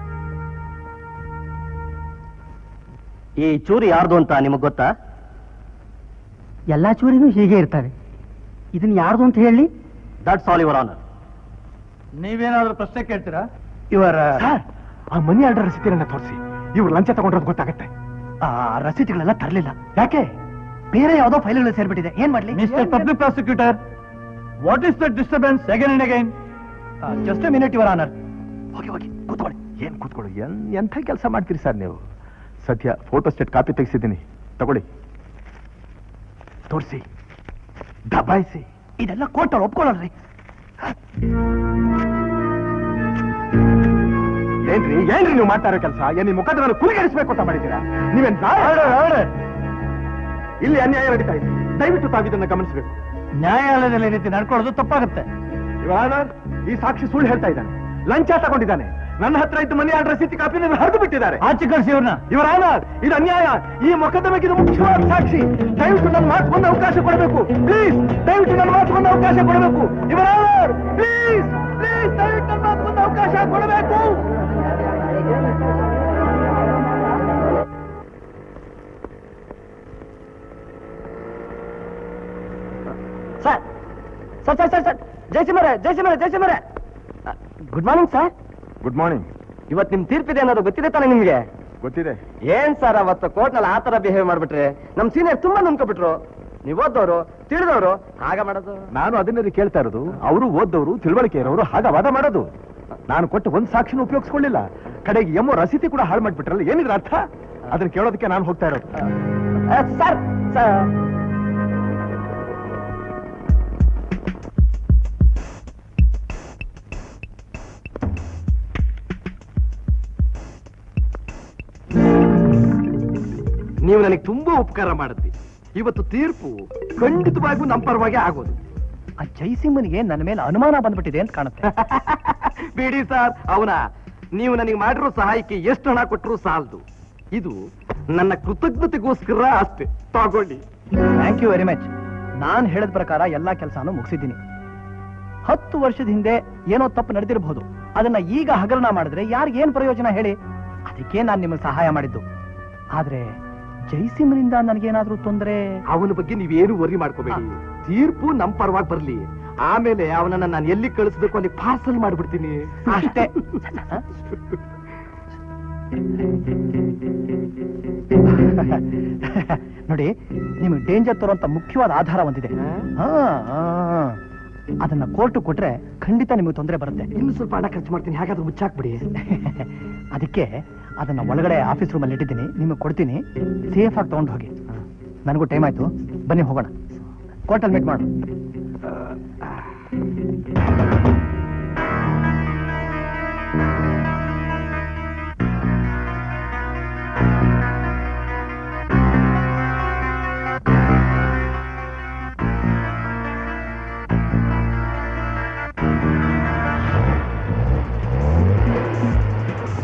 ಈ ಚೂರಿ ಯಾರ್ದು ಅಂತ ನಿಮಗ್ ಗೊತ್ತಾ ಎಲ್ಲಾ ಚೂರಿನೂ ಹೀಗೆ ಇರ್ತವೆ ಇದನ್ನ ಯಾರ್ದು ಅಂತ ಹೇಳಿ ದಟ್ಸ್ ಆಲ್ ಯುವರ್ ಆನರ್ ನೀವೇನಾದ್ರೂ ಪ್ರಶ್ನೆ ಕೇಳ್ತೀರಾ ಇವರ ಆ ಮನಿ ಆರ್ಡರ್ ರಸೀತಿಗಳನ್ನ ತೋರಿಸಿ ಇವ್ರು ಲಂಚ ತಗೊಂಡ್ರದ್ದು ಗೊತ್ತಾಗತ್ತೆ ಆ ರಸೀತಿಗಳೆಲ್ಲ ತರಲಿಲ್ಲ ಯಾಕೆ ಬೇರೆ ಯಾವುದೋ ಫೈಲ್ಗಳು ಸೇರ್ಬಿಟ್ಟಿದೆ ಏನ್ ಮಾಡ್ಲಿ mister public prosecutor what is the disturbance again and again just minute your honour ಹೋಗಿ ಹೋಗಿ ಕೂತ್ಕೊಳ್ಳಿ ಏನ್ ಕೂತ್ಕೊಳ್ಳಿ ಎನ್ ಎಂಥ ಕೆಲಸ ಮಾಡ್ತೀರಿ ಸರ್ ನೀವು ಸದ್ಯ ಫೋಟೋ ಸ್ಟೇಟ್ ಕಾಪಿ ತೆಗೆಸಿದ್ದೀನಿ ತಗೊಳ್ಳಿ ತೋರಿಸಿ ದಬಾಯಿಸಿ ಇದೆಲ್ಲ ಕೋರ್ಟ್ ಅವ್ರು ಒಪ್ಕೊಳ್ಳಲ್ರಿ ಏನ್ರಿ ಏನ್ರಿ ನೀವು ಮಾಡ್ತಾ ಇರೋ ಕೆಲಸ ಏನ್ ನಿಮ್ಮ ಮುಖದ ಕುಲಿಗರಿಸಬೇಕು ಅಂತ ಮಾಡಿದ್ದೀರಾ ನೀವೇನ್ ನಾಳೆ ಇಲ್ಲಿ ಅನ್ಯಾಯ ನಡೀತಾ ಇದೆ ದಯವಿಟ್ಟು ತಾವಿದನ್ನ ಗಮನಿಸಬೇಕು ನ್ಯಾಯಾಲಯದಲ್ಲಿ ಈ ರೀತಿ ನಡ್ಕೊಳ್ಳೋದು ತಪ್ಪಾಗುತ್ತೆ ಇವಾಗ ಈ ಸಾಕ್ಷಿ ಸುಳ್ಳು ಹೇಳ್ತಾ ಇದ್ದಾನೆ ಲಂಚ ತಗೊಂಡಿದ್ದಾನೆ ನನ್ನ ಹತ್ರ ಇದ್ದು ಮನೆ ಆರ್ಡರ್ ರಸೀತಿ ಕಾಪಿನ ಹರಿದು ಬಿಟ್ಟಿದ್ದಾರೆ ಆಚೆ ಕಳಿಸಿ ಇವ್ರನ್ನ ಇವರ ಆನರ್ ಇದು ಅನ್ಯಾಯ ಈ ಮೊಕದ್ದಮೆಗೆ ಇದು ಮುಖ್ಯವಾದ ಸಾಕ್ಷಿ ದಯವಿಟ್ಟು ನನ್ನ ಮಾತು ಒಂದು ಅವಕಾಶ ಕೊಡಬೇಕು ಪ್ಲೀಸ್ ದಯವಿಟ್ಟು ನನ್ನ ಮಾತು ಒಂದು ಅವಕಾಶ ಕೊಡಬೇಕು ಇವರ ಆನರ್ ಪ್ಲೀಸ್ ಪ್ಲೀಸ್ ದಯವಿಟ್ಟು ನನ್ನ ಮಾತು ಒಂದು ಅವಕಾಶ ಕೊಡಬೇಕು sir sir sir sir sir ಜಯಸಿಂಹರೇ ಜಯಸಿಂಹರೇ ಜಯಸಿಂಹರೇ good morning sir good morning ಇವತ್ತು ನಿಮ್ ತೀರ್ಪಿದೆ ಅನ್ನೋದು ಗೊತ್ತಿದೆ ತಾನೆ ನಿಮ್ಗೆ ಗೊತ್ತಿದೆ ಏನ್ ಸರ್ ಅವತ್ತು ಕೋರ್ಟ್ ನಲ್ಲಿ ಆತರ ಬಿಹೇವ್ ಮಾಡ್ಬಿಟ್ರೆ ನಮ್ ಸೀನಿಯರ್ ತುಂಬಾ ನಂಬ್ಕೊಬಿಟ್ರು ನೀವ್ ಓದೋರು ತಿಳಿದವರು ಹಾಗ ಮಾಡೋದು ನಾನು ಅದನ್ನೇ ಕೇಳ್ತಾ ಇರೋದು ಅವರು ಓದ್ದವರು ತಿಳುವಳಿಕೆ ಇರೋರು ಹಾಗ ವಾದ ಮಾಡೋದು ನಾನು ಕೊಟ್ಟು ಒಂದ್ ಸಾಕ್ಷಿನ ಉಪಯೋಗಿಸ್ಕೊಳ್ಳಿಲ್ಲ ಕಡೆಗೆ ಎಮ್ಮೋ ರಸೀತಿ ಕೂಡ ಹಾಳು ಮಾಡ್ಬಿಟ್ರಲ್ಲ ಏನಿದ್ರ ಅರ್ಥ ಅದನ್ನ ಕೇಳೋದಕ್ಕೆ ನಾನು ಹೋಗ್ತಾ ಇರೋದು ಸರ್ ಸರ್ ನೀವು ನನಗೆ ತುಂಬಾ ಉಪಕಾರ ಮಾಡುತ್ತಿ ಇವತ್ತು ತೀರ್ಪು ಖಂಡಿತವಾಗಿಯೂ ನಮ್ಮ ಪರವಾಗಿ ಆಗೋದು ಆ ಜೈಸಿಂಹನಿಗೆ ನನ್ನ ಮೇಲೆ ಅನುಮಾನ ಬಂದ್ಬಿಟ್ಟಿದೆ ಅಂತ ಕಾಣುತ್ತೆ ಬಿಡಿ ಸರ್ ಅವನ ನೀವು ನನಗೆ ಮಾಡಿರೋ ಸಹಾಯಕ್ಕೆ ಎಷ್ಟು ಹಣ ಕೊಟ್ಟರು ಸಾಲದು ಇದು ನನ್ನ ಕೃತಜ್ಞತೆಗೋಸ್ಕರ ಅಷ್ಟೇ ತಗೊಳ್ಳಿ ಥ್ಯಾಂಕ್ ಯು ವೆರಿ ಮಚ್ ನಾನ್ ಹೇಳಿದ ಪ್ರಕಾರ ಎಲ್ಲಾ ಕೆಲಸನೂ ಮುಗಿಸಿದ್ದೀನಿ ಹತ್ತು ವರ್ಷದ ಹಿಂದೆ ಏನೋ ತಪ್ಪು ನಡೆದಿರಬಹುದು ಅದನ್ನ ಈಗ ಹಗರಣ ಮಾಡಿದ್ರೆ ಯಾರಿಗೇನ್ ಪ್ರಯೋಜನ ಹೇಳಿ ಅದಕ್ಕೆ ನಾನು ನಿಮಗೆ ಸಹಾಯ ಮಾಡಿದ್ದು ಆದ್ರೆ ಜೈಸಿಂಹನಿಂದ ನನಗೇನಾದ್ರೂ ತೊಂದರೆ ಅವನ ಬಗ್ಗೆ ನೀವೇನು ವರಿ ಮಾಡ್ಕೋಬೇಡಿ ತೀರ್ಪು ನಮ್ಮ ಪರವಾಗಿ ಬರ್ಲಿ ಆಮೇಲೆ ಅವನನ್ನ ನಾನು ಎಲ್ಲಿ ಕಳಿಸ್ಬೇಕು ಅಲ್ಲಿ ಪಾರ್ಸಲ್ ಮಾಡ್ಬಿಡ್ತೀನಿ ಅಷ್ಟೇ ನೋಡಿ ನಿಮಗೆ ಡೇಂಜರ್ ತರುವಂತ ಮುಖ್ಯವಾದ ಆಧಾರ ಒಂದಿದೆ ಹಾ, ಹಾ. ಅದನ್ನ ಕೋರ್ಟ್ ಕೊಟ್ರೆ ಖಂಡಿತ ನಿಮಗೆ ತೊಂದರೆ ಬರುತ್ತೆ ಇನ್ನು ಸ್ವಲ್ಪ ಹಣ ಖರ್ಚು ಮಾಡ್ತೀನಿ ಹಾಗಾದ್ರೆ ಮುಚ್ಚಾಕ್ಬಿಡಿ ಅದಕ್ಕೆ ಅದನ್ನ ಒಳಗಡೆ ಆಫೀಸ್ ರೂಮಲ್ಲಿ ಇಟ್ಟಿದ್ದೀನಿ ನಿಮಗೆ ಕೊಡ್ತೀನಿ ಸೇಫ್ ಆಗಿ ತಗೊಂಡು ಹೋಗಿ ನನಗೂ ಟೈಮ್ ಆಯ್ತು ಬನ್ನಿ ಹೋಗೋಣ ಕೋರ್ಟಲ್ಲಿ ಮೀಟ್ ಮಾಡು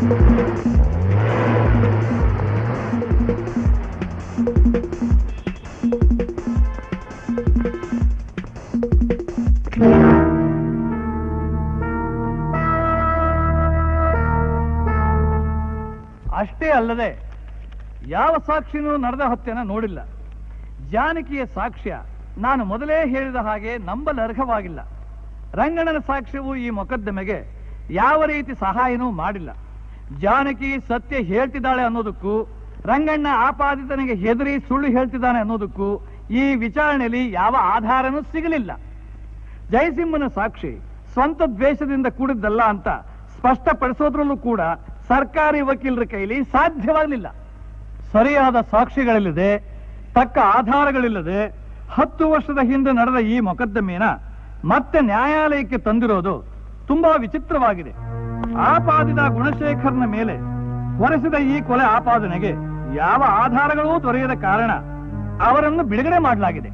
ಅಷ್ಟೇ ಅಲ್ಲದೆ ಯಾವ ಸಾಕ್ಷಿನೂ ನಡೆದ ಹತ್ಯೆನ ನೋಡಿಲ್ಲ ಜಾನಕಿಯ ಸಾಕ್ಷ್ಯ ನಾನು ಮೊದಲೇ ಹೇಳಿದ ಹಾಗೆ ನಂಬಲರ್ಹವಾಗಿಲ್ಲ ರಂಗಣ್ಣನ ಸಾಕ್ಷ್ಯವು ಈ ಮೊಕದ್ದಮೆಗೆ ಯಾವ ರೀತಿ ಸಹಾಯನೂ ಮಾಡಿಲ್ಲ ಜಾನಕಿ ಸತ್ಯ ಹೇಳ್ತಿದ್ದಾಳೆ ಅನ್ನೋದಕ್ಕೂ ರಂಗಣ್ಣ ಆಪಾದಿತನಿಗೆ ಹೆದರಿ ಸುಳ್ಳು ಹೇಳ್ತಿದ್ದಾನೆ ಅನ್ನೋದಕ್ಕೂ ಈ ವಿಚಾರಣೆಯಲ್ಲಿ ಯಾವ ಆಧಾರನೂ ಸಿಗಲಿಲ್ಲ ಜಯಸಿಂಹನ ಸಾಕ್ಷಿ ಸ್ವಂತ ದ್ವೇಷದಿಂದ ಕೂಡಿದ್ದಲ್ಲ ಅಂತ ಸ್ಪಷ್ಟಪಡಿಸೋದ್ರಲ್ಲೂ ಕೂಡ ಸರ್ಕಾರಿ ವಕೀಲರ ಕೈಲಿ ಸಾಧ್ಯವಾಗಲಿಲ್ಲ ಸರಿಯಾದ ಸಾಕ್ಷಿಗಳಿಲ್ಲದೆ ತಕ್ಕ ಆಧಾರಗಳಿಲ್ಲದೆ ಹತ್ತು ವರ್ಷದ ಹಿಂದೆ ನಡೆದ ಈ ಮೊಕದ್ದಮೆನ ಮತ್ತೆ ನ್ಯಾಯಾಲಯಕ್ಕೆ ತಂದಿರೋದು ತುಂಬಾ ವಿಚಿತ್ರವಾಗಿದೆ ಆಪಾದಿತ ಗುಣಶೇಖರ್ನ ಮೇಲೆ ಹೊರಸಿದ ಈ ಕೊಲೆ ಆಪಾದನೆಗೆ ಯಾವ ಆಧಾರಗಳೂ ದೊರೆಯದ ಕಾರಣ ಅವರನ್ನು ಬಿಡುಗಡೆ ಮಾಡಲಾಗಿದೆ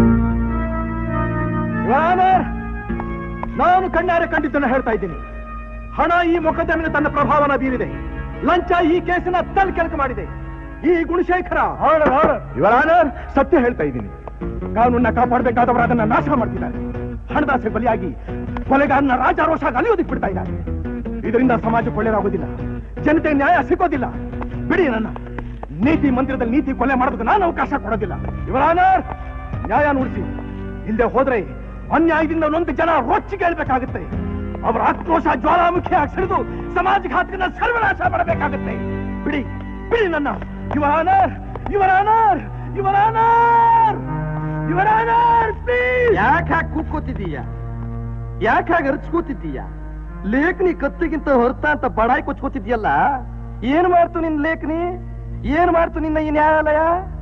ರಾನರ್, ನಾನು ಕಣ್ಣಾರೆ ಕಂಡಿದ್ದನ್ನು ಹೇಳ್ತಾ ಇದ್ದೀನಿ ಹಣ ಈ ಮೊಕದ್ದಮೆಗೆ ತನ್ನ ಪ್ರಭಾವನ ಬೀರಿದೆ ಲಂಚ ಈ ಕೇಸಿನ ತಲ್ ಕೆಲಸ ಮಾಡಿದೆ ಈ ಗುಣಶೇಖರ ಇವರಾನರ್ ಸತ್ಯ ಹೇಳ್ತಾ ಇದ್ದೀನಿ ಕಾನೂನನ್ನ ಕಾಪಾಡಬೇಕಾದವರು ಅದನ್ನ ನಾಶ ಮಾಡ್ತಿದ್ದಾರೆ ಹಣದಾಸೆ ಬಲಿಯಾಗಿ ಕೊಲೆಗಾರನ ರಾಜಾರೋಷಾಗಿ ಅಲಿಯೋದಕ್ಕೆ ಬಿಡ್ತಾ ಇದ್ದಾರೆ ಇದರಿಂದ ಸಮಾಜಕ್ಕೆ ಒಳ್ಳೆಯದಾಗೋದಿಲ್ಲ ಜನತೆ ನ್ಯಾಯ ಸಿಗೋದಿಲ್ಲ ಬಿಡಿ ನನ್ನ ನೀತಿ ಮಂದಿರದಲ್ಲಿ ನೀತಿ ಕೊಲೆ ಮಾಡೋದಕ್ಕೆ ನಾನು ಅವಕಾಶ ಕೊಡೋದಿಲ್ಲ ಇವರಾನರ್ ನ್ಯಾಯ ನುಡಿಸಿ ಇಲ್ಲದೆ ಹೋದ್ರೆ ಅನ್ಯಾಯದಿಂದ ಒಂದೊಂದು ಜನ ರೊಚ್ಚಿ ಕೇಳ್ಬೇಕಾಗುತ್ತೆ ಅವರ ಆಕ್ರೋಶ ಜ್ವಾಲಾಮುಖಿ ಆಗಿ ಸಿಡಿದು ಸಮಾಜಘಾತಕನ ಸರ್ವನಾಶ ಮಾಡಬೇಕಾಗುತ್ತೆ ಬಿಡಿ ಬಿಡಿ ನನ್ನ ಇವರಾನರ್ ಇವರಾನರ್ ಇವರಾನರ್ ಇವರಾನರ್ ಯಾಕೆ ಹಾಕಿ ಕೂತ್ಕೋತಿದ್ದೀಯ ಯಾಕೆ ಹಾಗೆ ಅರ್ಚ್ಕೋತಿದ್ದೀಯ ಲೇಖನಿ ಕತ್ತಿಗಿಂತ ಹೊರತ ಅಂತ ಬಡಾಯಿ ಕೊಚ್ಕೋತಿದ್ಯಲ್ಲ ಏನ್ ಮಾಡ್ತು ನಿನ್ ಲೇಖನಿ ಏನ್ ಮಾಡ್ತು ನಿನ್ನ ಈ ನ್ಯಾಯಾಲಯ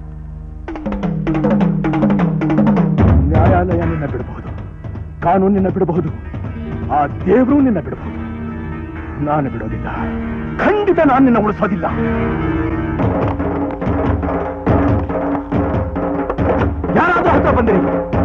ನ್ಯಾಯಾಲಯ ನಿನ್ನ ಬಿಡಬಹುದು ಕಾನೂನು ನಿನ್ನ ಬಿಡಬಹುದು ಆ ದೇವರು ನಿನ್ನ ಬಿಡಬಹುದು ನಾನು ಬಿಡೋದಿಲ್ಲ ಖಂಡಿತ ನಾನು ನಿನ್ನ ಉಳಿಸೋದಿಲ್ಲ ಯಾರಾದ್ರೂ ಹತ್ರ ಬಂದಿರಿ